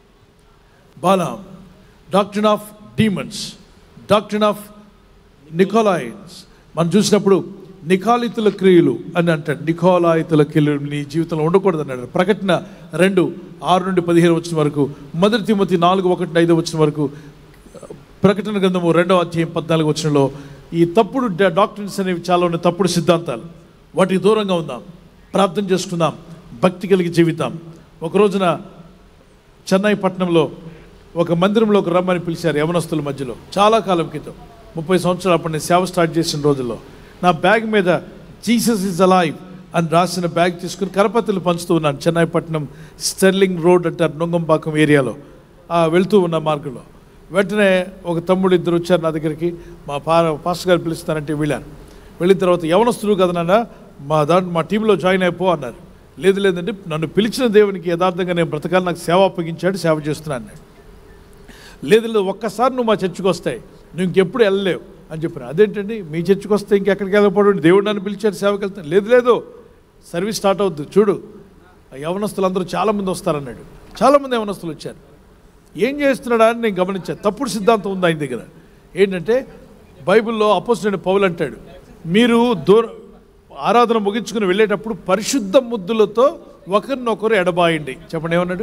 Balaam doctrine of demons doctrine of Nicolaitans మనం చూసినప్పుడు నికాలితుల క్రియలు అని అంటాడు నికోలాయితుల క్రియలు నీ జీవితంలో ఉండకూడదు అన్నాడు ప్రకటన రెండు ఆరు నుండి పదిహేను వచ్చిన వరకు మొదటి తిమ్మతి నాలుగు ఒకటి నుండి ఐదు వచ్చిన వరకు ప్రకటన గ్రంథము రెండవ అధ్యాయం పద్నాలుగు వచనంలో ఈ తప్పుడు డా- డాక్టర్స్ అనేవి చాలా ఉన్నాయి తప్పుడు సిద్ధాంతాలు వాటికి దూరంగా ఉందాం ప్రార్థన చేసుకుందాం భక్తి కలిగి జీవితాం ఒక రోజున చెన్నై పట్టణంలో ఒక మందిరంలో ఒక రమ్మని పిలిచారు యవనస్తుల మధ్యలో చాలా కాలం క్రితం ముప్పై సంవత్సరాలు అప్పుడు నేను సేవ స్టార్ట్ చేసిన రోజుల్లో నా బ్యాగ్ మీద జీసస్ ఇస్ అలైవ్ అని రాసిన బ్యాగ్ తీసుకుని కరపత్రులు పంచుతూ ఉన్నాను చెన్నైపట్నం స్టెర్లింగ్ రోడ్ అంటారు నొంగంపాకం ఏరియాలో ఆ, వెళ్తూ ఉన్న మార్గంలో వెంటనే ఒక తమ్ముడు ఇద్దరు వచ్చారు నా దగ్గరికి మా పా పాస్టర్ గారు పిలుస్తానంటే వెళ్ళాను వెళ్ళిన తర్వాత యవనస్తులు కదా నాన్న మా దాంట్లో మా టీంలో జాయిన్ అయిపో అన్నారు లేదు లేదండి నన్ను పిలిచిన దేవునికి యథార్థంగా నేను బ్రతకాలి నాకు సేవ అప్పగించాడు సేవ చేస్తున్నాను అన్నాడు లేదు లేదు ఒక్కసారి నువ్వు మా చర్చికి వస్తాయి నువ్వు ఇంకెప్పుడు వెళ్ళలేవు అని చెప్పాను అదేంటండి మీ చర్చికి వస్తే ఇంకెక్కడికి వెళ్ళకపోవడం దేవుడు నన్ను పిలిచాడు సేవకి వెళ్తాను లేదు లేదు సర్వీస్ స్టార్ట్ అవుద్ది చూడు ఆ యవనస్తులు అందరూ చాలామంది వస్తారన్నాడు చాలామంది యవనస్తులు వచ్చారు ఏం చేస్తున్నాడా అని నేను గమనించాను తప్పుడు సిద్ధాంతం ఉంది ఆయన దగ్గర ఏంటంటే బైబిల్లో అపోజిట్ పౌలు అంటాడు మీరు దూర ఆరాధన ముగించుకుని వెళ్ళేటప్పుడు పరిశుద్ధ ముద్దులతో ఒకరినొకరు ఎడబాయండి చెప్పండి ఏమన్నాడు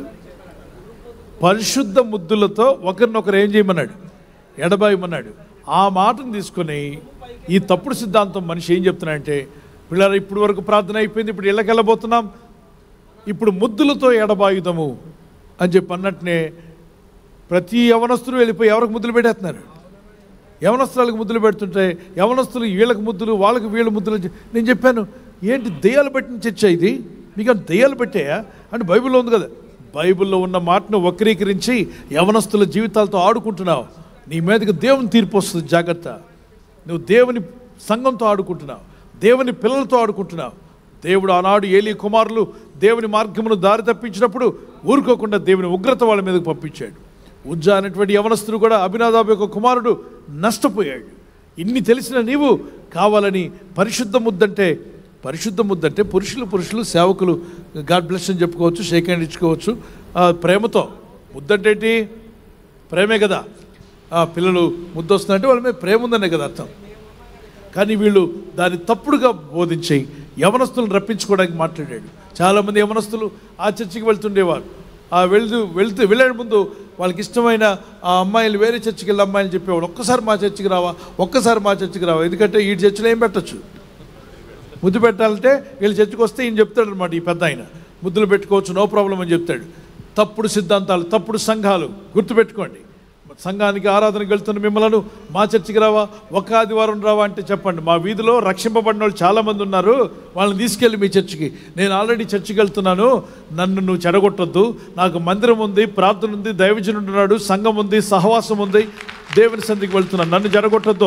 పరిశుద్ధ ముద్దులతో ఒకరినొకరు ఏం చేయమన్నాడు ఎడబాయమన్నాడు ఆ మాటను తీసుకొని ఈ తప్పుడు సిద్ధాంతం మనిషి ఏం చెప్తున్నాడంటే పిల్లలు ఇప్పుడు వరకు ప్రార్థన అయిపోయింది ఇప్పుడు ఇళ్ళకి వెళ్ళబోతున్నాం ఇప్పుడు ముద్దులతో ఎడబాయుదము అని చెప్పి అన్నట్టునే ప్రతి యవనస్తులు వెళ్ళిపోయి ఎవరికి ముద్దులు పెట్టేస్తున్నారు యవనస్తులకు ముద్దులు పెడుతుంటే యవనస్తులు వీళ్ళకి ముద్దులు వాళ్ళకి వీళ్ళ ముద్దులు అని చెప్పి- నేను చెప్పాను ఏంటి దెయ్యాలు పెట్టిన చర్చ ఇది మీకు అంత దెయ్యాలు పెట్టాయా అంటే బైబిల్లో ఉంది కదా బైబిల్లో ఉన్న మాటను వక్రీకరించి యవనస్తుల జీవితాలతో ఆడుకుంటున్నావు నీ మీదకి దేవుని తీర్పు వస్తుంది జాగ్రత్త నువ్వు దేవుని సంఘంతో ఆడుకుంటున్నావు దేవుని పిల్లలతో ఆడుకుంటున్నావు దేవుడు ఆనాడు ఏలి కుమారులు దేవుని మార్గమును దారి తప్పించినప్పుడు ఊరుకోకుండా దేవుని ఉగ్రత వాళ్ళ మీదకి పంపించాడు ఉజ్జా అనేటువంటి యవనస్తుడు కూడా అభినాదాబు యొక్క కుమారుడు నష్టపోయాడు ఇన్ని తెలిసిన నీవు కావాలని పరిశుద్ధ ముద్దంటే పరిశుద్ధ ముద్దంటే పురుషులు పురుషులు సేవకులు గాడ్ బ్లెస్ అని చెప్పుకోవచ్చు షేక్ హ్యాండ్ ఇచ్చుకోవచ్చు ఆ, ప్రేమతో ముద్దంటే ఏంటి ప్రేమే కదా ఆ, పిల్లలు ముద్దు వస్తుందంటే వాళ్ళ మీద ప్రేమ ఉందనే కదా అర్థం కానీ వీళ్ళు దాన్ని తప్పుడుగా బోధించి యవనస్తులను రప్పించుకోవడానికి మాట్లాడాడు చాలామంది యవనస్తులు ఆ చర్చికి వెళ్తుండేవారు ఆ వెళ్తూ వెళ్తూ వెళ్ళే ముందు వాళ్ళకి ఇష్టమైన ఆ అమ్మాయిలు వేరే చర్చికి వెళ్ళి అమ్మాయిలు చెప్పేవాళ్ళు ఒక్కసారి మా చర్చికి రావా ఒక్కసారి మా చర్చికి రావా ఎందుకంటే ఈ చర్చిలో ఏం పెట్టచ్చు ముద్దు పెట్టాలంటే వీళ్ళు చర్చికి వస్తే ఈయన చెప్తాడు అనమాట ఈ పెద్ద ఆయన ముద్దులు పెట్టుకోవచ్చు నో ప్రాబ్లం అని చెప్తాడు తప్పుడు సిద్ధాంతాలు తప్పుడు సంఘాలు గుర్తుపెట్టుకోండి సంఘానికి ఆరాధనకు వెళ్తున్న మిమ్మల్ని మా చర్చికి రావా ఒక ఆదివారం రావా అంటే చెప్పండి మా వీధిలో రక్షింపబడిన వాళ్ళు చాలామంది ఉన్నారు వాళ్ళని తీసుకెళ్ళి మీ చర్చికి నేను ఆల్రెడీ చర్చికి వెళ్తున్నాను నన్ను నువ్వు చెడగొట్టొద్దు నాకు మందిరం ఉంది ప్రార్థన ఉంది దైవజనుడు ఉన్నాడు సంఘం ఉంది సహవాసం ఉంది దేవుని సంధికి వెళ్తున్నాను నన్ను చెడగొట్టొద్దు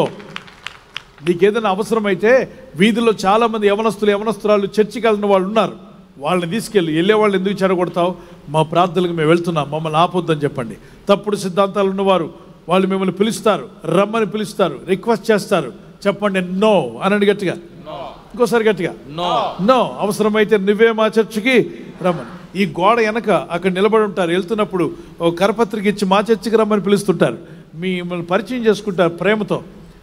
నీకు ఏదైనా అవసరమైతే వీధిలో చాలామంది యవనస్తులు యవనస్తురాలు చర్చికి వెళ్ళిన వాళ్ళు ఉన్నారు వాళ్ళని తీసుకెళ్ళి వెళ్ళే వాళ్ళు ఎందుకు చెడగొడతావు మా ప్రార్థనలకు మేము వెళ్తున్నాం మమ్మల్ని ఆపొద్దని చెప్పండి తప్పుడు సిద్ధాంతాలు ఉన్నవారు వాళ్ళు మిమ్మల్ని పిలుస్తారు రమ్మని పిలుస్తారు రిక్వెస్ట్ చేస్తారు చెప్పండి నో అనండి గట్టిగా ఇంకోసారి గట్టిగా నో నో అవసరమైతే నువ్వే మా చర్చికి రమ్మని ఈ గోడ వెనక అక్కడ నిలబడి ఉంటారు వెళ్తున్నప్పుడు ఓ కరపత్రిక ఇచ్చి మా చర్చికి రమ్మని పిలుస్తుంటారు మీ మిమ్మల్ని పరిచయం చేసుకుంటారు ప్రేమతో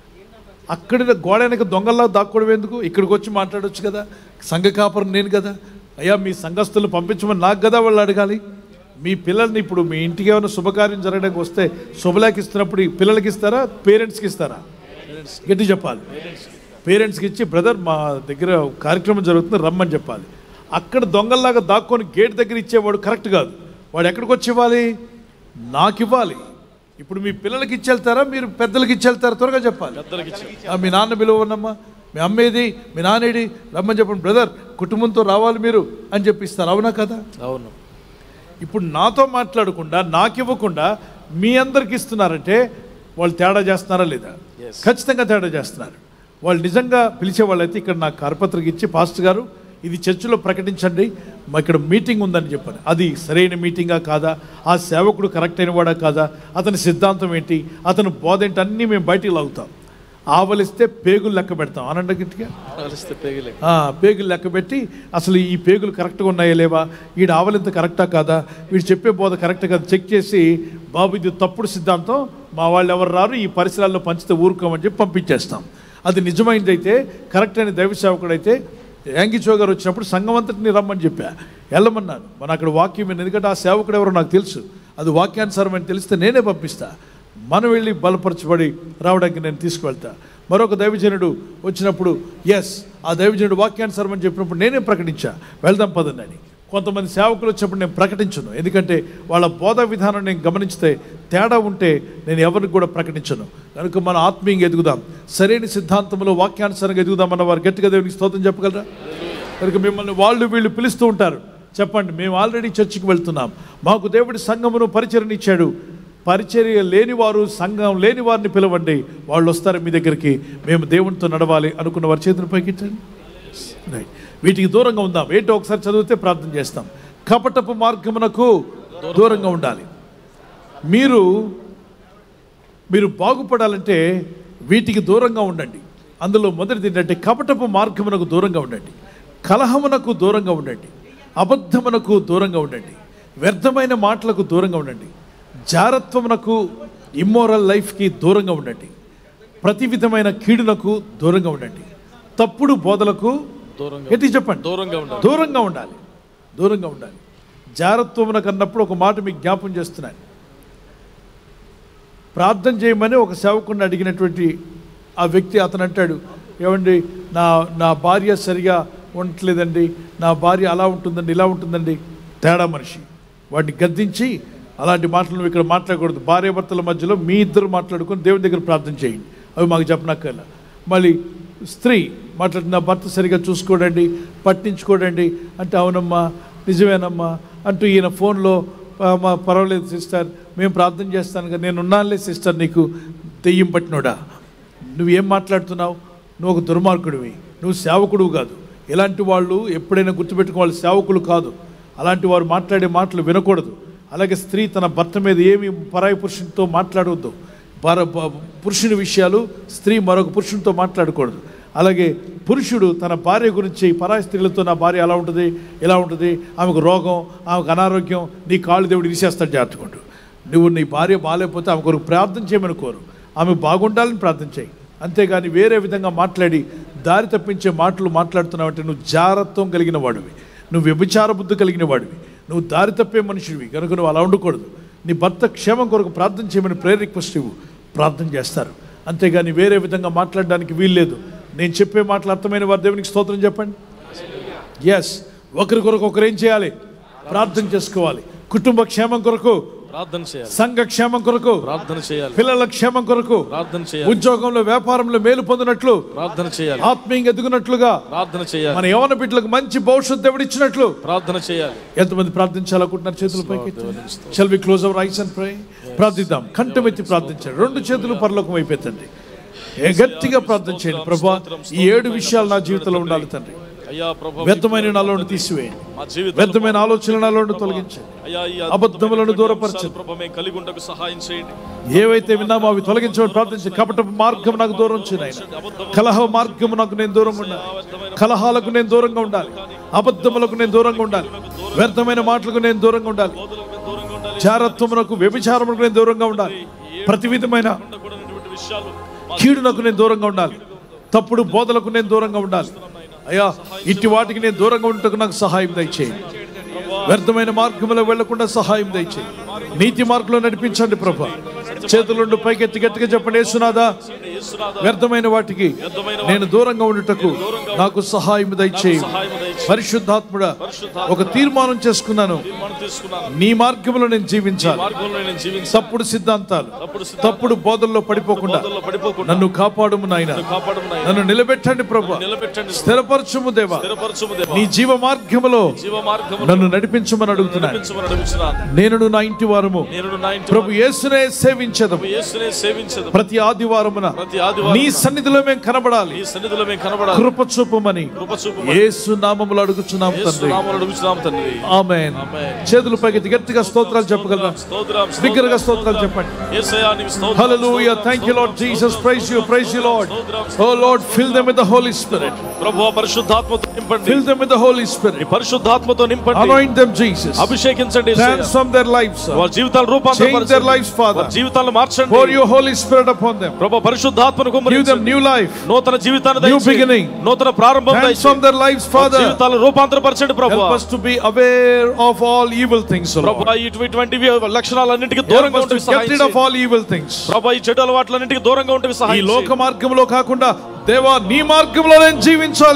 అక్కడ గోడ వెనక దొంగల్లా దాక్కోవడం ఎందుకు ఇక్కడికి వచ్చి మాట్లాడొచ్చు కదా సంఘ కాపురం నేను కదా అయ్యా మీ సంఘస్థులను పంపించమని నాకు కదా వాళ్ళు అడగాలి మీ పిల్లల్ని ఇప్పుడు మీ ఇంటికి ఏమైనా శుభకార్యం జరగడానికి వస్తే శుభలేఖ ఇస్తున్నప్పుడు ఈ పిల్లలకి ఇస్తారా పేరెంట్స్కి ఇస్తారా గట్టి చెప్పాలి పేరెంట్స్కి ఇచ్చి బ్రదర్ మా దగ్గర ఒక కార్యక్రమం జరుగుతుంది రమ్మని చెప్పాలి అక్కడ దొంగల్లాగా దాక్కొని గేట్ దగ్గర ఇచ్చేవాడు కరెక్ట్ కాదు వాడు ఎక్కడికి వచ్చి ఇవ్వాలి నాకు ఇవ్వాలి ఇప్పుడు మీ పిల్లలకి ఇచ్చేళ్తారా మీరు పెద్దలకి ఇచ్చేళ్తారా త్వరగా చెప్పాలి ఆ, మీ నాన్న పిలువన్నమ్మా మీ అమ్మేది మీ నాన్నేది రమ్మని చెప్పండి బ్రదర్ కుటుంబంతో రావాలి మీరు అని చెప్పిస్తారు అవునా కదా అవును ఇప్పుడు నాతో మాట్లాడకుండా నాకు ఇవ్వకుండా మీ అందరికి ఇస్తున్నారంటే వాళ్ళు తేడా చేస్తున్నారా లేదా ఖచ్చితంగా తేడా చేస్తున్నారు వాళ్ళు నిజంగా పిలిచే వాళ్ళైతే ఇక్కడ నాకు కరపత్రిక ఇచ్చి పాస్టర్ గారు ఇది చర్చిలో ప్రకటించండి మా ఇక్కడ మీటింగ్ ఉందని చెప్పాను అది సరైన మీటింగా కాదా ఆ సేవకుడు కరెక్ట్ అయిన వాడా కాదా అతని సిద్ధాంతం ఏంటి అతని బోధ ఏంటి అన్నీ మేము బయటికి లాగుతాం ఆవలిస్తే పేగులు లెక్క పెడతాం అనండి గట్టిగా ఆ, పేగులు లెక్క పెట్టి అసలు ఈ పేగులు కరెక్ట్గా ఉన్నాయా లేవా వీడు ఆవలింత కరెక్టా కాదా వీడు చెప్పే బోధ కరెక్ట్ కాదు చెక్ చేసి బాబు ఇది తప్పుడు సిద్ధాంతం మా వాళ్ళు ఎవరు రారు ఈ పరిసరాల్లో పంచితే ఊరుకోమని చెప్పి పంపించేస్తాం అది నిజమైనదైతే కరెక్ట్ అయిన దైవ సేవకుడు అయితే యాంగిచో గారు వచ్చినప్పుడు సంఘం అంతటిని రమ్మని చెప్పా వెళ్ళమన్నాను మన అక్కడ వాక్యం విని, ఎందుకంటే ఆ సేవకుడు ఎవరో నాకు తెలుసు అది వాక్యానుసారం అని తెలిస్తే నేనే పంపిస్తా మనం వెళ్ళి బలపరచబడి రావడానికి నేను తీసుకువెళ్తా మరొక దైవజనుడు వచ్చినప్పుడు ఎస్ ఆ దైవజనుడు వాక్యానుసారం అని చెప్పినప్పుడు నేనే ప్రకటించా వెళ్దాం పదండి అని కొంతమంది సేవకులు వచ్చినప్పుడు నేను ప్రకటించను ఎందుకంటే వాళ్ళ బోధ విధానం నేను గమనించితే తేడా ఉంటే నేను ఎవరికి కూడా ప్రకటించను కనుక మన ఆత్మీయంగా ఎదుగుదాం సరైన సిద్ధాంతంలో వాక్యానుసారంగా ఎదుగుదామన్న వారు గట్టిగా దేవునికి స్తోత్రం చెప్పగలరా కనుక మిమ్మల్ని వాళ్ళు వీళ్ళు పిలుస్తూ ఉంటారు చెప్పండి మేము ఆల్రెడీ చర్చికి వెళ్తున్నాం మాకు దేవుడి సంఘమును పరిచరణ ఇచ్చాడు పరిచర్య లేని వారు సంఘం లేని వారిని పిలవండి వాళ్ళు వస్తారు మీ దగ్గరికి మేము దేవునితో నడవాలి అనుకున్న వారి చేతులు పైకిట్టండి రైట్ వీటికి దూరంగా ఉందాం ఏంటో ఒకసారి చదివితే ప్రార్థన చేస్తాం కపటపు మార్గమునకు దూరంగా ఉండాలి మీరు మీరు బాగుపడాలంటే వీటికి దూరంగా ఉండండి అందులో మొదటిది ఏంటంటే కపటపు మార్గమునకు దూరంగా ఉండండి కలహమునకు దూరంగా ఉండండి అబద్ధమునకు దూరంగా ఉండండి వ్యర్థమైన మాటలకు దూరంగా ఉండండి జారత్వమునకు ఇమ్మోరల్ లైఫ్కి దూరంగా ఉండండి ప్రతి విధమైన కీడునకు దూరంగా ఉండండి తప్పుడు బోధలకు ఎట్టి చెప్పండి దూరంగా ఉండాలి. దూరంగా ఉండాలి దూరంగా ఉండాలి జారత్వమునకు అన్నప్పుడు ఒక మాట మీకు జ్ఞాపం చేస్తున్నాను ప్రార్థన చేయమని ఒక సేవకుడిని అడిగినటువంటి ఆ వ్యక్తి అతను అంటాడు ఏమండి నా నా భార్య సరిగా ఉండట్లేదండి నా భార్య అలా ఉంటుందండి ఇలా ఉంటుందండి తేడా మనిషి వాడిని గద్దించి అలాంటి మాటలు నువ్వు ఇక్కడ మాట్లాడకూడదు భార్య భర్తల మధ్యలో మీ ఇద్దరు మాట్లాడుకొని దేవుని దగ్గర ప్రార్థన చేయండి అవి మాకు చెప్పనక్కర్లా మళ్ళీ స్త్రీ మాట్లాడి నా భర్త సరిగా చూసుకోడండి పట్టించుకోడండి అంటే అవునమ్మా నిజమేనమ్మా అంటూ ఈయన ఫోన్లో "ఆ, మా పర్వాలేదు సిస్టర్ మేము ప్రార్థన చేస్తాను కదా నేను ఉన్నానులే సిస్టర్ నీకు దెయ్యం పట్టినోడా నువ్వేం మాట్లాడుతున్నావు నువ్వు ఒక దుర్మార్గుడివి నువ్వు సేవకుడు కాదు ఇలాంటి వాళ్ళు ఎప్పుడైనా గుర్తుపెట్టుకోవాలి సేవకులు కాదు అలాంటి వారు మాట్లాడే మాటలు వినకూడదు అలాగే స్త్రీ తన భర్త మీద ఏమి పరాయి పురుషునితో మాట్లాడవద్దు పర ప- పురుషుని విషయాలు స్త్రీ మరొక పురుషునితో మాట్లాడకూడదు అలాగే పురుషుడు తన భార్య గురించి పరాయి స్త్రీలతో నా భార్య ఎలా ఉంటుంది ఎలా ఉంటుంది ఆమెకు రోగం ఆమెకు అనారోగ్యం నీ కాళ్ళు దేవుడు విరిసేస్తాడు జాగ్రత్తకుంటూ నువ్వు నీ భార్య బాగాలేకపోతే ఆమె కొరకు ప్రార్థన చేయమని కోరు ఆమె బాగుండాలని ప్రార్థన చేయి అంతేగాని వేరే విధంగా మాట్లాడి దారి తప్పించే మాటలు మాట్లాడుతున్నావంటే నువ్వు జారత్వం కలిగిన వాడివి నువ్వు వ్యభిచార బుద్ధి కలిగిన వాడివి నువ్వు దారి తప్పే మనుషుడివి కనుక నువ్వు అలా ఉండకూడదు నీ భర్త క్షేమం కొరకు ప్రార్థన చేయమని ప్రేయర్ రిక్వెస్ట్ ఇవ్వు ప్రార్థన చేస్తారు అంతేగాని వేరే విధంగా మాట్లాడడానికి వీల్లేదు నేను చెప్పే మాటలు అర్థమైన వారి దేవునికి స్తోత్రం చెప్పండి ఎస్ ఒకరి కొరకు ఒకరు ఏం చేయాలి ప్రార్థన చేసుకోవాలి కుటుంబ క్షేమం కొరకు ప్రార్థన చేయాలి సంఘ క్షేమం కొరకు ప్రార్థన చేయాలి పిల్లల క్షేమం కొరకు ప్రార్థన చేయాలి ఉద్యోగంలో వ్యాపారంలో మేలు పొందినట్లు ప్రార్థన చేయాలి ఆత్మీయంగా ఎదుగునట్లుగా ప్రార్థన చేయాలి మన యవన బిడ్డలకు మంచి భవిష్యత్తు ఎవడిచ్చినట్లు ప్రార్థన చేయాలి ఎంతమంది ప్రార్థించాలనుకుంటున్నారు చేతులు పైకి shall we close our eyes and pray ప్రార్థిద్దాం కంఠమెత్తి ప్రార్థించండి రెండు చేతులు పరలోకం అయిపోతుంది ఏ గట్టిగా ప్రార్థన చేయండి ప్రభా ఈ ఏడు విషయాలు నా జీవితంలో ఉండాలి తండ్రి అయ్యా ప్రభు వ్యర్థమైన నాలో నుండి తీసివేయండి మా జీవితంలో వ్యర్థమైన ఆలోచనలు నాలో నుండి తొలగించండి అయ్యా ఈ అబద్ధములను దూరపరచండి ప్రభు మేము కలిగి ఉండకు సహాయం చేయండి ఏవైతే విన్నామో అవి తొలగించమని ప్రార్థించి కపటపు మార్గం నాకు దూరం చేయను కలహ మార్గము నాకు నేను దూరంగా ఉండాలి కలహాలకు నేను దూరంగా ఉండాలి అబద్ధములకు నేను దూరంగా ఉండాలి వ్యర్థమైన మాటలకు నేను దూరంగా ఉండాలి చారత్వమునకు వ్యభిచారములకు నేను దూరంగా ఉండాలి ప్రతి విధమైన కీడునకు నేను దూరంగా ఉండాలి తప్పుడు బోధలకు నేను దూరంగా ఉండాలి అయ్యా ఇట్టి వాటికి నేను దూరంగా ఉండటకు నాకు సహాయం దయచేయండి వ్యర్థమైన మార్గంలో వెళ్లకుండా సహాయం దయచేయి నీతి మార్గంలో నడిపించండి ప్రభా చేతులుండి పైకెత్తి గట్టిగా చెప్పండి యేసునాదా వ్యర్థమైన వాటికి నేను దూరంగా ఉండుటకు నాకు సహాయం దయచేయి పరిశుద్ధాత్ముడా ఒక తీర్మానం చేసుకున్నాను మనం తీసుకున్నాను నీ మార్గంలో నేను జీవించాలి మార్గంలో నేను జీవించాలి తప్పుడు సిద్ధాంతాలు తప్పుడు బోధల్లో పడిపోకుండా పడిపోకుండా నన్ను కాపాడుము నాయన కాపాడము నాయనా. నన్ను నిలబెట్టండి ప్రభా నిలబెట్టండి స్థిరపరచుము దేవా స్థిరపరచుము దేవా. నీ జీవ మార్గములో జీవ మార్గములో నన్ను నడిపించమని అడుగుతున్నాను నడిపించమని అడుగుతున్నాను నేను నా ఇంటి వారము నేను నా ఇంటి ప్రభు యేసునే సేవించదు యేసునే సేవించదు ప్రతి ఆదివారమున ప్రతి ఆదివారం నీ సన్నిధిలో మేము కనబడాలి నీ సన్నిధిలో మేము కనబడాలి కృప చూపమని కృప చూపమని యేసు నామములో అడుగుచున్నాం యేసు తండ్రి నామములో అడుగుచున్నాం తండ్రి ఆమేన్ ఆమేన్. చేతులు పైకి గట్టిగా స్తోత్రాలు చెప్పగలరా స్తోత్రం బిగ్గరగా స్తోత్రాలు చెప్పండి యేసయ్యా నీకు స్తోత్రం Hallelujah. Thank you, Lord Jesus. Praise you. Praise you, Lord. Oh, Lord, fill them with the Holy Spirit. ప్రభువా పరిశుద్ధాత్మతో నింపండి Fill them with the Holy Spirit. నీ పరిశుద్ధాత్మతో నింపండి Anoint them, Jesus. అభిషేకించండి Yesayya. Transform their lives. sir. వారి జీవితాలు Change their రూపాంతరపరచండి lives, Father. వారి జీవితాలను మార్చండి Pour your Holy Spirit upon them. ప్రభు పరిశుద్ధాత్మను Give them కుమ్మరించండి new life. నూతన జీవితాన్ని New దయచేయండి. beginning. నూతన ప్రారంభం Transform దయచేయండి. their lives, వారి Father. జీవితాలను రూపాంతరపరచండి ప్రభు Help us to be aware of all evil things, O Prabhu Lord. ఇటు- ఇటువంటివి లక్షణాలన్నింటికి Help దూరంగా us to ఉంటే get సహాయం rid of చేయండి. all evil things. ప్రభు ఈ చెడు అలవాట్లన్నింటికి దూరంగా ఉంటే ఈ సహాయం లోక చేయండి. మార్గంలో కాకుండా దేవా నీ మార్గంలో నేను జీవించాలి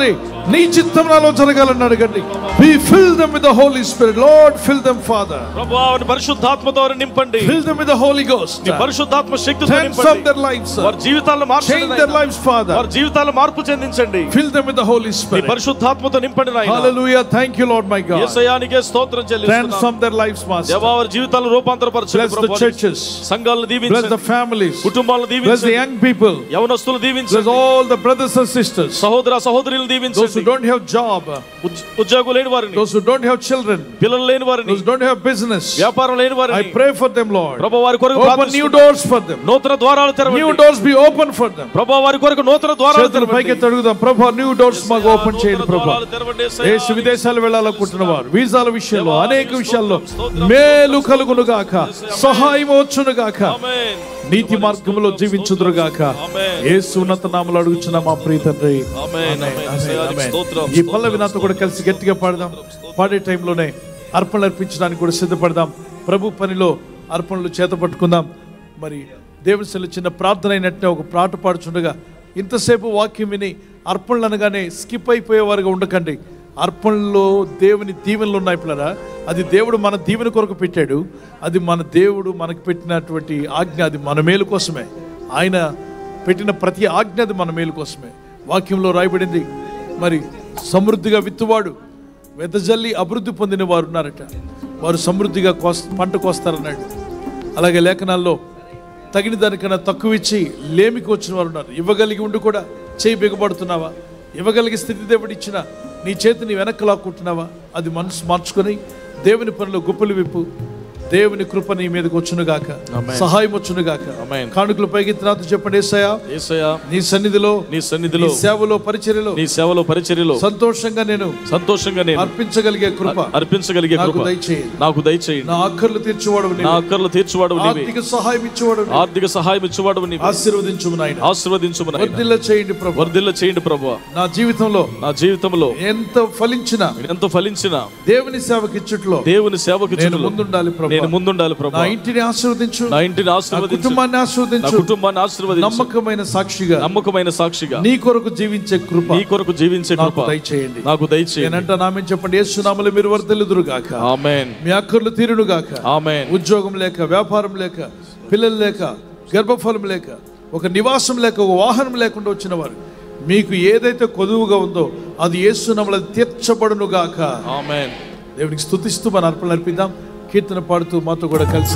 నీ చిత్తం నాలో జరగాలని అడగండి we fill them with the Holy Spirit Lord fill them Father ప్రభు వారిని పరిశుద్ధాత్మ ద్వారా నింపండి fill them with the Holy Ghost నీ పరిశుద్ధాత్మ శక్తితో ట్రాన్స్ఫార్మ్ నింపండి their lives వారి జీవితాలను మార్చండి change their నాయనా. lives father వారి జీవితాలను మార్పు చెందించండి fill them with the holy నీ spirit పరిశుద్ధాత్మతో నింపండి నాయనా hallelujah thank you lord my god యేసయ్యానికే స్తోత్రం చెల్లిస్తున్నాం transform their lives master దేవా వారి జీవితాలను రూపాంతరపరచండి bless the ప్రభువా. churches సంఘాలను bless దీవించండి the families కుటుంబాలను bless the దీవించండి young people యవనస్తులు bless దీవించండి all the brothers and sisters సహోదర సహోదరులను those who దీవించండి don't have job ఉద్- ఉద్యోగం లేని వారిని those who don't have children పిల్లలు లేని వారిని those who don't have business వ్యాపారం లేని i వారిని pray for them lord ప్రభు వారి కొరకు open new ప్రార్థిస్తున్నాం. doors for them నూతన ద్వారాలు new తెరవండి doors be open for them ప్రభు వారి కొరకు నూతన ద్వారాలు చేతులు తెరవండి పైకి అడుగుదాం ప్రభా న్యూ డోర్స్ మాకు ఓపెన్ చేయండి ప్రభా ద్వారాలు తెరవండి యేసయ్యా. దేశ విదేశాలు వెళ్ళాలనుకుంటున్న వారు వీసాల విషయంలో అనేక విషయాల్లో మేలు కలుగును గాక సహాయం వచ్చును గాక ఆమేన్. నీతి మార్గంలో జీవించుదురు గాక ఆమేన్. యేసు ఉన్నత నామలు అడుగుచున్న మా ప్రియ తండ్రి ఆమేన్. ఆమేన్, ఆమేన్. ఆమేన్, యేసయ్యానికి ఆమేన్. స్తోత్రం, ఈ పల్లవి నాతో కూడా కలిసి గట్టిగా పాడదాం పాడే టైంలోనే అర్పణలు అర్పించడానికి కూడా సిద్ధపడదాం ప్రభు పనిలో అర్పణలు చేత పట్టుకుందాం మరి దేవుని సెల్లు చిన్న ప్రార్థన అయినట్టే ఒక పాట పాడుచుండగా ఇంతసేపు వాక్యం విని అర్పణలు అనగానే స్కిప్ అయిపోయేవారుగా ఉండకండి అర్పణలో దేవుని దీవెనలు ఉన్నాయి పిల్లరా అది దేవుడు మన దీవెన కొరకు పెట్టాడు అది మన దేవుడు మనకు పెట్టినటువంటి ఆజ్ఞ అది మన మేలు కోసమే ఆయన పెట్టిన ప్రతి ఆజ్ఞ అది మన మేలు కోసమే వాక్యంలో రాయబడింది మరి సమృద్ధిగా విత్తువాడు వెదజల్లి అభివృద్ధి పొందిన వారు ఉన్నారట వారు సమృద్ధిగా కోస్ పంట కోస్తారన్నాడు అలాగే లేఖనాల్లో తగిన దానికన్నా తక్కువ ఇచ్చి లేమికి వచ్చిన వారు ఉన్నారు ఇవ్వగలిగి ఉండి కూడా చేయి బిగబడుతున్నావా ఇవ్వగలిగే స్థితి దేవుడు ఇచ్చిన నీ చేతిని వెనక్కి లాక్కుంటున్నావా అది మనసు మార్చుకొని దేవుని పనిలో గుప్పలు విప్పు దేవుని కృప నీ మీదకి వచ్చునుగాక ఆమేన్. సహాయం వచ్చునుగాక ఆమేన్. కానుకలు పైకెత్తినాతో చెప్పండి ఏసయ్యా యేసయ్యా నీ సన్నిధిలో నీ సన్నిధిలో నీ సేవలో పరిచర్యలో నీ సేవలో పరిచర్యలో సంతోషంగా నేను సంతోషంగా నేను అర్పించగలిగే కృప అర్పించగలిగే నాకు కృప దయచేయండి నాకు దయచేయండి నా అక్కర్లు తీర్చువాడు నా అక్కర్లు తీర్చువాడు నీవే ఆర్థిక సహాయం ఇచ్చేవాడు నీవే. ఆర్థిక సహాయం ఇచ్చేవాడు నీవే ఆశీర్వదించు నాయన ఆశీర్వదించుము నాయనా. వర్ధిల్ల చేయండి ప్రభు వర్ధిల్ల చేయండి ప్రభు నా జీవితంలో నా జీవితంలో ఎంత ఫలించిన ఎంత ఫలించిన దేవుని సేవకి ఇచ్చుట్లో దేవుని సేవకు నేను ఇచ్చుటలో ముందుండాలి ప్రభు నేను ముందుండాలి ప్రభు నా ఇంటిని ఆశీర్వదించు నా ఇంటిని నా ఆశీర్వదించు కుటుంబాన్ని నా ఆశీర్వదించు కుటుంబాన్ని ఆశీర్వదించు నమ్మకమైన సాక్షిగా నమ్మకమైన సాక్షిగా నీ కొరకు జీవించే కృప నీ కొరకు జీవించే నాకు కృప దయచేయండి నాకు దయచేయండి నేనంట నామే చెప్పండి యేసునామలు మీరు వర్ధిల్లుదురు గాక ఆమేన్ మీ అక్కర్లు తీరును గాక ఆమేన్ ఉద్యోగం లేక వ్యాపారం లేక పిల్లలు లేక గర్భఫలం లేక ఒక నివాసం లేక ఒక వాహనం లేకుండా వచ్చిన వారు మీకు ఏదైతే కొదువుగా ఉందో అది యేసునామల తీర్చబడును గాక ఆమేన్ దేవునికి స్తుతిస్తూ మన అర్పణలు అర్పిద్దాం కీర్తన పాడుతూ మాతో కూడా కలిసి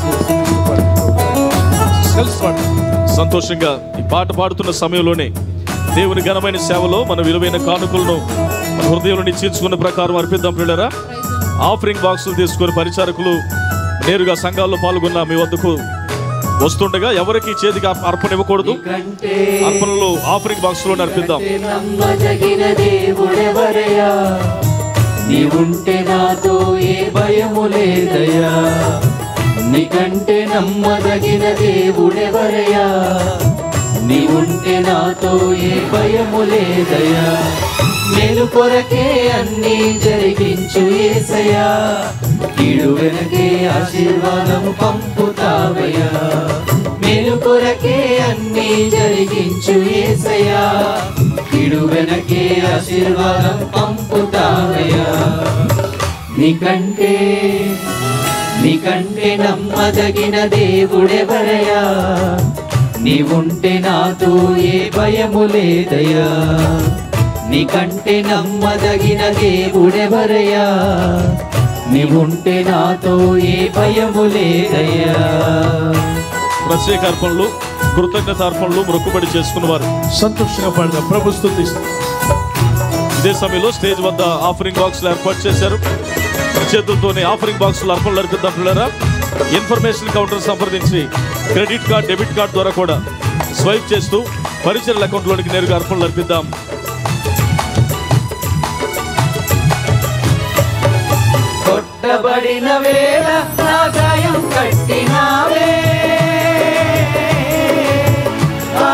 కలిసి పాడు సంతోషంగా ఈ పాట పాడుతున్న సమయంలోనే దేవుని ఘనమైన సేవలో మన విలువైన కానుకలను మన హృదయంలో చీల్చుకున్న ప్రకారం అర్పిద్దాం పిల్లరా ఆఫరింగ్ బాక్సులు తీసుకుని పరిచారకులు నేరుగా సంఘాల్లో పాల్గొన్న మీ వద్దకు వస్తుండగా ఎవరికి చేతికి అర్ప- అర్పణ ఇవ్వకూడదు అర్పణలు ఆఫరింగ్ బాక్స్ లో అర్పిద్దాం నమ్మదగిన దేవుడెవరయ్యా నీవుంటే నాతో ఏ భయము లేదయ్యా నీకంటే నమ్మదగిన దేవుడెవరయ్యా నీవుంటే నాతో ఏ భయము లేదయ్యా మేలు కొరకే అన్ని జరిగించు ఏసయ్యా కీడు వెనకే ఆశీర్వాదం పంపుతావయ్యా మేలు కొరకే అన్ని జరిగించు ఏసయ్యా కీడు వెనకే ఆశీర్వాదం పంపుతావయ్యా నీకంటే నీకంటే నమ్మదగిన దేవుడెవరయ్యా నీవుంటే నాతో ఏ భయము లేదయ్యా నీకంటే నమ్మదగిన దేవుడెవరయ్యా నీవుంటే నాతో ఏ భయము లేదయ్యా ప్రత్యేక అర్పణలు కృతజ్ఞత అర్పణలు మొక్కుబడి చేసుకున్న వారు సంతోషంగా పాడదాం ప్రభు స్తుతిస్తూ ఇదే సమయంలో స్టేజ్ వద్ద ఆఫరింగ్ బాక్స్ ఏర్పాటు చేశారు చేతులతోనే ఆఫరింగ్ బాక్స్ అర్పణలు అర్పిద్దాం పిల్లరా ఇన్ఫర్మేషన్ కౌంటర్ సంప్రదించి క్రెడిట్ కార్డ్ డెబిట్ కార్డ్ ద్వారా కూడా స్వైప్ చేస్తూ పరిచయల అకౌంట్లోనికి నేరుగా అర్పణలు అర్పిద్దాం కొట్టబడిన వేళ నా గాయం కట్టినావే ఆ,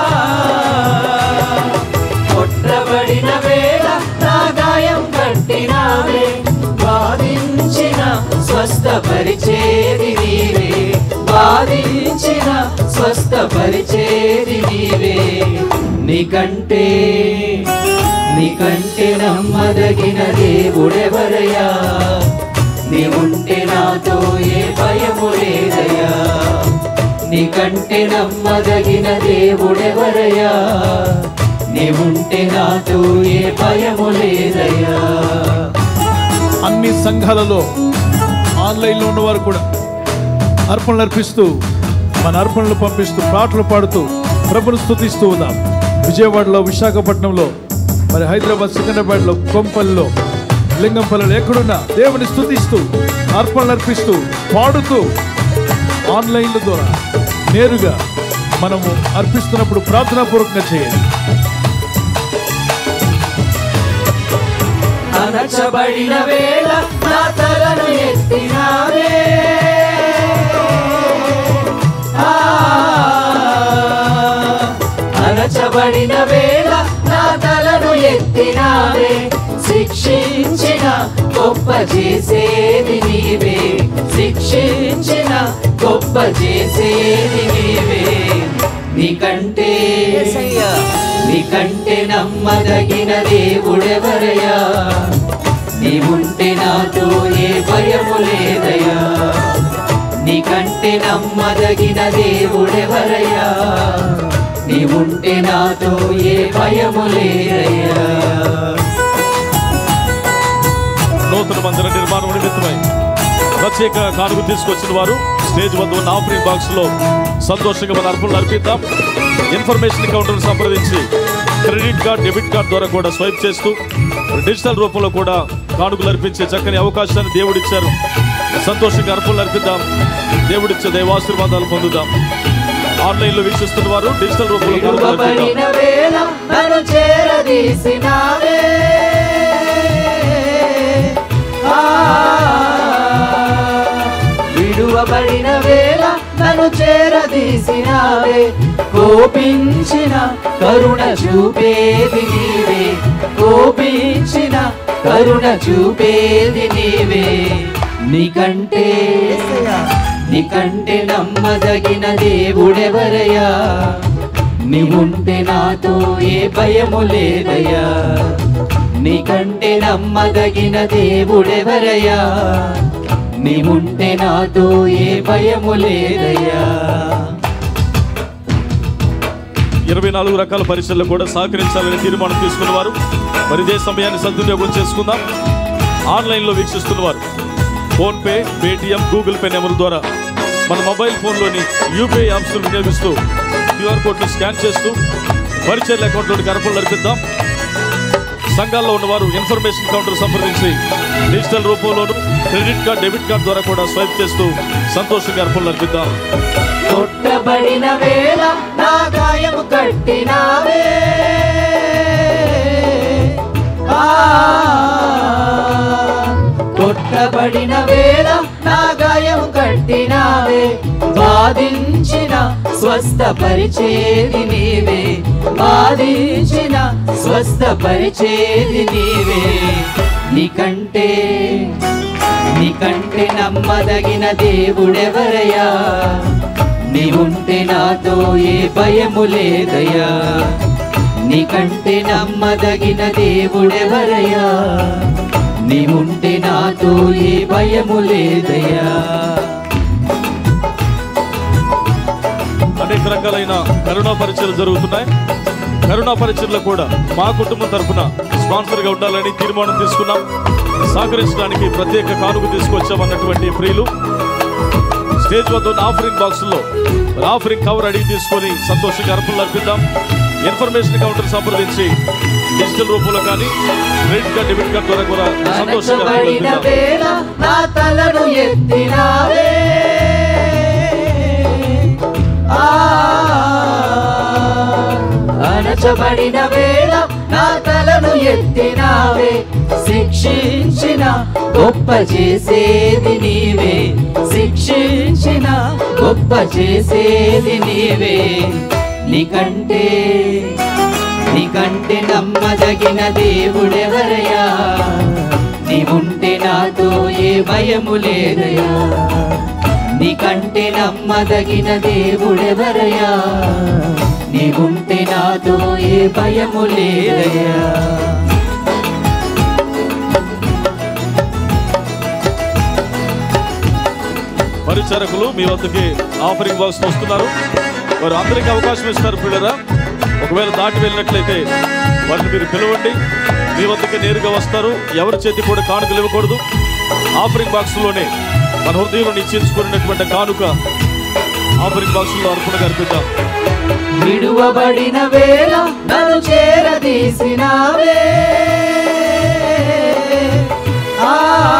కొట్టబడిన వేళ నా గాయం కట్టినావే బాధించిన స్వస్థపరిచేది నీవే బాధించిన స్వస్థపరిచేది నీవే నీకంటే నీకంటే నమ్మదగిన దేవుడెవరయ్యా నీవుంటే నాతో ఏ భయము లేదయ్యా నీకంటే నమ్మదగిన దేవుడెవరయ్యా నీవుంటే నాతో ఏ భయము లేదయ్యా అన్ని సంఘాలలో ఆన్లైన్లో ఉన్నవారు కూడా అర్పణలు అర్పిస్తూ మన అర్పణలు పంపిస్తూ పాటలు పాడుతూ ప్రభును స్థుతిస్తూ ఉన్నాం విజయవాడలో విశాఖపట్నంలో మరి హైదరాబాద్ సికింద్రాబాద్లో కొంపల్లో లింగంపల్లిలో ఎక్కడున్నా దేవుని స్థుతిస్తూ అర్పణలు అర్పిస్తూ పాడుతూ ఆన్లైన్ల ద్వారా నేరుగా మనము అర్పిస్తున్నప్పుడు ప్రార్థనాపూర్వకంగా చేయండి అణచబడిన వేళ నా తలను ఎత్తినావే ఆ, అణచబడిన వేళ నా తలను ఎత్తినావే శిక్షించిన గొప్ప చేసేది నీవే శిక్షించిన గొప్ప చేసేది నీవే నీకంటే నీకంటే నమ్మదగిన దేవుడెవరయ్యా నీవుంటే నాతో ఏ భయము లేదయ్యా నీకంటే నమ్మదగిన దేవుడెవరయ్యా నీవుంటే నాతో ఏ భయము లేదయ్యా నూతన మందిర నిర్మాణం నిమిత్తమై ప్రత్యేక కానుక తీసుకొచ్చిన వారు స్టేజ్ వద్ద ఉన్న ఆఫరింగ్ బాక్స్ లో సంతోషంగా మన అర్పణలు అర్పిద్దాం ఇన్ఫర్మేషన్ కౌంటర్ సంప్రదించి క్రెడిట్ కార్డ్ డెబిట్ కార్డ్ ద్వారా కూడా స్వైప్ చేస్తూ డిజిటల్ రూపంలో కూడా కానుకలు అర్పించే చక్కని అవకాశాన్ని దేవుడిచ్చారు సంతోషంగా అర్పణలు అర్పిద్దాం దేవుడిచ్చే దైవాశీర్వాదాలు పొందుదాం ఆన్లైన్ లో వీక్షిస్తున్న వారు డిజిటల్ రూపంలో కానుకలు అర్పిద్దాం విడువబడిన వేళ నన్ను చేరదీసినావే ఆ, విడువబడిన వేళ నన్ను చేరదీసినావే కోపించిన కరుణ చూపేది నీవే కోపించిన కరుణ చూపేది నీవే నీకంటే నీకంటే నమ్మదగిన దేవుడెవరయ్యా నీవుంటే నాతో ఏ భయము లేదయ్యా నీకంటే నమ్మదగిన దేవుడెవరయ్యా నీవుంటే నాతో ఏ భయము లేదయ్యా ఇరవై నాలుగు రకాల పరీక్షల్లో కూడా సహకరించాలని తీర్మానం తీసుకున్న వారు మరి ఇదే సమయాన్ని సద్వినియోగం చేసుకుందాం ఆన్లైన్లో వీక్షిస్తున్న వారు PhonePe Paytm Google Pay number ద్వారా మన మొబైల్ ఫోన్లోని యూపీఐ యాప్స్ వినియోగిస్తూ క్యూఆర్ కోడ్ను స్కాన్ చేస్తూ పరిచర్ల అకౌంట్లోని అర్పణలు అర్పిద్దాం సంఘాల్లో ఉన్నవారు ఇన్ఫర్మేషన్ కౌంటర్ సంప్రదించి డిజిటల్ రూపంలోను క్రెడిట్ కార్డ్ డెబిట్ కార్డ్ ద్వారా కూడా స్వైప్ చేస్తూ సంతోషంగా అర్పణలు అర్పిద్దాం కొట్టబడిన వేళ నా గాయము కట్టినావే ఆ, కొట్టబడిన వేళ నా గాయము కట్టినావే బాధించిన స్వస్థపరిచేది నీవే బాధించిన స్వస్థపరిచేది నీవే నీకంటే నీకంటే నమ్మదగిన దేవుడెవరయ్యా నీవుంటే నాతో ఏ భయము లేదయ్యా నీకంటే నమ్మదగిన దేవుడెవరయ్యా నీవుంటే నాతో ఏ భయము లేదయ్యా అనేక రకాలైన కరోనా పరీక్షలు జరుగుతున్నాయి కరోనా పరీక్షల్లో కూడా మా కుటుంబం తరఫున స్పాన్సర్ గా ఉండాలని తీర్మానం తీసుకున్నాం సహకరించడానికి ప్రత్యేక కానుక తీసుకొచ్చామన్నటువంటి ప్రియులు స్టేజ్ వద్ద ఉన్న ఆఫరింగ్ బాక్స్ లో ఆఫరింగ్ కవర్ అడిగి తీసుకొని సంతోషంగా అర్పణలు అర్పిద్దాం ఇన్ఫర్మేషన్ కౌంటర్ సంప్రదించి డిజిటల్ రూపంలో కానీ క్రెడిట్ కార్డ్ డెబిట్ కార్డ్ ద్వారా కూడా సంతోషంగా అర్పణలు అణచబడిన అర్పిద్దాం వేళ నా తలను ఎత్తినావే ఆ, అణచబడిన వేళ నా తలను ఎత్తినావే శిక్షించిన గొప్ప చేసేది నీవే శిక్షించిన గొప్ప చేసేది నీవే నీకంటే నీకంటే నమ్మదగిన దేవుడెవరయ్యా నీవుంటే నాతో ఏ భయము లేదయ్యా నీకంటే నమ్మదగిన దేవుడెవరయ్యా నీవుంటే నాతో ఏ భయము లేదయ్యా పరిచారకులు మీ వద్దకి ఆఫరింగ్ బాక్స్ వస్తున్నారు వారు అందరికీ అవకాశం ఇస్తారు పిల్లరా ఒకవేళ దాటి వెళ్ళినట్లయితే వారిని మీరు పిలవండి మీ వద్దకి నేరుగా వస్తారు ఎవరి చేతి కూడా కానుకలు ఇవ్వకూడదు ఆఫరింగ్ బాక్స్లోనే మన హృదయంలో నిశ్చయించుకున్నటువంటి కానుక ఆఫరింగ్ బాక్స్లో అర్పణగా అర్పిద్దాం విడువబడిన వేళ నన్ను చేరదీసినావే ఆ,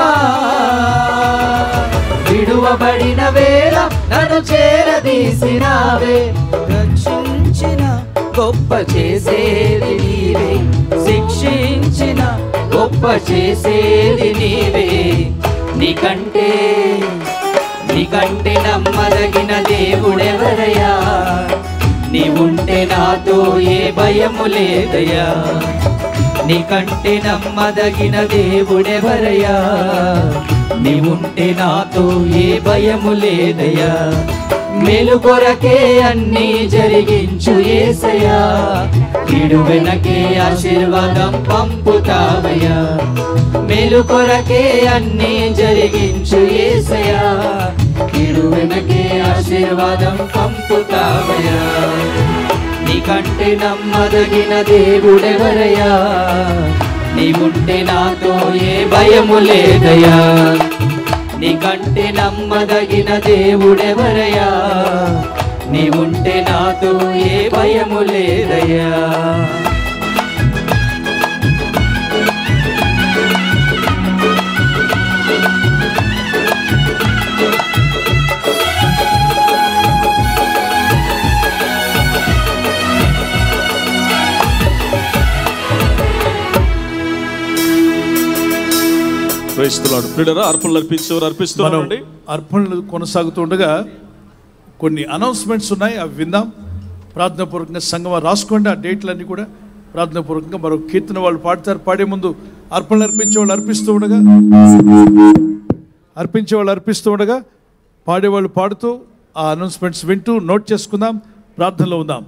విడువబడిన వేళ నన్ను చేరదీసినావే రక్షించిన గొప్ప చేసేది నీవే శిక్షించిన గొప్ప చేసేది నీవే నీకంటే నీకంటే నమ్మదగిన దేవుడెవరయ్యా నీవుంటే నాతో ఏ భయము లేదయ్యా నీకంటే నమ్మదగిన దేవుడెవరయ్యా నీవుంటే నాతో ఏ భయము లేదయ్యా మేలు కొరకే అన్ని జరిగించు ఏసయ్యా కీడు వెనకే ఆశీర్వాదం పంపుతావయ్యా మేలు కొరకే అన్ని జరిగించు ఏసయ్యా కీడు వెనకే ఆశీర్వాదం పంపుతావయ్యా నీకంటే నమ్మదగిన దేవుడెవరయ్యా నీవుంటే నాతో ఏ భయము లేదయ్యా నీకంటే నమ్మదగిన దేవుడెవరయ్యా నీవుంటే నాతో ఏ భయము లేదయ్యా క్రైస్తులాడు పిల్లరా అర్పణలు అర్పించేవారు మనం అర్పిస్తున్నారండి అర్పణలు కొనసాగుతుండగా కొన్ని అనౌన్స్మెంట్స్ ఉన్నాయి అవి విందాం ప్రార్థనాపూర్వకంగా సంగమ రాసుకోండి ఆ డేట్లన్నీ కూడా ప్రార్థనాపూర్వకంగా మరో కీర్తన వాళ్ళు పాడతారు పాడే ముందు అర్పణలు అర్పించే వాళ్ళు అర్పిస్తూ ఉండగా అర్పించే వాళ్ళు అర్పిస్తూ ఉండగా పాడేవాళ్ళు పాడుతూ ఆ అనౌన్స్మెంట్స్ వింటూ నోట్ చేసుకుందాం ప్రార్థనలో ఉందాం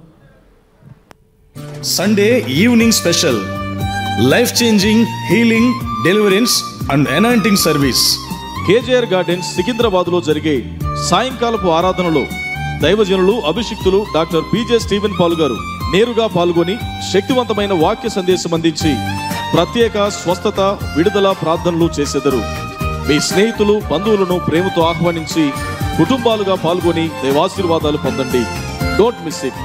Sunday evening special life changing healing deliverance and anointing service KGR Gardens Secunderabad లో జరిగే సాయంకాలపు ఆరాధనలో దైవజనులు అభిషిక్తులు డాక్టర్ పిజే స్టీవెన్ పాల్ గారు నేరుగా పాల్గొని శక్తివంతమైన వాక్య సందేశం అందించి ప్రత్యేక స్వస్థత విడుదల ప్రార్థనలు చేసెదరు మీ స్నేహితులు బంధువులను ప్రేమతో ఆహ్వానించి కుటుంబాలుగా పాల్గొని దైవాశీర్వాదాలు పొందండి డోంట్ మిస్ ఇట్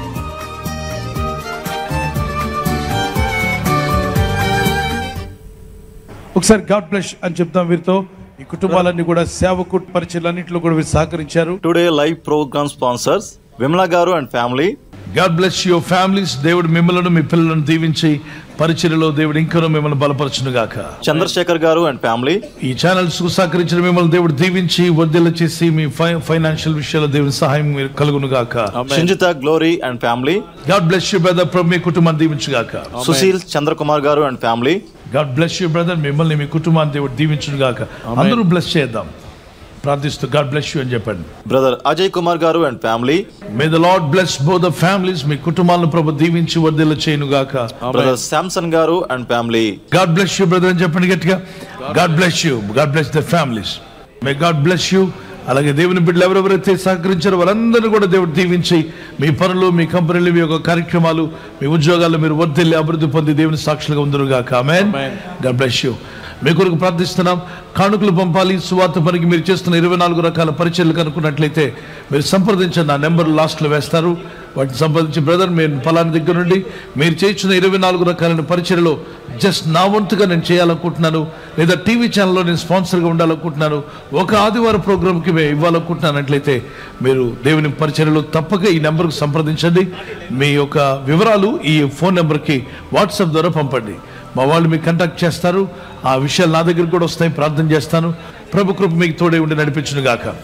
ఒకసారి గాడ్ బ్లెస్ అని చెప్తాం వీరితో ఈ కుటుంబాలన్నీ కూడా సేవకు పరిచయాలన్నింటిలో కూడా వీరు సహకరించారు today live program sponsors Vimala garu and family God bless your families దేవుడు మిమ్మల్ని మీ పిల్లలను దీవించి పరిచయలో దేవుడు ఇంకనూ మిమ్మల్ని బలపరచును గాక చంద్రశేఖర్ గారు అండ్ ఫ్యామిలీ ఈ ఛానల్స్ కు సహకరించిన మిమ్మల్ని దేవుడు దీవించి వర్ధిల్ల చేసి మీ ఫై- ఫైనాన్షియల్ విషయాల్లో దేవుని సహాయం మీరు కలుగును గాక Sinjitha Glory and family God bless you brother ప్రభు మీ కుటుంబాన్ని దీవించు గాక Sushil Chandrakumar garu and family God bless you brother మిమ్మల్ని మీ కుటుంబాన్ని దేవుడు దీవించును గాక అందరూ బ్లెస్ చేద్దాం ప్రార్థిస్తూ గాడ్ బ్లెస్ యూ అని చెప్పండి brother Ajay Kumar garu and family may the Lord bless both the families మీ కుటుంబాలను ప్రభు దీవించి వర్ధిల్ల చేయను గాక brother Samson garu and family God bless you brother అని చెప్పండి గట్టిగా God bless you God bless the families may God bless you అలాగే దేవుని బిడ్డలు ఎవరెవరైతే సహకరించారో వారందరూ కూడా దేవుడు దీవించి మీ పనులు మీ కంపెనీలు మీ యొక్క కార్యక్రమాలు మీ ఉద్యోగాలు మీరు వర్ధిల్లి అభివృద్ధి పొంది దేవుని సాక్షులుగా ఉందరు గాక ఆమెన్ గాడ్ బ్లెస్ యూ మీ కొరకు ప్రార్థిస్తున్నాం కానుకలు పంపాలి సువార్త పనికి మీరు చేస్తున్న ఇరవై నాలుగు రకాల పరిచయలు కనుక్కున్నట్లయితే మీరు సంప్రదించండి నా నెంబర్ లాస్ట్లో వేస్తారు వాటిని సంప్రదించి బ్రదర్ మీరు ఫలాని దగ్గర నుండి మీరు చేయించిన ఇరవై నాలుగు రకాలైన పరిచయలో జస్ట్ నా వంతుగా నేను చేయాలనుకుంటున్నాను లేదా టీవీ ఛానల్లో నేను స్పాన్సర్గా ఉండాలనుకుంటున్నాను ఒక ఆదివారం ప్రోగ్రామ్కి మేము ఇవ్వాలనుకుంటున్నానట్లయితే మీరు దేవుని పరిచయలో తప్పక ఈ నెంబర్కు సంప్రదించండి మీ యొక్క వివరాలు ఈ ఫోన్ నెంబర్కి వాట్సాప్ ద్వారా పంపండి మా వాళ్ళు మీకు కాంటాక్ట్ చేస్తారు ఆ విషయాలు నా దగ్గర కూడా వస్తాయి ప్రార్థన చేస్తాను ప్రభు కృప మీకు తోడే ఉండి నడిపించును గాక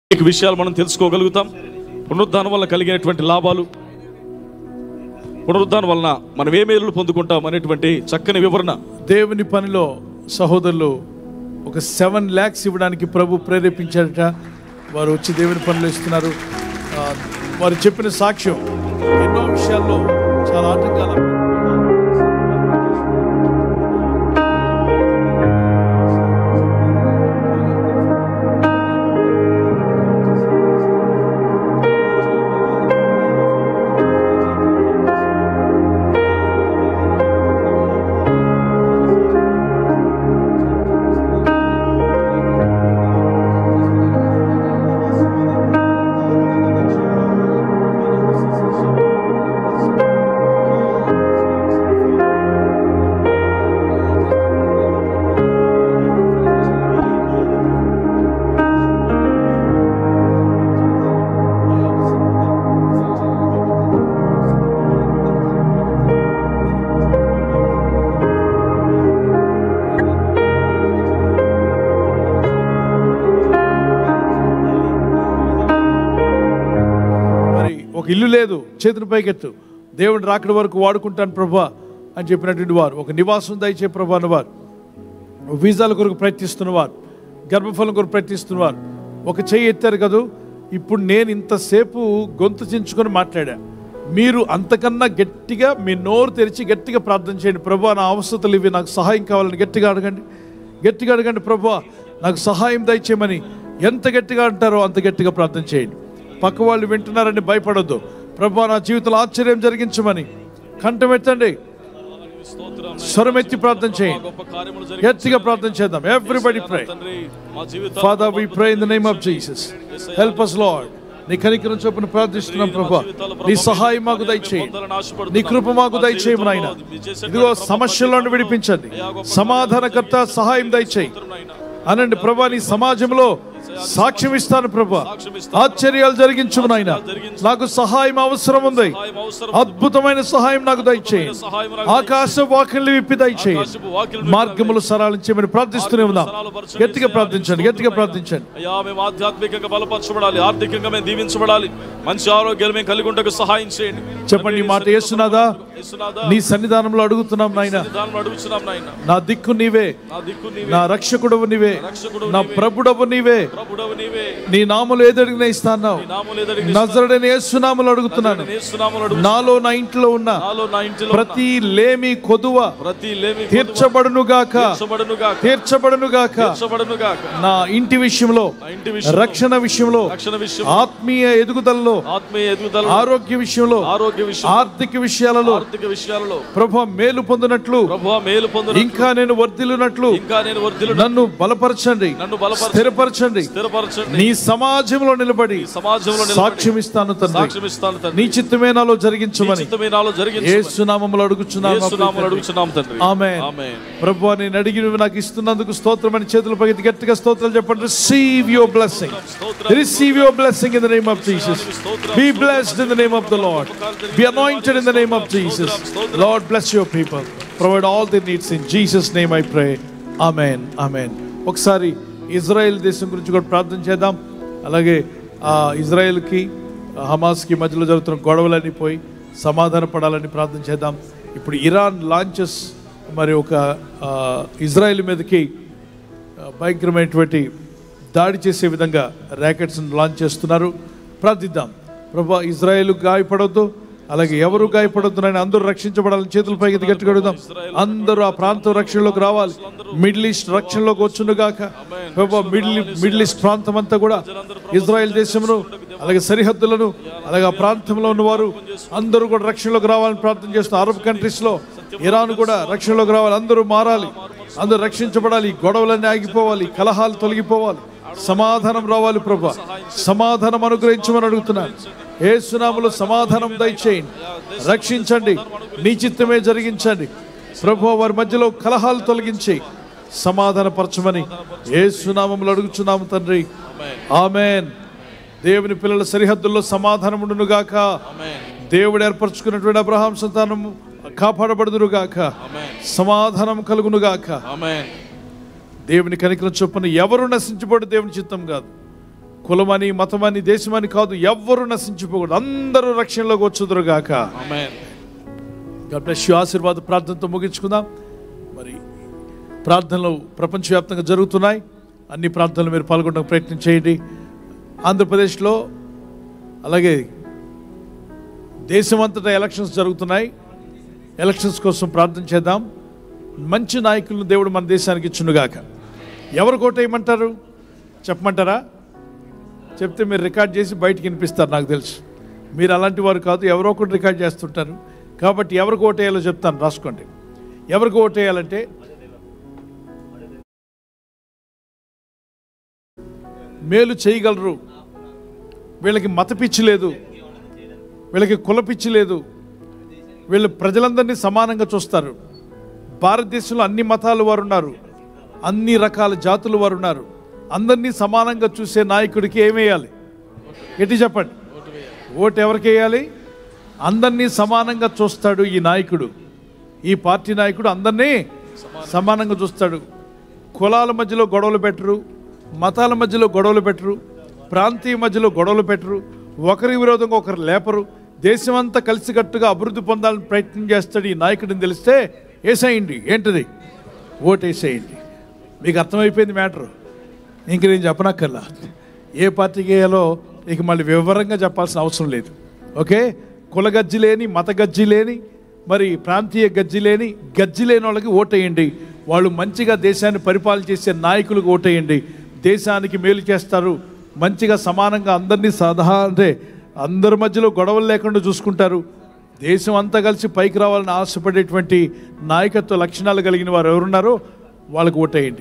అనేక విషయాలు మనం తెలుసుకోగలుగుతాం పునరుద్ధానం వల్ల కలిగినటువంటి లాభాలు పునరుద్ధానం వలన మనం ఏ మేలు పొందుకుంటాం అనేటువంటి చక్కని వివరణ దేవుని పనిలో సహోదరులు ఒక సెవెన్ ల్యాక్స్ ఇవ్వడానికి ప్రభు ప్రేరేపించారట వారు వచ్చి దేవుని పనులు ఇస్తున్నారు ఆ, వారు చెప్పిన సాక్ష్యం ఎన్నో విషయాల్లో చాలా ఆటంకాలు మరి ఒక ఇల్లు లేదు చేతుల పైకెత్తు దేవుని రాకడ వరకు వాడుకుంటాను ప్రభా అని చెప్పినటువంటి వారు ఒక నివాసం దయచే ప్రభా అన్నవారు వీసాల కొరకు ప్రయత్నిస్తున్నవారు గర్భఫలం కొరకు ప్రయత్నిస్తున్నవారు ఒక చెయ్యి ఎత్తారు కదూ ఇప్పుడు నేను ఇంతసేపు గొంతు చించుకొని మాట్లాడా మీరు అంతకన్నా గట్టిగా మీ నోరు తెరిచి గట్టిగా ప్రార్థన చేయండి ప్రభా నా అవసరతలు ఇవి నాకు సహాయం కావాలని గట్టిగా అడగండి గట్టిగా అడగండి ప్రభా నాకు సహాయం దయచేయమని ఎంత గట్టిగా అంటారో అంత గట్టిగా ప్రార్థన చేయండి పక్క వాళ్ళు వింటున్నారని భయపడొద్దు ప్రభా నా జీవితంలో ఆశ్చర్యం జరిగించమని కంఠమెత్తండి స్వరమెత్తి ప్రార్థన చేయండి గట్టిగా ప్రార్థన చేద్దాం everybody pray Father we pray in the name of Jesus help us Lord నీ కనికరం చొప్పున ప్రార్థిస్తున్నాం ప్రభా నీ సహాయం మాకు దయచేయండి నీ కృప మాకు దయచేయము నాయన ఇదిగో సమస్యల నుండి విడిపించండి సమాధానకర్త సహాయం దయచేయి అనండి ప్రభా నీ సమాజంలో సాక్ష్యం ఇస్తాను ప్రభా ఆశ్చర్యాలు జరిగించు నాయన నాకు సహాయం అవసరం ఉంది అద్భుతమైన సహాయం నాకు దయచేయండి ఆకాశ వాకిళ్ళు విప్పి దయచేయండి మార్గములు సరళించమని ప్రార్థిస్తూనే ఉన్నాం గట్టిగా ప్రార్థించండి గట్టిగా ప్రార్థించండి అయ్యా మేము ఆధ్యాత్మికంగా బలపరచబడాలి ఆర్థికంగా మేము దీవించబడాలి మంచి ఆరోగ్యాలు మేము కలిగి ఉండకు సహాయం చేయండి చెప్పండి ఈ మాట వేస్తున్నాదా నీ సన్నిధానంలో అడుగుతున్నాం నాయన దానిలో అడుగుతున్నాం నాయన నా దిక్కు నీవే నా దిక్కు నీవే నా రక్షకుడవు నీవే రక్షకుడవు నా ప్రభుడవు నీవే ప్రభుడవు నీవే నీ నామలు ఏదడిగినా ఇస్తాను నామములు ఏదడిగినా నజరడని యేసునామలు అడుగుతున్నాను యేసునామములు అడుగుతున్నాను. నాలో నా ఇంట్లో ఉన్న నాలో నా ఇంటిలో ప్రతి లేమి కొదువ ప్రతి లేమి తీర్చబడును గాక తీర్చబడును గాక తీర్చబడును గాక తీర్చబడును గాక నా ఇంటి విషయంలో నా ఇంటి విషయంలో, రక్షణ విషయంలో రక్షణ విషయం ఆత్మీయ ఎదుగుదలలో ఆత్మీయ ఎదుగుదల ఆరోగ్య విషయంలో ఆరోగ్య విషయం ఆర్థిక విషయాలలో ఆర్థిక విషయాలలో ప్రభు మేలు పొందినట్లు ప్రభువా మేలు పొందిన ఇంకా నేను వర్ధిల్లునట్లు ఇంకా నేను వర్ధిల్లు నన్ను బలపరచండి నన్ను బలపరచండి. స్థిరపరచండి స్థిరపరచండి నీ సమాజంలో నిలబడి సమాజంలో నిలబడి సాక్ష్యం ఇస్తాను తండ్రి సాక్ష్యం ఇస్తాను తండ్రి నీ చిత్తమే నాలో నీ జరిగించమని చిత్తమే నాలో జరిగించు ఏసునామములు అడుగుచున్నాము యేసునామములో అడుగుచున్నాం తండ్రి ఆమేన్ ఆమేన్ ప్రభు నేను అడిగినవి నాకు ఇస్తున్నందుకు స్తోత్రం అని చేతులు పైకి గట్టిగా స్తోత్రాలు చెప్పండి receive your blessing receive your blessing in the name of Jesus be blessed in the name of the Lord be anointed in the name of Jesus Lord bless your people provide all the needs in Jesus name I pray amen amen ఒకసారి Israel దేశం గురించి కూడా ప్రార్థన చేద్దాం అలాగే ఆ ఇజ్రాయెల్కి హమాస్కి మధ్యలో జరుగుతున్న గొడవలన్నీ పోయి సమాధాన పడాలని ప్రార్థన చేద్దాం ఇప్పుడు ఇరాన్ లాంచెస్ మరి ఒక ఆ, ఇజ్రాయెల్ మీదకి ఆ, భయంకరమైనటువంటి దాడి చేసే విధంగా ర్యాకెట్స్ని లాంచ్ చేస్తున్నారు ప్రార్థిద్దాం ప్రభా ఇజ్రాయెల్ గాయపడొద్దు అలాగే ఎవరు గాయపడొద్దు అని అందరూ రక్షించబడాలని చేతుల పైకి ఎత్తి గట్టిగా అడుగుదాం అందరూ ఆ ప్రాంతం రక్షణలోకి రావాలి మిడిల్ ఈస్ట్ రక్షణలోకి వచ్చును గాక ప్రభా మిడిల్ మిడిల్ ఈస్ట్ ప్రాంతం అంతా కూడా ఇజ్రాయెల్ దేశమును అలాగే సరిహద్దులను అలాగే ఆ ప్రాంతంలో ఉన్నవారు అందరూ కూడా రక్షణలోకి రావాలని ప్రార్థన చేస్తున్నారు అరబ్ కంట్రీస్ లో ఇరాన్ కూడా రక్షణలోకి రావాలి అందరూ మారాలి అందరూ రక్షించబడాలి ఈ గొడవలన్నీ ఆగిపోవాలి కలహాలు తొలగిపోవాలి సమాధానం రావాలి ప్రభా సమాధానం అనుగ్రహించమని అడుగుతున్నాను ఏ సునాములో సమాధానం దయచేయండి రక్షించండి నీ చిత్తమే జరిగించండి ప్రభు వారి మధ్యలో కలహాలు తొలగించి సమాధానపరచమని ఏ సునామములు అడుగుచున్నాము తండ్రి ఆమెన్ దేవుని పిల్లల సరిహద్దుల్లో సమాధానం ఉండునుగాక దేవుడు ఏర్పరచుకున్నటువంటి అబ్రహాం సంతానము కాపాడబడుదురుగాక సమాధానం కలుగునుగాక ఆమేన్ దేవుని కనికరం చొప్పున ఎవరు నశించబడు దేవుని చిత్తం కాదు కులమని మతమని దేశమని కాదు ఎవ్వరూ నశించిపోకూడదు అందరూ రక్షణలోకి వచ్చుదురుగాక గాడ్ బ్లెస్ యు ఆశీర్వాద ప్రార్థనతో ముగించుకుందాం మరి ప్రార్థనలు ప్రపంచవ్యాప్తంగా జరుగుతున్నాయి అన్ని ప్రార్థనలు మీరు పాల్గొనడానికి ప్రయత్నం చేయండి ఆంధ్రప్రదేశ్లో అలాగే దేశమంతటా ఎలక్షన్స్ జరుగుతున్నాయి ఎలక్షన్స్ కోసం ప్రార్థన చేద్దాం మంచి నాయకులను దేవుడు మన దేశానికి ఇచ్చునుగాక ఎవరు కోటేయమంటారు చెప్పమంటారా చెప్తే మీరు రికార్డ్ చేసి బయటికి వినిపిస్తారు నాకు తెలుసు మీరు అలాంటి వారు కాదు ఎవరో ఒకటి రికార్డ్ చేస్తుంటారు కాబట్టి ఎవరికి ఓటేయాలో చెప్తాను రాసుకోండి ఎవరికి ఓటేయాలంటే మేలు చేయగలరు వీళ్ళకి మత పిచ్చి లేదు వీళ్ళకి కుల పిచ్చి లేదు వీళ్ళు ప్రజలందరినీ సమానంగా చూస్తారు భారతదేశంలో అన్ని మతాలు వారు ఉన్నారు అన్ని రకాల జాతులు వారు ఉన్నారు అందరినీ సమానంగా చూసే నాయకుడికి ఏమేయాలి ఎట్టి చెప్పండి ఓటు ఎవరికి వేయాలి అందరినీ సమానంగా చూస్తాడు ఈ నాయకుడు ఈ పార్టీ నాయకుడు అందరినీ సమానంగా చూస్తాడు కులాల మధ్యలో గొడవలు పెట్టరు మతాల మధ్యలో గొడవలు పెట్టరు ప్రాంతీయ మధ్యలో గొడవలు పెట్టరు ఒకరి విరోధంగా ఒకరు లేపరు దేశమంతా కలిసికట్టుగా అభివృద్ధి పొందాలని ప్రయత్నం చేస్తాడు ఈ నాయకుడిని తెలిస్తే వేసేయండి ఏంటిది ఓటేసేయండి మీకు అర్థమైపోయింది మ్యాటర్ ఇంక నేను చెప్పనక్కర్లా ఏ పార్టీకి వేయాలో ఇక మళ్ళీ వివరంగా చెప్పాల్సిన అవసరం లేదు ఓకే కుల గజ్జి లేని మత గజ్జి లేని మరి ప్రాంతీయ గజ్జి లేని గజ్జి లేని వాళ్ళకి ఓటేయండి వాళ్ళు మంచిగా దేశాన్ని పరిపాలన చేసే నాయకులకు ఓటేయండి దేశానికి మేలు చేస్తారు మంచిగా సమానంగా అందరినీ సలహా అంటే అందరి మధ్యలో గొడవలు లేకుండా చూసుకుంటారు దేశం అంతా కలిసి పైకి రావాలని ఆశపడేటువంటి నాయకత్వ లక్షణాలు కలిగిన వారు ఎవరున్నారో వాళ్ళకు ఓటేయండి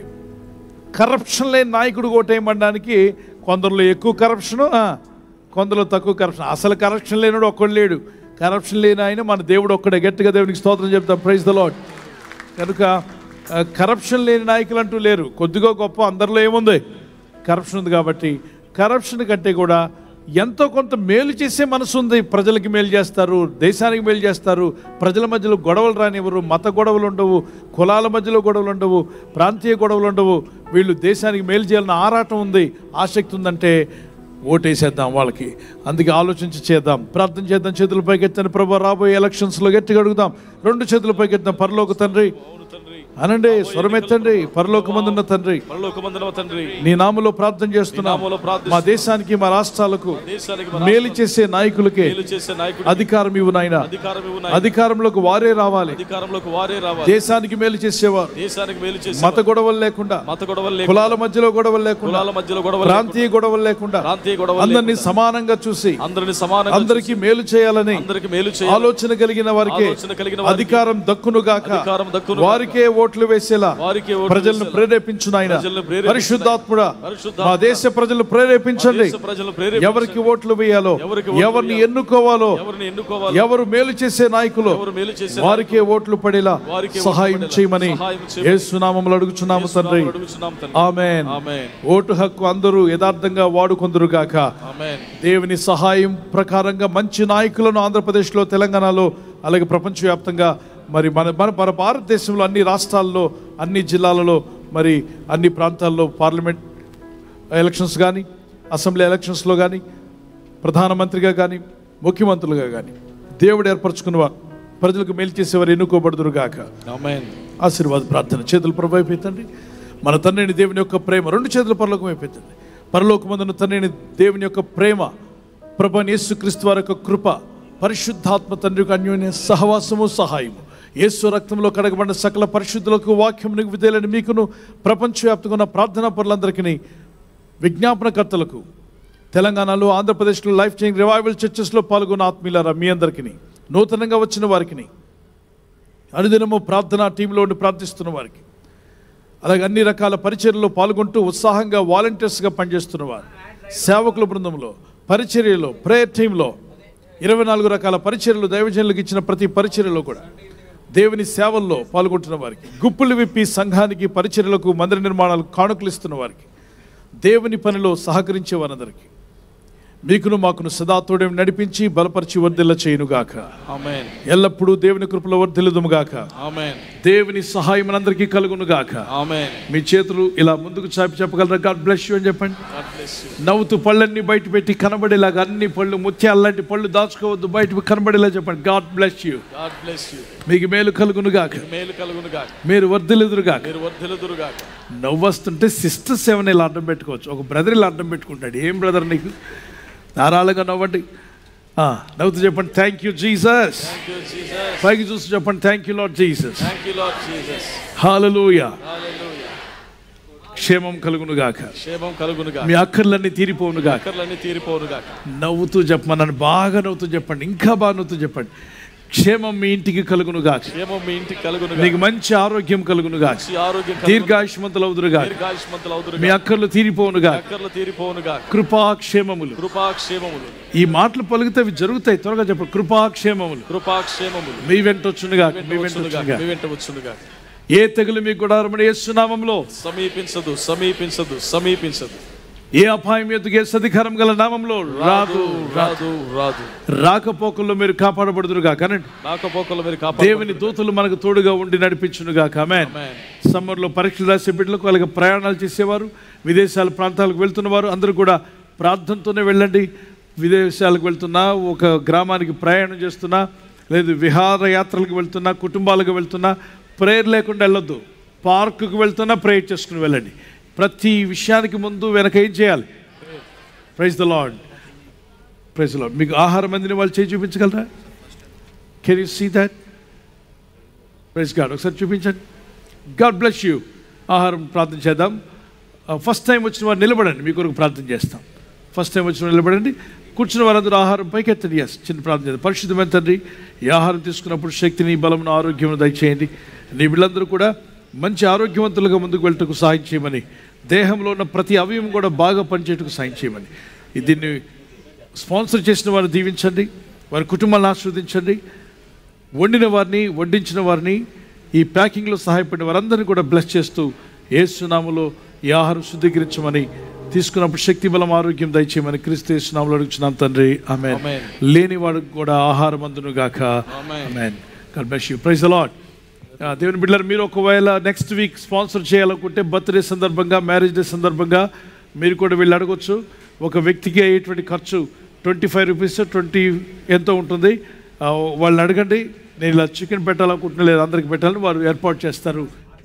కరప్షన్ లేని నాయకుడు ఓటేయమనడానికి కొందరిలో ఎక్కువ కరప్షను ఆ, కొందరిలో తక్కువ కరప్షన్ అసలు కరప్షన్ లేనివాడు ఒక్కడు లేడు కరప్షన్ లేని ఆయన మన దేవుడు ఒక్కడే గట్టిగా దేవునికి స్తోత్రం చెప్తాం ప్రైజ్ ద లాడ్ కనుక ఆ, కరప్షన్ లేని నాయకులు అంటూ లేరు కొద్దిగా గొప్ప అందరిలో ఏముంది కరప్షన్ ఉంది కాబట్టి కరప్షన్ కంటే కూడా ఎంతో కొంత మేలు చేసే మనసు ఉంది ప్రజలకి మేలు చేస్తారు దేశానికి మేలు చేస్తారు ప్రజల మధ్యలో గొడవలు రానివ్వరు మత గొడవలు ఉండవు కులాల మధ్యలో గొడవలు ఉండవు ప్రాంతీయ గొడవలు ఉండవు వీళ్ళు దేశానికి మేలు చేయాలని ఆరాటం ఉంది ఆసక్తి ఉందంటే ఓటేసేద్దాం వాళ్ళకి అందుకే ఆలోచించి చేద్దాం ప్రార్థన చేద్దాం చేతుల పైకెత్తాను ప్రభు రాబోయే ఎలక్షన్స్లో గట్టిగా అడుగుదాం రెండు చేతుల పైకెత్తాం పరలోక తండ్రి అనండి స్వరమెత్తండి పరలోకమందున్న తండ్రి పరలోకమందున తండ్రి నీ నామలో ప్రార్థన చేస్తున్నాం నామములో ప్రార్థిస్తున్నాం. మా దేశానికి మా రాష్ట్రాలకు దేశానికి మా మేలు చేసే నాయకులకే మేలు చేసే నాయకుడికి అధికారం ఇవ్వు నాయన అధికారం ఇవ్వు నాయనా. అధికారంలోకి వారే రావాలి అధికారంలోకి వారే రావాలి దేశానికి మేలు చేసేవారు దేశానికి మేలు చేసే మత గొడవలు లేకుండా మత గొడవలు లేకుండా, కులాల మధ్యలో గొడవలు లేకుండా కులాల మధ్యలో గొడవలు ప్రాంతీయ గొడవలు లేకుండా ప్రాంతీయ గొడవలు అందరినీ లేకుండా, సమానంగా చూసి అందరిని సమానంగా అందరికీ మేలు చేయాలని అందరికి మేలు చేయాలి ఆలోచన కలిగిన వారికి ఆలోచన కలిగిన వారికి అధికారం దక్కును గాక అధికారం దక్కును వారికే ఓట్లు వేసేలా వారికే ఓట్లు ప్రజలను వేసేలా. ప్రేరేపించు నాయన ప్రజలను ప్రేరేపించు పరిశుద్ధాత్ముడా పరిశుద్ధాత్మ. మా దేశ ప్రజలు ప్రేరేపించండి మా దేశ ప్రజలు ప్రేరేపించండి. ఎవరికి ఓట్లు వేయాలో ఎవరికి ఓట్లు ఎవరిని వేయాలో, ఎన్నుకోవాలో ఎవరిని ఎన్నుకోవాలో, ఎవరు మేలు చేసే నాయకులు ఎవరు మేలు చేసే వారికే ఓట్లు పడేలా వారికే ఓట్లు సహాయం పడేలా చేయమని సహాయం చేయమని యేసునామములో అడుగుచున్నాము తండ్రి యేసునామములో అడుగుచున్నాము తండ్రి. ఆమేన్ ఆమేన్. ఓటు హక్కు అందరూ యథార్థంగా వాడుకొందురు గాక ఆమేన్. దేవుని సహాయం ప్రకారంగా మంచి నాయకులను ఆంధ్రప్రదేశ్లో తెలంగాణలో అలాగే ప్రపంచవ్యాప్తంగా మరి మన మన మన భారతదేశంలో అన్ని రాష్ట్రాల్లో అన్ని జిల్లాలలో మరి అన్ని ప్రాంతాల్లో పార్లమెంట్ ఎలక్షన్స్ కానీ అసెంబ్లీ ఎలక్షన్స్లో కానీ ప్రధానమంత్రిగా కానీ ముఖ్యమంత్రులుగా కానీ దేవుడు ఏర్పరచుకున్నవారు ప్రజలకు మేలు చేసేవారు ఎన్నుకోబడుదురు గాక ఆమేన్ ఆశీర్వాద ప్రార్థన చేతులు ప్రభు అయిపోతుంది మన తండ్రిని దేవుని యొక్క ప్రేమ రెండు చేతుల పరలోకం అయిపోతుంది పరలోకమందున తండ్రిని దేవుని యొక్క ప్రేమ ప్రభు యేసుక్రీస్తు వారి యొక్క కృప పరిశుద్ధాత్మ తండ్రి యొక్క అన్యోన్య సహవాసము సహాయము యేసు రక్తంలో కడగబడిన సకల పరిశుద్ధులకు వాక్యమునికి విధేయులని మీకును ప్రపంచవ్యాప్తంగా ఉన్న ప్రార్థనా పరులందరికీ విజ్ఞాపనకర్తలకు తెలంగాణలో ఆంధ్రప్రదేశ్లో లైఫ్ చేంజ్ రివైవల్ చర్చెస్లో పాల్గొన్న ఆత్మీయులారా మీ అందరికీ నూతనంగా వచ్చిన వారికి అనుదినము ప్రార్థనా టీంలో ఉండి ప్రార్థిస్తున్న వారికి అలాగే అన్ని రకాల పరిచర్యలో పాల్గొంటూ ఉత్సాహంగా వాలంటీర్స్గా పనిచేస్తున్న వారు సేవకుల బృందంలో పరిచర్యలో ప్రేయర్ టీంలో ఇరవై నాలుగు రకాల పరిచర్యలు దైవజనులకు ఇచ్చిన ప్రతి పరిచర్యలో కూడా దేవుని సేవల్లో పాల్గొంటున్న వారికి గుప్పులు విప్పి సంఘానికి పరిచర్యలకు మందిర నిర్మాణాలకు కానుకలు ఇస్తున్న వారికి దేవుని పనిలో సహకరించే వారందరికీ మీకును మాకును సదా తోడే నడిపించి బలపరిచి వర్ధిల్ల చేయునుగాక ఆమేన్ ఎల్లప్పుడూ దేవుని కృపలో వర్ధిల్లుదుముగాక ఆమేన్ దేవుని సహాయం మనందరికీ కలుగునుగాక ఆమేన్ మీ చేతులు ఇలా ముందుకు చాపి చెప్పగలరా గాడ్ బ్లెస్ యూ అని చెప్పండి గాడ్ బ్లెస్ యు నవ్వుతూ పళ్ళన్నీ బయట పెట్టి కనబడేలాగా అన్ని పళ్ళు ముత్యాలు లాంటి పళ్ళు దాచుకోవద్దు బయట కనబడేలా చెప్పండి God bless you God bless you మీకు మేలు కలుగునుగాక మేలు కలుగును గాక మీరు వర్ధిల్లుదురుగాక మీరు వర్ధిల్లుదురు గాక నవ్వు వస్తుంటే సిస్టర్స్ ఏమైనా ఇలా అడ్డం పెట్టుకోవచ్చు ఒక బ్రదర్ ఇలా అడ్డం పెట్టుకుంటాడు ఏం బ్రదర్ నీకు ధారాళంగా నవ్వండి ఆ, నవ్వుతూ చెప్పండి thank you Jesus thank you Jesus పైకి చూసి చెప్పండి thank you Lord Jesus thank you Lord Jesus hallelujah hallelujah క్షేమం కలుగునుగాక క్షేమం కలుగును గాక మీ అక్కర్లన్నీ తీరిపోవునుగాక అక్కర్లన్నీ తీరిపోవును గాక నవ్వుతూ చెప్పమన్నాను బాగా నవ్వుతూ చెప్పండి ఇంకా బాగా నవ్వుతూ చెప్పండి క్షేమం మీ ఇంటికి కలుగునుగాక క్షేమం మీ ఇంటికి కలుగును మీకు గాక మంచి ఆరోగ్యం కలుగునుగాక మంచి ఆరోగ్యం దీర్ఘాయుష్మంతులు అవుదురుగాక దీర్ఘాయుష్మంతులు అవుదురు మీ అక్కర్లు తీరిపోవునుగాక అక్కర్లు తీరిపోవును గాక కృపాక్షేమములు కృపాక్షేమములు ఈ మాటలు పలికితే అవి జరుగుతాయి త్వరగా చెప్పండి కృపాక్షేమములు కృపాక్షేమములు మీ వెంట వచ్చునుగాక మీ వెంట వచ్చును గాక వచ్చునుగాక మీ వెంట వచ్చును గాక ఏ తెగులు మీ గుడారమని యేసునామంలో సమీపించదు సమీపించదు సమీపించదు ఏ అపాయం ఎదుగే సధికారం గల నామంలో రాదు రాదు రాదు రాకపోకల్లో మీరు కాపాడబడుదురుగా కనండి రాకపోకలు మీరు కాపాడు దేవుని దూతలు మనకు తోడుగా ఉండి నడిపించునుగా ఆమెన్ ఆమేన్. సమ్మర్లో పరీక్షలు రాసే బిడ్డలకు అలాగే ప్రయాణాలు చేసేవారు విదేశాల ప్రాంతాలకు వెళ్తున్నవారు అందరూ కూడా ప్రార్థనతోనే వెళ్ళండి విదేశాలకు వెళ్తున్నా ఒక గ్రామానికి ప్రయాణం చేస్తున్నా లేదు విహారయాత్రలకు వెళ్తున్నా కుటుంబాలకు వెళ్తున్నా ప్రేయర్ లేకుండా వెళ్ళొద్దు పార్కుకు వెళ్తున్నా ప్రేయర్ చేసుకుని వెళ్ళండి ప్రతి విషయానికి ముందు వెనక ఏం చేయాలి praise the Lord praise the Lord మీకు ఆహారం అందిన వాళ్ళు చేయి చూపించగలరా can you see that praise God ఒకసారి చూపించండి గాడ్ బ్లెస్ యూ ఆహారం ప్రార్థన చేద్దాం ఫస్ట్ టైం వచ్చిన వారు నిలబడండి మీ కొరకు ప్రార్థన చేస్తాం ఫస్ట్ టైం వచ్చిన వారు నిలబడండి కూర్చున్న వారందరూ ఆహారం పైకి ఎత్తండి ఎస్ చిన్న ప్రార్థన చేద్దాం పరిశుద్ధమైన తండ్రి ఈ ఆహారం తీసుకున్నప్పుడు శక్తిని బలమును ఆరోగ్యమును దయచేయండి నీ వీళ్ళందరూ కూడా మంచి ఆరోగ్యవంతులుగా ముందుకు వెళ్ళటకు సహాయం చేయమని దేహంలో ఉన్న ప్రతి అవయవం కూడా బాగా పనిచేయటకు సహాయం చేయమని దీన్ని స్పాన్సర్ చేసిన వారిని దీవించండి వారి కుటుంబాలను ఆస్వాదించండి వండిన వారిని వడ్డించిన వారిని ఈ ప్యాకింగ్లో సహాయపడిన వారందరినీ కూడా బ్లెస్ చేస్తూ ఏసునాములో ఈ ఆహారం శుద్ధీకరించమని తీసుకున్నప్పుడు శక్తి బలం ఆరోగ్యం దయచేయమని క్రీస్తు యేసునాములో అడుగుచున్నాం తండ్రి ఆమె Amen. లేని వాడికి కూడా ఆహారం అందును గాక Amen. Amen God bless you praise a lot దేవుని బిడ్డలు మీరు ఒకవేళ నెక్స్ట్ వీక్ స్పాన్సర్ చేయాలనుకుంటే బర్త్డే సందర్భంగా మ్యారేజ్ డే సందర్భంగా మీరు కూడా వెళ్ళి అడగొచ్చు ఒక వ్యక్తికి అయ్యేటువంటి ఖర్చు ట్వంటీ ఫైవ్ రూపీస్ ట్వంటీ ఎంతో ఉంటుంది ఆ, వాళ్ళని అడగండి నేను ఇలా చికెన్ పెట్టాలనుకుంటున్నా లేదు అందరికి పెట్టాలని వారు ఏర్పాటు చేస్తారు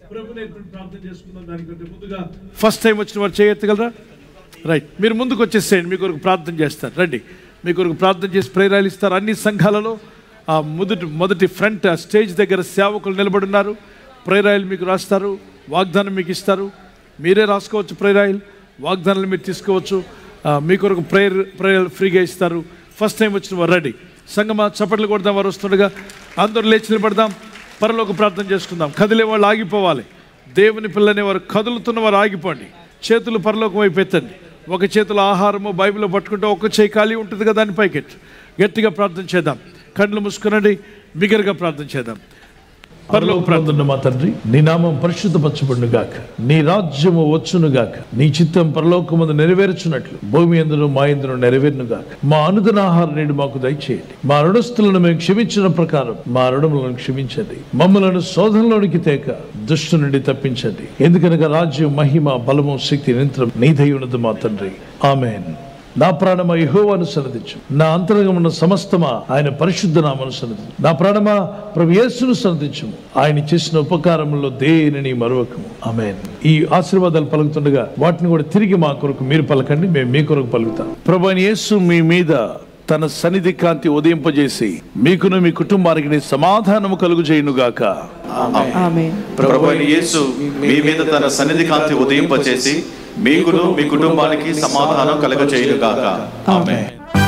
ఫస్ట్ టైం వచ్చిన వారు చేయెత్తగలరా రైట్ మీరు ముందుకు వచ్చేసేయండి మీ కొరకు ప్రార్థన చేస్తారు రండి మీ కొరకు ప్రార్థన చేసి ప్రేరాలు ఇస్తారు అన్ని సంఘాలలో ఆ మొదటి మొదటి ఫ్రంట్ ఆ స్టేజ్ దగ్గర సేవకులు నిలబడున్నారు ప్రేరాయిలు మీకు రాస్తారు వాగ్దానం మీకు ఇస్తారు మీరే రాసుకోవచ్చు ప్రేరాయిల్ వాగ్దానాలు మీరు తీసుకోవచ్చు ఆ, మీ కొరకు ప్రేయర్ ప్రేయర్ ఫ్రీగా ఇస్తారు ఫస్ట్ టైం వచ్చిన వారు రెడీ సంగమా చప్పట్లు కొడదాం వారు వస్తుండగా అందరూ లేచి నిలబడదాం పరలోక ప్రార్థన చేసుకుందాం కదిలే వాళ్ళు ఆగిపోవాలి దేవుని పిల్లని వారు కదులుతున్న వారు ఆగిపోండి చేతులు పరలోకం వైపు ఎత్తండి ఒక చేతిలో ఆహారము బైబిల్లో పట్టుకుంటే ఒక చేయి ఖాళీ ఉంటుంది కదా దాని పైకెట్టు గట్టిగా ప్రార్థన చేద్దాం కళ్ళు మూసుకునండి బిగరగా ప్రార్థన చేద్దాం పరలోక ప్రార్థన మా తండ్రి నీ నామం పరిశుద్ధపరచబడును గాక నీ రాజ్యము వచ్చును గాక నీ చిత్తం పరలోకమందు నెరవేర్చున్నట్లు భూమి ఎందును మా ఎందును నెరవేరును గాక మా అనుదిన ఆహారం నేడు మాకు దయచేయండి మా రుణస్థులను మేము క్షమించిన ప్రకారం మా రుణములను క్షమించండి మమ్మలను శోధనలోనికి తేక దుష్టు నుండి తప్పించండి ఎందుకనగా రాజ్యం మహిమ బలము శక్తి నిరంతరం నీదై ఉన్నది మా తండ్రి ఆమెన్ నా ప్రాణమా యెహోవాను సన్నదించు నా అంతరంగమున్న సమస్తమా ఆయన పరిశుద్ధ నామను సన్నదించు నా ప్రాణమా ప్రభు యేసును సన్నదించు ఆయన చేసిన ఉపకారములో దేనిని మరొకము ఆమెన్ ఈ ఆశీర్వాదాలు పలుకుతుండగా వాటిని కూడా తిరిగి మా కొరకు మీరు పలకండి మేము మీ కొరకు పలుకుతాం ప్రభు అయిన యేసు మీ మీద తన సన్నిధి కాంతి ఉదయింపజేసి మీకును మీ కుటుంబానికి సమాధానము కలుగు చేయునుగాక ప్రభు అయిన యేసు మీ మీద తన సన్నిధి కాంతి ఉదయింపచేసి మీకును మీ కుటుంబానికి సమాధానం కలగజేయును గాక ఆమేన్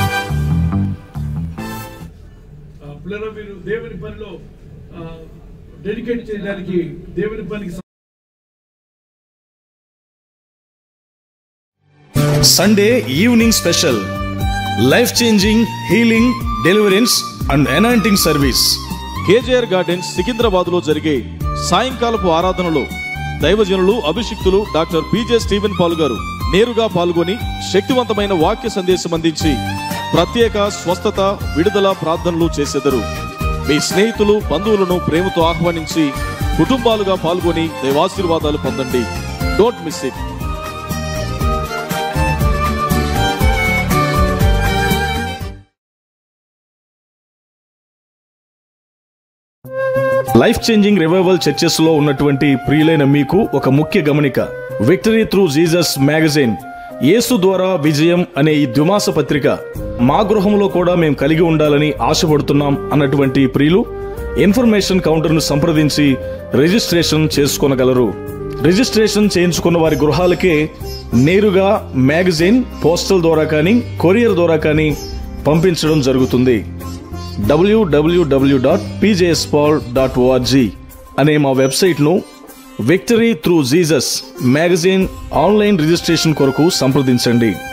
పిల్లలు మీరు దేవుని పనిలో డెడికేట్ చేయడానికి దేవుని పనికి Sunday evening special life changing healing deliverance and anointing service KGR Gardens Secunderabad లో జరిగే సాయంకాలపు ఆరాధనలో దైవజనులు అభిషిక్తులు డాక్టర్ పిజే స్టీవెన్ పాల్ గారు నేరుగా పాల్గొని శక్తివంతమైన వాక్య సందేశం అందించి ప్రత్యేక స్వస్థత విడుదల ప్రార్థనలు చేసెదరు మీ స్నేహితులు బంధువులను ప్రేమతో ఆహ్వానించి కుటుంబాలుగా పాల్గొని దైవాశీర్వాదాలు పొందండి don't miss it life changing revival churches లో ఉన్నటువంటి ప్రియులైన మీకు ఒక ముఖ్య గమనిక విక్టరీ త్రూ జీసస్ మ్యాగజైన్ యేసు ద్వారా విజయం అనే ఈ ద్విమాస పత్రిక మా గృహంలో కూడా మేము కలిగి ఉండాలని ఆశపడుతున్నాం అన్నటువంటి ప్రియులు ఇన్ఫర్మేషన్ కౌంటర్ను సంప్రదించి రిజిస్ట్రేషన్ చేసుకొనగలరు రిజిస్ట్రేషన్ చేయించుకున్న వారి గృహాలకే నేరుగా మ్యాగజైన్ పోస్టల్ ద్వారా కానీ కొరియర్ ద్వారా కానీ పంపించడం జరుగుతుంది డబ్ల్యూడబ్ల్యూడబ్ల్యూ డాట్ పీజేఎస్పాల్ డాట్ ఓఆర్జీ అనే మా వెబ్సైట్ను victory through Jesus magazine online registration కొరకు సంప్రదించండి